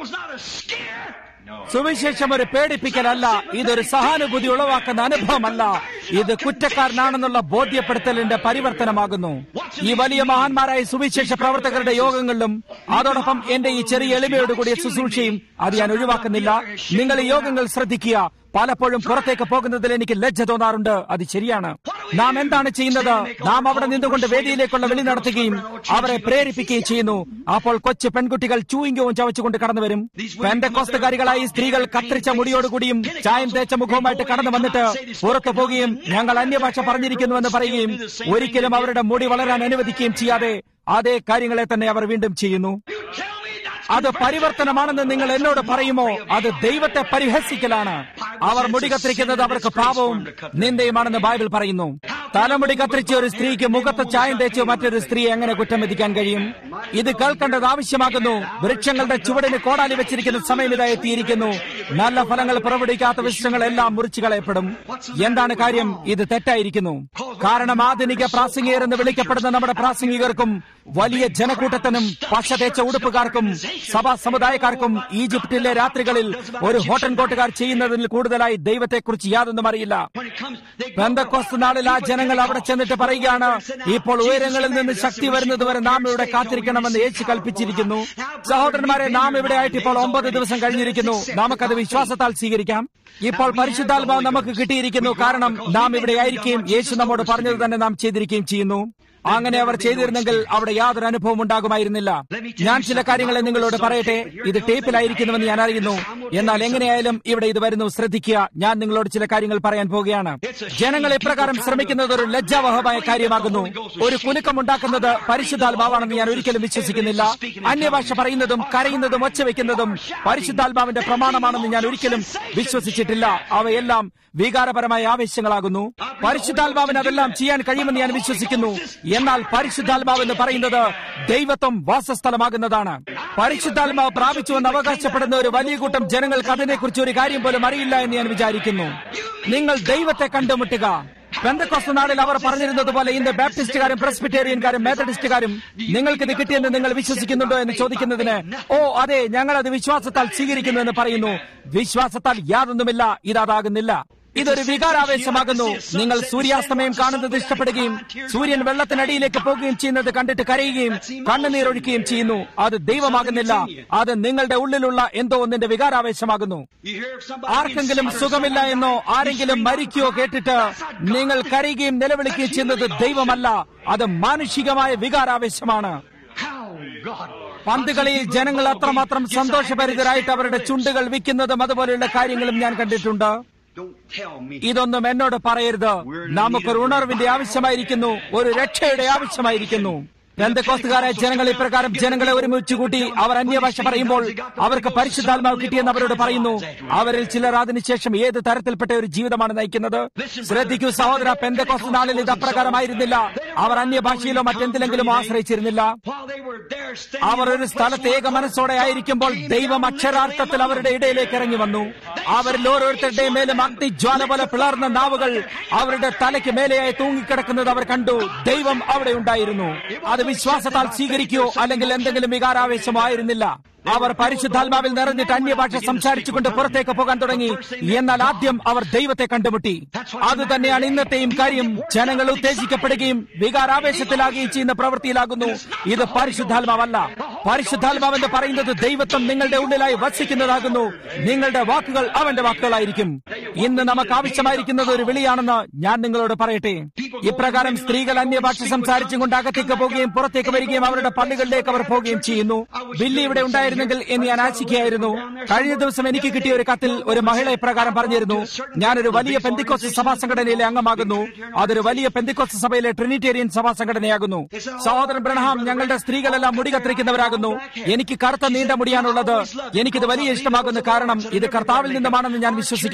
gospel's not a scare. സുവിശേഷം ഒരു പേടിപ്പിക്കലല്ല ഇതൊരു സഹാനുഭൂതി ഉളവാക്കുന്ന അനുഭവമല്ല ഇത് കുറ്റക്കാരനാണെന്നുള്ള ബോധ്യപ്പെടുത്തലിന്റെ പരിവർത്തനമാകുന്നു ഈ വലിയ മഹാന്മാരായ സുവിശേഷ പ്രവർത്തകരുടെ യോഗങ്ങളിലും അതോടൊപ്പം എന്റെ ഈ ചെറിയ എളിമയോട് കൂടിയ ശുശ്രൂഷയും അത് ഞാൻ ഒഴിവാക്കുന്നില്ല നിങ്ങൾ ഈ യോഗങ്ങൾ ശ്രദ്ധിക്കുക പലപ്പോഴും പുറത്തേക്ക് പോകുന്നതിൽ എനിക്ക് ലജ്ജ തോന്നാറുണ്ട് അത് ശരിയാണ് നാം എന്താണ് ചെയ്യുന്നത് നാം അവിടെ നിന്നുകൊണ്ട് വേദിയിലേക്കുള്ള വിളി നടത്തുകയും അവരെ പ്രേരിപ്പിക്കുകയും ചെയ്യുന്നു അപ്പോൾ കൊച്ചു പെൺകുട്ടികൾ ചൂയിങ്കവും ചവച്ചുകൊണ്ട് കടന്നു വരും പെന്തക്കോസ്തുകാരികളായി സ്ത്രീകൾ കത്തിരിച്ച മുടിയോടുകൂടിയും ചായം തേച്ച മുഖവുമായിട്ട് കടന്നു വന്നിട്ട് പുറത്തു പോകുകയും ഞങ്ങൾ അന്യഭാഷ പറഞ്ഞിരിക്കുന്നുവെന്ന് പറയുകയും ഒരിക്കലും അവരുടെ മുടി വളരാൻ അനുവദിക്കുകയും ചെയ്യാതെ അതേ കാര്യങ്ങളെ തന്നെ അവർ വീണ്ടും ചെയ്യുന്നു You tell me that's അത് പരിവർത്തനമാണെന്ന് നിങ്ങൾ എന്നോട് പറയുമോ അത് ദൈവത്തെ പരിഹസിക്കലാണ് അവർ മുടി കത്തിരിക്കുന്നത് അവർക്ക് പാപവും നിന്ദയുമാണെന്ന് ബൈബിൾ പറയുന്നു തലമുടി കത്തിരിച്ച ഒരു സ്ത്രീക്ക് മുഖത്ത് ചായം തേച്ച് മറ്റൊരു സ്ത്രീയെ എങ്ങനെ കുറ്റം വിധിക്കാൻ കഴിയും ഇത് കേൾക്കേണ്ടത് ആവശ്യമാകുന്നു വൃക്ഷങ്ങളുടെ ചുവടിന് കോടാലി വെച്ചിരിക്കുന്ന സമയം ഇതാ എത്തിയിരിക്കുന്നു നല്ല ഫലങ്ങൾ പുറപ്പെടുവിക്കാത്ത വൃക്ഷങ്ങളെല്ലാം മുറിച്ചു കളയപ്പെടും എന്താണ് കാര്യം ഇത് തെറ്റായിരിക്കുന്നു കാരണം ആധുനിക പ്രാസംഗികർ എന്ന് വിളിക്കപ്പെടുന്ന നമ്മുടെ പ്രാസംഗികർക്കും വലിയ ജനക്കൂട്ടത്തിനും പശ തേച്ച ഉടുപ്പുകാർക്കും സഭാ സമുദായക്കാർക്കും ഈജിപ്തിലെ രാത്രികളിൽ ഒരു ഹോട്ടൻ കോട്ടുകാർ ചെയ്യുന്നതിൽ കൂടുതലായി ദൈവത്തെക്കുറിച്ച് യാതൊന്നും അറിയില്ല when it comes, they go Pentecost നാളിൽ ആ ജനങ്ങൾ അവിടെ ചെന്നിട്ട് പറയുകയാണ് ഇപ്പോൾ ഉയരങ്ങളിൽ നിന്ന് ശക്തി വരുന്നതുവരെ നാം ഇവിടെ കാത്തിരിക്കണമെന്ന് യേശു കൽപ്പിച്ചിരിക്കുന്നു സഹോദരന്മാരെ നാം ഇവിടെ ആയിട്ട് ഇപ്പോൾ ഒമ്പത് ദിവസം കഴിഞ്ഞിരിക്കുന്നു നമുക്കത് വിശ്വാസത്താൽ സ്വീകരിക്കാം ഇപ്പോൾ പരിശുദ്ധാത്മാവ് നമുക്ക് കിട്ടിയിരിക്കുന്നു കാരണം നാം ഇവിടെ ആയിരിക്കുകയും യേശു നമ്മോട് പറഞ്ഞത് തന്നെ നാം ചെയ്തിരിക്കുകയും ചെയ്യുന്നു അങ്ങനെ അവർ ചെയ്തിരുന്നെങ്കിൽ അവിടെ യാതൊരു അനുഭവം ഉണ്ടാകുമായിരുന്നില്ല ഞാൻ ചില കാര്യങ്ങളെ നിങ്ങളോട് പറയട്ടെ ഇത് ടേപ്പിലായിരിക്കുന്നുവെന്ന് ഞാൻ അറിയുന്നു എന്നാൽ എങ്ങനെയായാലും ഇവിടെ ഇത് വരുന്നു ശ്രദ്ധിക്കുക ഞാൻ നിങ്ങളോട് ചില കാര്യങ്ങൾ പറയാൻ പോവുകയാണ് ജനങ്ങൾ ഇപ്രകാരം ശ്രമിക്കുന്നത് ഒരു ലജ്ജാവഹമായ കാര്യമാകുന്നു ഒരു കുലുക്കമുണ്ടാക്കുന്നത് പരിശുദ്ധാത്മാവാണെന്ന് ഞാൻ ഒരിക്കലും വിശ്വസിക്കുന്നില്ല അന്യഭാഷ പറയുന്നതും കരയുന്നതും ഒച്ചവെക്കുന്നതും പരിശുദ്ധാത്മാവിന്റെ പ്രമാണമാണെന്ന് ഞാൻ ഒരിക്കലും വിശ്വസിച്ചിട്ടില്ല അവയെല്ലാം വികാരപരമായ ആവേശങ്ങളാകുന്നു പരിശുദ്ധാത്മാവിന് അതെല്ലാം ചെയ്യാൻ കഴിയുമെന്ന് ഞാൻ വിശ്വസിക്കുന്നു എന്നാൽ പരിശുദ്ധാത്മാവ് എന്ന് പറയുന്നത് ദൈവത്വം വാസസ്ഥലമാകുന്നതാണ് പരിശുദ്ധാത്മാവ് പ്രാപിച്ചുവെന്ന് അവകാശപ്പെടുന്ന ഒരു വലിയ കൂട്ടം ജനങ്ങൾക്ക് അതിനെക്കുറിച്ച് ഒരു കാര്യം പോലും അറിയില്ല എന്ന് ഞാൻ വിചാരിക്കുന്നു നിങ്ങൾ ദൈവത്തെ കണ്ടുമുട്ടുക പെന്തക്കോസ്ത നാളിൽ അവർ പറഞ്ഞിരുന്നത് പോലെ ഇന്ന് ബാപ്റ്റിസ്റ്റുകാരും പ്രസ്ബിറ്റേറിയൻകാരും മെത്തഡിസ്റ്റുകാരും നിങ്ങൾക്ക് ഇത് കിട്ടിയെന്ന് നിങ്ങൾ വിശ്വസിക്കുന്നുണ്ടോ എന്ന് ചോദിക്കുന്നതിന് ഓ അതെ ഞങ്ങൾ അത് വിശ്വാസത്താൽ സ്വീകരിക്കുന്നു എന്ന് പറയുന്നു വിശ്വാസത്താൽ യാതൊന്നുമില്ല ഇതാകുന്നില്ല ഇതൊരു വികാരാവേശമാകുന്നു നിങ്ങൾ സൂര്യാസ്തമയം കാണുന്നത് ഇഷ്ടപ്പെടുകയും സൂര്യൻ വെള്ളത്തിനടിയിലേക്ക് പോകുകയും ചെയ്യുന്നത് കണ്ടിട്ട് കരയുകയും കണ്ണുനീർ ഒഴിക്കുകയും ചെയ്യുന്നു അത് ദൈവമാകുന്നില്ല അത് നിങ്ങളുടെ ഉള്ളിലുള്ള എന്തോ ഒന്നിന്റെ വികാരാവേശമാകുന്നു You hear of somebody ആർക്കെങ്കിലും being സുഖമില്ല എന്നോ ആരെങ്കിലും മരിക്കുകയോ കേട്ടിട്ട് നിങ്ങൾ കരയുകയും നിലവിളിക്കുകയും ചെയ്യുന്നത് ദൈവമല്ല അത് മാനുഷികമായ വികാരാവേശമാണ് How God. പന്തുകളിയിൽ ജനങ്ങൾ അത്രമാത്രം സന്തോഷഭരിതരായിട്ട് അവരുടെ ചുണ്ടുകൾ വിൽക്കുന്നതും അതുപോലെയുള്ള കാര്യങ്ങളും ഞാൻ കണ്ടിട്ടുണ്ട് Don't tell me. ഇതൊന്നും എന്നോട് പറയരുത് നമുക്കൊരു ഉണർവിന്റെ ആവശ്യമായിരിക്കുന്നു ഒരു രക്ഷയുടെ ആവശ്യമായിരിക്കുന്നു ബന്ധക്കോസ്തുകാരായ ജനങ്ങൾ ഇപ്രകാരം ജനങ്ങളെ ഒരുമിച്ച് കൂട്ടി അവർ അന്യഭാഷ പറയുമ്പോൾ അവർക്ക് പരിശുദ്ധാത്മാവ് കിട്ടിയെന്ന് അവരോട് പറയുന്നു അവരിൽ ചിലർ അതിനുശേഷം ഏത് തരത്തിൽപ്പെട്ട ഒരു ജീവിതമാണ് നയിക്കുന്നത് ശ്രദ്ധിക്കൂ സഹോദര പെന്തക്കോസ്തു നാളിൽ ഇത് അപ്രകാരമായിരുന്നില്ല അവർ അന്യഭാഷയിലോ മറ്റെന്തിലെങ്കിലും ആശ്രയിച്ചിരുന്നില്ല While they were there our standing ഒരു സ്ഥലത്ത് ഏക മനസ്സോടെ ആയിരിക്കുമ്പോൾ ദൈവം അക്ഷരാർത്ഥത്തിൽ അവരുടെ ഇടയിലേക്ക് ഇറങ്ങി വന്നു അവരിൽ ഓരോരുത്തരുടെയും മേലും അഗ്നിജ്വാല പോലെ പിളർന്ന നാവുകൾ അവരുടെ തലയ്ക്ക് മേലെയായി തൂങ്ങിക്കിടക്കുന്നത് അവർ കണ്ടു ദൈവം അവിടെ ഉണ്ടായിരുന്നു അത് വിശ്വാസത്താൽ സ്വീകരിക്കുകയോ അല്ലെങ്കിൽ എന്തെങ്കിലും വികാരാവേശമോ ആയിരുന്നില്ല അവർ പരിശുദ്ധാത്മാവിൽ നിറഞ്ഞിട്ട് അന്യഭാഷ സംസാരിച്ചുകൊണ്ട് പുറത്തേക്ക് പോകാൻ തുടങ്ങി എന്നാൽ ആദ്യം അവർ ദൈവത്തെ കണ്ടുമുട്ടി അത് തന്നെയാണ് ഇന്നത്തെയും കാര്യം ജനങ്ങൾ ഉത്തേജിക്കപ്പെടുകയും വികാരാവേശത്തിലാകുകയും ചെയ്യുന്ന പ്രവൃത്തിയിലാകുന്നു ഇത് പരിശുദ്ധാത്മാവല്ല പരിശുദ്ധാത്മാവ് എന്ന് പറയുന്നത് ദൈവത്വം നിങ്ങളുടെ ഉള്ളിലായി വസിക്കുന്നതാകുന്നു നിങ്ങളുടെ വാക്കുകൾ അവന്റെ വാക്കുകളായിരിക്കും ഇന്ന് നമുക്ക് ആവശ്യമായിരിക്കുന്നത് ഒരു വിളിയാണെന്ന് ഞാൻ നിങ്ങളോട് പറയട്ടെ ഇപ്രകാരം സ്ത്രീകൾ അന്യഭാഷ സംസാരിച്ചും കൊണ്ട് അകത്തേക്ക് പോവുകയും പുറത്തേക്ക് വരികയും അവരുടെ പള്ളികളിലേക്ക് അവർ പോവുകയും ചെയ്യുന്നു ബില്ലി ഇവിടെ ഉണ്ടായിരുന്നെങ്കിൽ എന്ന് ഞാൻ ആശിക്കുകയായിരുന്നു കഴിഞ്ഞ ദിവസം എനിക്ക് കിട്ടിയ ഒരു കത്തിൽ ഒരു മഹിള ഇപ്രകാരം പറഞ്ഞിരുന്നു ഞാനൊരു വലിയ പെന്തിക്കോസ് സഭാ സംഘടനയിലെ അംഗമാകുന്നു അതൊരു വലിയ പെന്തിക്കോസ് സഭയിലെ ട്രിനിറ്റേറിയൻ സഭാ സംഘടനയാകുന്നു സഹോദരൻ ബ്രഹ്ഹാം ഞങ്ങളുടെ സ്ത്രീകളെല്ലാം മുടി കത്തിരിക്കുന്നവരാകുന്നു എനിക്ക് കറുത്ത നീണ്ട മുടിയാണുള്ളത് എനിക്കിത് വലിയ ഇഷ്ടമാകുന്നു കാരണം ഇത് കർത്താവിൽ നിന്നുമാണെന്ന് ഞാൻ വിശ്വസിക്കുന്നു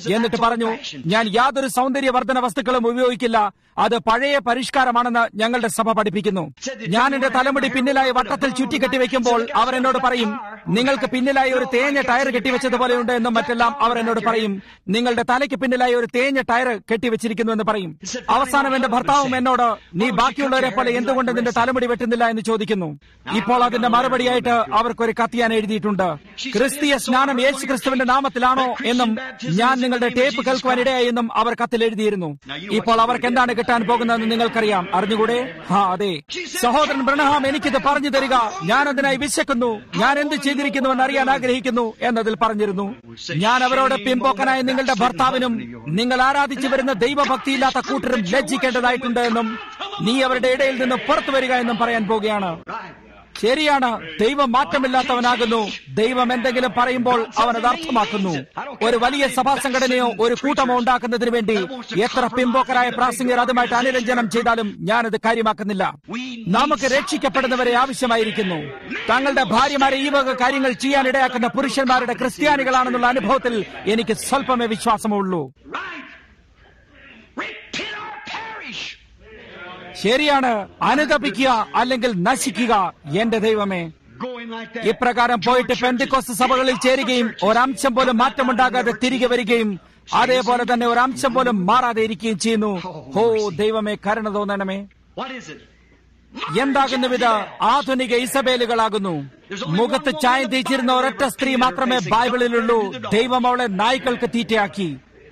എന്നിട്ട് പറഞ്ഞു ഞാൻ യാതൊരു സൗന്ദര്യവർദ്ധന വസ്തുക്കളും ഉപയോഗിക്കില്ല അത് പഴയ പരിഷ്കാരമാണെന്ന് ഞങ്ങളുടെ സഭ പഠിപ്പിക്കുന്നു ഞാൻ എന്റെ തലമുടി പിന്നിലായി വട്ടത്തിൽ ചുറ്റിക്കെട്ടി വെക്കുമ്പോൾ അവർ എന്നോട് പറയും നിങ്ങൾക്ക് പിന്നിലായി ഒരു തേഞ്ഞ ടയർ കെട്ടിവെച്ചതുപോലെയുണ്ട് എന്നും മറ്റെല്ലാം അവർ എന്നോട് പറയും നിങ്ങളുടെ തലയ്ക്ക് പിന്നിലായി ഒരു തേഞ്ഞ ടയർ കെട്ടിവെച്ചിരിക്കുന്നു എന്ന് പറയും അവസാനം എന്റെ ഭർത്താവും എന്നോട് നീ ബാക്കിയുള്ളവരെ പോലെ എന്തുകൊണ്ട് നിന്റെ തലമുടി വെട്ടുന്നില്ല എന്ന് ചോദിക്കുന്നു ഇപ്പോൾ അതിന്റെ മറുപടിയായിട്ട് അവർക്കൊരു കത്തിയാൻ എഴുതിയിട്ടുണ്ട് ക്രിസ്തീയ സ്നാനം യേശു ക്രിസ്തുവിന്റെ നാമത്തിലാണോ എന്നും ഞാൻ നിങ്ങളുടെ ടേപ്പ് കേൾക്കുവാനിടയായി എന്നും അവർ കത്തിൽ എഴുതിയിരുന്നു ഇപ്പോൾ അവർക്ക് എന്താണ് കിട്ടാൻ പോകുന്നതെന്ന് നിങ്ങൾക്കറിയാം അറിഞ്ഞുകൂടെ ഹാ അതെ സഹോദരൻ ബ്രണഹാം എനിക്കിത് പറഞ്ഞു തരിക ഞാൻ അതിനായി വിശക്കുന്നു ഞാൻ എന്ത് ചെയ്തിരിക്കുന്നുവെന്ന് അറിയാൻ ആഗ്രഹിക്കുന്നു എന്നതിൽ പറഞ്ഞിരുന്നു ഞാൻ അവരോട് പിമ്പോക്കനായ നിങ്ങളുടെ ഭർത്താവിനും നിങ്ങൾ ആരാധിച്ചു വരുന്ന ദൈവഭക്തിയില്ലാത്ത കൂട്ടരും ലജ്ജിക്കേണ്ടതായിട്ടുണ്ട് എന്നും നീ അവരുടെ ഇടയിൽ നിന്ന് പുറത്തു വരിക എന്നും പറയാൻ പോകുകയാണ് ശരിയാണ് ദൈവം മാറ്റമില്ലാത്തവനാകുന്നു ദൈവം എന്തെങ്കിലും പറയുമ്പോൾ അവൻ അത് അർത്ഥമാക്കുന്നു ഒരു വലിയ സഭാ സംഘടനയോ ഒരു കൂട്ടമോ ഉണ്ടാക്കുന്നതിന് വേണ്ടി എത്ര പിമ്പോക്കരായ പ്രാസംഗികർ അതുമായിട്ട് അനുരഞ്ജനം ചെയ്താലും ഞാനത് കാര്യമാക്കുന്നില്ല നമുക്ക് രക്ഷിക്കപ്പെടുന്നവരെ ആവശ്യമായിരിക്കുന്നു തങ്ങളുടെ ഭാര്യമാരെ ഈ വക കാര്യങ്ങൾ ചെയ്യാൻ ഇടയാക്കുന്ന പുരുഷന്മാരുടെ ക്രിസ്ത്യാനികളാണെന്നുള്ള അനുഭവത്തിൽ എനിക്ക് സ്വല്പമേ വിശ്വാസമുള്ളൂ Right. Repent or perish. ശരിയാണ് അനുതപിക്കുക അല്ലെങ്കിൽ നശിക്കുക എന്റെ ദൈവമേ Going like that. ഇപ്രകാരം പോയിട്ട് പെന്തിക്കോസ് സഭകളിൽ ചേരുകയും ഒരംശം പോലും മാറ്റമുണ്ടാകാതെ തിരികെ വരികയും അതേപോലെ തന്നെ ഒരംശം പോലും മാറാതെ ഇരിക്കുകയും ചെയ്യുന്നു ഹോ ദൈവമേ കരുണ തോന്നണമേ What is it? എന്താകുന്നു ഇത് ആധുനിക ഇസബേലുകളാകുന്നു മുഖത്ത് ചായം തേച്ചിരുന്ന ഒരൊറ്റ സ്ത്രീ മാത്രമേ ബൈബിളിലുള്ളൂ ദൈവം അവളെ നായ്ക്കൾക്ക് തീറ്റയാക്കി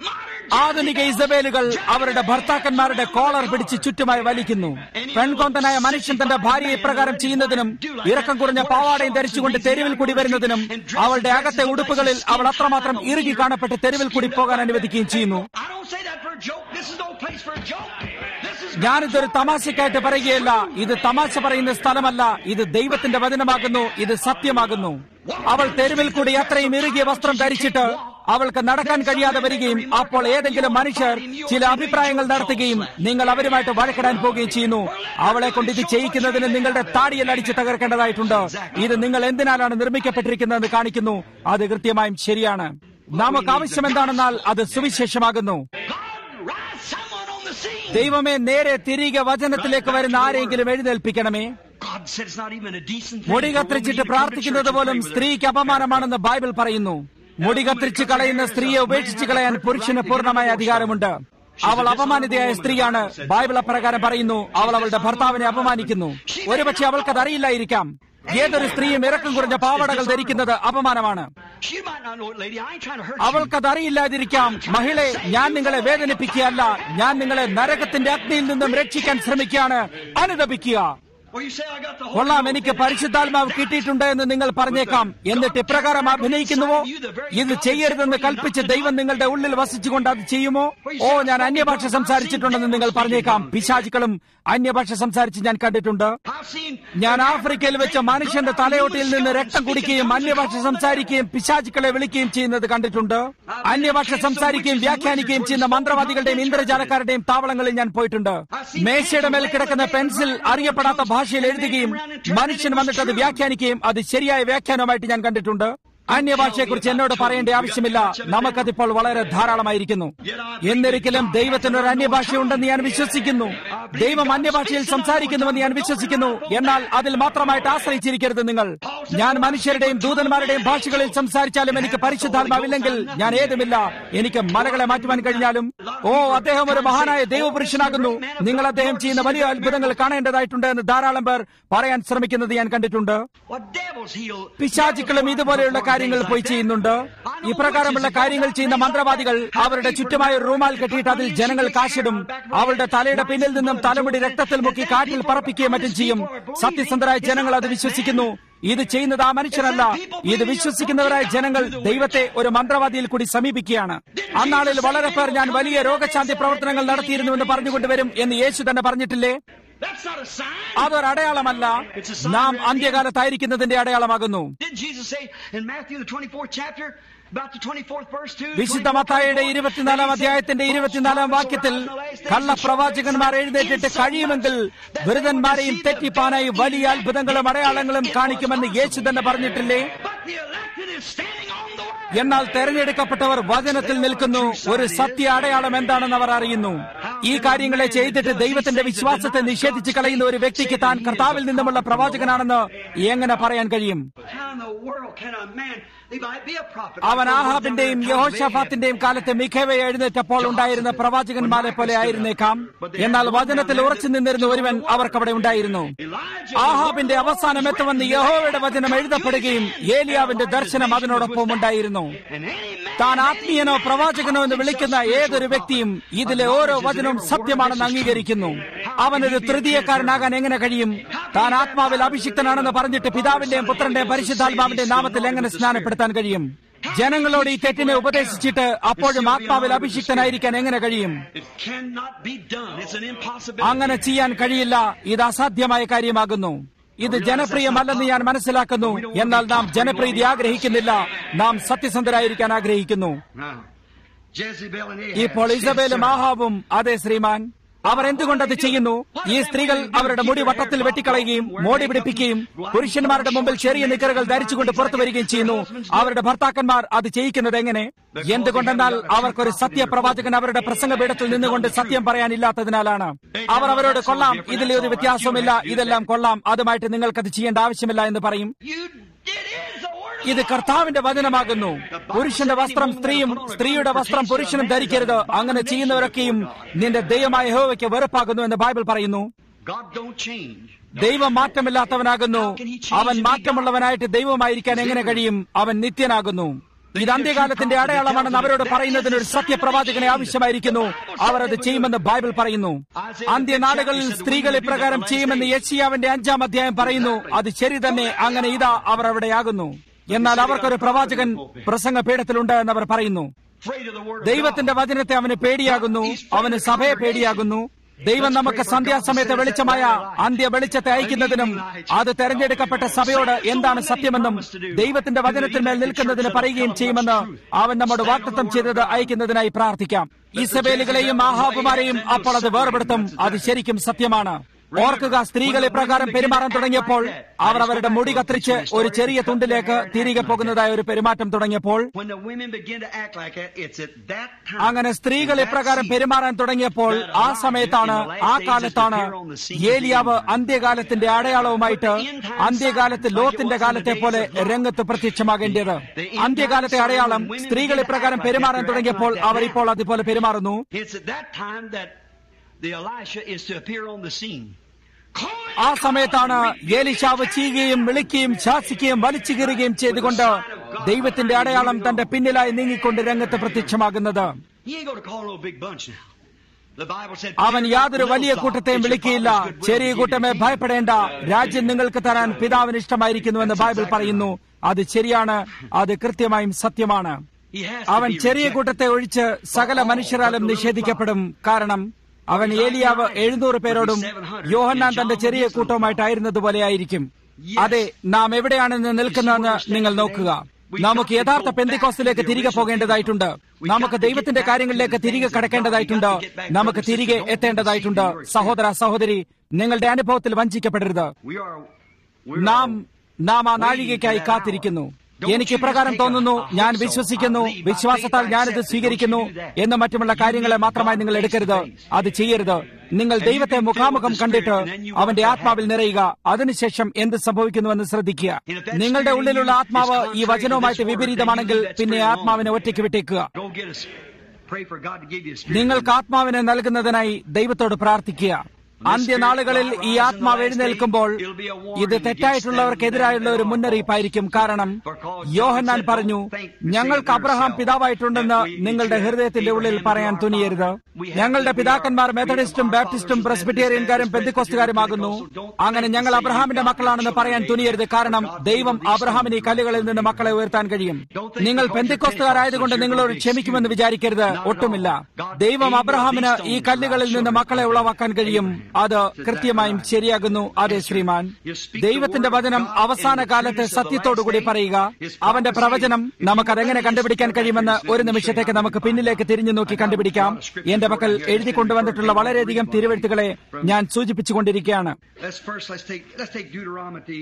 ആധുനിക ഇസബേലുകൾ അവരുടെ ഭർത്താക്കന്മാരുടെ കോളർ പിടിച്ച് ചുറ്റുമായി വലിക്കുന്നു പെൺകൊന്തനായ മനുഷ്യൻ തന്റെ ഭാര്യയെ ഇപ്രകാരം ചെയ്യുന്നതിനും ഇറക്കം കുറഞ്ഞ പാവാടയും ധരിച്ചുകൊണ്ട് തെരുവിൽ കൂടി വരുന്നതിനും അവളുടെ അകത്തെ ഉടുപ്പുകളിൽ അവൾ അത്രമാത്രം ഇറുകി കാണപ്പെട്ട് തെരുവിൽ കൂടി പോകാൻ അനുവദിക്കുകയും ചെയ്യുന്നു I don't say that for a joke. This is no place for a joke. This is ഞാനിതൊരു തമാശക്കായിട്ട് പറയുകയല്ല ഇത് തമാശ പറയുന്ന സ്ഥലമല്ല ഇത് ദൈവത്തിന്റെ വചനമാകുന്നു ഇത് സത്യമാകുന്നു അവൾ തെരുവിൽ കൂടി അത്രയും ഇറുകിയ വസ്ത്രം ധരിച്ചിട്ട് അവൾക്ക് നടക്കാൻ കഴിയാതെ വരികയും അപ്പോൾ ഏതെങ്കിലും മനുഷ്യർ ചില അഭിപ്രായങ്ങൾ നടത്തുകയും നിങ്ങൾ അവരുമായിട്ട് വഴക്കിടാൻ പോവുകയും ചെയ്യുന്നു അവളെ കൊണ്ട് ഇത് ചെയ്യിക്കുന്നതിന് നിങ്ങളുടെ താടിയിൽ അടിച്ച് തകർക്കേണ്ടതായിട്ടുണ്ട് ഇത് നിങ്ങൾ എന്തിനാലാണ് നിർമ്മിക്കപ്പെട്ടിരിക്കുന്നതെന്ന് കാണിക്കുന്നു അത് കൃത്യമായും ശരിയാണ് നമുക്ക് ആവശ്യം എന്താണെന്നാൽ അത് സുവിശേഷമാകുന്നു God, rise someone on the scene. ദൈവമേ നേരെ തിരികെ വചനത്തിലേക്ക് വരുന്ന ആരെങ്കിലും എഴുന്നേൽപ്പിക്കണമേ God said it's not even a decent മുടി thing for a woman കത്തിരിച്ചിട്ട് to come to പ്രാർത്ഥിക്കുന്നത് church and പോലും pray with her. സ്ത്രീക്ക് അപമാനമാണെന്ന് ബൈബിൾ പറയുന്നു മുടി കത്തിരിച്ച് കളയുന്ന സ്ത്രീയെ ഉപേക്ഷിച്ച് കളയാൻ പുരുഷന് പൂർണ്ണമായ അധികാരമുണ്ട് അവൾ അപമാനിതയായ സ്ത്രീയാണ് ബൈബിൾ അപ്രകാരം പറയുന്നു അവൾ അവളുടെ ഭർത്താവിനെ അപമാനിക്കുന്നു ഒരുപക്ഷെ അവൾക്കത് അറിയില്ലായിരിക്കാം ഏതൊരു സ്ത്രീയും ഇറക്കം കുറഞ്ഞ പാവടകൾ ധരിക്കുന്നത് അപമാനമാണ് She might not know it, lady. I ain't trying to hurt you. അവൾക്കത് അറിയില്ലാതിരിക്കാം മഹിളെ ഞാൻ നിങ്ങളെ വേദനിപ്പിക്കുകയല്ല ഞാൻ നിങ്ങളെ നരകത്തിന്റെ അഗ്നിയിൽ നിന്നും രക്ഷിക്കാൻ ശ്രമിക്കുകയാണ് അനുദപിക്കുക Or you say I got the Holy കൊള്ളാം Ghost. എനിക്ക് പരിശുദ്ധാത്മാവ് കിട്ടിയിട്ടുണ്ട് എന്ന് നിങ്ങൾ പറഞ്ഞേക്കാം എന്നിട്ട് ഇപ്രകാരം അഭിനയിക്കുന്നുവോ ഇത് ചെയ്യരുതെന്ന് കൽപ്പിച്ച് ദൈവം നിങ്ങളുടെ ഉള്ളിൽ വസിച്ചുകൊണ്ട് അത് ചെയ്യുമോ ഓ ഞാൻ അന്യഭാഷ സംസാരിച്ചിട്ടുണ്ടെന്ന് നിങ്ങൾ പറഞ്ഞേക്കാം പിശാചുക്കളും അന്യഭാഷ സംസാരിച്ച് ഞാൻ കണ്ടിട്ടുണ്ട് I've seen ഞാൻ ആഫ്രിക്കയിൽ വെച്ച മനുഷ്യന്റെ തലയോട്ടിയിൽ നിന്ന് രക്തം കുടിക്കുകയും അന്യഭാഷ സംസാരിക്കുകയും പിശാചുക്കളെ വിളിക്കുകയും ചെയ്യുന്നത് കണ്ടിട്ടുണ്ട് അന്യഭാഷ സംസാരിക്കുകയും വ്യാഖ്യാനിക്കുകയും ചെയ്യുന്ന മന്ത്രവാദികളുടെയും ഇന്ദ്രജാലക്കാരുടെയും താവളങ്ങളിൽ ഞാൻ പോയിട്ടുണ്ട് മേശയുടെ മേൽ കിടക്കുന്ന പെൻസിൽ അറിയപ്പെടാത്ത ഭാഷയിൽ എഴുതുകയും മനുഷ്യൻ വന്നിട്ട് അത് വ്യാഖ്യാനിക്കുകയും അത് ശരിയായ വ്യാഖ്യാനവുമായിട്ട് ഞാൻ കണ്ടിട്ടുണ്ട് അന്യഭാഷയെക്കുറിച്ച് എന്നോട് പറയേണ്ട ആവശ്യമില്ല നമുക്കതിപ്പോൾ വളരെ ധാരാളമായിരിക്കുന്നു എന്നിരിക്കലും ദൈവത്തിന് ഒരു അന്യഭാഷയുണ്ടെന്ന് ഞാൻ വിശ്വസിക്കുന്നു ദൈവം അന്യഭാഷയിൽ സംസാരിക്കുന്നുവെന്ന് ഞാൻ വിശ്വസിക്കുന്നു എന്നാൽ അതിൽ മാത്രമായിട്ട് ആശ്രയിച്ചിരിക്കരുത് നിങ്ങൾ ഞാൻ മനുഷ്യരുടെയും ദൂതന്മാരുടെയും ഭാഷകളിൽ സംസാരിച്ചാലും എനിക്ക് പരിശുദ്ധാത്മാവില്ലെങ്കിൽ ഞാൻ ഏതുമില്ല എനിക്ക് മലകളെ മാറ്റുവാൻ കഴിഞ്ഞാലും ഓ അദ്ദേഹം ഒരു മഹാനായ ദൈവപുരുഷനാകുന്നു നിങ്ങൾ അദ്ദേഹം ചെയ്യുന്ന വലിയ അത്ഭുതങ്ങൾ കാണേണ്ടതായിട്ടുണ്ട് എന്ന് ധാരാളം പേർ പറയാൻ ശ്രമിക്കുന്നത് ഞാൻ കണ്ടിട്ടുണ്ട് what devils heal. പിശാചുക്കളും ഇതുപോലെയുള്ള കാര്യങ്ങൾ പോയി ചെയ്യുന്നുണ്ട് ഇപ്രകാരമുള്ള കാര്യങ്ങൾ ചെയ്യുന്ന മന്ത്രവാദികൾ അവരുടെ ചുറ്റുമായ ഒരു റൂമാൽ കെട്ടിയിട്ട് അതിൽ ജനങ്ങൾ കാശിടും അവളുടെ തലയുടെ പിന്നിൽ നിന്നും തലമുടി രക്തത്തിൽ മുക്കി കാറ്റിൽ പറപ്പിക്കുകയും മറ്റും ചെയ്യും സത്യസന്ധരായ ജനങ്ങൾ അത് വിശ്വസിക്കുന്നു ഇത് ചെയ്യുന്നത് ആ മനുഷ്യനല്ല ഇത് വിശ്വസിക്കുന്നവരായ ജനങ്ങൾ ദൈവത്തെ ഒരു മന്ത്രവാദിയിൽ കൂടി സമീപിക്കുകയാണ് അന്നാളിൽ വളരെ പേർ ഞാൻ വലിയ രോഗശാന്തി പ്രവർത്തനങ്ങൾ നടത്തിയിരുന്നുവെന്ന് പറഞ്ഞുകൊണ്ടുവരും എന്ന് യേശു തന്നെ പറഞ്ഞിട്ടില്ലേ That's not a sign. അതൊരു അടയാളമല്ല നാം അന്ത്യകാലത്തായിരിക്കുന്നതിന്റെ അടയാളമാകുന്നു Did Jesus say in Matthew the 24th chapter, about the 24th verse too? വിശുദ്ധ മത്തായിയുടെ ഇരുപത്തിനാലാം അധ്യായത്തിന്റെ ഇരുപത്തിനാലാം വാക്യത്തിൽ കള്ളപ്രവാചകന്മാർ എഴുന്നേറ്റിട്ട് കഴിയുമെങ്കിൽ ബിരുദന്മാരെയും തെറ്റിപ്പാനായി വലിയ അത്ഭുതങ്ങളും അടയാളങ്ങളും കാണിക്കുമെന്ന് യേശു തന്നെ പറഞ്ഞിട്ടില്ലേ But the elected is standing on the word. എന്നാൽ തെരഞ്ഞെടുക്കപ്പെട്ടവർ വചനത്തിൽ നിൽക്കുന്നു ഒരു സത്യ അടയാളം എന്താണെന്ന് അവർ അറിയുന്നു ഈ കാര്യങ്ങളെ ചെയ്തിട്ട് ദൈവത്തിന്റെ വിശ്വാസത്തെ നിഷേധിച്ച് കളയുന്ന ഒരു വ്യക്തിക്ക് താൻ കർത്താവിൽ നിന്നുമുള്ള പ്രവാചകനാണെന്ന് എങ്ങനെ പറയാൻ കഴിയും How in the world can a man, he might be a prophet. അവൻ like those ആഹാബിന്റെയും in their time, യഹോഷഫാത്തിന്റെയും കാലത്ത് മിഖവെ എഴുന്നേറ്റപ്പോൾ ഉണ്ടായിരുന്ന പ്രവാചകന്മാരെ പോലെ ആയിരുന്നേക്കാം എന്നാൽ വചനത്തിൽ ഉറച്ചു നിന്നിരുന്ന ഒരുവൻ അവർക്കവിടെ ഉണ്ടായിരുന്നു Elijah, ആഹാബിന്റെ അവസാനം എത്തുമെന്ന് യഹോവയുടെ വചനം എഴുതപ്പെടുകയും ഏലിയാവിന്റെ ദർശനം അതിനോടൊപ്പം ഉണ്ടായിരുന്നു and any man, താൻ ആത്മീയനോ പ്രവാചകനോ എന്ന് വിളിക്കുന്ന ഏതൊരു വ്യക്തിയും ഇതിലെ ഓരോ വചനവും സത്യമാണെന്ന് അംഗീകരിക്കുന്നു അവനൊരു തൃതീയക്കാരനാകാൻ എങ്ങനെ കഴിയും താൻ ആത്മാവിൽ അഭിഷിക്തനാണെന്ന് പറഞ്ഞിട്ട് പിതാവിന്റെയും പുത്രന്റെയും പരിശുദ്ധാത്മാവിന്റെ നാമത്തിൽ എങ്ങനെ സ്നാനപ്പെടുത്താൻ കഴിയും ജനങ്ങളോട് ഈ തെറ്റിനെ ഉപദേശിച്ചിട്ട് അപ്പോഴും ആത്മാവിൽ അഭിഷിക്തനായിരിക്കാൻ എങ്ങനെ കഴിയും it cannot be done. It's an impossibility. അങ്ങനെ ചെയ്യാൻ കഴിയില്ല ഇത് അസാധ്യമായ കാര്യമാകുന്നു ഇത് ജനപ്രിയമല്ലെന്ന് ഞാൻ മനസ്സിലാക്കുന്നു എന്നാൽ നാം ജനപ്രീതി ആഗ്രഹിക്കുന്നില്ല നാം സത്യസന്ധരായിരിക്കാൻ ആഗ്രഹിക്കുന്നു Now, Jezebel and Ahab. ഇപ്പോൾ ഇസബേലും ആഹാബും അതെ ശ്രീമാൻ അവർ എന്തുകൊണ്ടത് ചെയ്യുന്നു ഈ സ്ത്രീകൾ അവരുടെ മുടി വട്ടത്തിൽ വെട്ടിക്കളയുകയും മോടി പിടിപ്പിക്കുകയും പുരുഷന്മാരുടെ മുമ്പിൽ ചെറിയ നിക്കറുകൾ ധരിച്ചുകൊണ്ട് പുറത്തു വരികയും ചെയ്യുന്നു അവരുടെ ഭർത്താക്കന്മാർ അത് ചെയ്യിക്കുന്നത് എങ്ങനെ എന്തുകൊണ്ടെന്നാൽ അവർക്കൊരു സത്യപ്രവാചകൻ അവരുടെ പ്രസംഗപീഠത്തിൽ നിന്നുകൊണ്ട് സത്യം പറയാനില്ലാത്തതിനാലാണ് അവർ അവരോട് കൊള്ളാം ഇതിലെ ഒരു വ്യത്യാസവുമില്ല ഇതെല്ലാം കൊള്ളാം അതുമായിട്ട് നിങ്ങൾക്കത് ചെയ്യേണ്ട ആവശ്യമില്ല എന്ന് പറയും You did is the word of ഇത് കർത്താവിന്റെ വചനമാകുന്നു പുരുഷന്റെ വസ്ത്രം സ്ത്രീയും സ്ത്രീയുടെ വസ്ത്രം പുരുഷനും ധരിക്കരുത് അങ്ങനെ ചെയ്യുന്നവരൊക്കെയും നിന്റെ ദൈവമായ യഹോവയ്ക്ക് വെറുപ്പാകുന്നു എന്ന് ബൈബിൾ പറയുന്നു God don't change. ദൈവം മാറ്റമില്ലാത്തവനാകുന്നു അവൻ മാറ്റമുള്ളവനായിട്ട് ദൈവമായിരിക്കാൻ എങ്ങനെ കഴിയും അവൻ നിത്യനാകുന്നു ഇത് അന്ത്യകാലത്തിന്റെ അടയാളമാണെന്ന് അവരോട് പറയുന്നതിന് ഒരു സത്യപ്രവാചകനെ ആവശ്യമായിരിക്കുന്നു അവർ അത് ചെയ്യുമെന്ന് ബൈബിൾ പറയുന്നു അന്ത്യനാളുകളിൽ സ്ത്രീകൾ ഇപ്രകാരം ചെയ്യുമെന്ന് യശിയാവിന്റെ അഞ്ചാം അധ്യായം പറയുന്നു അത് ശരി തന്നെ അങ്ങനെ ഇതാ അവർ അവിടെയാകുന്നു എന്നാൽ അവർക്കൊരു പ്രവാചകൻ പ്രസംഗ പീഠത്തിലുണ്ട് എന്ന് അവർ പറയുന്നു Afraid of the word of ദൈവത്തിന്റെ വചനത്തെ അവന് പേടിയാകുന്നു അവന് സഭയെ പേടിയാകുന്നു ദൈവം നമുക്ക് സന്ധ്യാസമയത്ത് വെളിച്ചമായ അന്ത്യ വെളിച്ചത്തെ അയക്കുന്നതിനും അത് തെരഞ്ഞെടുക്കപ്പെട്ട സഭയോട് എന്താണ് സത്യമെന്നും ദൈവത്തിന്റെ വചനത്തിന്മേൽ നിൽക്കുന്നതിന് പറയുകയും ചെയ്യുമെന്ന് അവൻ നമ്മോട് വാക്തത്വം ചെയ്തത് അയക്കുന്നതിനായി പ്രാർത്ഥിക്കാം ഇസബേലുകളെയും ആഹാബുമാരെയും അപ്പോൾ അത് വേർപെടുത്തും അത് ശരിക്കും സത്യമാണ് ഓർക്കുക സ്ത്രീകൾ ഇപ്രകാരം പെരുമാറാൻ തുടങ്ങിയപ്പോൾ അവർ അവരുടെ മുടി കത്തിരിച്ച് ഒരു ചെറിയ തുണ്ടിലേക്ക് തിരികെ പോകുന്നതായ ഒരു പെരുമാറ്റം തുടങ്ങിയപ്പോൾ When the women begin to act like that, it's at that time. അങ്ങനെ സ്ത്രീകൾ ഇപ്രകാരം പെരുമാറാൻ തുടങ്ങിയപ്പോൾ ആ സമയത്താണ് ആ കാലത്താണ് ഏലിയാവ് അന്ത്യകാലത്തിന്റെ അടയാളവുമായിട്ട് അന്ത്യകാലത്ത് ലോത്തിന്റെ കാലത്തെ പോലെ രംഗത്ത് പ്രത്യക്ഷമാകേണ്ടത് അന്ത്യകാലത്തെ അടയാളം സ്ത്രീകൾ ഇപ്രകാരം പെരുമാറാൻ തുടങ്ങിയപ്പോൾ അവർ ഇപ്പോൾ അതുപോലെ പെരുമാറുന്നു It's at that time that the Elisha is to appear on the scene. ആ സമയത്താണ് ഏലിശാവ് ചെയ്യുകയും വിളിക്കുകയും ശാസിക്കുകയും വലിച്ചു കീറുകയും ചെയ്തുകൊണ്ട് ദൈവത്തിന്റെ അടയാളം തന്റെ പിന്നിലായി നീങ്ങിക്കൊണ്ട് രംഗത്ത് പ്രത്യക്ഷമാകുന്നത് He ain't going to call no big bunch now. The Bible said, അവൻ യാതൊരു വലിയ കൂട്ടത്തെയും വിളിക്കുകയില്ല ചെറിയ കൂട്ടമേ ഭയപ്പെടേണ്ട രാജ്യം നിങ്ങൾക്ക് തരാൻ പിതാവിന് ഇഷ്ടമായിരിക്കുന്നുവെന്ന് ബൈബിൾ പറയുന്നു അത് ശരിയാണ് അത് കൃത്യമായും സത്യമാണ് He has അവൻ to be ചെറിയ rejected. കൂട്ടത്തെ ഒഴിച്ച് സകല മനുഷ്യരാലും നിഷേധിക്കപ്പെടും കാരണം അവൻ ഏലിയാവ് എഴുന്നൂറ് പേരോടും യോഹന്നാൻ തന്റെ ചെറിയ കൂട്ടവുമായിട്ടായിരുന്നതുപോലെയായിരിക്കും അതെ നാം എവിടെയാണെന്ന് നിൽക്കുന്നതെന്ന് നിങ്ങൾ നോക്കുക നമുക്ക് യഥാർത്ഥ പെന്തിക്കോസിലേക്ക് തിരികെ പോകേണ്ടതായിട്ടുണ്ട് നമുക്ക് ദൈവത്തിന്റെ കാര്യങ്ങളിലേക്ക് തിരികെ കടക്കേണ്ടതായിട്ടുണ്ട് നമുക്ക് തിരികെ എത്തേണ്ടതായിട്ടുണ്ട് സഹോദര സഹോദരി നിങ്ങളുടെ അനുഭവത്തിൽ വഞ്ചിക്കപ്പെടരുത് We are, we're നാം നാം ആ നാഴികയ്ക്കായി കാത്തിരിക്കുന്നു എനിക്ക് ഇപ്രകാരം തോന്നുന്നു ഞാൻ വിശ്വസിക്കുന്നു വിശ്വാസത്താൽ ഞാനിത് സ്വീകരിക്കുന്നു എന്ന് മറ്റുമുള്ള കാര്യങ്ങളെ മാത്രമായി നിങ്ങൾ എടുക്കരുത് അത് ചെയ്യരുത് നിങ്ങൾ ദൈവത്തെ മുഖാമുഖം കണ്ടിട്ട് അവന്റെ ആത്മാവിൽ നിറയുക അതിനുശേഷം എന്ത് സംഭവിക്കുന്നുവെന്ന് ശ്രദ്ധിക്കുക നിങ്ങളുടെ ഉള്ളിലുള്ള ആത്മാവ് ഈ വചനവുമായിട്ട് വിപരീതമാണെങ്കിൽ പിന്നെ ആത്മാവിനെ ഒറ്റയ്ക്ക് വിട്ടേക്കുക Go get us. Pray for God to give you a spirit. നിങ്ങൾക്ക് ആത്മാവിനെ നൽകുന്നതിനായി ദൈവത്തോട് പ്രാർത്ഥിക്കുക അന്ത്യനാളുകളിൽ ഈ ആത്മാവ് എഴുന്നേൽക്കുമ്പോൾ ഇത് തെറ്റായിട്ടുള്ളവർക്കെതിരായുള്ള ഒരു മുന്നറിയിപ്പായിരിക്കും കാരണം യോഹന്നാൻ പറഞ്ഞു ഞങ്ങൾക്ക് അബ്രഹാം പിതാവായിട്ടുണ്ടെന്ന് നിങ്ങളുടെ ഹൃദയത്തിന്റെ ഉള്ളിൽ പറയാൻ തുനിയരുത് ഞങ്ങളുടെ പിതാക്കന്മാർ മെത്തഡിസ്റ്റും ബാപ്റ്റിസ്റ്റും പ്രസ്ബിറ്റേറിയൻകാരും പെന്തിക്കോസ്റ്റുകാരുമാകുന്നു അങ്ങനെ ഞങ്ങൾ അബ്രഹാമിന്റെ മക്കളാണെന്ന് പറയാൻ തുനിയരുത് കാരണം ദൈവം അബ്രഹാമിന് ഈ കല്ലുകളിൽ നിന്ന് മക്കളെ ഉയർത്താൻ കഴിയും നിങ്ങൾ പെന്തിക്കോസ്റ്റുകാരായതുകൊണ്ട് നിങ്ങളോട് ക്ഷമിക്കുമെന്ന് വിചാരിക്കരുത് ഒട്ടുമില്ല ദൈവം അബ്രഹാമിന് ഈ കല്ലുകളിൽ നിന്ന് മക്കളെ ഉളവാക്കാൻ കഴിയും അത് കൃത്യമായും ശരിയാകുന്നു അതെ ശ്രീമാൻ ദൈവത്തിന്റെ വചനം അവസാന കാലത്ത് സത്യത്തോടുകൂടി പറയുക അവന്റെ പ്രവചനം നമുക്കതെങ്ങനെ കണ്ടുപിടിക്കാൻ കഴിയുമെന്ന് ഒരു നിമിഷത്തേക്ക് നമുക്ക് പിന്നിലേക്ക് തിരിഞ്ഞു നോക്കി കണ്ടുപിടിക്കാം എന്റെ പക്കൽ എഴുതി കൊണ്ടുവന്നിട്ടുള്ള വളരെയധികം തിരുവെഴുത്തുകളെ ഞാൻ സൂചിപ്പിച്ചുകൊണ്ടിരിക്കുകയാണ് Let's first let's take let's take Deuteronomy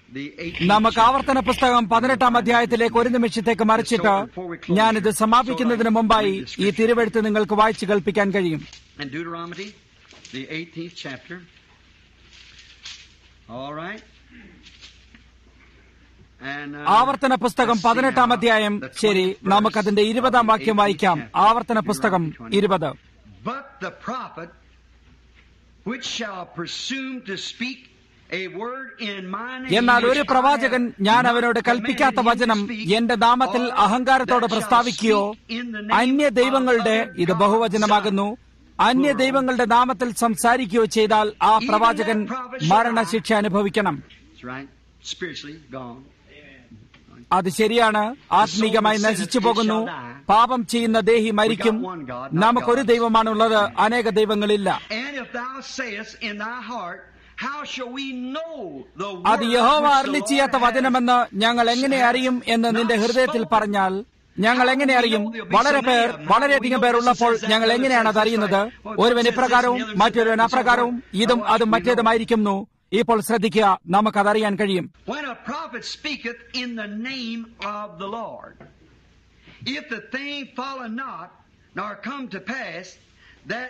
the 18th നമുക്ക് chapter. ആവർത്തന പുസ്തകം പതിനെട്ടാം അധ്യായത്തിലേക്ക് ഒരു നിമിഷത്തേക്ക് മറിച്ചിട്ട് ഞാനിത് സമാപിക്കുന്നതിന് മുമ്പായി ഈ തിരുവെഴുത്ത് നിങ്ങൾക്ക് വായിച്ചു കേൾപ്പിക്കാൻ കഴിയും And Deuteronomy, the 18th chapter. All right. And, uh, ആവർത്തന പുസ്തകം let's see പതിനെട്ടാം now, അധ്യായം the 20th ശരി verse നമുക്കതിന്റെ of ഇരുപതാം the വാക്യം 18th വായിക്കാം chapter, ആവർത്തന പുസ്തകം Deuteronomy 20. ഇരുപത് But the prophet which shall presume to speak a word in my name എന്നാൽ ഒരു which I പ്രവാചകൻ have ഞാൻ not അവനോട് commanded കൽപ്പിക്കാത്ത him to വചനം speak, എന്റെ നാമത്തിൽ or അഹങ്കാരത്തോടെ that shall പ്രസ്താവിക്കുകയോ speak in the name അന്യ of ദൈവങ്ങളുടെ other ഇത് gods ബഹുവചനമാകുന്നു അന്യ ദൈവങ്ങളുടെ നാമത്തിൽ സംസാരിക്കുകയോ ചെയ്താൽ ആ പ്രവാചകൻ മരണശിക്ഷ അനുഭവിക്കണം That's right. Spiritually gone. അത് ശരിയാണ് ആത്മീകമായി നശിച്ചു പോകുന്നു പാപം ചെയ്യുന്ന ദേഹി മരിക്കും നമുക്കൊരു ദൈവമാണുള്ളത് അനേക ദൈവങ്ങളില്ല And if thou sayest in thy heart, how shall we know the അത് word യഹോവ which the അരളി Lord ചെയ്യാത്ത hath വചനമെന്ന് ഞങ്ങൾ എങ്ങനെ അറിയും എന്ന് നിന്റെ ഹൃദയത്തിൽ പറഞ്ഞാൽ ഞങ്ങൾ എങ്ങനെ അറിയും വളരെ പേർ വളരെയധികം പേർ ഉള്ളപ്പോൾ ഞങ്ങൾ എങ്ങനെയാണ് അത് അറിയുന്നത് ഒരുവൻ ഇപ്രകാരവും മറ്റൊരുവൻ അപ്രകാരവും ഇതും അതും മറ്റേതുമായിരിക്കുന്നു ഇപ്പോൾ ശ്രദ്ധിക്കുക നമുക്കതറിയാൻ കഴിയും When a prophet speaketh in the name of the Lord, if the thing follow not, nor come to pass, that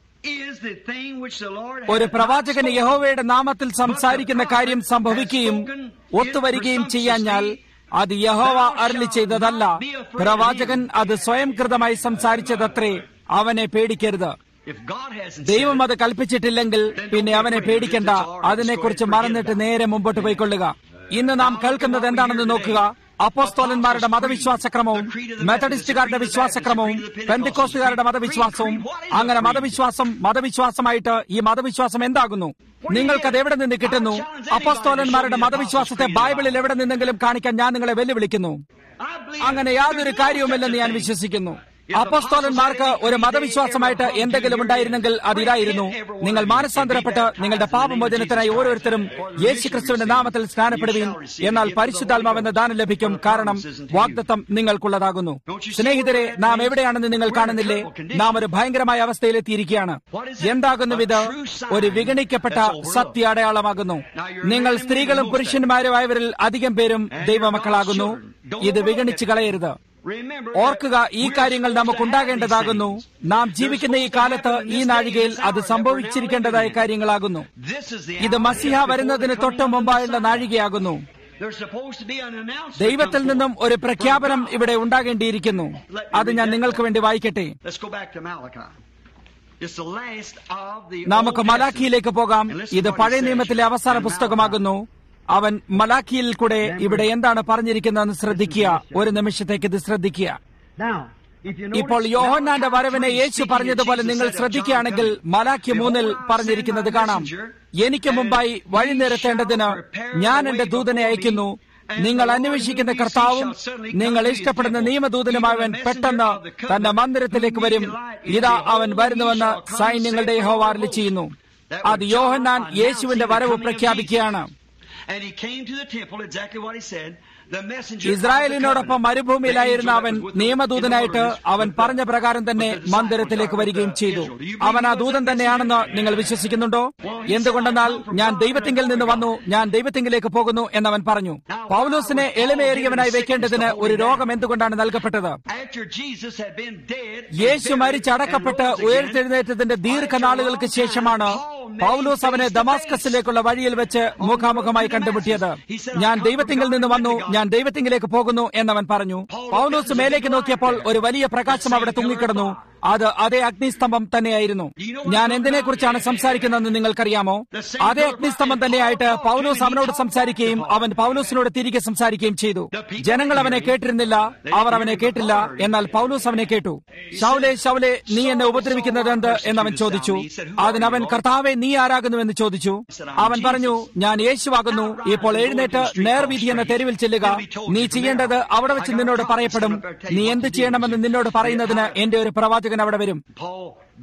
is the thing which the Lord hath ഒരു not പ്രവാചകന് spoken. യഹോവയുടെ നാമത്തിൽ സംസാരിക്കുന്ന കാര്യം സംഭവിക്കുകയും ഒത്തുവരികയും ചെയ്യാഞ്ഞാൽ അത് യഹോവ അരളി ചെയ്തതല്ല പ്രവാചകൻ അത് സ്വയം കൃതമായി സംസാരിച്ചതത്രേ അവനെ പേടിക്കരുത് If God hasn't ദൈവം said അത് കൽപ്പിച്ചിട്ടില്ലെങ്കിൽ പിന്നെ അവനെ പേടിക്കണ്ട അതിനെക്കുറിച്ച് മറന്നിട്ട് നേരെ മുമ്പോട്ട് പോയിക്കൊള്ളുക ഇന്ന് നാം കേൾക്കുന്നത് എന്താണെന്ന് നോക്കുക അപ്പോസ്തോലന്മാരുടെ മതവിശ്വാസക്രമവും മെത്തഡിസ്റ്റുകാരുടെ വിശ്വാസക്രമവും പെന്തിക്കോസ്റ്റുകാരുടെ മതവിശ്വാസവും അങ്ങനെ മതവിശ്വാസം മതവിശ്വാസമായിട്ട് ഈ മതവിശ്വാസം എന്താകുന്നു നിങ്ങൾക്കത് എവിടെ നിന്ന് കിട്ടുന്നു അപ്പോസ്തോലന്മാരുടെ മതവിശ്വാസത്തെ ബൈബിളിൽ എവിടെ നിന്നെങ്കിലും കാണിക്കാൻ ഞാൻ നിങ്ങളെ വെല്ലുവിളിക്കുന്നു I believe അങ്ങനെ യാതൊരു കാര്യവുമില്ലെന്ന് ഞാൻ വിശ്വസിക്കുന്നു അപ്പോസ്തോലന്മാർക്ക് ഒരു മതവിശ്വാസമായിട്ട് എന്തെങ്കിലും ഉണ്ടായിരുന്നെങ്കിൽ അതിലായിരുന്നു നിങ്ങൾ മാനസാന്തരപ്പെട്ട് നിങ്ങളുടെ പാപമോചനത്തിനായി ഓരോരുത്തരും യേശു ക്രിസ്തുവിന്റെ നാമത്തിൽ സ്നാനപ്പെടുവീൻ എന്നാൽ പരിശുദ്ധാത്മാവെന്ന ദാനം ലഭിക്കും കാരണം വാഗ്ദത്തം നിങ്ങൾക്കുള്ളതാകുന്നു സ്നേഹിതരെ നാം എവിടെയാണെന്ന് നിങ്ങൾ കാണുന്നില്ലേ നാം ഒരു ഭയങ്കരമായ അവസ്ഥയിലെത്തിയിരിക്കുകയാണ് എന്താകുന്നു ഇത് ഒരു വിഗണിക്കപ്പെട്ട സത്യ അടയാളമാകുന്നു നിങ്ങൾ സ്ത്രീകളും പുരുഷന്മാരുമായവരിൽ അധികം പേരും ദൈവമക്കളാകുന്നു ഇത് വിഗണിച്ചു കളയരുത് Remember ഓർക്കുക ഈ കാര്യങ്ങൾ നമുക്കുണ്ടാകേണ്ടതാകുന്നു നാം ജീവിക്കുന്ന ഈ കാലത്ത് ഈ നാഴികയിൽ അത് സംഭവിച്ചിരിക്കേണ്ടതായ കാര്യങ്ങളാകുന്നു this is the ഇത് മസിഹ വരുന്നതിന് തൊട്ട് മുമ്പായുള്ള നാഴികയാകുന്നു There's supposed to be an announcement. ദൈവത്തിൽ നിന്നും ഒരു പ്രഖ്യാപനം ഇവിടെ ഉണ്ടാകേണ്ടിയിരിക്കുന്നു അത് ഞാൻ നിങ്ങൾക്ക് വേണ്ടി വായിക്കട്ടെ Let's go back to Malachi. It's the last of the നമുക്ക് Old മലാഖിയിലേക്ക് പോകാം ഇത് പഴയ നിയമത്തിലെ അവസാന പുസ്തകമാകുന്നു അവൻ മലാഖിയിൽ കൂടെ ഇവിടെ എന്താണ് പറഞ്ഞിരിക്കുന്നതെന്ന് ശ്രദ്ധിക്കുക ഒരു നിമിഷത്തേക്ക് ഇത് ശ്രദ്ധിക്കുക Now, if you ഇപ്പോൾ notice, യോഹന്നാന്റെ വരവിനെ യേശു പറഞ്ഞതുപോലെ നിങ്ങൾ ശ്രദ്ധിക്കുകയാണെങ്കിൽ മലാഖി മൂന്നിൽ പറഞ്ഞിരിക്കുന്നത് കാണാം എനിക്ക് മുമ്പായി വഴി നിരത്തേണ്ടതിന് ഞാൻ എന്റെ ദൂതനെ അയക്കുന്നു നിങ്ങൾ അന്വേഷിക്കുന്ന കർത്താവും നിങ്ങൾ ഇഷ്ടപ്പെടുന്ന നിയമദൂതനുമായവൻ പെട്ടെന്ന് തന്റെ മന്ദിരത്തിലേക്ക് വരും ഇതാ അവൻ വരുന്നുവെന്ന് സൈന്യങ്ങളുടെ യഹോവാറിൽ ചെയ്യുന്നു അത് യോഹന്നാൻ യേശുവിന്റെ വരവ് പ്രഖ്യാപിക്കുകയാണ് And he came to the temple, exactly what he said. The messenger ഇസ്രായേലിനോടൊപ്പം മരുഭൂമിയിലായിരുന്ന അവൻ നിയമദൂതനായിട്ട് അവൻ പറഞ്ഞ പ്രകാരം തന്നെ മന്ദിരത്തിലേക്ക് വരികയും ചെയ്തു അവൻ ആ ദൂതൻ തന്നെയാണെന്ന് നിങ്ങൾ വിശ്വസിക്കുന്നുണ്ടോ എന്തുകൊണ്ടെന്നാൽ ഞാൻ ദൈവത്തിങ്കിൽ നിന്ന് വന്നു ഞാൻ ദൈവത്തിങ്കിലേക്ക് പോകുന്നു എന്നവൻ പറഞ്ഞു പൗലോസിനെ എളിമയേറിയവനായി വെക്കേണ്ടതിന് ഒരു രോഗം എന്തുകൊണ്ടാണ് നൽകപ്പെട്ടത് After Jesus had been dead, യേശു മരിച്ചടക്കപ്പെട്ട് ഉയർത്തെഴുന്നേറ്റത്തിന്റെ ദീർഘനാളുകൾക്ക് ശേഷമാണ് പൗലോസ് അവനെ ദമാസ്കസിലേക്കുള്ള വഴിയിൽ വെച്ച് മുഖാമുഖമായി കണ്ടുമുട്ടിയത് ഞാൻ ദൈവത്തിങ്കിൽ നിന്ന് വന്നു ഞാൻ ദൈവത്തിങ്കിലേക്ക് പോകുന്നു എന്നവൻ പറഞ്ഞു പൗലോസ് മേലേക്ക് നോക്കിയപ്പോൾ ഒരു വലിയ പ്രകാശം അവിടെ തൂങ്ങിക്കിടന്നു അത് അതേ അഗ്നിസ്തംഭം തന്നെയായിരുന്നു ഞാൻ എന്തിനെ കുറിച്ചാണ് സംസാരിക്കുന്നതെന്ന് നിങ്ങൾക്കറിയാമോ അതേ അഗ്നിസ്തംഭം തന്നെയായിട്ട് പൗലോസ് അവനോട് സംസാരിക്കുകയും അവൻ പൗലോസിനോട് തിരികെ സംസാരിക്കുകയും ചെയ്തു ജനങ്ങൾ അവനെ കേട്ടിരുന്നില്ല അവർ അവനെ കേട്ടില്ല എന്നാൽ പൗലോസ് അവനെ കേട്ടു ശൗലെ ശൗലെ നീ എന്നെ ഉപദ്രവിക്കുന്നത് എന്ത് എന്നവൻ ചോദിച്ചു അതിനവൻ കർത്താവെ നീ ആരാകുന്നുവെന്ന് ചോദിച്ചു അവൻ പറഞ്ഞു ഞാൻ യേശുവാകുന്നു ഇപ്പോൾ എഴുന്നേറ്റ് നേർവിധി എന്ന തെരുവിൽ ചെല്ലുക നീ ചെയ്യേണ്ടത് അവിടെ വെച്ച് നിന്നോട് പറയപ്പെടും നീ എന്ത് ചെയ്യണമെന്ന് നിന്നോട് പറയുന്നതിന് എന്റെ ഒരു പ്രവാചകൻ അവിടെ വരും Paul,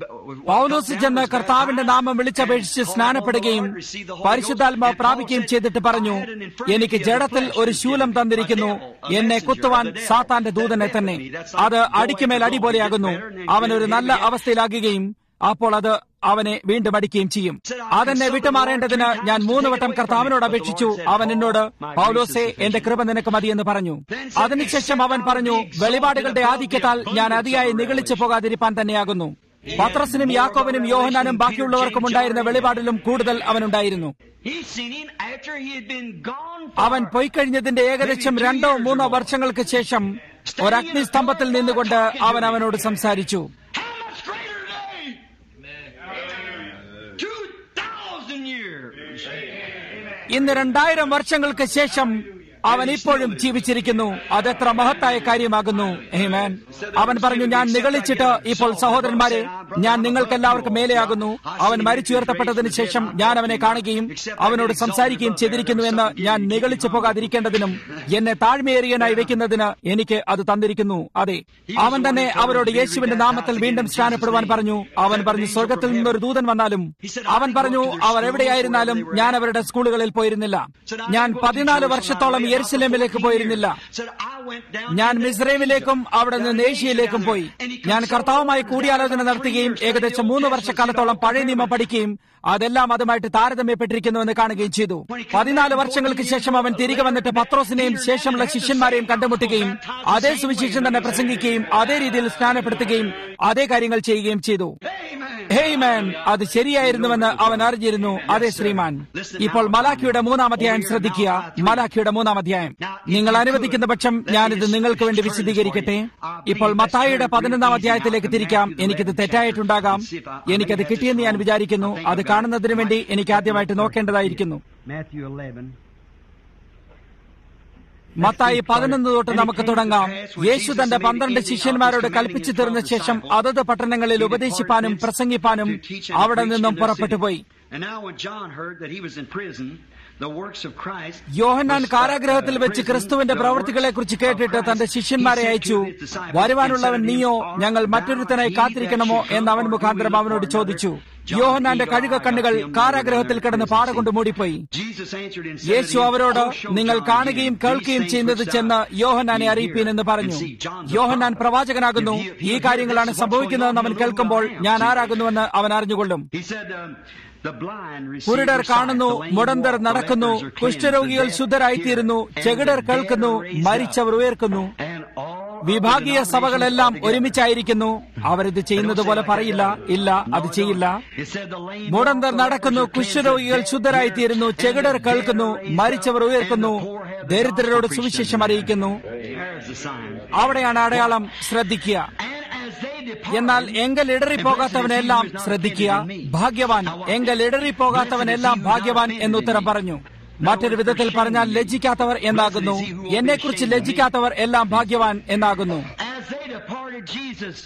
പൗലോസ് ചെന്ന് കർത്താവിന്റെ നാമം വിളിച്ചപേക്ഷിച്ച് സ്നാനപ്പെടുകയും പരിശുദ്ധാത്മാവ് പ്രാപിക്കുകയും ചെയ്തിട്ട് പറഞ്ഞു എനിക്ക് ജഡത്തിൽ ഒരു ശൂലം തന്നിരിക്കുന്നു എന്നെ കുത്തുവാൻ സാത്താന്റെ ദൂതനെ തന്നെ അത് അടിക്കുമേൽ അടി പോലെയാകുന്നു അവൻ ഒരു നല്ല അവസ്ഥയിലാകുകയും അപ്പോൾ അത് അവനെ വീണ്ടും അടിക്കുകയും ചെയ്യും അതെന്നെ വിട്ടുമാറേണ്ടതിന് ഞാൻ മൂന്ന് വട്ടം കർത്താവിനോട് അപേക്ഷിച്ചു അവൻ എന്നോട് പൗലോസെ എന്റെ കൃപ നിനക്ക് മതിയെന്ന് പറഞ്ഞു അതിനുശേഷം അവൻ പറഞ്ഞു വെളിപാടുകളുടെ ആധിക്യത്താൽ ഞാൻ അതിയായി നിഗളിച്ചു പോകാതിരിപ്പാൻ തന്നെയാകുന്നു പത്രസിനും യാക്കോബിനും യോഹനാനും ബാക്കിയുള്ളവർക്കും ഉണ്ടായിരുന്ന വെളിപാടിലും കൂടുതൽ അവനുണ്ടായിരുന്നു He seen him after he had been gone for അവൻ പോയിക്കഴിഞ്ഞതിന്റെ ഏകദേശം രണ്ടോ മൂന്നോ വർഷങ്ങൾക്ക് ശേഷം ഒരു അഗ്നിസ്തംഭത്തിൽ നിന്നുകൊണ്ട് അവൻ അവനോട് സംസാരിച്ചു how much greater today? Two thousand years. ഇന്ന് രണ്ടായിരം വർഷങ്ങൾക്ക് ശേഷം അവൻ ഇപ്പോഴും ജീവിച്ചിരിക്കുന്നു അതെത്ര മഹത്തായ കാര്യമാകുന്നു ഹേമാൻ അവൻ പറഞ്ഞു ഞാൻ നിഗളിച്ചിട്ട് ഇപ്പോൾ സഹോദരന്മാരെ ഞാൻ നിങ്ങൾക്കെല്ലാവർക്കും മേലെയാകുന്നു അവൻ മരിച്ചുയർത്തപ്പെട്ടതിന് ശേഷം ഞാൻ അവനെ കാണുകയും അവനോട് സംസാരിക്കുകയും ചെയ്തിരിക്കുന്നു എന്ന് ഞാൻ നിഗളിച്ചു പോകാതിരിക്കേണ്ടതിനും എന്നെ താഴ്മയേറിയനായി വെക്കുന്നതിന് എനിക്ക് അത് തന്നിരിക്കുന്നു അതെ അവൻ തന്നെ അവരോട് യേശുവിന്റെ നാമത്തിൽ വീണ്ടും സ്നാനപ്പെടുവാൻ പറഞ്ഞു അവൻ പറഞ്ഞു സ്വർഗത്തിൽ നിന്നൊരു ദൂതൻ വന്നാലും അവൻ പറഞ്ഞു അവർ എവിടെയായിരുന്നാലും ഞാൻ അവരുടെ സ്കൂളുകളിൽ പോയിരുന്നില്ല ഞാൻ പതിനാല് വർഷത്തോളം യെരുസലേമിലേക്ക് പോയിരുന്നില്ല Said, I went down ഞാൻ മിസ്രൈമിലേക്കും അവിടെ നിന്ന് ഏഷ്യയിലേക്കും പോയി ഞാൻ കർത്താവുമായി കൂടിയാലോചന നടത്തുകയും ഏകദേശം മൂന്ന് വർഷക്കാലത്തോളം പഴയ നിയമം പഠിക്കുകയും അതെല്ലാം അതുമായിട്ട് താരതമ്യപ്പെട്ടിരിക്കുന്നുവെന്ന് കാണുകയും ചെയ്തു പതിനാല് വർഷങ്ങൾക്ക് ശേഷം അവൻ തിരികെ വന്നിട്ട് പത്രോസിനെയും ശേഷമുള്ള ശിഷ്യന്മാരെയും കണ്ടുമുട്ടുകയും അതേ സുവിശേഷം തന്നെ പ്രസംഗിക്കുകയും അതേ രീതിയിൽ സ്നാനപ്പെടുത്തുകയും അതേ കാര്യങ്ങൾ ചെയ്യുകയും ചെയ്തു ഹേയ് മാൻ അത് ശരിയായിരുന്നുവെന്ന് അവൻ അറിഞ്ഞിരുന്നു അതെ ശ്രീമാൻ ഇപ്പോൾ മലാഖിയുടെ മൂന്നാം അധ്യായം ശ്രദ്ധിക്കുക മലാഖിയുടെ മൂന്നാം അധ്യായം നിങ്ങൾ അനുവദിക്കുന്ന പക്ഷം ഞാനിത് നിങ്ങൾക്ക് വേണ്ടി വിശദീകരിക്കട്ടെ ഇപ്പോൾ മത്തായിയുടെ പതിനൊന്നാം അധ്യായത്തിലേക്ക് തിരിക്കാം എനിക്കിത് തെറ്റായിട്ടുണ്ടാകാം എനിക്കത് കിട്ടിയെന്ന് ഞാൻ വിചാരിക്കുന്നു അത് കാണുന്നതിന് വേണ്ടി എനിക്ക് ആദ്യമായിട്ട് നോക്കേണ്ടതായിരിക്കുന്നു Matthew 11. മത്തായി പതിനൊന്ന് തൊട്ട് നമുക്ക് തുടങ്ങാം യേശു തന്റെ പന്ത്രണ്ട് ശിഷ്യന്മാരോട് കൽപ്പിച്ചു തീർന്ന ശേഷം അതത് പട്ടണങ്ങളിൽ ഉപദേശിപ്പാനും പ്രസംഗിപ്പാനും അവിടെ നിന്നും പുറപ്പെട്ടു പോയി And now when John heard that he was in prison, the works of Christ യോഹന്നാൻ കാരാഗ്രഹത്തിൽ വെച്ച് ക്രിസ്തുവിന്റെ പ്രവൃത്തികളെ കുറിച്ച് കേട്ടിട്ട് തന്റെ ശിഷ്യന്മാരെ അയച്ചു വരുവാനുള്ളവൻ നീയോ ഞങ്ങൾ മറ്റൊരുത്തനായി കാത്തിരിക്കണമോ എന്ന് അവൻ മുഖാന്തരം അവനോട് ചോദിച്ചു യോഹന്നാന്റെ കഴുക കണ്ണുകൾ കാരാഗ്രഹത്തിൽ കിടന്ന് പാടകൊണ്ട് മൂടിപ്പോയി Jesus answered and said, യേശു അവരോട് നിങ്ങൾ കാണുകയും കേൾക്കുകയും ചെയ്യുന്നത് ചെന്ന് യോഹന്നാനെ അറിയിപ്പീൻ എന്ന് പറഞ്ഞു യോഹന്നാൻ പ്രവാചകനാകുന്നു ഈ കാര്യങ്ങളാണ് സംഭവിക്കുന്നതെന്ന് അവൻ കേൾക്കുമ്പോൾ ഞാൻ ആരാകുന്നുവെന്ന് അവൻ അറിഞ്ഞുകൊള്ളും He said, um, the blind receive കുരുടർ their sight, കാണുന്നു the lame മുടന്തർ walk, the നടക്കുന്നു lepers are cleansed, കുഷ്ഠരോഗികൾ the deaf ശുദ്ധരായിത്തീരുന്നു hear, and ചെകിടർ the കേൾക്കുന്നു dead are raised up. മരിച്ചവർ ഉയർക്കുന്നു And all of വിഭാഗീയ the സഭകളെല്ലാം denominations ഒരുമിച്ചായിരിക്കുന്നു അവരിത് ചെയ്യുന്നത് പോലെ പറയില്ല ഇല്ല അത് ചെയ്യില്ല It said the lame മുടന്തർ walk, the നടക്കുന്നു lepers are cleansed, കുഷ്ഠരോഗികൾ the dead ശുദ്ധരായിത്തീരുന്നു hear, and ചെകിടർ the കേൾക്കുന്നു dead are raised മരിച്ചവർ up, ഉയർക്കുന്നു and the poor have the ദരിദ്രരോട് gospel സുവിശേഷം preached അറിയിക്കുന്നു unto them. There's the sign. അവിടെയാണ് അടയാളം ശ്രദ്ധിക്കുക And as they departed, എന്നാൽ എങ്കൽ ഇടറിപ്പോകാത്തവനെല്ലാം ശ്രദ്ധിക്കുക ഭാഗ്യവാൻ എങ്കൽ ഇടറിപ്പോകാത്തവനെല്ലാം ഭാഗ്യവാൻ എന്നുത്തരം പറഞ്ഞു മറ്റൊരു വിധത്തിൽ പറഞ്ഞാൽ ലജ്ജിക്കാത്തവർ എന്നാകുന്നു എന്നെക്കുറിച്ച് ലജ്ജിക്കാത്തവർ എല്ലാം ഭാഗ്യവാൻ എന്നാകുന്നു as they departed, Jesus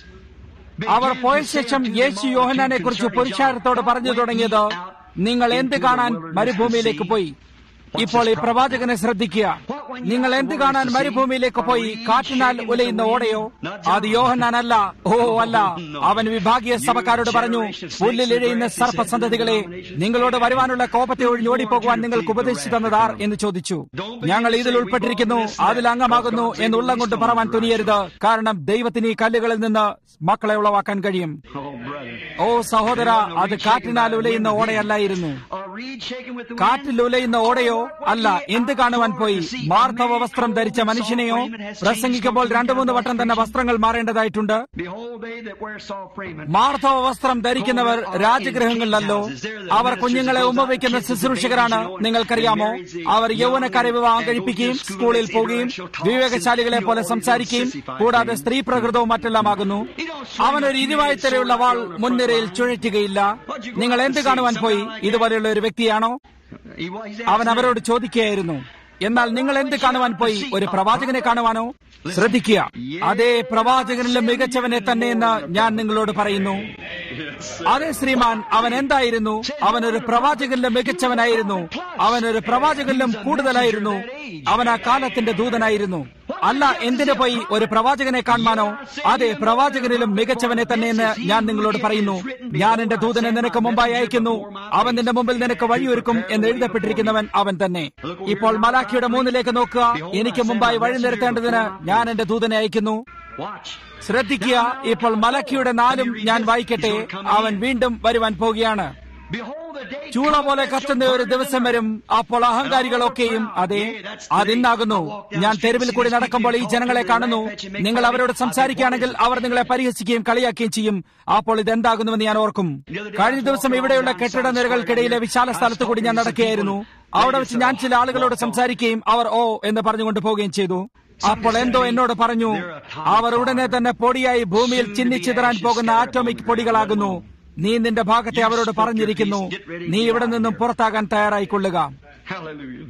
അവർ പോയ ശേഷം യേശു യോഹനാനെ കുറിച്ച് പുരുഷാരത്തോട് പറഞ്ഞു തുടങ്ങിയത് നിങ്ങൾ എന്ത് കാണാൻ മരുഭൂമിയിലേക്ക് പോയി ഇപ്പോൾ ഈ പ്രവാചകനെ ശ്രദ്ധിക്കുക നിങ്ങൾ എന്ത് കാണാൻ മരുഭൂമിയിലേക്ക് പോയി കാറ്റിനാൽ ഉലയുന്ന ഓടയോ അത് യോഹന്നാനല്ല ഓ അല്ല അവൻ വിഭാഗീയ സഭക്കാരോട് പറഞ്ഞു പുല്ലിൽ ഇഴയുന്ന സർപ്പസന്തതികളെ നിങ്ങളോട് വരുവാനുള്ള കോപത്തെ ഒഴിഞ്ഞോടിപ്പോകുവാൻ നിങ്ങൾക്ക് ഉപദേശിച്ചു തന്നതാർ എന്ന് ചോദിച്ചു ഞങ്ങൾ ഇതിൽ ഉൾപ്പെട്ടിരിക്കുന്നു അതിൽ അംഗമാകുന്നു എന്നുള്ളം കൊണ്ട് പറവാൻ തുനിയരുത് കാരണം ദൈവത്തിന് ഈ കല്ലുകളിൽ നിന്ന് മക്കളെ ഉളവാക്കാൻ കഴിയും Oh, brother. ഓ സഹോദര അത് കാറ്റിനാൽ ഉലയുന്ന ഓടയല്ലായിരുന്നു A reed shaken with the wind. കാറ്റിൽ ഉലയുന്ന ഓടയോ അല്ല എന്ത് കാണുവാൻ പോയി മാർത്തവ വസ്ത്രം ധരിച്ച മനുഷ്യനെയോ പ്രസംഗിക്കുമ്പോൾ രണ്ടു മൂന്ന് വട്ടം തന്നെ വസ്ത്രങ്ങൾ മാറേണ്ടതായിട്ടുണ്ട് Behold, they that wear soft raiment. മാർത്തവ വസ്ത്രം ധരിക്കുന്നവർ രാജഗൃഹങ്ങളിലല്ലോ അവർ കുഞ്ഞുങ്ങളെ ഉമ്മ വയ്ക്കുന്ന ശുശ്രൂഷകരാണ് നിങ്ങൾക്കറിയാമോ അവർ യൗവനക്കാരെ വിവാഹം കഴിപ്പിക്കുകയും സ്കൂളിൽ പോവുകയും വിവേകശാലികളെ പോലെ സംസാരിക്കുകയും കൂടാതെ സ്ത്രീ പ്രകൃതവും മറ്റെല്ലാമാകുന്നു അവൻ ഒരു ഇരുവായ്ത്തരയുള്ള വാൾ മുൻനിരയിൽ ചുഴറ്റുകയില്ല നിങ്ങൾ എന്ത് കാണുവാൻ പോയി ഇതുപോലെയുള്ള ഒരു വ്യക്തിയാണോ He was- he's അവൻ asking അവരോട് ചോദിക്കുകയായിരുന്നു എന്നാൽ നിങ്ങൾ എന്ത് കാണുവാൻ പോയി ഒരു പ്രവാചകനെ കാണുവാനോ ശ്രദ്ധിക്കുക അതേ പ്രവാചകനിലും മികച്ചവനെ തന്നെ എന്ന് ഞാൻ നിങ്ങളോട് പറയുന്നു അതെ ശ്രീമാൻ അവൻ എന്തായിരുന്നു അവൻ ഒരു പ്രവാചകനിലും മികച്ചവനായിരുന്നു അവൻ ഒരു പ്രവാചകനിലും കൂടുതലായിരുന്നു അവൻ ആ കാലത്തിന്റെ ദൂതനായിരുന്നു അല്ല എന്തിനു പോയി ഒരു പ്രവാചകനെ കാണുവാനോ അതെ പ്രവാചകനിലും മികച്ചവനെ തന്നെ എന്ന് ഞാൻ നിങ്ങളോട് പറയുന്നു ഞാൻ എന്റെ ദൂതനെ നിനക്ക് മുമ്പായി അയക്കുന്നു അവൻ നിന്റെ മുമ്പിൽ നിനക്ക് വഴിയൊരുക്കും എന്ന് എഴുതപ്പെട്ടിരിക്കുന്നവൻ അവൻ തന്നെ ഇപ്പോൾ മലാഖിയുടെ മൂന്നിലേക്ക് നോക്കുക എനിക്ക് മുമ്പായി വഴി നിരത്തേണ്ടതിന് ഞാൻ എന്റെ ദൂതനെ അയക്കുന്നു Watch. ശ്രദ്ധിക്കുക ഇപ്പോൾ മലക്കിയുടെ നാലും ഞാൻ വായിക്കട്ടെ അവൻ വീണ്ടും വരുവാൻ പോകുകയാണ് Behold, the day ചൂള പോലെ കത്തുന്ന ഒരു ദിവസം വരും അപ്പോൾ അഹങ്കാരികളൊക്കെയും അതെ അതിന്നാകുന്നു ഞാൻ തെരുവിൽ കൂടി നടക്കുമ്പോൾ ഈ ജനങ്ങളെ കാണുന്നു നിങ്ങൾ അവരോട് സംസാരിക്കുകയാണെങ്കിൽ അവർ നിങ്ങളെ പരിഹസിക്കുകയും കളിയാക്കുകയും ചെയ്യും അപ്പോൾ ഇതെന്താകുന്നുവെന്ന് ഞാൻ ഓർക്കും കഴിഞ്ഞ ദിവസം ഇവിടെയുള്ള കെട്ടിട നിരകൾക്കിടയിലെ വിശാല സ്ഥലത്ത് കൂടി ഞാൻ നടക്കുകയായിരുന്നു അവിടെ വെച്ച് ഞാൻ ചില ആളുകളോട് സംസാരിക്കുകയും അവർ ഓ എന്ന് പറഞ്ഞുകൊണ്ട് പോവുകയും ചെയ്തു അപ്പോൾ എന്തോ എന്നോട് പറഞ്ഞു അവർ ഉടനെ തന്നെ പൊടിയായി ഭൂമിയിൽ ചിന്നിച്ചിതറാൻ പോകുന്ന ആറ്റോമിക് പൊടികളാകുന്നു നീ നിന്റെ ഭാഗത്തെ അവരോട് പറഞ്ഞിരിക്കുന്നു നീ ഇവിടെ നിന്നും പുറത്താകാൻ തയ്യാറായിക്കൊള്ളുക Hallelujah.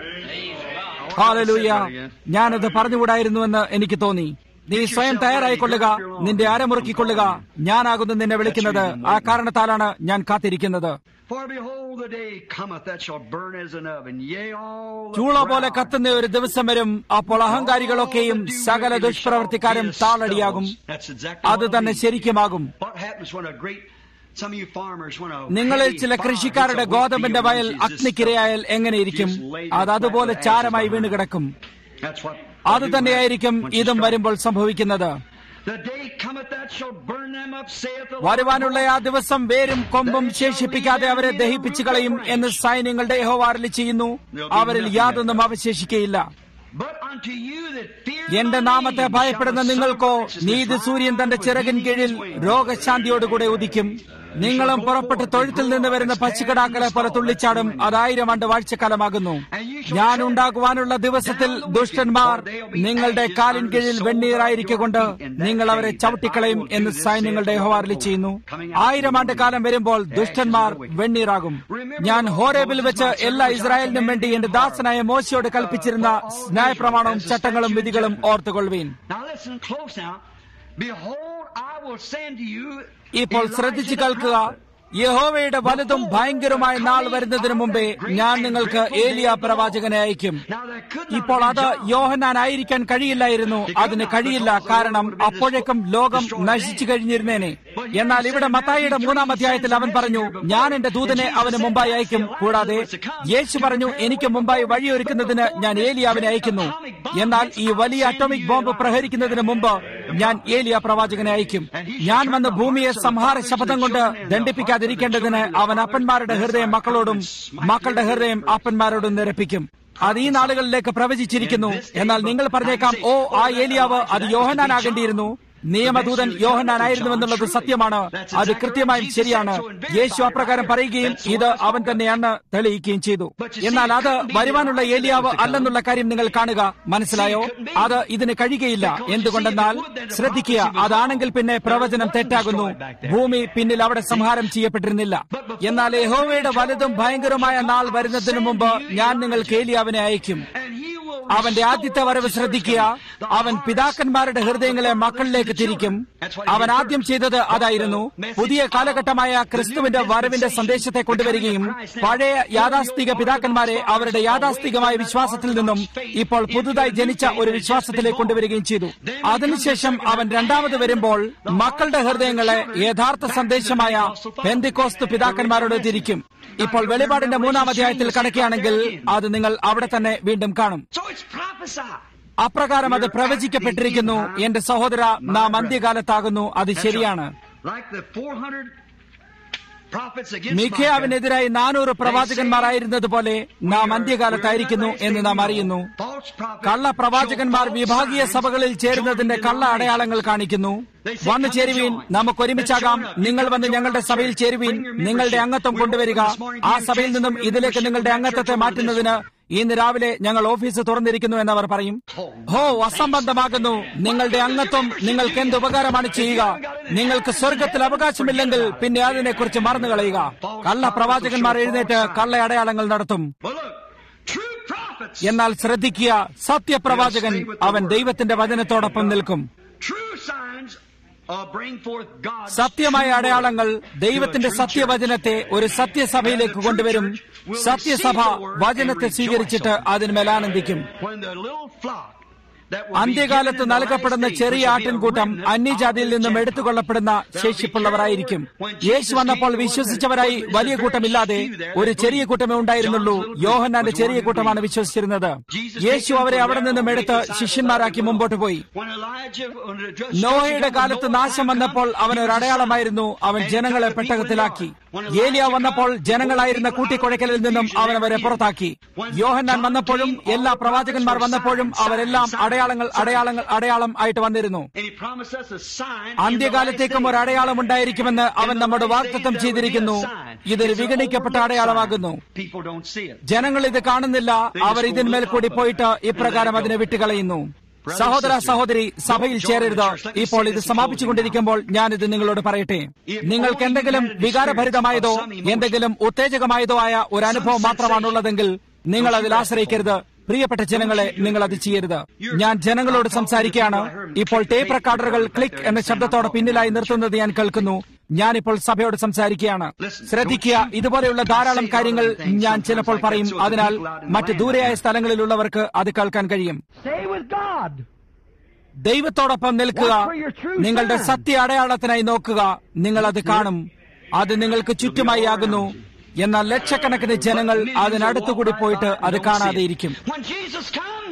ഹാലലൂയ ഞാനത് പറഞ്ഞുകൂടായിരുന്നുവെന്ന് എനിക്ക് തോന്നി നീ സ്വയം തയ്യാറായിക്കൊള്ളുക നിന്റെ അരമുറുക്കിക്കൊള്ളുക ഞാനാകുന്നു നിന്നെ വിളിക്കുന്നത് ആ കാരണത്താലാണ് ഞാൻ കാത്തിരിക്കുന്നത് For behold, the day cometh that shall burn as an oven, yea, all the ചൂള പോലെ proud കത്തുന്ന ഒരു ദിവസം വരും അപ്പോൾ അഹങ്കാരികളൊക്കെയും സകല ദുഷ്പ്രവർത്തിക്കാരും താളടിയാകും That's exactly അത് what it തന്നെ means. ശരിക്കുമാകും What happens when a great, some of you farmers, when a നിങ്ങളിൽ heavy ചില fire കൃഷിക്കാരുടെ hits a wheat ഗോതമ്പിന്റെ field, വയൽ it's just അഗ്നിക്കിരയായാൽ എങ്ങനെയിരിക്കും just laid അത് flat അതുപോലെ with ചാരമായി ashes വീണ് behind. കിടക്കും That's what അത് തന്നെയായിരിക്കും ഇതും വരുമ്പോൾ സംഭവിക്കുന്നത് The day cometh that shall burn them up, saith the Lord. വരുവാനുള്ള ആ ദിവസം വേരും കൊമ്പും ശേഷിപ്പിക്കാതെ അവരെ ദഹിപ്പിച്ചു കളയും എന്ന് സൈന്യങ്ങളുടെ യഹോവാറിൽ ചെയ്യുന്നു അവരിൽ യാതൊന്നും അവശേഷിക്കയില്ല But unto you that fear എന്റെ my നാമത്തെ name ഭയപ്പെടുന്ന shall the നിങ്ങൾക്കോ sun of righteousness നീതി സൂര്യൻ തന്റെ rise ചിറകിൻ with കീഴിൽ healing wings. രോഗശാന്തിയോടുകൂടെ ഉദിക്കും നിങ്ങളും പുറപ്പെട്ട് തൊഴുത്തിൽ നിന്ന് വരുന്ന പച്ചിക്കടാക്കളെ പോലെ തുള്ളിച്ചാടും അതായിരം ആണ്ട് വാഴ്ചക്കാലമാകുന്നു ഞാൻ ഉണ്ടാകുവാനുള്ള ദിവസത്തിൽ ദുഷ്ടന്മാർ നിങ്ങളുടെ കാലിൻ കീഴിൽ വെണ്ണീറായിരിക്കൊണ്ട് നിങ്ങൾ അവരെ ചവിട്ടിക്കളയും എന്ന് സൈന്യങ്ങളുടെ ഹോവാറിൽ ചെയ്യുന്നു ആയിരം ആണ്ട് കാലം വരുമ്പോൾ ദുഷ്ടന്മാർ വെണ്ണീറാകും ഞാൻ ഹോരേബിൽ വെച്ച് എല്ലാ ഇസ്രായേലിനും വേണ്ടി എന്റെ ദാസനായ മോശയോട് കൽപ്പിച്ചിരുന്ന ന്യായപ്രമാണവും ചട്ടങ്ങളും വിധികളും ഓർത്തുകൊള്ളുവീൻ Now listen close now. Behold, I will send to you ഇപ്പോൾ ശ്രദ്ധിച്ചു കേൾക്കുക യഹോവയുടെ വലുതും ഭയങ്കരമായ നാൾ വരുന്നതിന് മുമ്പേ ഞാൻ നിങ്ങൾക്ക് ഏലിയ പ്രവാചകനെ അയക്കും ഇപ്പോൾ അത് യോഹനാനായിരിക്കാൻ കഴിയില്ലായിരുന്നു അതിന് കഴിയില്ല കാരണം അപ്പോഴേക്കും ലോകം നശിച്ചു കഴിഞ്ഞിരുന്നേനെ എന്നാൽ ഇവിടെ മത്തായിയുടെ മൂന്നാം അധ്യായത്തിൽ അവൻ പറഞ്ഞു ഞാൻ എന്റെ ദൂതനെ അവന് മുമ്പായി അയക്കും കൂടാതെ യേശു പറഞ്ഞു എനിക്ക് മുമ്പായി വഴിയൊരുക്കുന്നതിന് ഞാൻ ഏലിയാവിനെ അയക്കുന്നു എന്നാൽ ഈ വലിയ അറ്റോമിക് ബോംബ് പ്രഹരിക്കുന്നതിന് മുമ്പ് ഞാൻ ഏലിയ പ്രവാചകനെ അയക്കും ഞാൻ വന്ന് ഭൂമിയെ സംഹാര ശപഥം കൊണ്ട് ദണ്ഡിപ്പിക്കാതിരിക്കേണ്ടതിന് അവൻ അപ്പന്മാരുടെ ഹൃദയം മക്കളോടും മക്കളുടെ ഹൃദയം അപ്പന്മാരോടും നിരപ്പിക്കും അത് ഈ നാളുകളിലേക്ക് പ്രവചിച്ചിരിക്കുന്നു എന്നാൽ നിങ്ങൾ പറഞ്ഞേക്കാം ഓ ആ ഏലിയാവ് അത് യോഹനാനാകേണ്ടിയിരുന്നു നിയമദൂതൻ യോഹനാനായിരുന്നുവെന്നുള്ളത് സത്യമാണ് അത് കൃത്യമായും ശരിയാണ് യേശു അപ്രകാരം പറയുകയും ഇത് അവൻ തന്നെയാണ് തെളിയിക്കുകയും ചെയ്തു എന്നാൽ അത് വരുവാനുള്ള ഏലിയാവ് അല്ലെന്നുള്ള കാര്യം നിങ്ങൾ കാണുക മനസ്സിലായോ അത് ഇതിന് കഴിയുകയില്ല എന്തുകൊണ്ടെന്നാൽ ശ്രദ്ധിക്കുക അതാണെങ്കിൽ പിന്നെ പ്രവചനം തെറ്റാകുന്നു ഭൂമി പിന്നിൽ അവിടെ സംഹാരം ചെയ്യപ്പെട്ടിരുന്നില്ല എന്നാൽ യഹോവയുടെ വലുതും ഭയങ്കരമായ നാൾ വരുന്നതിന് മുമ്പ് ഞാൻ നിങ്ങൾക്ക് ഏലിയാവിനെ അയക്കും അവന്റെ ആദ്യത്തെ വരവ് ശ്രദ്ധിക്കുക അവൻ പിതാക്കന്മാരുടെ ഹൃദയങ്ങളെ മക്കളിലേക്ക് തിരിക്കും അവൻ ആദ്യം ചെയ്തത് അതായിരുന്നു പുതിയ കാലഘട്ടമായ ക്രിസ്തുവിന്റെ വരവിന്റെ സന്ദേശത്തെ കൊണ്ടുവരികയും പഴയ യാഥാസ്ഥിക പിതാക്കന്മാരെ അവരുടെ യാഥാസ്ഥികമായ വിശ്വാസത്തിൽ നിന്നും ഇപ്പോൾ പുതുതായി ജനിച്ച ഒരു വിശ്വാസത്തിലേക്ക് കൊണ്ടുവരികയും ചെയ്തു അതിനുശേഷം അവൻ രണ്ടാമത് വരുമ്പോൾ മക്കളുടെ ഹൃദയങ്ങളെ യഥാർത്ഥ സന്ദേശമായ പെന്തിക്കോസ്ത് പിതാക്കന്മാരോട് തിരിക്കും ഇപ്പോൾ വെളിപാടിന്റെ മൂന്നാം അധ്യായത്തിൽ കടക്കുകയാണെങ്കിൽ അത് നിങ്ങൾ അവിടെ തന്നെ വീണ്ടും കാണും So it's prophesied. അപ്രകാരം അത് പ്രവചിക്കപ്പെട്ടിരിക്കുന്നു എന്റെ സഹോദര നാം അന്ത്യകാലത്താകുന്നു അത് ശരിയാണ് Like the 400 prophets against Micah, മിഖയാവിനെതിരായി നാനൂറ് പ്രവാചകന്മാരായിരുന്നതുപോലെ നാം അന്ത്യകാലത്തായിരിക്കുന്നു എന്ന് നാം അറിയുന്നു false prophets കള്ള പ്രവാചകന്മാർ show വിഭാഗീയ signs സഭകളിൽ ചേരുന്നതിന്റെ കള്ള അടയാളങ്ങൾ കാണിക്കുന്നു വന്നു ചേരുവീൻ നമുക്ക് ഒരുമിച്ചാകാം നിങ്ങൾ വന്ന് ഞങ്ങളുടെ സഭയിൽ ചേരുവീൻ നിങ്ങളുടെ അംഗത്വം കൊണ്ടുവരിക ആ സഭയിൽ നിന്നും ഇതിലേക്ക് നിങ്ങളുടെ അംഗത്വത്തെ മാറ്റുന്നതിന് ഇന്ന് രാവിലെ ഞങ്ങൾ ഓഫീസ് തുറന്നിരിക്കുന്നു എന്നവർ പറയും ഹോ അസംബന്ധമാകുന്നു നിങ്ങളുടെ അംഗത്വം നിങ്ങൾക്ക് എന്ത് ഉപകാരമാണ് ചെയ്യുക നിങ്ങൾക്ക് സ്വർഗത്തിൽ അവകാശമില്ലെങ്കിൽ പിന്നെ അതിനെക്കുറിച്ച് മറന്നു കളയുക കള്ള പ്രവാചകന്മാർ എഴുന്നേറ്റ് കള്ള അടയാളങ്ങൾ നടത്തും Well, look, true prophets, എന്നാൽ ശ്രദ്ധിക്കുക സത്യപ്രവാചകൻ അവൻ ദൈവത്തിന്റെ വചനത്തോടൊപ്പം നിൽക്കും true signs uh, bring forth God's സത്യമായ true അടയാളങ്ങൾ word to a ദൈവത്തിന്റെ true സത്യവചനത്തെ ഒരു സത്യസഭയിലേക്ക് കൊണ്ടുവരും സത്യസഭ വചനത്തെ സ്വീകരിച്ചിട്ട് അതിന്മേൽ ആനന്ദിക്കും church. When the little flock അന്ത്യകാലത്ത് നൽകപ്പെടുന്ന ചെറിയ ആട്ടിൻകൂട്ടം അന്യജാതിയിൽ നിന്നും എടുത്തുകൊള്ളപ്പെടുന്ന ശേഷിപ്പുള്ളവരായിരിക്കും യേശു വന്നപ്പോൾ വിശ്വസിച്ചവരായി വലിയ കൂട്ടമില്ലാതെ ഒരു ചെറിയ കൂട്ടമേ ഉണ്ടായിരുന്നുള്ളൂ യോഹന്നാന്റെ ചെറിയ കൂട്ടമാണ് വിശ്വസിച്ചിരുന്നത് യേശു അവരെ അവിടെ നിന്നും എടുത്ത് ശിഷ്യന്മാരാക്കി മുമ്പോട്ട് പോയി നോഹയുടെ കാലത്ത് നാശം വന്നപ്പോൾ അവൻ ഒരു അടയാളമായിരുന്നു അവൻ ജനങ്ങളെ പെട്ടകത്തിലാക്കി ഏലിയ വന്നപ്പോൾ ജനങ്ങളായിരുന്ന കൂട്ടിക്കുഴയ്ക്കലിൽ നിന്നും അവൻ അവരെ പുറത്താക്കി യോഹന്നാൻ വന്നപ്പോഴും എല്ലാ പ്രവാചകന്മാർ വന്നപ്പോഴും അവരെല്ലാം അടയാളങ്ങൾ അടയാളങ്ങൾ അടയാളം ആയിട്ട് വന്നിരുന്നു അന്ത്യകാലത്തേക്കും ഒരു അടയാളം ഉണ്ടായിരിക്കുമെന്ന് അവൻ നമ്മോട് വാഗ്ദത്തം ചെയ്തിരിക്കുന്നു ഇതൊരു വിഗണിക്കപ്പെട്ട അടയാളമാകുന്നു ജനങ്ങൾ ഇത് കാണുന്നില്ല അവർ ഇതിന്മേൽ കൂടി പോയിട്ട് ഇപ്രകാരം അതിനെ വിട്ടുകളയുന്നു സഹോദര സഹോദരി സഭയിൽ ചേരരുത് ഇപ്പോൾ ഇത് സമാപിച്ചുകൊണ്ടിരിക്കുമ്പോൾ ഞാനിത് നിങ്ങളോട് പറയട്ടെ നിങ്ങൾക്ക് എന്തെങ്കിലും വികാരഭരിതമായതോ എന്തെങ്കിലും ഉത്തേജകമായതോ ആയ ഒരു അനുഭവം മാത്രമാണുള്ളതെങ്കിൽ നിങ്ങൾ അതിൽ ആശ്രയിക്കരുത് പ്രിയപ്പെട്ട ജനങ്ങളെ നിങ്ങൾ അത് ചെയ്യരുത് ഞാൻ ജനങ്ങളോട് സംസാരിക്കുകയാണ് ഇപ്പോൾ ടേപ്പ് റെക്കോർഡറുകൾ ക്ലിക്ക് എന്ന ശബ്ദത്തോടെ പിന്നിലായി നിർത്തുന്നത് ഞാൻ കേൾക്കുന്നു ഞാനിപ്പോൾ സഭയോട് സംസാരിക്കുകയാണ് ശ്രദ്ധിക്കുക ഇതുപോലെയുള്ള ധാരാളം കാര്യങ്ങൾ ഞാൻ ചിലപ്പോൾ പറയും അതിനാൽ മറ്റ് ദൂരെയായ സ്ഥലങ്ങളിലുള്ളവർക്ക് അത് കേൾക്കാൻ കഴിയും Stay with God. ദൈവത്തോടൊപ്പം നിൽക്കുക നിങ്ങളുടെ സത്യ അടയാളത്തിനായി നോക്കുക നിങ്ങൾ അത് കാണും അത് നിങ്ങൾക്ക് ചുറ്റുമായി ആകുന്നു എന്നാൽ ലക്ഷക്കണക്കിന് ജനങ്ങൾ അതിനടുത്തുകൂടി പോയിട്ട് അത് കാണാതെയിരിക്കും When Jesus come,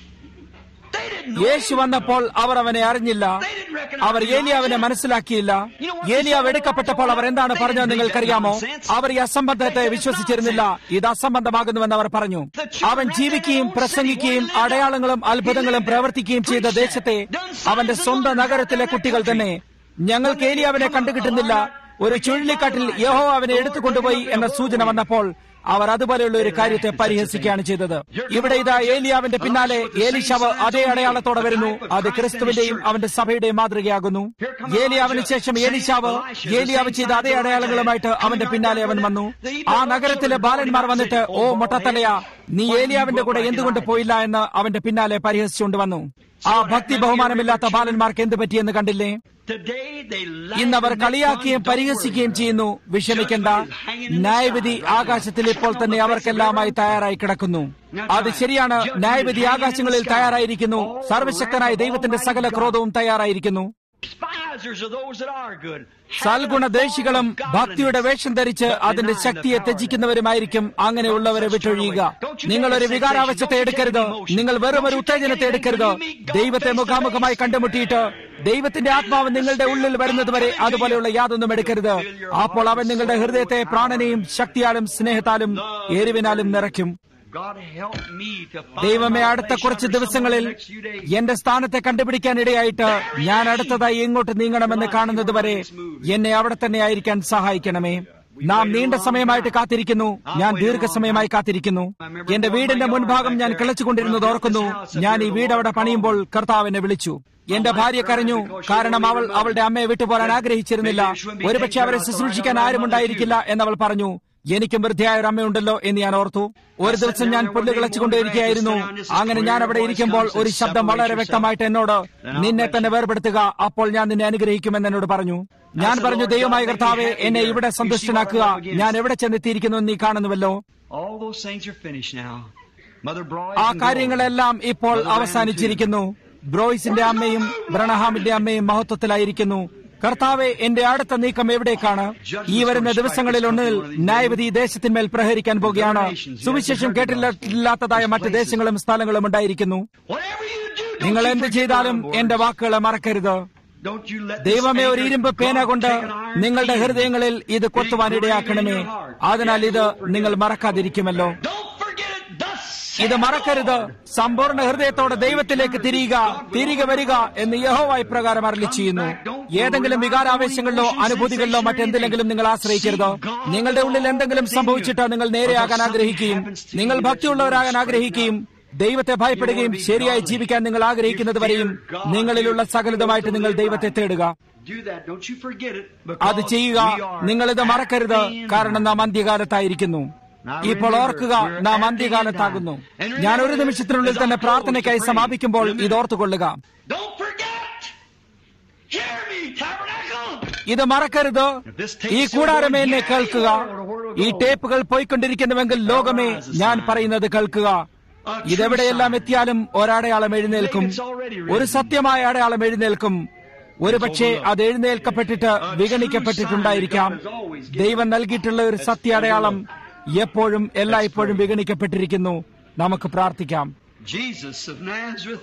they didn't know യേശു വന്നപ്പോൾ അവർ അവനെ അറിഞ്ഞില്ല അവർ ഏലിയാവിനെ മനസ്സിലാക്കിയില്ല ഏലിയാവ് എടുക്കപ്പെട്ടപ്പോൾ അവർ എന്താണ് പറഞ്ഞത് നിങ്ങൾക്കറിയാമോ അവർ ഈ അസംബന്ധത്തെ വിശ്വസിച്ചിരുന്നില്ല ഇത് അസംബന്ധമാകുന്നുവെന്ന് അവർ പറഞ്ഞു അവൻ ജീവിക്കുകയും പ്രസംഗിക്കുകയും അടയാളങ്ങളും അത്ഭുതങ്ങളും പ്രവർത്തിക്കുകയും ചെയ്ത ദേശത്തെ അവന്റെ സ്വന്തം നഗരത്തിലെ കുട്ടികൾ തന്നെ ഞങ്ങൾക്ക് ഏലിയാവിനെ കണ്ടുകിട്ടുന്നില്ല ഒരു ചുഴലിക്കാട്ടിൽ യഹോ അവനെ എടുത്തുകൊണ്ടുപോയി എന്ന സൂചന വന്നപ്പോൾ അവർ അതുപോലെയുള്ള ഒരു കാര്യത്തെ പരിഹസിക്കുകയാണ് ചെയ്തത് ഇവിടെ ഇതാ ഏലിയാവിന്റെ പിന്നാലെ ഏലിശാവ് അതേ അടയാളത്തോടെ വരുന്നു അത് ക്രിസ്തുവിന്റെയും അവന്റെ സഭയുടെയും മാതൃകയാകുന്നു ഏലിയാവിന് ശേഷം ഏലിശാവ് ഏലിയാവ് ചെയ്ത അതേ അടയാളങ്ങളുമായിട്ട് അവന്റെ പിന്നാലെ അവൻ വന്നു ആ നഗരത്തിലെ ബാലന്മാർ വന്നിട്ട് ഓ മൊട്ടത്തലയ നീ ഏലിയാവിന്റെ കൂടെ എന്തുകൊണ്ട് പോയില്ല എന്ന് അവന്റെ പിന്നാലെ പരിഹസിച്ചുകൊണ്ട് വന്നു ആ ഭക്തി ബഹുമാനമില്ലാത്ത ബാലന്മാർക്ക് എന്ത് പറ്റിയെന്ന് കണ്ടില്ലേ Today they laugh ഇന്ന് അവർ and make കളിയാക്കുകയും fun, don't പരിഹസിക്കുകയും worry. ചെയ്യുന്നു വിഷമിക്കണ്ട ന്യായവിധി ആകാശത്തിൽ ഇപ്പോൾ തന്നെ അവർക്കെല്ലാമായി തയ്യാറായി കിടക്കുന്നു അത് ശരിയാണ് ന്യായവിധി ആകാശങ്ങളിൽ തയ്യാറായിരിക്കുന്നു സർവശക്തനായ ദൈവത്തിന്റെ സകല ക്രോധവും തയ്യാറായിരിക്കുന്നു Despisers are those that are good. സൽഗുണദേശികളും ഭക്തിയുടെ വേഷം ധരിച്ച് അതിന്റെ ശക്തിയെ ത്യജിക്കുന്നവരുമായിരിക്കും അങ്ങനെയുള്ളവരെ വിട്ടൊഴിയുക നിങ്ങൾ ഒരു വികാരാവശ്യത്തെ എടുക്കരുത് നിങ്ങൾ വെറും ഒരു ഉത്തേജനത്തെ എടുക്കരുത് ദൈവത്തെ മുഖാമുഖമായി കണ്ടുമുട്ടിയിട്ട് ദൈവത്തിന്റെ ആത്മാവ് നിങ്ങളുടെ ഉള്ളിൽ വരുന്നതുവരെ അതുപോലെയുള്ള യാതൊന്നും എടുക്കരുത് അപ്പോൾ അവൻ നിങ്ങളുടെ ഹൃദയത്തെ പ്രാണനെയും ശക്തിയാലും സ്നേഹത്താലും എരിവിനാലും നിറയ്ക്കും God help me to find ദൈവമേ my അടുത്ത place കുറച്ച് under ദിവസങ്ങളിൽ someone next few days. എന്റെ സ്ഥാനത്തെ കണ്ടുപിടിക്കാൻ ഇടയായിട്ട് ഞാൻ അടുത്തതായി എങ്ങോട്ട് നീങ്ങണമെന്ന് കാണുന്നത് വരെ എന്നെ അവിടെ തന്നെ ആയിരിക്കാൻ സഹായിക്കണമേ നാം നീണ്ട സമയമായിട്ട് കാത്തിരിക്കുന്നു ഞാൻ ദീർഘസമയമായി കാത്തിരിക്കുന്നു എന്റെ വീടിന്റെ മുൻഭാഗം ഞാൻ കിളച്ചുകൊണ്ടിരുന്നത് ഓർക്കുന്നു ഞാൻ ഈ വീട് അവിടെ പണിയുമ്പോൾ കർത്താവിനെ വിളിച്ചു എന്റെ ഭാര്യ കരഞ്ഞു കാരണം അവൾ അവളുടെ അമ്മയെ വിട്ടുപോരാൻ ആഗ്രഹിച്ചിരുന്നില്ല ഒരുപക്ഷെ അവരെ ശുശ്രൂഷിക്കാൻ ആരുമുണ്ടായിരിക്കില്ല എന്നവൾ പറഞ്ഞു എനിക്കും വൃദ്ധയായ ഒരു അമ്മയുണ്ടല്ലോ എന്ന് ഞാൻ ഓർത്തു ഒരു ദിവസം ഞാൻ പുല്ല് കിളച്ചുകൊണ്ടേയിരിക്കുകയായിരുന്നു അങ്ങനെ ഞാൻ അവിടെ ഇരിക്കുമ്പോൾ ഒരു ശബ്ദം വളരെ വ്യക്തമായിട്ട് എന്നോട് നിന്നെ തന്നെ വേർപെടുത്തുക അപ്പോൾ ഞാൻ നിന്നെ അനുഗ്രഹിക്കുമെന്ന് എന്നോട് പറഞ്ഞു ഞാൻ പറഞ്ഞു ദൈവമായ കർത്താവെ എന്നെ ഇവിടെ സന്തുഷ്ടനാക്കുക ഞാൻ എവിടെ ചെന്നെത്തിയിരിക്കുന്നു എന്ന് നീ കാണുന്നുവല്ലോ All those things are finished now. Mother Broy ആ can go. കാര്യങ്ങളെല്ലാം ഇപ്പോൾ അവസാനിച്ചിരിക്കുന്നു ബ്രോയ്സിന്റെ അമ്മയും ബ്രണഹാമിന്റെ അമ്മയും മഹത്വത്തിലായിരിക്കുന്നു കർത്താവെ എന്റെ അടുത്ത നീക്കം എവിടേക്കാണ് ഈ വരുന്ന ദിവസങ്ങളിൽ ഒന്നിൽ ന്യായവിധി ഈ ദേശത്തിന്മേൽ പ്രഹരിക്കാൻ പോകുകയാണ് സുവിശേഷം കേട്ടില്ലാത്തതായ മറ്റ് ദേശങ്ങളും സ്ഥലങ്ങളും ഉണ്ടായിരിക്കുന്നു Whatever you do, don't നിങ്ങൾ you എന്ത് forget ചെയ്താലും my word. എന്റെ വാക്കുകളെ മറക്കരുത് Don't you let this ദൈവമേ ഒരു anger ഇരുമ്പ് പേന God കൊണ്ട് take an iron നിങ്ങളുടെ key. ഹൃദയങ്ങളിൽ ഇത് കൊത്തുവാൻ ഇടയാക്കണമേ അതിനാൽ ഇത് നിങ്ങൾ മറക്കാതിരിക്കുമല്ലോ Don't forget it. Thus ഇത് മറക്കരുത് സമ്പൂർണ്ണ ഹൃദയത്തോടെ ദൈവത്തിലേക്ക് തിരിയുക തിരികെ വരിക എന്ന് യഹോവായി പ്രകാരം അരളി ചെയ്യുന്നു ഏതെങ്കിലും വികാരാവേശങ്ങളിലോ അനുഭൂതികളിലോ മറ്റെന്തിലെങ്കിലും നിങ്ങൾ ആശ്രയിക്കരുത് നിങ്ങളുടെ ഉള്ളിൽ എന്തെങ്കിലും സംഭവിച്ചിട്ട് നിങ്ങൾ നേരെയാകാൻ ആഗ്രഹിക്കുകയും നിങ്ങൾ ഭക്തിയുള്ളവരാകാൻ ആഗ്രഹിക്കുകയും ദൈവത്തെ ഭയപ്പെടുകയും ശരിയായി ജീവിക്കാൻ നിങ്ങൾ ആഗ്രഹിക്കുന്നത് വരെയും നിങ്ങളിലുള്ള സകലതുമായിട്ട് നിങ്ങൾ ദൈവത്തെ തേടുക do that. Don't you forget it. അത് because ചെയ്യുക we are നിങ്ങളിത് മറക്കരുത് at the end കാരണം നാം അന്ത്യകാലത്തായിരിക്കുന്നു ഇപ്പോൾ ഓർക്കുക നാം അന്ത്യകാലത്താകുന്നു ഞാൻ ഒരു നിമിഷത്തിനുള്ളിൽ തന്നെ പ്രാർത്ഥനയ്ക്കായി സമാപിക്കുമ്പോൾ ഇത് ഓർത്തുകൊള്ളുക Don't forget. Hear me, tabernacle. ഇത് മറക്കരുത് ഈ കൂടാരമേ എന്നെ കേൾക്കുക ഈ ടേപ്പുകൾ പോയിക്കൊണ്ടിരിക്കുന്നുവെങ്കിൽ ലോകമേ ഞാൻ പറയുന്നത് കേൾക്കുക ഇതെവിടെയെല്ലാം എത്തിയാലും ഒരടയാളം എഴുന്നേൽക്കും ഒരു സത്യമായ അടയാളം എഴുന്നേൽക്കും ഒരു പക്ഷേ അത് എഴുന്നേൽക്കപ്പെട്ടിട്ട് വിഗണിക്കപ്പെട്ടിട്ടുണ്ടായിരിക്കാം ദൈവം നൽകിയിട്ടുള്ള ഒരു സത്യ അടയാളം എപ്പോഴും എല്ലായ്പ്പോഴും വിഗണിക്കപ്പെട്ടിരിക്കുന്നു നമുക്ക് പ്രാർത്ഥിക്കാം Jesus of Nazareth.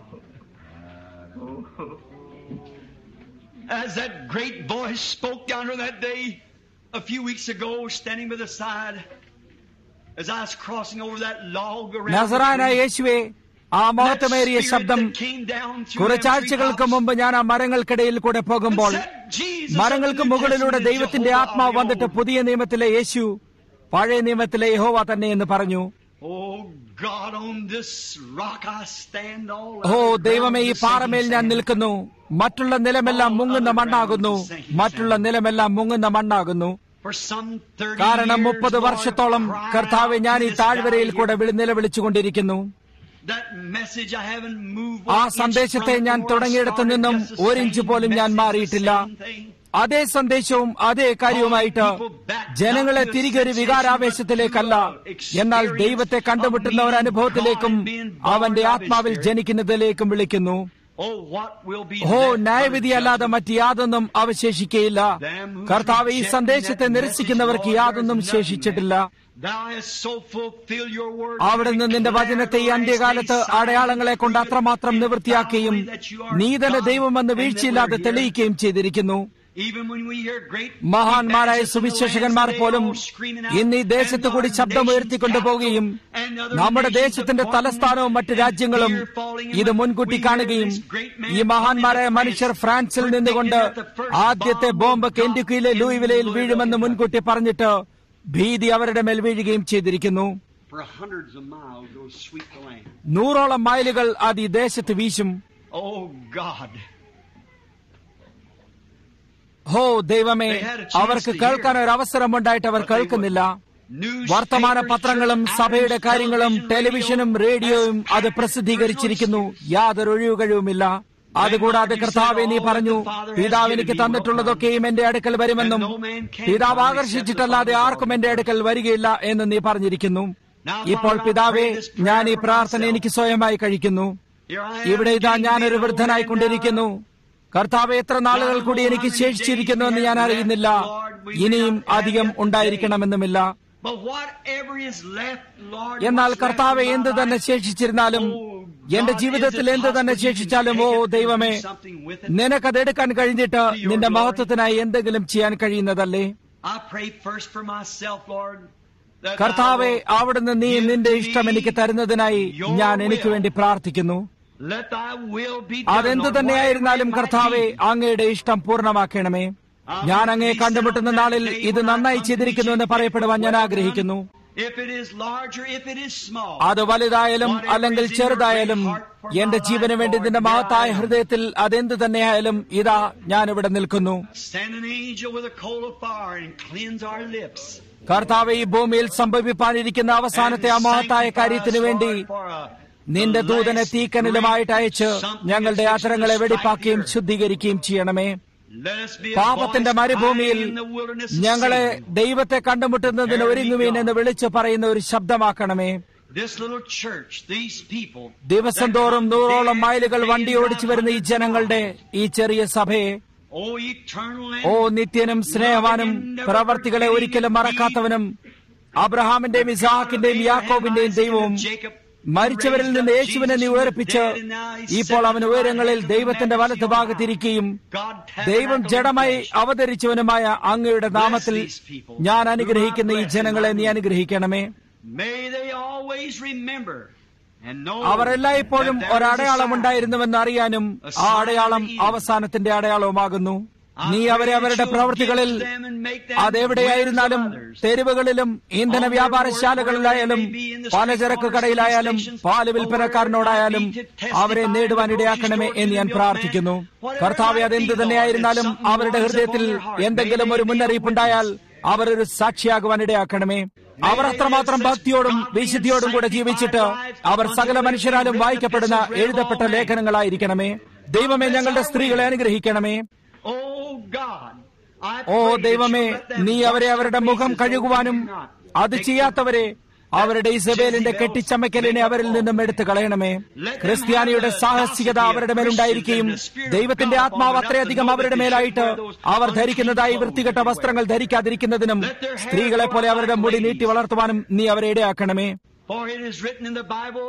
As that great voice spoke down there that day a few weeks ago, standing by the side, as I was crossing over that log around നസറാനായ the tree, യേശുവെ ആ that മഹത്വമേറിയ spirit ശബ്ദം that came down through കുറച്ചാഴ്ചകൾക്ക് them മുമ്പ് ഞാൻ ആ മരങ്ങൾക്കിടയിൽ കൂടെ പോകുമ്പോൾ മരങ്ങൾക്ക് മുകളിലൂടെ ദൈവത്തിന്റെ ആത്മാവ് വന്നിട്ട് പുതിയ നിയമത്തിലെ യേശു പഴയ നിയമത്തിലെ യഹോവ തന്നെ എന്ന് പറഞ്ഞു Oh God, on this rock I stand all oh other ദൈവമേ ഈ ground is പാറമേൽ ഞാൻ sinking sand. നിൽക്കുന്നു മറ്റുള്ള നിലമെല്ലാം മുങ്ങുന്ന മണ്ണാകുന്നു മറ്റുള്ള നിലമെല്ലാം മുങ്ങുന്ന മണ്ണാകുന്നു For some 30 കാരണം years, മുപ്പത് Lord, വർഷത്തോളം cried കർത്താവ് out ഞാൻ to ഈ this താഴ്വരയിൽ valley കൂടെ here. വിളി- നിലവിളിച്ചുകൊണ്ടിരിക്കുന്നു That message I haven't moved ആ one inch സന്ദേശത്തെ from it ഞാൻ where I തുടങ്ങിയിടത്തു started, നിന്നും just the ഒരു ഇഞ്ച് same പോലും ഞാൻ message, the മാറിയിട്ടില്ല same thing. അതേ സന്ദേശവും അതേ കാര്യവുമായിട്ട് ജനങ്ങളെ തിരികെ ഒരു വികാരാവേശത്തിലേക്കല്ല എന്നാൽ ദൈവത്തെ കണ്ടുമുട്ടുന്ന ഒരു അനുഭവത്തിലേക്കും അവന്റെ ആത്മാവിൽ ജനിക്കുന്നതിലേക്കും വിളിക്കുന്നു Oh, what will be oh left ന്യായവിധി but അല്ലാതെ judgment? മറ്റ് യാതൊന്നും അവശേഷിക്കയില്ല കർത്താവ് ഈ സന്ദേശത്തെ നിരസിക്കുന്നവർക്ക് യാതൊന്നും ശേഷിച്ചിട്ടില്ല Thou hast so fulfilled your word. അവിടുന്ന് നിന്റെ വചനത്തെ ഈ അന്ത്യകാലത്ത് അടയാളങ്ങളെ കൊണ്ട് അത്രമാത്രം നിവൃത്തിയാക്കുകയും നീ തന്നെ ദൈവമെന്ന് വീഴ്ചയില്ലാതെ തെളിയിക്കുകയും ചെയ്തിരിക്കുന്നു Even when we hear great മഹാന്മാരായ evangelists in the സുവിശേഷകന്മാർ lands, they പോലും all screaming out, ഇന്ന് ഈ ദേശത്ത് കൂടി and ശബ്ദം our ഉയർത്തിക്കൊണ്ടു nation's പോവുകയും capital and other നമ്മുടെ nations ദേശത്തിന്റെ upon തലസ്ഥാനവും മറ്റ് and രാജ്യങ്ങളും fear falling in ഇത് with- മുൻകൂട്ടി we hear കാണുകയും this great man ഈ മഹാന്മാരായ coming to മനുഷ്യർ France, ഫ്രാൻസിൽ നിന്നുകൊണ്ട് predicting that the first ആദ്യത്തെ bomb ബോംബ് will കെൻഡുക്കിയിലെ drop in ലൂയിവിലയിൽ Louisville, വീഴുമെന്ന് Kentucky. മുൻകൂട്ടി പറഞ്ഞിട്ട് ഭീതി അവരുടെ മേൽ വീഴുകയും ചെയ്തിരിക്കുന്നു For hundreds of miles, those sweep the land. നൂറോളം മൈലുകൾ അത് ഈ ദേശത്ത് വീശും Oh God. ഹോ ദൈവമേ They had a chance അവർക്ക് to കേൾക്കാൻ hear. ഒരു അവസരമുണ്ടായിട്ട് അവർ But they കേൾക്കുന്നില്ല Newspapers, വർത്തമാന പത്രങ്ങളും church സഭയുടെ outlets, കാര്യങ്ങളും television, ടെലിവിഷനും radio, റേഡിയോയും has അത് packed പ്രസിദ്ധീകരിച്ചിരിക്കുന്നു personal excuse. യാതൊരു ഒഴിവുകഴിവുമില്ല അതുകൂടാതെ കർത്താവ് നീ പറഞ്ഞു പിതാവ് എനിക്ക് തന്നിട്ടുള്ളതൊക്കെയും എന്റെ അടുക്കൽ വരുമെന്നും പിതാവ് ആകർഷിച്ചിട്ടല്ലാതെ ആർക്കും എന്റെ അടുക്കൽ വരികയില്ല എന്ന് നീ പറഞ്ഞിരിക്കുന്നു ഇപ്പോൾ പിതാവേ ഞാൻ ഈ പ്രാർത്ഥന എനിക്ക് സ്വയമായി കഴിക്കുന്നു Here I am ഇവിടെ ഇതാ getting ഞാനൊരു to be വൃദ്ധനായിക്കൊണ്ടിരിക്കുന്നു കർത്താവ് എത്ര നാളുകൾ കൂടി എനിക്ക് ശേഷിച്ചിരിക്കുന്നു എന്ന് ഞാൻ അറിയുന്നില്ല ഇനിയും അധികം ഉണ്ടായിരിക്കണമെന്നുമില്ല But whatever is left, Lord, എന്നാൽ what's കർത്താവ് left in my എന്ത് തന്നെ life, ശേഷിച്ചിരുന്നാലും എന്റെ ജീവിതത്തിൽ എന്ത് തന്നെ ശേഷിച്ചാലും ഓ ദൈവമേ നിനക്കത് എടുക്കാൻ കഴിഞ്ഞിട്ട് നിന്റെ മഹത്വത്തിനായി എന്തെങ്കിലും ചെയ്യാൻ കഴിയുന്നതല്ലേ I pray first for myself, Lord. that കർത്താവെ thou wilt അവിടുന്ന് നീ നിന്റെ ഇഷ്ടം എനിക്ക് തരുന്നതിനായി ഞാൻ എനിക്ക് വേണ്ടി പ്രാർത്ഥിക്കുന്നു Let thy will be done, അതെന്ത് Lord, തന്നെയായിരുന്നാലും whatever it കർത്താവെ might be. അങ്ങയുടെ ഇഷ്ടം പൂർണ്ണമാക്കണമേ ഞാൻ അങ്ങയെ കണ്ടുമുട്ടുന്ന നാളിൽ ഇത് നന്നായി ചെയ്തിരിക്കുന്നുവെന്ന് പറയപ്പെടുവാൻ ഞാൻ ആഗ്രഹിക്കുന്നു If it is large or if it is small. അത് വലുതായാലും അല്ലെങ്കിൽ ചെറുതായാലും എന്റെ ജീവന് വേണ്ടി നിന്റെ മഹത്തായ ഹൃദയത്തിൽ അതെന്ത് തന്നെയായാലും ഇതാ ഞാൻ ഇവിടെ നിൽക്കുന്നു Send an angel with a coal of fire and cleanse our lips. കർത്താവ് ഈ ഭൂമിയിൽ സംഭവിപ്പാനിരിക്കുന്ന അവസാനത്തെ ആ മഹത്തായ കാര്യത്തിനു വേണ്ടി നിന്റെ ദൂതനെ തീക്കനലുമായിട്ട് അയച്ച് ഞങ്ങളുടെ യാത്രകളെ വെടിപ്പാക്കുകയും ശുദ്ധീകരിക്കുകയും ചെയ്യണമേ പാപത്തിന്റെ മരുഭൂമിയിൽ ഞങ്ങളെ ദൈവത്തെ കണ്ടുമുട്ടുന്നതിന് ഒരുങ്ങുവീൻ എന്ന് വിളിച്ചു പറയുന്ന ഒരു ശബ്ദമാക്കണമേ ദിവസം തോറും നൂറോളം മൈലുകൾ വണ്ടി ഓടിച്ചു വരുന്ന ഈ ജനങ്ങളുടെ ഈ ചെറിയ സഭയെ ഓ നിത്യനും സ്നേഹവാനും പ്രവർത്തികളെ ഒരിക്കലും മറക്കാത്തവനും അബ്രഹാമിന്റെയും ഇസാഹാക്കിന്റെയും യാക്കോബിന്റെയും ദൈവവും മരിച്ചവരിൽ നിന്ന് യേശുവിനെ നീ ഉയർപ്പിച്ച് ഇപ്പോൾ അവൻ ഉയരങ്ങളിൽ ദൈവത്തിന്റെ വലത്ത് ഭാഗത്തിരിക്കുകയും ദൈവം ജഡമായി അവതരിച്ചവനുമായ അങ്ങയുടെ നാമത്തിൽ ഞാൻ അനുഗ്രഹിക്കുന്ന ഈ ജനങ്ങളെ നീ അനുഗ്രഹിക്കണമേ അവർ എല്ലായ്പ്പോഴും ഒരടയാളം ഉണ്ടായിരുന്നുവെന്ന് അറിയാനും ആ അടയാളം അവസാനത്തിന്റെ അടയാളവുമാകുന്നു നീ അവരെ അവരുടെ പ്രവൃത്തികളിൽ അതെവിടെയായിരുന്നാലും തെരുവുകളിലും ഇന്ധന വ്യാപാരശാലകളിലായാലും പലചരക്ക് കടയിലായാലും പാല് വിൽപ്പനക്കാരനോടായാലും അവരെ നേടുവാൻ ഇടയാക്കണമേ എന്ന് ഞാൻ പ്രാർത്ഥിക്കുന്നു കർത്താവ് അതെന്ത് തന്നെയായിരുന്നാലും അവരുടെ ഹൃദയത്തിൽ എന്തെങ്കിലും ഒരു മുന്നറിയിപ്പുണ്ടായാൽ അവർ ഒരു സാക്ഷിയാകുവാൻ ഇടയാക്കണമേ അവർ അത്രമാത്രം ഭക്തിയോടും വിശുദ്ധിയോടും കൂടെ ജീവിച്ചിട്ട് അവർ സകല മനുഷ്യരാലും വായിക്കപ്പെടുന്ന എഴുതപ്പെട്ട ലേഖനങ്ങളായിരിക്കണമേ ദൈവമേ ഞങ്ങളുടെ സ്ത്രീകളെ അനുഗ്രഹിക്കണമേ ഓ ദൈവമേ നീ അവരെ അവരുടെ മുഖം കഴുകുവാനും അത് ചെയ്യാത്തവരെ അവരുടെ ഇസബേലിന്റെ കെട്ടിച്ചമയ്ക്കലിനെ അവരിൽ നിന്നും എടുത്തു കളയണമേ ക്രിസ്ത്യാനിയുടെ സാഹസികത അവരുടെ മേലുണ്ടായിരിക്കുകയും ദൈവത്തിന്റെ ആത്മാവ് അത്രയധികം അവരുടെ മേലായിട്ട് അവർ ധരിക്കുന്നതായി വൃത്തികെട്ട വസ്ത്രങ്ങൾ ധരിക്കാതിരിക്കുന്നതിനും സ്ത്രീകളെ പോലെ അവരുടെ മുടി നീട്ടി വളർത്തുവാനും നീ അവരെ ഇടയാക്കണമേ For it is written in the Bible,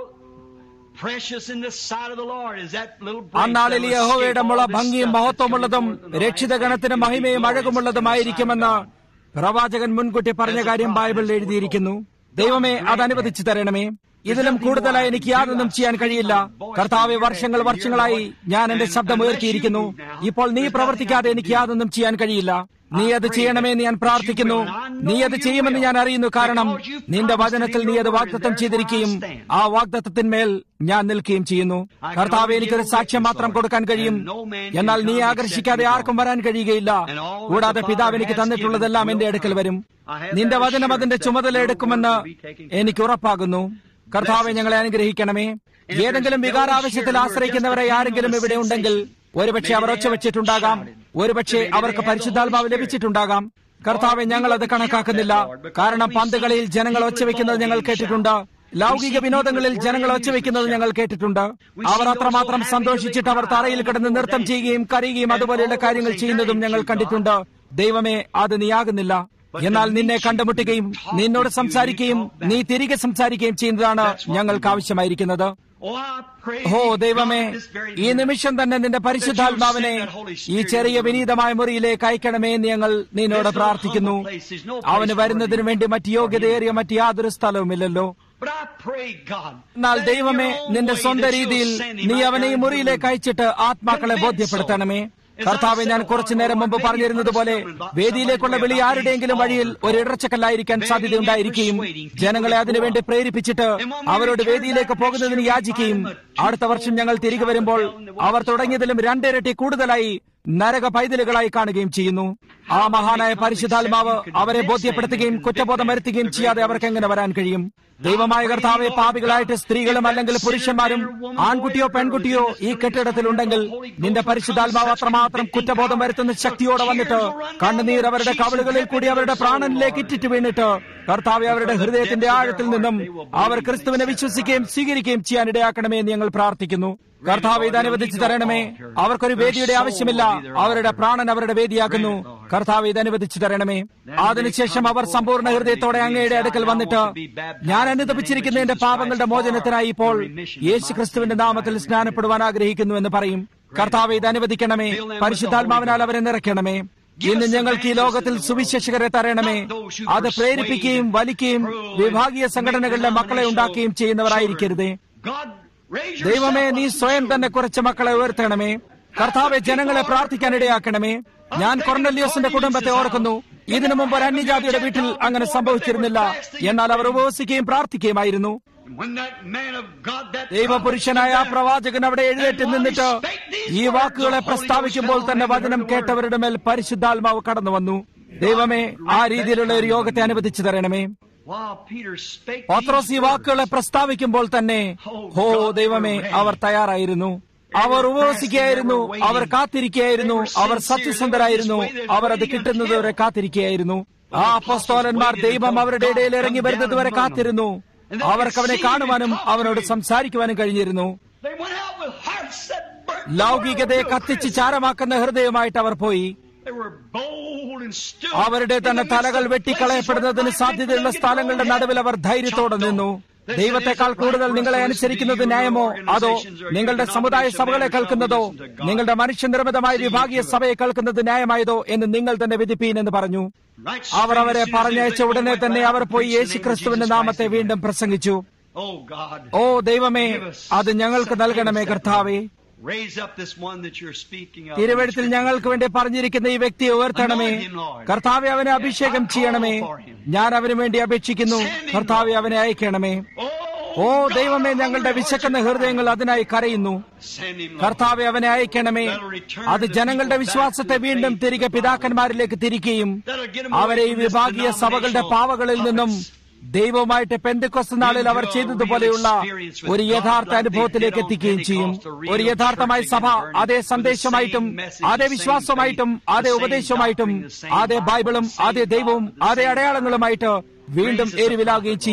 precious in the sight of the Lord is that little branch അന്നാളിൽ that will യഹോവയുടെ escape മുള all this ഭംഗിയും stuff that's മഹത്വമുള്ളതും coming forth in the light. രക്ഷിതഗണത്തിന് മഹിമയും അഴകുമുള്ളതുമായിരിക്കുമെന്ന് പ്രവാചകൻ മുൻകൂട്ടി പറഞ്ഞ കാര്യം ബൈബിളിൽ എഴുതിയിരിക്കുന്നു ദൈവമേ അത് അനുവദിച്ചു തരണമേ ഇതിലും കൂടുതലായി എനിക്ക് യാതൊന്നും ചെയ്യാൻ കഴിയില്ല കർത്താവ് വർഷങ്ങൾ വർഷങ്ങളായി ഞാൻ എന്റെ ശബ്ദം ഉയർത്തിയിരിക്കുന്നു ഇപ്പോൾ നീ പ്രവർത്തിക്കാതെ എനിക്ക് യാതൊന്നും ചെയ്യാൻ കഴിയില്ല നീ അത് ചെയ്യണമെന്ന് ഞാൻ പ്രാർത്ഥിക്കുന്നു നീ അത് ചെയ്യുമെന്ന് ഞാൻ അറിയുന്നു കാരണം നിന്റെ വചനത്തിൽ നീ അത് വാഗ്ദത്തം ചെയ്തിരിക്കുകയും ആ വാഗ്ദത്തത്തിന്മേൽ ഞാൻ നിൽക്കുകയും ചെയ്യുന്നു കർത്താവ് എനിക്കൊരു സാക്ഷ്യം മാത്രം കൊടുക്കാൻ കഴിയും എന്നാൽ നീ ആകർഷിക്കാതെ ആർക്കും വരാൻ കഴിയുകയില്ല കൂടാതെ പിതാവ് എനിക്ക് തന്നിട്ടുള്ളതെല്ലാം എന്റെ അടുക്കൽ വരും നിന്റെ വചനം അതിന്റെ ചുമതല എടുക്കുമെന്ന് എനിക്ക് ഉറപ്പാകുന്നു കർത്താവെ ഞങ്ങളെ അനുഗ്രഹിക്കണമേ ഏതെങ്കിലും വികാരാവശ്യത്തിൽ ആശ്രയിക്കുന്നവരെ ആരെങ്കിലും ഇവിടെ ഉണ്ടെങ്കിൽ ഒരുപക്ഷെ അവർ ഒച്ച വെച്ചിട്ടുണ്ടാകാം ഒരുപക്ഷെ അവർക്ക് പരിശുദ്ധാത്മാവ് ലഭിച്ചിട്ടുണ്ടാകാം കർത്താവെ ഞങ്ങൾ അത് കണക്കാക്കുന്നില്ല കാരണം പന്തുകളിൽ ജനങ്ങൾ ഒച്ചവെക്കുന്നത് ഞങ്ങൾ കേട്ടിട്ടുണ്ട് ലൗകിക വിനോദങ്ങളിൽ ജനങ്ങൾ ഒച്ചവെക്കുന്നത് ഞങ്ങൾ കേട്ടിട്ടുണ്ട് അവർ അത്രമാത്രം സന്തോഷിച്ചിട്ട് അവർ തറയിൽ കിടന്ന് നൃത്തം ചെയ്യുകയും കരയുകയും അതുപോലെയുള്ള കാര്യങ്ങൾ ചെയ്യുന്നതും ഞങ്ങൾ കണ്ടിട്ടുണ്ട് ദൈവമേ അത് നീയാകുന്നില്ല എന്നാൽ നിന്നെ കണ്ടുമുട്ടുകയും നിന്നോട് സംസാരിക്കുകയും നീ തിരികെ സംസാരിക്കുകയും ചെയ്യുന്നതാണ് ഞങ്ങൾക്ക് ആവശ്യമായിരിക്കുന്നത് Oh, I pray oh God, ദൈവമേ this very ഈ minute, നിമിഷം തന്നെ നിന്റെ പരിശുദ്ധാത്മാവിനെ ഈ ചെറിയ വിനീതമായ മുറിയിലേക്ക് അയക്കണമേ എന്ന് ഞങ്ങൾ നിന്നോട് പ്രാർത്ഥിക്കുന്നു അവന് വരുന്നതിനു വേണ്ടി മറ്റ് യോഗ്യതയേറിയ മറ്റ് യാതൊരു സ്ഥലവുമില്ലല്ലോ But I pray, God, എന്നാൽ that in ദൈവമേ your own നിന്റെ way സ്വന്തം that you'll രീതിയിൽ send him നീ out അവനെ ഈ there മുറിയിലേക്ക് അയച്ചിട്ട് ആത്മാക്കളെ ബോധ്യപ്പെടുത്തണമേ കർത്താവെ ഞാൻ കുറച്ചു നേരം മുമ്പ് പറഞ്ഞിരുന്നത് പോലെ വേദിയിലേക്കുള്ള വിളി ആരുടെയെങ്കിലും വഴിയിൽ ഒരു ഇടർച്ചക്കല്ലായിരിക്കാൻ സാധ്യതയുണ്ടായിരിക്കുകയും ജനങ്ങളെ അതിനുവേണ്ടി പ്രേരിപ്പിച്ചിട്ട് അവരോട് വേദിയിലേക്ക് പോകുന്നതിന് യാചിക്കുകയും അടുത്ത വർഷം ഞങ്ങൾ തിരികെ വരുമ്പോൾ അവർ തുടങ്ങിയതിലും രണ്ടിരട്ടി കൂടുതലായി നരക പൈതലുകളായി കാണുകയും ചെയ്യുന്നു ആ മഹാനായ പരിശുദ്ധാത്മാവ് അവരെ ബോധ്യപ്പെടുത്തുകയും കുറ്റബോധം വരുത്തുകയും ചെയ്യാതെ അവർക്ക് എങ്ങനെ വരാൻ കഴിയും ദൈവമായ കർത്താവെ പാപികളായിട്ട് സ്ത്രീകളും അല്ലെങ്കിൽ പുരുഷന്മാരും ആൺകുട്ടിയോ പെൺകുട്ടിയോ ഈ കെട്ടിടത്തിലുണ്ടെങ്കിൽ നിന്റെ പരിശുദ്ധാത്മാവ് അത്രമാത്രം കുറ്റബോധം വരുത്തുന്ന ശക്തിയോടെ വന്നിട്ട് കണ്ണുനീർ അവരുടെ കവളുകളിൽ കൂടി അവരുടെ പ്രാണനിലേക്ക് ഇറ്റിട്ട് വീണിട്ട് കർത്താവെ അവരുടെ ഹൃദയത്തിന്റെ ആഴത്തിൽ നിന്നും അവർ ക്രിസ്തുവിനെ വിശ്വസിക്കുകയും സ്വീകരിക്കുകയും ചെയ്യാൻ ഇടയാക്കണമേ എന്ന് ഞങ്ങൾ പ്രാർത്ഥിക്കുന്നു കർത്താവ് ഇത് അനുവദിച്ചു തരണമേ അവർക്കൊരു വേദിയുടെ ആവശ്യമില്ല അവരുടെ പ്രാണൻ അവരുടെ വേദിയാക്കുന്നു കർത്താവ് ഇത് അനുവദിച്ചു തരണമേ അതിനുശേഷം അവർ സമ്പൂർണ്ണ ഹൃദയത്തോടെ അങ്ങയുടെ അടുക്കൽ വന്നിട്ട് ഞാൻ അനുദപിച്ചിരിക്കുന്ന എന്റെ പാപങ്ങളുടെ മോചനത്തിനായി ഇപ്പോൾ യേശു ക്രിസ്തുവിന്റെ നാമത്തിൽ സ്നാനപ്പെടുവാൻ ആഗ്രഹിക്കുന്നു എന്ന് പറയും കർത്താവ് ഇത് അനുവദിക്കണമേ പരിശുദ്ധാത്മാവിനാൽ അവരെ നിറയ്ക്കണമേ ഇന്ന് ഞങ്ങൾക്ക് ഈ ലോകത്തിൽ സുവിശേഷകരെ തരണമേ അത് പ്രേരിപ്പിക്കുകയും വലിക്കുകയും വിഭാഗീയ സംഘടനകളിലെ മക്കളെ ഉണ്ടാക്കുകയും ചെയ്യുന്നവരായിരിക്കരുതേ God, raise ദൈവമേ yourself നീ up. സ്വയം തന്നെ കുറച്ച് മക്കളെ ഉയർത്തണമേ കർത്താവെ ജനങ്ങളെ പ്രാർത്ഥിക്കാൻ ഇടയാക്കണമേ ഞാൻ കൊർണല്യോസിന്റെ കുടുംബത്തെ ഓർക്കുന്നു ഇതിനു മുമ്പ് ഒരു അന്യജാതിയുടെ വീട്ടിൽ അങ്ങനെ സംഭവിച്ചിരുന്നില്ല എന്നാൽ അവർ ഉപവസിക്കുകയും പ്രാർത്ഥിക്കുകയുമായിരുന്നു And when that man of God, that ദൈവപുരുഷനായ ആ പ്രവാചകൻ അവിടെ എഴുന്നേറ്റ് നിന്നിട്ട് ഈ വാക്കുകളെ പ്രസ്താവിക്കുമ്പോൾ തന്നെ വചനം കേട്ടവരുടെ മേൽ പരിശുദ്ധാത്മാവ് കടന്നു വന്നു ദൈവമേ ആ രീതിയിലുള്ള ഒരു യോഗത്തെ അനുവദിച്ചു തരണമേ while Peter spake പത്രോസ് ഈ these വാക്കുകളെ പ്രസ്താവിക്കുമ്പോൾ തന്നെ ഹോ ദൈവമേ അവർ തയ്യാറായിരുന്നു അവർ ഉപവസിക്കുകയായിരുന്നു അവർ കാത്തിരിക്കുകയായിരുന്നു അവർ സത്യസന്ധരായിരുന്നു അവർ അത് കിട്ടുന്നതുവരെ കാത്തിരിക്കുകയായിരുന്നു ആ അപ്പസ്തോലന്മാർ ദൈവം അവരുടെ ഇടയിൽ ഇറങ്ങി വരുന്നതുവരെ കാത്തിരുന്നു അവർക്ക് അവനെ കാണുവാനും അവനോട് സംസാരിക്കുവാനും കഴിഞ്ഞിരുന്നു They went out with hearts that burnt. ലൗകികതയെ കത്തിച്ച് ചാരമാക്കുന്ന ഹൃദയമായിട്ട് അവർ പോയി They were bold and stood. അവരുടെ തന്നെ തലകൾ വെട്ടിക്കളയപ്പെടുന്നതിന് സാധ്യതയുള്ള സ്ഥലങ്ങളുടെ നടുവിൽ അവർ ധൈര്യത്തോടെ നിന്നു ദൈവത്തെക്കാൾ കൂടുതൽ നിങ്ങളെ അനുസരിക്കുന്നത് ന്യായമോ അതോ നിങ്ങളുടെ സമുദായ സഭകളെ കേൾക്കുന്നതോ നിങ്ങളുടെ മനുഷ്യനിർമ്മിതമായ വിഭാഗീയ സഭയെ കേൾക്കുന്നത് ന്യായമായതോ എന്ന് നിങ്ങൾ തന്നെ വിധിപ്പീൻ എന്ന് പറഞ്ഞു Right അവർ അവരെ straight as soon as പറഞ്ഞയച്ച they ഉടനെ went തന്നെ back അവർ and പോയി preached the Yeshu name of ക്രിസ്തുവിന്റെ Jesus നാമത്തെ Christ. വീണ്ടും പ്രസംഗിച്ചു Oh God. ഓ ദൈവമേ അത് ഞങ്ങൾക്ക് നൽകണമേ കർത്താവേ Raise up this one that you're speaking of. തിരുവഴുത്തിൽ ഞങ്ങൾക്ക് വേണ്ടി പറഞ്ഞിരിക്കുന്ന ഈ വ്യക്തിയെ ഉയർത്തണമേ കർത്താവെ അവനെ അഭിഷേകം ചെയ്യണമേ ഞാൻ അവന് വേണ്ടി അപേക്ഷിക്കുന്നു കർത്താവെ അവനെ അയക്കണമേ Oh, ഓ ദൈവമേ ഞങ്ങളുടെ വിശക്കുന്ന ഹൃദയങ്ങൾ അതിനായി കരയുന്നു send him, Lord. കർത്താവെ അവനെ അയക്കണമേ അത് ജനങ്ങളുടെ വിശ്വാസത്തെ വീണ്ടും തിരികെ പിതാക്കന്മാരിലേക്ക് തിരിക്കുകയും അവരെ ഈ വിഭാഗീയ സഭകളുടെ പാവകളിൽ നിന്നും ദൈവവുമായിട്ട് പെന്തക്കൊസ് നാളിൽ അവർ ചെയ്തതുപോലെയുള്ള ഒരു യഥാർത്ഥ അനുഭവത്തിലേക്ക് എത്തിക്കുകയും ചെയ്യും ഒരു യഥാർത്ഥമായ സഭ അതേ സന്ദേശമായിട്ടും അതേ വിശ്വാസമായിട്ടും അതേ ഉപദേശവുമായിട്ടും അതേ ബൈബിളും അതേ ദൈവവും അതേ അടയാളങ്ങളുമായിട്ട് വീണ്ടും എരിവിലാകുകയും ചെയ്യും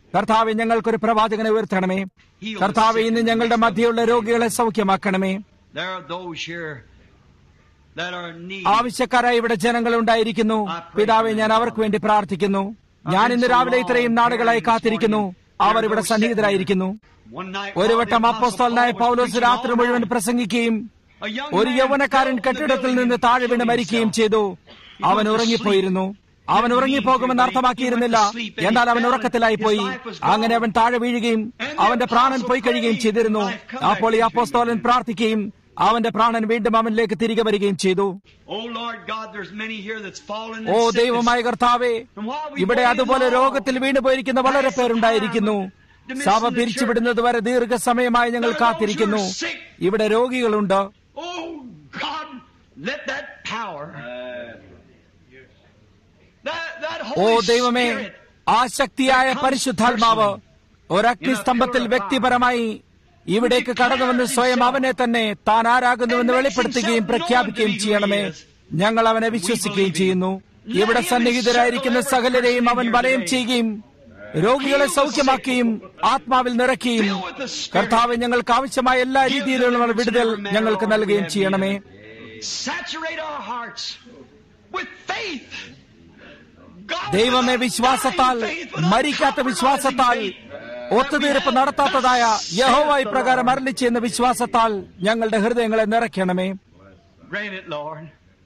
കർത്താവ് ഞങ്ങൾക്കൊരു പ്രവാചകനെ ഉയർത്തണമേ കർത്താവ് ഇന്ന് ഞങ്ങളുടെ മധ്യയുള്ള രോഗികളെ സൗഖ്യമാക്കണമേ There are those here that are in need. ആവശ്യക്കാരായി ഇവിടെ ജനങ്ങൾ ഉണ്ടായിരിക്കുന്നു പിതാവെ ഞാൻ അവർക്ക് വേണ്ടി പ്രാർത്ഥിക്കുന്നു ഞാൻ ഇന്ന് രാവിലെ ഇത്രയും നാളുകളായി കാത്തിരിക്കുന്നു അവർ ഇവിടെ സന്നിഹിതരായിരിക്കുന്നു One night ഒരു while the വട്ടം Apostle അപ്പോസ്തലനായ Paul was പൗലോസ് preaching രാത്രി all മുഴുവൻ night, പ്രസംഗിക്കുകയും a young ഒരു man യൗവനക്കാരൻ fell from the കെട്ടിടത്തിൽ building നിന്ന് and താഴെ വീണ് killed മരിക്കുകയും himself. ചെയ്തു അവൻ ഉറങ്ങിപ്പോയിരുന്നു അവൻ ഉറങ്ങിപ്പോകുമെന്ന് അർത്ഥമാക്കിയിരുന്നില്ല എന്നാൽ അവൻ ഉറക്കത്തിലായി പോയി അങ്ങനെ അവൻ താഴെ വീഴുകയും അവന്റെ പ്രാണൻ പോയി കഴിയുകയും ചെയ്തിരുന്നു അപ്പോൾ ഈ അപ്പോസ്തോലൻ പ്രാർത്ഥിക്കുകയും അവന്റെ പ്രാണൻ വീണ്ടും അവനിലേക്ക് തിരികെ വരികയും ചെയ്തു Oh Lord God, there's many here that's fallen in oh sickness. ദൈവമായ കർത്താവേ ഇവിടെ അതുപോലെ രോഗത്തിൽ വീണു പോയിരിക്കുന്ന വളരെ പേരുണ്ടായിരിക്കുന്നു സഭ പിരിച്ചുവിടുന്നത് വരെ ദീർഘസമയമായി ഞങ്ങൾ കാത്തിരിക്കുന്നു ഇവിടെ രോഗികളുണ്ട് Oh God, let that power, that, that oh Holy ദൈവമേ Spirit, ആ ശക്തിയായ പരിശുദ്ധാത്മാവ് ഒരഗ്നിസ്തംഭത്തിൽ വ്യക്തിപരമായി ഇവിടേക്ക് കടന്നുവന്ന് സ്വയം അവനെ തന്നെ താൻ ആരാകുന്നുവെന്ന് വെളിപ്പെടുത്തുകയും പ്രഖ്യാപിക്കുകയും ചെയ്യണമേ ഞങ്ങൾ അവനെ വിശ്വസിക്കുകയും ചെയ്യുന്നു ഇവിടെ സന്നിഹിതരായിരിക്കുന്ന സകലരെയും അവൻ വലയം ചെയ്യുകയും രോഗികളെ സൗഖ്യമാക്കുകയും ആത്മാവിൽ നിറയ്ക്കുകയും കർത്താവ് ഞങ്ങൾക്ക് ആവശ്യമായ എല്ലാ രീതിയിലുള്ള വിടുതൽ ഞങ്ങൾക്ക് നൽകുകയും ചെയ്യണമേ saturate our hearts with faith. God, ദൈവമേ without വിശ്വാസത്താൽ dying faith, without മരിക്കാത്ത വിശ്വാസത്താൽ compromising ഒത്തുതീർപ്പ് നടത്താത്തതായ യഹോവ പ്രകാരം അരളി ചെയ്യുന്ന വിശ്വാസത്താൽ ഞങ്ങളുടെ ഹൃദയങ്ങളെ നിറയ്ക്കണമേ faith. Grant it, Lord.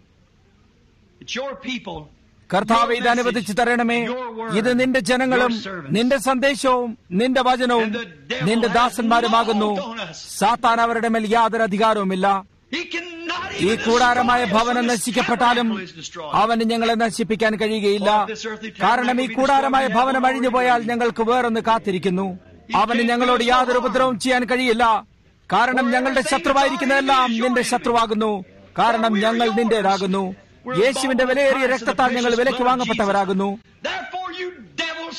It's your people. കർത്താവ് ഇത് അനുവദിച്ചു തരണമേ ഇത് നിന്റെ ജനങ്ങളും നിന്റെ സന്ദേശവും നിന്റെ വചനവും നിന്റെ ദാസന്മാരുമാകുന്നു സാത്താൻ അവരുടെ മേൽ യാതൊരു അധികാരവുമില്ല He cannot ഈ even കൂടാരമായ destroy us ഭവനം when this നശിക്കപ്പെട്ടാലും tabernacle is destroyed. അവന് ഞങ്ങളെ നശിപ്പിക്കാൻ കഴിയുകയില്ല കാരണം ഈ കൂടാരമായ ഭവനം അഴിഞ്ഞുപോയാൽ ഞങ്ങൾക്ക് വേറൊന്ന് കാത്തിരിക്കുന്നു അവന് ഞങ്ങളോട് യാതൊരു ഉപദ്രവവും ചെയ്യാൻ കഴിയില്ല കാരണം ഞങ്ങളുടെ ശത്രുവായിരിക്കുന്നതെല്ലാം നിന്റെ ശത്രുവാകുന്നു കാരണം ഞങ്ങൾ നിന്റേതാകുന്നു യേശുവിന്റെ വിലയേറിയ രക്തത്താൽ ഞങ്ങൾ വിലയ്ക്ക് വാങ്ങപ്പെട്ടവരാകുന്നു Therefore, you devils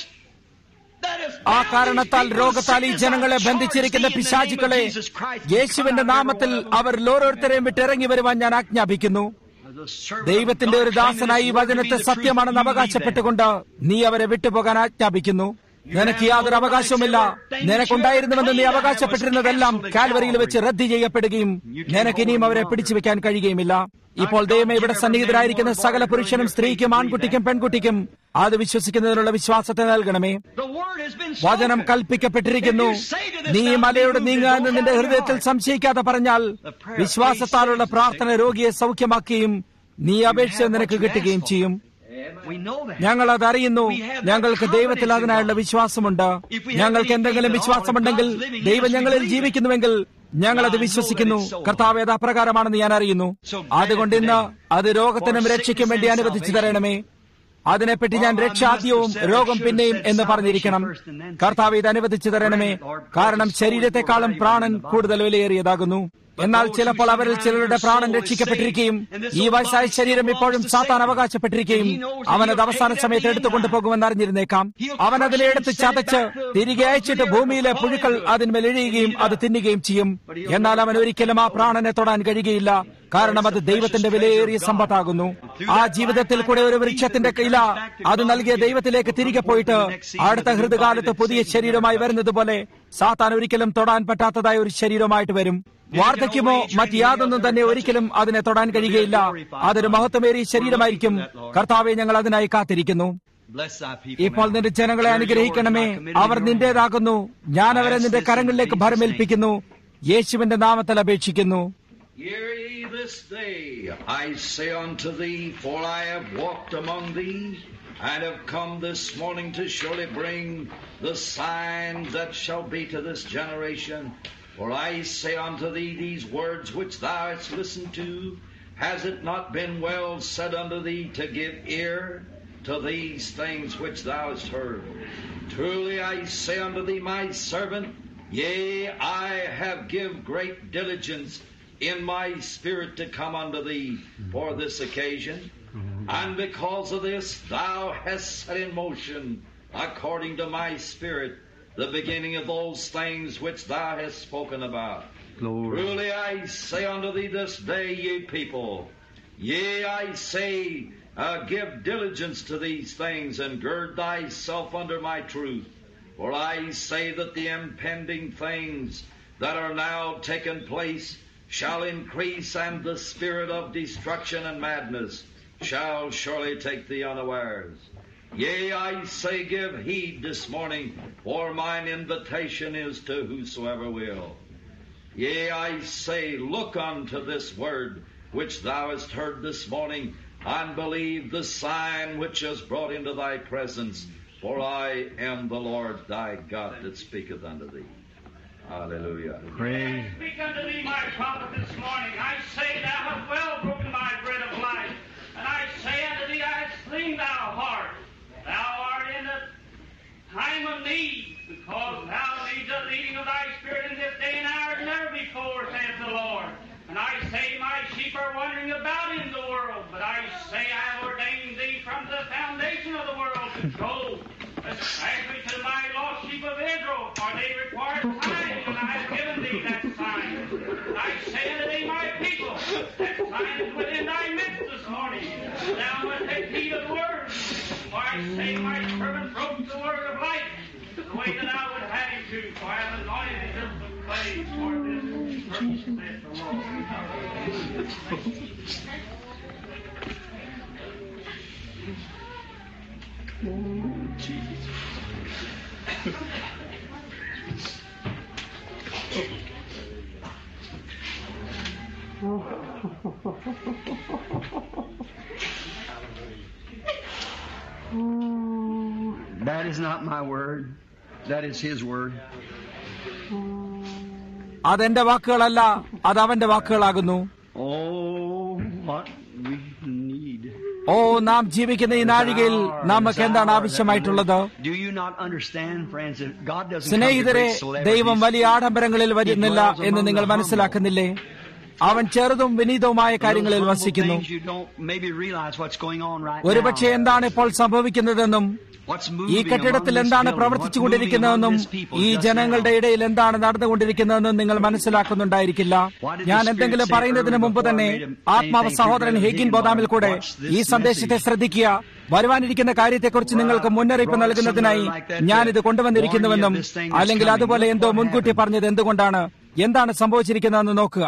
that have ആ bound കാരണത്താൽ these people രോഗത്താൽ ഈ sickness, ജനങ്ങളെ I ബന്ധിച്ചിരിക്കുന്ന charge thee in the name of പിശാചുക്കളെ Jesus Christ, യേശുവിന്റെ come out of നാമത്തിൽ every one of them. അവർ ഓരോരുത്തരെയും വിട്ടിറങ്ങി വരുവാൻ ഞാൻ ആജ്ഞാപിക്കുന്നു As a servant of ദൈവത്തിന്റെ God, ഒരു ദാസനായി ഈ claiming this word to വചനത്തെ be the truth, സത്യമാണെന്ന് you leave them. അവകാശപ്പെട്ടുകൊണ്ട് നീ അവരെ വിട്ടുപോകാൻ ആജ്ഞാപിക്കുന്നു നിനക്ക് യാതൊരു അവകാശവുമില്ല നിനക്കുണ്ടായിരുന്നുവെന്ന് നീ അവകാശപ്പെട്ടിരുന്നതെല്ലാം കാൽവരിയിൽ വെച്ച് റദ്ദ് ചെയ്യപ്പെടുകയും നിനക്ക് ഇനിയും അവരെ പിടിച്ചു വെക്കാൻ കഴിയുകയുമില്ല ഇപ്പോൾ ദൈവമേ ഇവിടെ സന്നിഹിതരായിരിക്കുന്ന സകല പുരുഷനും സ്ത്രീക്കും ആൺകുട്ടിക്കും പെൺകുട്ടിക്കും അത് വിശ്വസിക്കുന്നതിനുള്ള വിശ്വാസത്തെ നൽകണമേ The word has been വചനം spoken. കൽപ്പിക്കപ്പെട്ടിരിക്കുന്നു If you say to this നീ mountain, മലയോട് "Move നീങ്ങുക this, എന്ന് don't നിന്റെ doubt in your ഹൃദയത്തിൽ heart." സംശയിക്കാതെ പറഞ്ഞാൽ The prayer of വിശ്വാസത്താലുള്ള faith പ്രാർത്ഥന saves the രോഗിയെ സൗഖ്യമാക്കുകയും നീ അപേക്ഷിച്ചത് നിനക്ക് കിട്ടുകയും ചെയ്യും We know that. ഞങ്ങൾ അതറിയുന്നു ഞങ്ങൾക്ക് ദൈവത്തിൽ അതിനായുള്ള വിശ്വാസമുണ്ട് ഞങ്ങൾക്ക് എന്തെങ്കിലും വിശ്വാസമുണ്ടെങ്കിൽ ദൈവം ഞങ്ങളിൽ ജീവിക്കുന്നുവെങ്കിൽ ഞങ്ങൾ അത് വിശ്വസിക്കുന്നു കർത്താവ് ഏത് അപ്രകാരമാണെന്ന് ഞാൻ അറിയുന്നു അതുകൊണ്ട് ഇന്ന് അത് രോഗത്തിനും രക്ഷയ്ക്കും വേണ്ടി അനുവദിച്ചു തരണമേ അതിനെപ്പറ്റി ഞാൻ രക്ഷാദ്യവും രോഗം പിന്നെയും എന്ന് പറഞ്ഞിരിക്കണം കർത്താവ് ഇത് അനുവദിച്ചു തരണമേ കാരണം ശരീരത്തെക്കാളും പ്രാണൻ കൂടുതൽ വിലയേറിയതാകുന്നു എന്നാൽ ചിലപ്പോൾ അവരിൽ ചിലരുടെ പ്രാണൻ രക്ഷിക്കപ്പെട്ടിരിക്കുകയും ഈ വയസ്സായ ശരീരം ഇപ്പോഴും സാത്താൻ അവകാശപ്പെട്ടിരിക്കുകയും അവനത് അവസാന സമയത്ത് എടുത്തുകൊണ്ടു പോകുമെന്ന് അറിഞ്ഞിരുന്നേക്കാം അവൻ അതിനെ എടുത്ത് ചതച്ച് തിരികെ അയച്ചിട്ട് ഭൂമിയിലെ പുഴുക്കൾ അതിന്മേൽ എഴിയുകയും അത് തിന്നുകയും ചെയ്യും എന്നാൽ അവൻ ഒരിക്കലും ആ പ്രാണനെ തൊടാൻ കഴിയുകയില്ല കാരണം അത് ദൈവത്തിന്റെ വിലയേറിയ സമ്പത്താകുന്നു ആ ജീവിതത്തിൽ കൂടെ ഒരു വൃക്ഷത്തിന്റെ ഇല അത് നൽകിയ ദൈവത്തിലേക്ക് തിരികെ പോയിട്ട് അടുത്ത ഹൃദകാലത്ത് പുതിയ ശരീരമായി വരുന്നത് പോലെ സാത്താൻ ഒരിക്കലും തൊടാൻ പറ്റാത്തതായ ഒരു ശരീരമായിട്ട് വരും വാർദ്ധക്യമോ മറ്റ് യാതൊന്നും തന്നെ ഒരിക്കലും അതിനെ തൊടാൻ കഴിയുകയില്ല അതൊരു മഹത്വമേറിയ ശരീരമായിരിക്കും കർത്താവെ ഞങ്ങൾ അതിനായി കാത്തിരിക്കുന്നു Bless thy people. ഇപ്പോൾ now. നിന്റെ ജനങ്ങളെ അനുഗ്രഹിക്കണമേ അവർ നിന്റേതാകുന്നു ഞാൻ അവരെ നിന്റെ കരങ്ങളിലേക്ക് ഭരമേൽപ്പിക്കുന്നു യേശുവിന്റെ നാമത്തിൽ അപേക്ഷിക്കുന്നു Hear ye this day, I say unto thee, for I have walked among thee, and have come this morning to surely bring the signs that shall be to this generation. For I say unto thee these words which thou hast listened to, has it not been well said unto thee to give ear to these things which thou hast heard? Truly I say unto thee, my servant, yea, I have give great diligence in my spirit to come unto thee for this occasion. And because of this, thou hast set in motion, according to my spirit, the beginning of those things which thou hast spoken about. Truly I say unto thee this day, ye people, yea, I say, uh, give diligence to these things and gird thyself under my truth. For I say that the impending things that are now taking place shall increase, and the spirit of destruction and madness shall surely take thee unawares. Yea, I say, give heed this morning, for mine invitation is to whosoever will. Yea, I say, look unto this word which thou hast heard this morning, and believe the sign which is brought into thy presence, for I am the Lord thy God that speaketh unto thee. Hallelujah. Praise. Speak unto thee, my prophet, this morning. I say, Thou hast well broken my bread of life. And I say unto thee, I have slain thou heart. Thou art in a time of need, because thou needs a leading of thy spirit in this day and hour as never before, saith the Lord. And I say, My sheep are wandering about in the world, but I say, I have ordained thee from the foundation of the world to go, especially to my lost sheep of Israel, for they require signs, and I have given thee that sign. And I say unto thee, my people, that sign is within thy midst this morning. Thou must take heed of the word. For I say, my servant broke the word of life, the way that I would have him to, for I have anointed him with clay for this purpose, saith the Lord. That is not my word. That is His word. അതെന്റെ വാക്കുകളല്ല അത് അവന്റെ വാക്കുകളാകുന്നു Oh, what we need. ഓ നാം ജീവിക്കുന്ന ഈ നാഴികയിൽ നമുക്ക് എന്താണ് ആവശ്യമായിട്ടുള്ളത് Do you not understand, friends, that God doesn't come to സ്നേഹിതരെ great celebrities. ദൈവം വലിയ ആഡംബരങ്ങളിൽ വരുന്നില്ല എന്ന് നിങ്ങൾ മനസ്സിലാക്കുന്നില്ലേ അവൻ ചെറുതും വിനീതവുമായ കാര്യങ്ങളിൽ വസിക്കുന്നു Things you don't maybe realize what's going on right ഒരുപക്ഷെ now. എന്താണ് ഇപ്പോൾ സംഭവിക്കുന്നതെന്നും What's ഈ moving കെട്ടിടത്തിൽ among this എന്താണ് building, പ്രവർത്തിച്ചുകൊണ്ടിരിക്കുന്നതെന്നും what's moving among this ഈ people just ജനങ്ങളുടെ now. ഇടയിൽ എന്താണ് നടന്നുകൊണ്ടിരിക്കുന്നതെന്നും നിങ്ങൾ മനസ്സിലാക്കുന്നുണ്ടായിരിക്കില്ല ഞാൻ എന്തെങ്കിലും പറയുന്നതിന് മുമ്പ് തന്നെ ആത്മാവ് സഹോദരൻ ഹെഗിൻ ബോദാമിൽ കൂടെ ഈ സന്ദേശത്തെ ശ്രദ്ധിക്കുക വരുവാനിരിക്കുന്ന കാര്യത്തെക്കുറിച്ച് നിങ്ങൾക്ക് മുന്നറിയിപ്പ് നൽകുന്നതിനായി ഞാൻ ഇത് കൊണ്ടുവന്നിരിക്കുന്നുവെന്നും അല്ലെങ്കിൽ അതുപോലെ എന്തോ മുൻകൂട്ടി പറഞ്ഞത് എന്തുകൊണ്ടാണ് എന്താണ് സംഭവിച്ചിരിക്കുന്നതെന്ന് നോക്കുക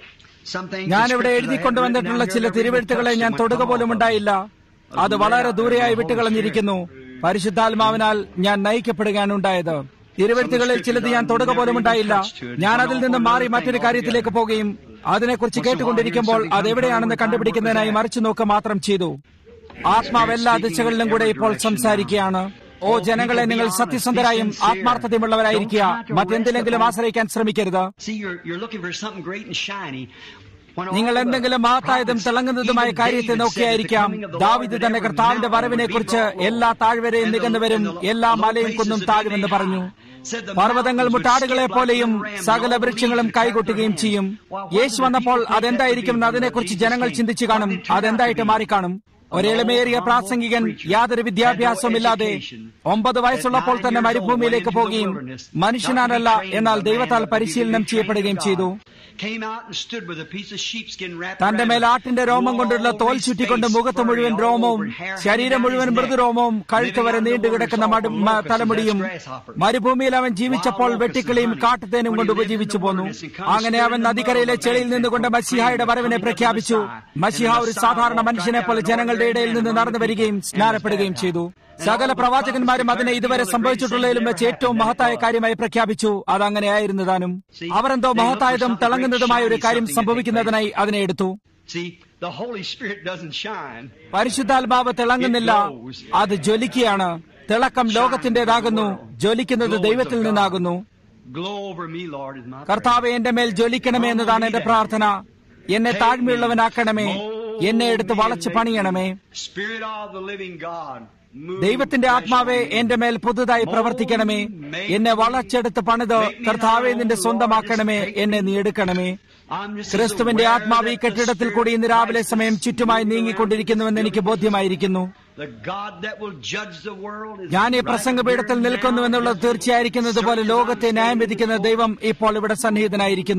Some things ഞാൻ the ഇവിടെ scriptures എഴുതി I have കൊണ്ടുവന്നിട്ടുള്ള written down ചില here never even തിരുവെഴുത്തുകളെ touched ഞാൻ them. തൊടുക പോലും ഉണ്ടായില്ല അത് വളരെ ദൂരെയായ വിട്ട് കളഞ്ഞിരിക്കുന്നു പരിശുദ്ധാത്മാവിനാൽ ഞാൻ നയിക്കപ്പെടുകയാണ് ഉണ്ടായത് തിരുവെഴുത്തുകളിൽ ചിലത് ഞാൻ തൊടുക പോലും ഉണ്ടായില്ല ഞാൻ അതിൽ നിന്ന് മാറി മറ്റൊരു കാര്യത്തിലേക്ക് പോകുകയും അതിനെക്കുറിച്ച് കേട്ടുകൊണ്ടിരിക്കുമ്പോൾ അതെവിടെയാണെന്ന് കണ്ടുപിടിക്കുന്നതിനായി മറിച്ചു നോക്കുക മാത്രം ചെയ്തു ആത്മാവ് എല്ലാ ദിശകളിലും കൂടെ ഇപ്പോൾ സംസാരിക്കുകയാണ് ഓ ജനങ്ങളെ നിങ്ങൾ സത്യസന്ധരായും ആത്മാർത്ഥതയുമുള്ളവരായിരിക്കുക മറ്റെന്തിലെങ്കിലും ആശ്രയിക്കാൻ ശ്രമിക്കരുത് See, you're, you're looking for something great and shiny. When all നിങ്ങൾ the എന്തെങ്കിലും മഹത്തായതും prophets, തിളങ്ങുന്നതുമായ even കാര്യത്തെ David said that the നോക്കിയായിരിക്കാം coming of the Lord David that തന്നെ every കർത്താവിന്റെ mountain വരവിനെ would be കുറിച്ച് brought low, എല്ലാ താഴ്വരയും and the- നികന്നുവരും and the എല്ലാ low മലയും places കുന്നും would be താഴുമെന്ന് made പറഞ്ഞു high. Said the പർവ്വതങ്ങൾ mountains would മുട്ടാടുകളെ skip like പോലെയും little rams, സകല and all the വൃക്ഷങ്ങളും leaves would clap കൈകൊട്ടുകയും their ചെയ്യും hands. Well, what Yeshu did the വന്നപ്പോൾ people think that അതെന്തായിരിക്കും would be when അതിനെക്കുറിച്ച് Jesus ജനങ്ങൾ came? ചിന്തിച്ചു കാണും What did it turn out അതെന്തായിട്ട് to be? മാറിക്കാണും ഒരു എളിമേറിയ പ്രാസംഗികൻ യാതൊരു വിദ്യാഭ്യാസവുമില്ലാതെ ഒമ്പത് വയസ്സുള്ളപ്പോൾ തന്നെ മരുഭൂമിയിലേക്ക് പോവുകയും മനുഷ്യനാണല്ല എന്നാൽ ദൈവത്താൽ പരിശീലനം ചെയ്യപ്പെടുകയും ചെയ്തു Came out and stood with a piece of sheepskin wrapped തന്റെ around മേൽ him. ആട്ടിന്റെ രോമം കൊണ്ടുള്ള All തോൽ his ചുറ്റിക്കൊണ്ട് face മുഖത്ത് furry മുഴുവൻ all രോമവും over, hair ശരീരം hanging down മുഴുവൻ his neck. മൃദുരോമവും കഴുത്ത് വരെ Living out in the നീണ്ടുകിടക്കുന്ന wilderness, മടു- all മ- locusts തലമുടിയും and grasshoppers. മരുഭൂമിയിൽ അവൻ ജീവിച്ചപ്പോൾ Wild വെട്ടിക്കിളിയും locusts and കാട്ടുതേനും honey. കൊണ്ട് When he lived in ഉപജീവിച്ചു the പോന്നു wilderness and come അങ്ങനെ stood അവൻ in the നദിക്കരയിലെ middle of the ചെളിയിൽ bank നിന്നുകൊണ്ട് and മസിഹായുടെ proclaimed വരവിനെ the coming of the പ്രഖ്യാപിച്ചു Messiah. മസിഹ And the ഒരു Messiah സാധാരണ walked മനുഷ്യനെ right പോലെ out of ജനങ്ങളുടെ ordinary ഇടയിൽ man നിന്ന് among നടന്നു the വരികയും people and സ്നാനപ്പെടുകയും was ചെയ്തു baptized. സകല And all the പ്രവാചകന്മാരും prophets അതിനെ declared ഇതുവരെ the greatest സംഭവിച്ചിട്ടുള്ളതിലും things വെച്ച് ever ഏറ്റവും happened, മഹത്തായ that it കാര്യമായി പ്രഖ്യാപിച്ചു അതങ്ങനെയായിരുന്നു താനും അവരെന്തോ മഹത്തായതും തിളങ്ങുന്നതുമായ ഒരു കാര്യം സംഭവിക്കുന്നതിനായി അതിനെ എടുത്തു See, the Holy Spirit doesn't shine. പരിശുദ്ധാത്മാവ് തിളങ്ങുന്നില്ല അത് ജ്വലിക്കുകയാണ് തിളക്കം ലോകത്തിന്റേതാകുന്നു ജ്വലിക്കുന്നത് ദൈവത്തിൽ നിന്നാകുന്നു Glow over me, Lord, is my prayer. കർത്താവ് എന്റെ മേൽ ജ്വലിക്കണമേ എന്നതാണ് എന്റെ പ്രാർത്ഥന എന്നെ താഴ്മയുള്ളവനാക്കണമേ എന്നെ എടുത്ത് വളച്ചു പണിയണമേ Spirit of the living God. move ദൈവത്തിന്റെ fresh ആത്മാവെ on me. എന്റെ മേൽ പുതുതായി പ്രവർത്തിക്കണമേ എന്നെ വളച്ചെടുത്ത് പണിത് കർത്താവെ നിന്റെ സ്വന്തമാക്കണമേ എന്നെ നീ എടുക്കണമേ I'm just as ക്രിസ്തുവിന്റെ aware ആത്മാവ് ഈ that the കെട്ടിടത്തിൽ കൂടി ഇന്ന് Spirit രാവിലെ of സമയം Christ ചുറ്റുമായി is നീങ്ങിക്കൊണ്ടിരിക്കുന്നുവെന്ന് എനിക്ക് ബോധ്യമായിരിക്കുന്നു The God that will judge the world is ഞാൻ ഈ right പ്രസംഗപീഠത്തിൽ here നിൽക്കുന്നുവെന്നുള്ളത് now, തീർച്ചയായിരിക്കുന്നത് പോലെ just ലോകത്തെ certain ന്യായം വിധിക്കുന്ന I'm ദൈവം ഇപ്പോൾ ഇവിടെ സന്നിഹിതനായിരിക്കുന്നു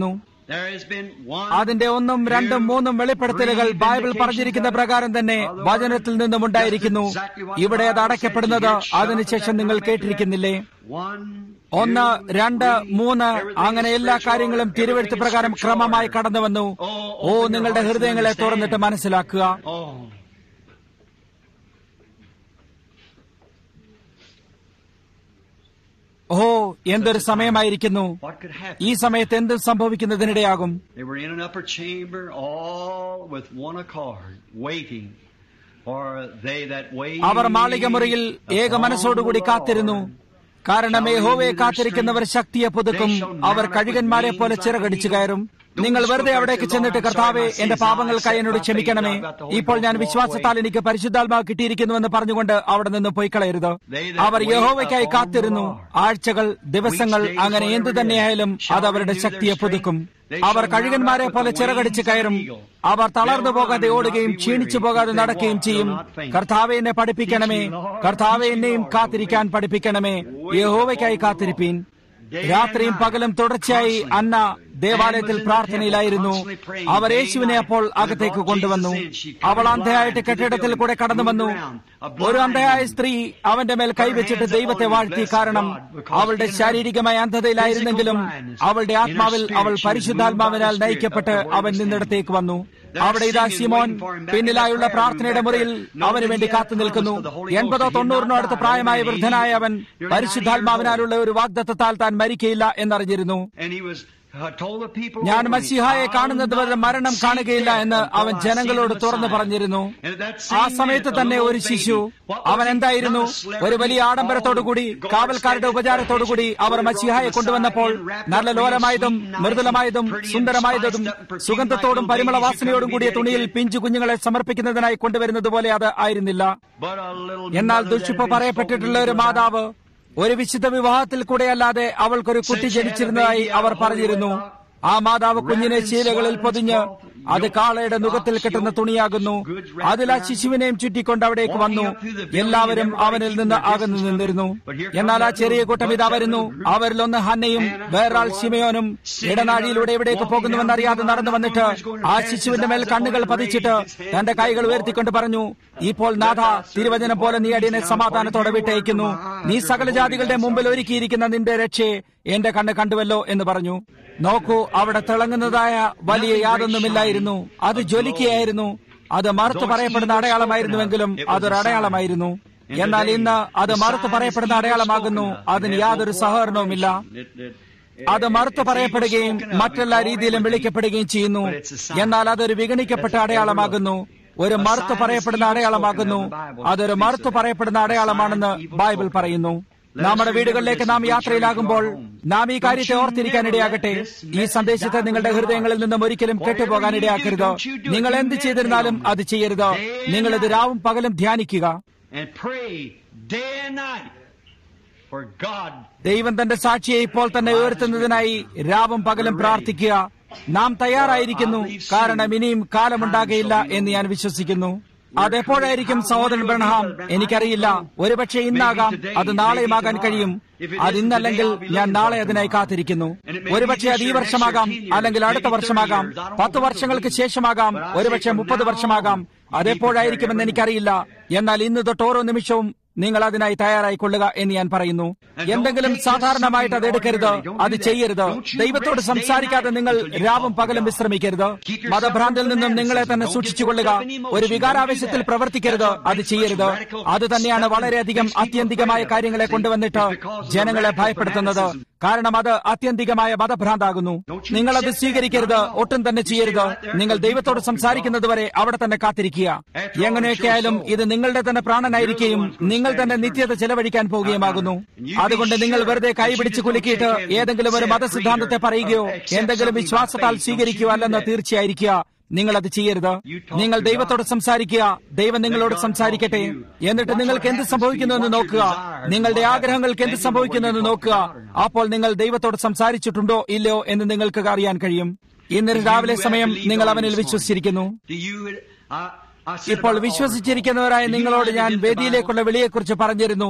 There has been one. അതിന്റെ ഒന്നും രണ്ടും മൂന്നും വെളിപ്പെടുത്തലുകൾ ബൈബിൾ പറഞ്ഞിരിക്കുന്ന പ്രകാരം തന്നെ വചനത്തിൽ നിന്നും ഉണ്ടായിരിക്കുന്നു ഇവിടെ അത് അടയ്ക്കപ്പെടുന്നത് അതിനുശേഷം നിങ്ങൾ കേട്ടിരിക്കുന്നില്ലേ One. ഒന്ന് രണ്ട് മൂന്ന് അങ്ങനെ എല്ലാ കാര്യങ്ങളും തിരുവെഴുത്ത് പ്രകാരം ക്രമമായി കടന്നു വന്നു ഓ നിങ്ങളുടെ ഹൃദയങ്ങളെ തുറന്നിട്ട് മനസ്സിലാക്കുക Oh. ഓ എന്തൊരു സമയമായിരിക്കുന്നു What could happen? ഈ സമയത്ത് എന്തും സംഭവിക്കുന്നതിനിടയാകും They were in an upper chamber, all with one accord, waiting for they that wait. അവർ മാളികമുറിയിൽ ഏക മനസ്സോടുകൂടി കാത്തിരുന്നു കാരണം യഹോവയെ കാത്തിരിക്കുന്നവർ ശക്തിയെ പുതുക്കും അവർ കഴുകന്മാരെ പോലെ ചിറകടിച്ചു കയറും നിങ്ങൾ വെറുതെ അവിടേക്ക് ചെന്നിട്ട് കർത്താവെ എന്റെ പാപങ്ങൾക്കായി എന്നോട് ക്ഷമിക്കണമേ ഇപ്പോൾ ഞാൻ വിശ്വാസത്താൽ എനിക്ക് പരിശുദ്ധാത്മാവ് കിട്ടിയിരിക്കുന്നുവെന്ന് പറഞ്ഞുകൊണ്ട് അവിടെ നിന്ന് പോയി കളയരുത് അവർ യഹോവയ്ക്കായി കാത്തിരുന്നു ആഴ്ചകൾ ദിവസങ്ങൾ അങ്ങനെ എന്തു തന്നെയായാലും അത് അവരുടെ ശക്തിയെ പുതുക്കും അവർ കഴുകന്മാരെ പോലെ ചിറകടിച്ച് കയറും അവർ തളർന്നു പോകാതെ ഓടുകയും ക്ഷീണിച്ചു പോകാതെ നടക്കുകയും ചെയ്യും കർത്താവെ എന്നെ പഠിപ്പിക്കണമേ കർത്താവെ എന്നെയും കാത്തിരിക്കാൻ പഠിപ്പിക്കണമേ യഹോവയ്ക്കായി കാത്തിരിപ്പീൻ രാത്രിയും പകലും തുടർച്ചയായി അന്ന ദേവാലയത്തിൽ പ്രാർത്ഥനയിലായിരുന്നു അവർ യേശുവിനെ അപ്പോൾ അകത്തേക്ക് കൊണ്ടുവന്നു അവൾ അന്ധയായിട്ട് കെട്ടിടത്തിൽ കൂടെ കടന്നു വന്നു ഒരു അന്ധയായ സ്ത്രീ അവന്റെ മേൽ കൈവച്ചിട്ട് ദൈവത്തെ വാഴ്ത്തി കാരണം അവളുടെ ശാരീരികമായ അന്ധതയിലായിരുന്നെങ്കിലും അവളുടെ ആത്മാവിൽ അവൾ പരിശുദ്ധാത്മാവിനാൽ നയിക്കപ്പെട്ട് അവൻ നിന്നിടത്തേക്ക് വന്നു അവിടെ ഇതാ സിമോൻ പിന്നിലായുള്ള പ്രാർത്ഥനയുടെ മുറിയിൽ അവന് വേണ്ടി കാത്തു നിൽക്കുന്നു എൺപതോ തൊണ്ണൂറിനോ അടുത്ത് പ്രായമായ വൃദ്ധനായ അവൻ പരിശുദ്ധാത്മാവിനാലുള്ള ഒരു വാഗ്ദത്തത്താൽ താൻ മരിക്കയില്ല എന്നറിഞ്ഞിരുന്നു And he was uh, told the people. ഞാൻ മസിഹായെ കാണുന്നത് വരെ മരണം കാണുകയില്ല എന്ന് അവൻ ജനങ്ങളോട് തുറന്നു പറഞ്ഞിരുന്നു ആ സമയത്ത് തന്നെ ഒരു ശിശു അവൻ എന്തായിരുന്നു ഒരു വലിയ ആഡംബരത്തോടുകൂടി കാവൽക്കാരുടെ ഉപചാരത്തോടുകൂടി അവർ മസിഹായെ കൊണ്ടുവന്നപ്പോൾ നല്ല ലോലമായതും മൃദുലമായതും സുന്ദരമായതും സുഗന്ധത്തോടും പരിമളവാസനയോടും കൂടിയ തുണിയിൽ പിഞ്ചു കുഞ്ഞുങ്ങളെ സമർപ്പിക്കുന്നതിനായി കൊണ്ടുവരുന്നത് പോലെ അത് ആയിരുന്നില്ല But a little എന്നാൽ mother ദുഷിപ്പ് that had been പറയപ്പെട്ടിട്ടുള്ള ഒരു spoken മാതാവ് ഒരു വിശുദ്ധ വിവാഹത്തിൽ കൂടെയല്ലാതെ അവൾക്കൊരു കുട്ടി ജനിച്ചിരുന്നതായി അവർ പറഞ്ഞിരുന്നു ആ മാതാവ് കുഞ്ഞിനെ ശീലകളിൽ പൊതിഞ്ഞ് അത് കാളയുടെ മുഖത്തിൽ കെട്ടുന്ന തുണിയാകുന്നു അതിൽ ആ ശിശുവിനെയും ചുറ്റിക്കൊണ്ട് അവിടേക്ക് വന്നു എല്ലാവരും അവനിൽ നിന്ന് അകന്നു നിന്നിരുന്നു എന്നാൽ ആ ചെറിയ കൂട്ടം ഇതാ വരുന്നു അവരിലൊന്ന് ഹന്നയും വേറൊരാൾ ശിമയോനും ഇടനാഴിയിലൂടെ എവിടേക്ക് പോകുന്നുവെന്നറിയാതെ നടന്നു വന്നിട്ട് ആ ശിശുവിന്റെ മേൽ കണ്ണുകൾ പതിച്ചിട്ട് തന്റെ കൈകൾ ഉയർത്തിക്കൊണ്ട് പറഞ്ഞു ഇപ്പോൾ നാഥ തിരുവചനം പോലെ നീ അടിയനെ സമാധാനത്തോടെ വിട്ടയക്കുന്നു നീ സകല ജാതികളുടെ മുമ്പിൽ ഒരുക്കിയിരിക്കുന്ന നിന്റെ രക്ഷയെ എന്റെ കണ്ണ് കണ്ടുവല്ലോ എന്ന് പറഞ്ഞു നോക്കൂ അവിടെ തിളങ്ങുന്നതായ വലിയ യാതൊന്നുമില്ലായിരുന്നു അത് ജ്വലിക്കുകയായിരുന്നു അത് മറുത്ത് പറയപ്പെടുന്ന അടയാളമായിരുന്നുവെങ്കിലും അതൊരു അടയാളമായിരുന്നു എന്നാൽ ഇന്ന് അത് മറുത്ത് പറയപ്പെടുന്ന അടയാളമാകുന്നു അതിന് യാതൊരു സഹകരണവുമില്ല അത് മറുത്ത് പറയപ്പെടുകയും മറ്റെല്ലാ രീതിയിലും വിളിക്കപ്പെടുകയും ചെയ്യുന്നു എന്നാൽ അതൊരു വിഗണിക്കപ്പെട്ട അടയാളമാകുന്നു ഒരു മറുത്ത് പറയപ്പെടുന്ന അടയാളമാകുന്നു അതൊരു മറുത്ത് പറയപ്പെടുന്ന അടയാളമാണെന്ന് ബൈബിൾ പറയുന്നു നമ്മുടെ വീടുകളിലേക്ക് നാം യാത്രയിലാകുമ്പോൾ നാം ഈ കാര്യത്തെ ഓർത്തിരിക്കാൻ ഇടയാകട്ടെ ഈ സന്ദേശത്തെ നിങ്ങളുടെ ഹൃദയങ്ങളിൽ നിന്നും ഒരിക്കലും കെട്ടുപോകാൻ ഇടയാക്കരുത് നിങ്ങൾ എന്ത് ചെയ്തിരുന്നാലും അത് ചെയ്യരുത് നിങ്ങൾ ഇത് രാവും പകലും ധ്യാനിക്കുക and pray day and night for God. ദൈവം തന്റെ സാക്ഷിയെ ഇപ്പോൾ തന്നെ ഉയർത്തുന്നതിനായി രാവും പകലും പ്രാർത്ഥിക്കുക നാം തയ്യാറായിരിക്കുന്നു കാരണം ഇനിയും കാലമുണ്ടാകയില്ല എന്ന് ഞാൻ വിശ്വസിക്കുന്നു അതെപ്പോഴായിരിക്കും സഹോദരൻ ബ്രഹ്ഹാം എനിക്കറിയില്ല ഒരുപക്ഷെ ഇന്നാകാം അത് നാളെയുമാകാൻ കഴിയും അത് ഇന്നല്ലെങ്കിൽ ഞാൻ നാളെ അതിനായി കാത്തിരിക്കുന്നു ഒരുപക്ഷെ അത് ഈ വർഷമാകാം അല്ലെങ്കിൽ അടുത്ത വർഷമാകാം പത്ത് വർഷങ്ങൾക്ക് ശേഷമാകാം ഒരുപക്ഷെ മുപ്പത് വർഷമാകാം അതെപ്പോഴായിരിക്കുമെന്ന് എനിക്കറിയില്ല എന്നാൽ ഇന്ന് തൊട്ട് ഓരോ നിമിഷവും നിങ്ങൾ അതിനായി തയ്യാറായിക്കൊള്ളുക എന്ന് ഞാൻ പറയുന്നു എന്തെങ്കിലും സാധാരണമായിട്ട് അത് എടുക്കരുത് അത് ചെയ്യരുത് ദൈവത്തോട് സംസാരിക്കാതെ നിങ്ങൾ രാവും പകലും വിശ്രമിക്കരുത് മതഭ്രാന്തിൽ നിന്നും നിങ്ങളെ തന്നെ സൂക്ഷിച്ചുകൊള്ളുക ഒരു വികാരാവേശത്തിൽ പ്രവർത്തിക്കരുത് അത് ചെയ്യരുത് അത് തന്നെയാണ് വളരെയധികം ആത്യന്തികമായ കാര്യങ്ങളെ കൊണ്ടുവന്നിട്ട് ജനങ്ങളെ ഭയപ്പെടുത്തുന്നത് കാരണം അത് ആത്യന്തികമായ മതഭ്രാന്താകുന്നു നിങ്ങൾ അത് സ്വീകരിക്കരുത് ഒട്ടും തന്നെ ചെയ്യരുത് നിങ്ങൾ ദൈവത്തോട് സംസാരിക്കുന്നത് വരെ അവിടെ തന്നെ കാത്തിരിക്കുക എങ്ങനെയൊക്കെയായാലും ഇത് നിങ്ങളുടെ തന്നെ പ്രാണനായിരിക്കുകയും നിങ്ങൾ തന്നെ നിത്യത ചെലവഴിക്കാൻ പോവുകയുമാകുന്നു അതുകൊണ്ട് നിങ്ങൾ വെറുതെ കൈപിടിച്ച് കുലുക്കിയിട്ട് ഏതെങ്കിലും ഒരു മതസിദ്ധാന്തത്തെ പറയുകയോ എന്തെങ്കിലും വിശ്വാസത്താൽ സ്വീകരിക്കുകയോ അല്ലെന്ന് തീർച്ചയായിരിക്കുക നിങ്ങൾ അത് ചെയ്യരുത് നിങ്ങൾ ദൈവത്തോട് സംസാരിക്കുക ദൈവം നിങ്ങളോട് സംസാരിക്കട്ടെ എന്നിട്ട് നിങ്ങൾക്ക് എന്ത് സംഭവിക്കുന്നുവെന്ന് നോക്കുക നിങ്ങളുടെ ആഗ്രഹങ്ങൾക്ക് എന്ത് സംഭവിക്കുന്നുവെന്ന് നോക്കുക അപ്പോൾ നിങ്ങൾ ദൈവത്തോട് സംസാരിച്ചിട്ടുണ്ടോ ഇല്ലയോ എന്ന് നിങ്ങൾക്ക് അറിയാൻ കഴിയും ഇന്നൊരു രാവിലെ സമയം നിങ്ങൾ അവനിൽ വിശ്വസിച്ചിരിക്കുന്നു Do you, I, I said ഇപ്പോൾ about വിശ്വസിച്ചിരിക്കുന്നവരായ നിങ്ങളോട് ഞാൻ വേദിയിലേക്കുള്ള വിളിയെക്കുറിച്ച് പറഞ്ഞിരുന്നു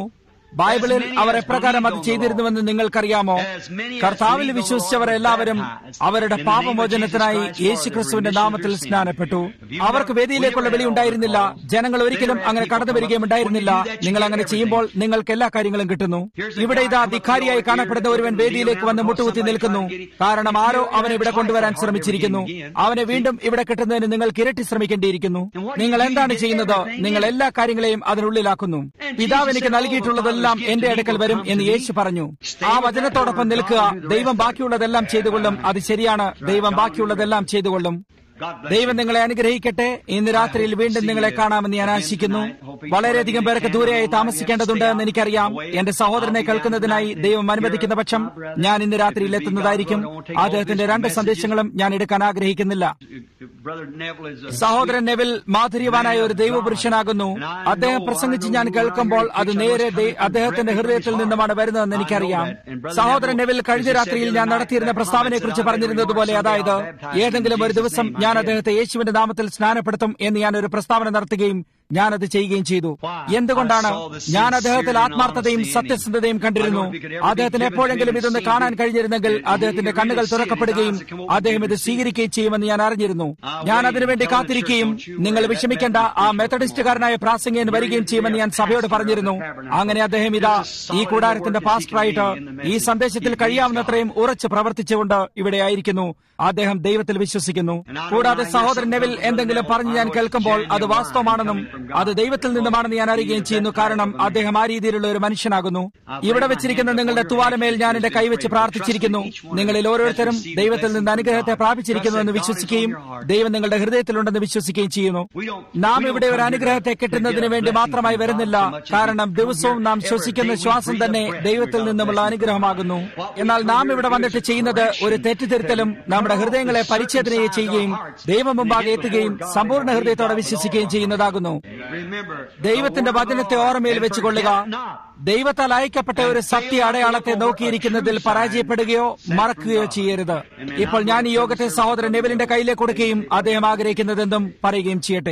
ബൈബിളിൽ അവർ എപ്രകാരം അത് ചെയ്തിരുന്നുവെന്ന് നിങ്ങൾക്കറിയാമോ കർത്താവിൽ വിശ്വസിച്ചവർ എല്ലാവരും അവരുടെ പാപമോചനത്തിനായി യേശുക്രിസ്തുവിന്റെ നാമത്തിൽ സ്നാനപ്പെട്ടു അവർക്ക് വേദിയിലേക്കുള്ള വിളി ഉണ്ടായിരുന്നില്ല ജനങ്ങൾ ഒരിക്കലും അങ്ങനെ കടന്നു വരികയും ഉണ്ടായിരുന്നില്ല നിങ്ങൾ അങ്ങനെ ചെയ്യുമ്പോൾ നിങ്ങൾക്ക് എല്ലാ കാര്യങ്ങളും കിട്ടുന്നു ഇവിടെ ഇതാ ധിക്കാരിയായി കാണപ്പെടുന്ന ഒരുവൻ വേദിയിലേക്ക് വന്ന് മുട്ടുകുത്തി നിൽക്കുന്നു കാരണം ആരോ അവനെ ഇവിടെ കൊണ്ടുവരാൻ ശ്രമിച്ചിരിക്കുന്നു അവനെ വീണ്ടും ഇവിടെ കിട്ടുന്നതിന് നിങ്ങൾക്ക് ഇരട്ടി ശ്രമിക്കേണ്ടിയിരിക്കുന്നു നിങ്ങൾ എന്താണ് ചെയ്യുന്നത് നിങ്ങൾ എല്ലാ കാര്യങ്ങളെയും അതിനുള്ളിലാക്കുന്നു പിതാവ് എനിക്ക് നൽകിയിട്ടുള്ളതെല്ലാം എന്റെ അടുക്കൽ വരും എന്ന് യേശു പറഞ്ഞു ആ വചനത്തോടൊപ്പം നിൽക്കുക ദൈവം ബാക്കിയുള്ളതെല്ലാം ചെയ്തുകൊള്ളും അത് ശരിയാണ് ദൈവം ബാക്കിയുള്ളതെല്ലാം ചെയ്തുകൊള്ളും ദൈവം നിങ്ങളെ അനുഗ്രഹിക്കട്ടെ ഇന്ന് രാത്രിയിൽ വീണ്ടും നിങ്ങളെ കാണാമെന്ന് ഞാൻ ആശിക്കുന്നു വളരെയധികം പേർക്ക് ദൂരെയായി താമസിക്കേണ്ടതുണ്ട് എന്ന് എനിക്കറിയാം എന്റെ സഹോദരനെ കേൾക്കുന്നതിനായി ദൈവം അനുവദിക്കുന്ന പക്ഷം ഞാൻ ഇന്ന് രാത്രിയിൽ എത്തുന്നതായിരിക്കും അദ്ദേഹത്തിന്റെ രണ്ട് സന്ദേശങ്ങളും ഞാൻ എടുക്കാൻ ആഗ്രഹിക്കുന്നില്ല സഹോദരൻ നെവിൽ മാധുര്യവാനായ ഒരു ദൈവപുരുഷനാകുന്നു അദ്ദേഹം പ്രസംഗിച്ച് ഞാൻ കേൾക്കുമ്പോൾ അത് നേരെ അദ്ദേഹത്തിന്റെ ഹൃദയത്തിൽ നിന്നുമാണ് വരുന്നതെന്ന് എനിക്കറിയാം സഹോദരൻ നെവിൽ കഴിഞ്ഞ രാത്രിയിൽ ഞാൻ നടത്തിയിരുന്ന പ്രസ്താവനയെക്കുറിച്ച് പറഞ്ഞിരുന്നത് പോലെ അതായത് ഏതെങ്കിലും ഒരു ദിവസം ഞാൻ അദ്ദേഹത്തെ യേശുവിന്റെ നാമത്തിൽ സ്നാനപ്പെടുത്തും എന്ന് ഞാൻ ഒരു പ്രസ്താവന നടത്തുകയും ഞാൻ അത് ചെയ്യുകയും ചെയ്തു എന്തുകൊണ്ടാണ് ഞാൻ അദ്ദേഹത്തിൽ ആത്മാർത്ഥതയും സത്യസന്ധതയും കണ്ടിരുന്നു അദ്ദേഹത്തിന് എപ്പോഴെങ്കിലും ഇതൊന്ന് കാണാൻ കഴിഞ്ഞിരുന്നെങ്കിൽ അദ്ദേഹത്തിന്റെ കണ്ണുകൾ തുറക്കപ്പെടുകയും അദ്ദേഹം ഇത് സ്വീകരിക്കുകയും ചെയ്യുമെന്ന് ഞാൻ അറിഞ്ഞിരുന്നു ഞാൻ അതിനുവേണ്ടി കാത്തിരിക്കുകയും നിങ്ങൾ വിഷമിക്കേണ്ട ആ മെത്തഡിസ്റ്റുകാരനായ പ്രാസംഗികൻ വരികയും ചെയ്യുമെന്ന് ഞാൻ സഭയോട് പറഞ്ഞിരുന്നു അങ്ങനെ അദ്ദേഹം ഇതാ ഈ കൂടാരത്തിന്റെ പാസ്റ്ററായിട്ട് ഈ സന്ദേശത്തിൽ കഴിയാവുന്നത്രയും ഉറച്ച് പ്രവർത്തിച്ചുകൊണ്ട് ഇവിടെ ആയിരിക്കുന്നു അദ്ദേഹം ദൈവത്തിൽ വിശ്വസിക്കുന്നു കൂടാതെ സഹോദരൻ നെവിൽ എന്തെങ്കിലും പറഞ്ഞ് ഞാൻ കേൾക്കുമ്പോൾ അത് വാസ്തവമാണെന്നും അത് ദൈവത്തിൽ നിന്നുമാണെന്ന് ഞാൻ അറിയുകയും ചെയ്യുന്നു കാരണം അദ്ദേഹം ആ രീതിയിലുള്ള ഒരു മനുഷ്യനാകുന്നു ഇവിടെ വെച്ചിരിക്കുന്ന നിങ്ങളുടെ തുവാലമേൽ ഞാൻ എന്റെ കൈവച്ച് പ്രാർത്ഥിച്ചിരിക്കുന്നു നിങ്ങളിൽ ഓരോരുത്തരും ദൈവത്തിൽ നിന്ന് അനുഗ്രഹത്തെ പ്രാപിച്ചിരിക്കുന്നു എന്ന് വിശ്വസിക്കുകയും ദൈവം നിങ്ങളുടെ ഹൃദയത്തിലുണ്ടെന്ന് വിശ്വസിക്കുകയും ചെയ്യുന്നു നാം ഇവിടെ ഒരു അനുഗ്രഹത്തെ കിട്ടുന്നതിന് വേണ്ടി മാത്രമായി വരുന്നില്ല കാരണം ദിവസവും നാം ശ്വസിക്കുന്ന ശ്വാസം തന്നെ ദൈവത്തിൽ നിന്നുമുള്ള അനുഗ്രഹമാകുന്നു എന്നാൽ നാം ഇവിടെ വന്നിട്ട് ചെയ്യുന്നത് ഒരു തെറ്റിദ്ധരുത്തലും നമ്മുടെ ഹൃദയങ്ങളെ പരിച്ഛേദന ചെയ്യുകയും ദൈവം മുമ്പാകെ എത്തുകയും സമ്പൂർണ്ണ ഹൃദയത്തോടെ വിശ്വസിക്കുകയും ചെയ്യുന്നതാകുന്നു ദൈവത്തിന്റെ വചനത്തെ ഓർമ്മയിൽ വെച്ചുകൊള്ളുക ദൈവത്താൽ അയക്കപ്പെട്ട ഒരു സത്യ അടയാളത്തെ നോക്കിയിരിക്കുന്നതിൽ പരാജയപ്പെടുകയോ മറക്കുകയോ ചെയ്യരുത് ഇപ്പോൾ ഞാൻ ഈ യോഗത്തെ സഹോദരൻ നെവലിന്റെ കയ്യിലേക്ക് കൊടുക്കുകയും അദ്ദേഹം ആഗ്രഹിക്കുന്നതെന്തും പറയുകയും ചെയ്യട്ടെ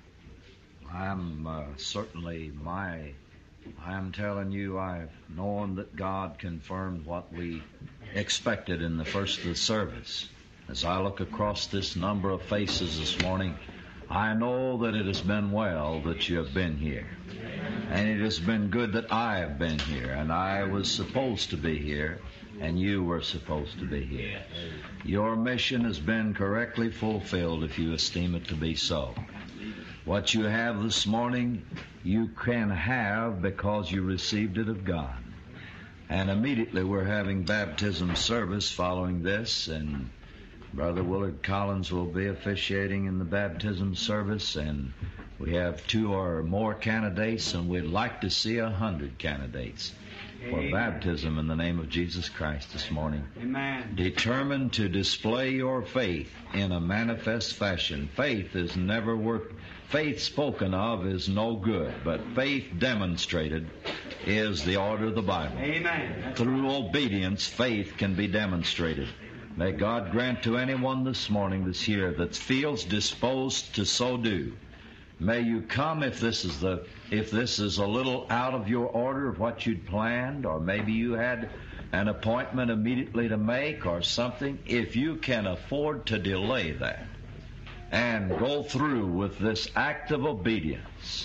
I'm uh, certainly my. I'm telling you, I've known that God confirmed what we expected in the first of the service. As I look across this number of faces this morning, I know that it has been well that you have been here. And it has been good that I have been here, and I was supposed to be here, and you were supposed to be here. Your mission has been correctly fulfilled if you esteem it to be so. What you have this morning, you can have because you received it of God. And immediately we're having baptism service following this, and Brother Willard Collins will be officiating in the baptism service, and we have two or more candidates, and we'd like to see a hundred candidates for baptism in the name of Jesus Christ this morning. Amen. Determined to display your faith in a manifest fashion. Faith is never worth, faith spoken of is no good, but faith demonstrated is the order of the Bible. Amen. Through obedience, faith can be demonstrated. May God grant to anyone this morning that's here that feels disposed to so do. May you come if this is the if this is a little out of your order of what you'd planned, or maybe you had an appointment immediately to make or something. If you can afford to delay that and go through with this act of obedience,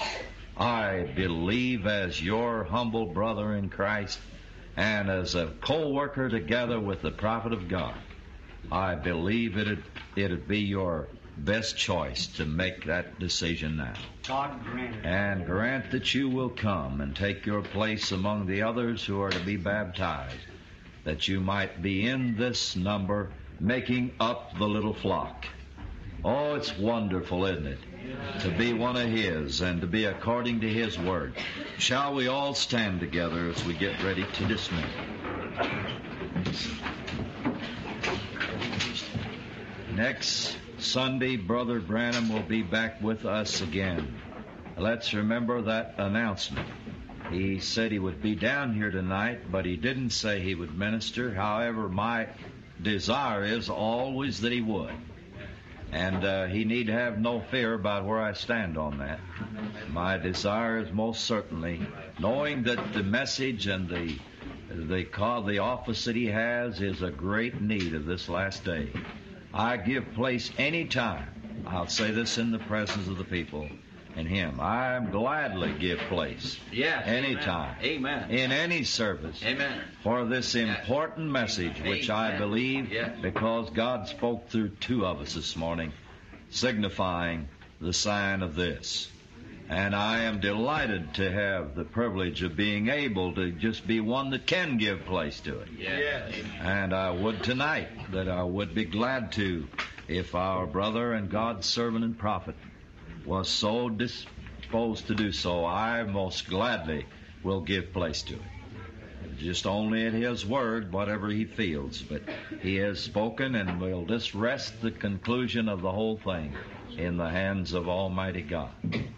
I believe as your humble brother in Christ and as a co-worker together with the prophet of God, I believe it'd, it'd be your best choice to make that decision now. God grant it. And grant that you will come and take your place among the others who are to be baptized, that you might be in this number making up the little flock. Oh, it's wonderful, isn't it? To be one of His and to be according to His Word. Shall we all stand together as we get ready to dismiss? Next Sunday, Brother Branham will be back with us again. Let's remember that announcement. He said he would be down here tonight, but he didn't say he would minister. However, my desire is always that he would. And uh, he need have no fear about where I stand on that. My desire is most certainly knowing that the message and the the call, the office that he has is a great need of this last day. I give place any time. I'll say this in the presence of the people and him. I gladly give place Yes. anytime Amen. in any service Amen. for this important message, which I Amen. believe Yes. because God spoke through two of us this morning, signifying the sign of this. And I am delighted to have the privilege of being able to just be one that can give place to it. Yes. And I would tonight that I would be glad to if our brother and God's servant and prophet was so disposed to do so. I most gladly will give place to it. Just only at His word, whatever He feels. But He has spoken and we'll just rest the conclusion of the whole thing in the hands of Almighty God.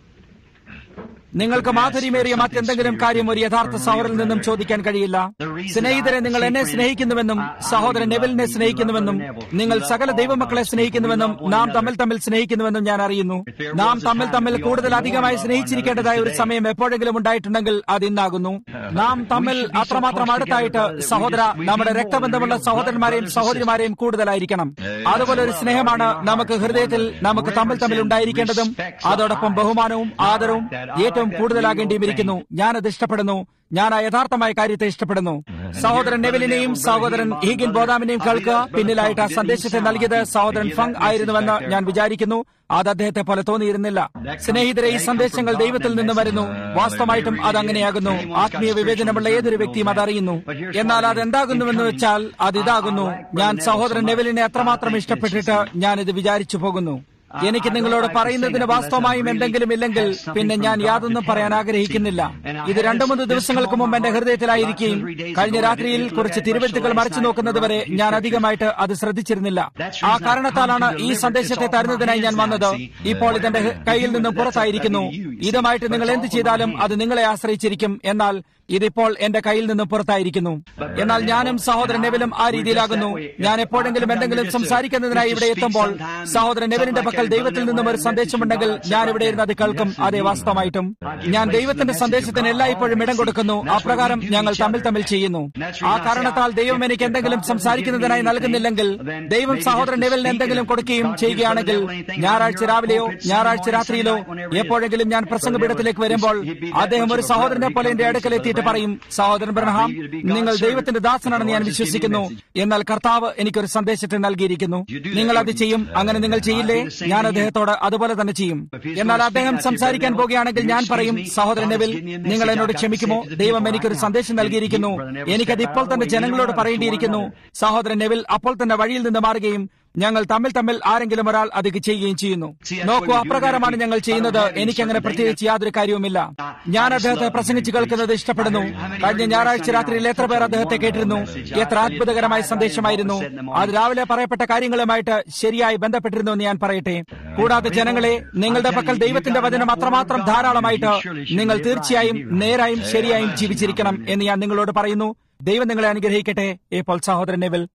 നിങ്ങൾക്ക് മാധുര്യമേറിയ മറ്റെന്തെങ്കിലും കാര്യം ഒരു യഥാർത്ഥ സഹോദരനിൽ നിന്നും ചോദിക്കാൻ കഴിയില്ല സ്നേഹിതരെ നിങ്ങൾ എന്നെ സ്നേഹിക്കുന്നുവെന്നും സഹോദരൻ നെവിലിനെ സ്നേഹിക്കുന്നുവെന്നും നിങ്ങൾ സകല ദൈവമക്കളെ സ്നേഹിക്കുന്നുവെന്നും നാം തമ്മിൽ തമ്മിൽ സ്നേഹിക്കുന്നുവെന്നും ഞാൻ അറിയുന്നു നാം തമ്മിൽ തമ്മിൽ കൂടുതൽ അധികമായി സ്നേഹിച്ചിരിക്കേണ്ടതായ ഒരു സമയം എപ്പോഴെങ്കിലും ഉണ്ടായിട്ടുണ്ടെങ്കിൽ അത് ഇന്നാകുന്നു നാം തമ്മിൽ അത്രമാത്രം അടുത്തായിട്ട് സഹോദര നമ്മുടെ രക്തബന്ധമുള്ള സഹോദരന്മാരെയും സഹോദരിമാരെയും കൂടുതലായിരിക്കണം അതുപോലെ ഒരു സ്നേഹമാണ് നമുക്ക് ഹൃദയത്തിൽ നമുക്ക് തമ്മിൽ തമ്മിൽ ഉണ്ടായിരിക്കേണ്ടതും അതോടൊപ്പം ബഹുമാനവും ആദരവും ഏറ്റവും കൂടുതലാകേണ്ടിയും ഞാനത് ഇഷ്ടപ്പെടുന്നു ഞാൻ ആ യഥാർത്ഥമായ കാര്യത്തെ ഇഷ്ടപ്പെടുന്നു സഹോദരൻ നെവിലിനെയും സഹോദരൻ ഹീഗിൻ ബോദാമിനെയും കേൾക്കുക പിന്നിലായിട്ട് ആ സന്ദേശത്തെ നൽകിയത് സഹോദരൻ ഫങ് ആയിരുന്നുവെന്ന് ഞാൻ വിചാരിക്കുന്നു അത് അദ്ദേഹത്തെ പോലെ തോന്നിയിരുന്നില്ല സ്നേഹിതരെ ഈ സന്ദേശങ്ങൾ ദൈവത്തിൽ നിന്ന് വരുന്നു വാസ്തവമായിട്ടും അത് അങ്ങനെയാകുന്നു ആത്മീയ വിവേചനമുള്ള ഏതൊരു വ്യക്തിയും അതറിയുന്നു എന്നാൽ അത് എന്താകുന്നുവെന്ന് വെച്ചാൽ അത് ഇതാകുന്നു ഞാൻ സഹോദരൻ നെവിലിനെ അത്രമാത്രം ഇഷ്ടപ്പെട്ടിട്ട് ഞാൻ ഇത് വിചാരിച്ചു പോകുന്നു എനിക്ക് നിങ്ങളോട് പറയുന്നതിന് വാസ്തവമായും എന്തെങ്കിലും ഇല്ലെങ്കിൽ പിന്നെ ഞാൻ യാതൊന്നും പറയാൻ ആഗ്രഹിക്കുന്നില്ല ഇത് രണ്ടു മൂന്ന് ദിവസങ്ങൾക്ക് മുമ്പ് എന്റെ ഹൃദയത്തിലായിരിക്കുകയും കഴിഞ്ഞ രാത്രിയിൽ കുറച്ച് തിരുവഴുത്തുകൾ മറിച്ചു നോക്കുന്നത് വരെ ഞാൻ അധികമായിട്ട് അത് ശ്രദ്ധിച്ചിരുന്നില്ല ആ കാരണത്താലാണ് ഈ സന്ദേശത്തെ തരുന്നതിനായി ഞാൻ വന്നത് ഇപ്പോൾ ഇതെന്റെ കയ്യിൽ നിന്നും പുറത്തായിരിക്കുന്നു ഇതുമായിട്ട് നിങ്ങൾ എന്ത് ചെയ്താലും അത് നിങ്ങളെ ആശ്രയിച്ചിരിക്കും എന്നാൽ ഇതിപ്പോൾ എന്റെ കയ്യിൽ നിന്നും പുറത്തായിരിക്കുന്നു എന്നാൽ ഞാനും സഹോദരൻ നെവിലും ആ രീതിയിലാകുന്നു ഞാൻ എപ്പോഴെങ്കിലും എന്തെങ്കിലും സംസാരിക്കുന്നതിനായി ഇവിടെ എത്തുമ്പോൾ സഹോദരൻ നെവിലിന്റെ പക്കൽ ദൈവത്തിൽ നിന്നും ഒരു സന്ദേശമുണ്ടെങ്കിൽ ഞാൻ ഇവിടെ ഇരുന്ന് അത് കേൾക്കും അതേ വാസ്തവമായിട്ടും ഞാൻ ദൈവത്തിന്റെ സന്ദേശത്തിന് എല്ലായ്പ്പോഴും ഇടം കൊടുക്കുന്നു അപ്രകാരം ഞങ്ങൾ തമ്മിൽ തമ്മിൽ ചെയ്യുന്നു ആ കാരണത്താൽ ദൈവം എനിക്ക് എന്തെങ്കിലും സംസാരിക്കുന്നതിനായി നൽകുന്നില്ലെങ്കിൽ ദൈവം സഹോദരൻ നെവിലിന് എന്തെങ്കിലും കൊടുക്കുകയും ചെയ്യുകയാണെങ്കിൽ ഞായറാഴ്ച രാവിലെയോ ഞായറാഴ്ച രാത്രിയിലോ എപ്പോഴെങ്കിലും ഞാൻ പ്രസംഗപീഠത്തിലേക്ക് വരുമ്പോൾ അദ്ദേഹം ഒരു സഹോദരനെ പോലെ എന്റെ അടുക്കൽ എത്തിയിട്ട് പറയും സഹോദരൻ ബ്രഹ്ഹാം നിങ്ങൾ ദൈവത്തിന്റെ ദാസനാണെന്ന് ഞാൻ വിശ്വസിക്കുന്നു എന്നാൽ കർത്താവ് എനിക്കൊരു സന്ദേശത്തെ നൽകിയിരിക്കുന്നു നിങ്ങൾ അത് ചെയ്യും അങ്ങനെ നിങ്ങൾ ചെയ്യില്ലേ ഞാൻ അദ്ദേഹത്തോട് അതുപോലെ തന്നെ ചെയ്യും എന്നാൽ അദ്ദേഹം സംസാരിക്കാൻ പോകുകയാണെങ്കിൽ ഞാൻ പറയും സഹോദരൻ നെവിൽ നിങ്ങൾ എന്നോട് ക്ഷമിക്കുമോ ദൈവം എനിക്കൊരു സന്ദേശം നൽകിയിരിക്കുന്നു എനിക്കത് ഇപ്പോൾ തന്നെ ജനങ്ങളോട് പറയേണ്ടിയിരിക്കുന്നു സഹോദരൻ നെവിൽ അപ്പോൾ തന്നെ വഴിയിൽ നിന്ന് മാറുകയും ഞങ്ങൾ തമ്മിൽ തമ്മിൽ ആരെങ്കിലും ഒരാൾ അത് ചെയ്യുകയും ചെയ്യുന്നു നോക്കൂ അപ്രകാരമാണ് ഞങ്ങൾ ചെയ്യുന്നത് എനിക്കങ്ങനെ പ്രത്യേകിച്ച് യാതൊരു കാര്യവുമില്ല ഞാൻ അദ്ദേഹത്തെ പ്രസംഗിച്ച് കേൾക്കുന്നത് ഇഷ്ടപ്പെടുന്നു കഴിഞ്ഞ ഞായറാഴ്ച രാത്രിയിൽ എത്ര പേർ അദ്ദേഹത്തെ കേട്ടിരുന്നു എത്ര അത്ഭുതകരമായ സന്ദേശമായിരുന്നു അത് രാവിലെ പറയപ്പെട്ട കാര്യങ്ങളുമായിട്ട് ശരിയായി ബന്ധപ്പെട്ടിരുന്നു എന്ന് ഞാൻ പറയട്ടെ കൂടാതെ ജനങ്ങളെ നിങ്ങളുടെ പക്കൽ ദൈവത്തിന്റെ വചനം അത്രമാത്രം ധാരാളമായിട്ട് നിങ്ങൾ തീർച്ചയായും നേരായും ശരിയായും ജീവിച്ചിരിക്കണം എന്ന് ഞാൻ നിങ്ങളോട് പറയുന്നു ദൈവം നിങ്ങളെ അനുഗ്രഹിക്കട്ടെ ഇപ്പോൾ സഹോദരൻ നെവിൽ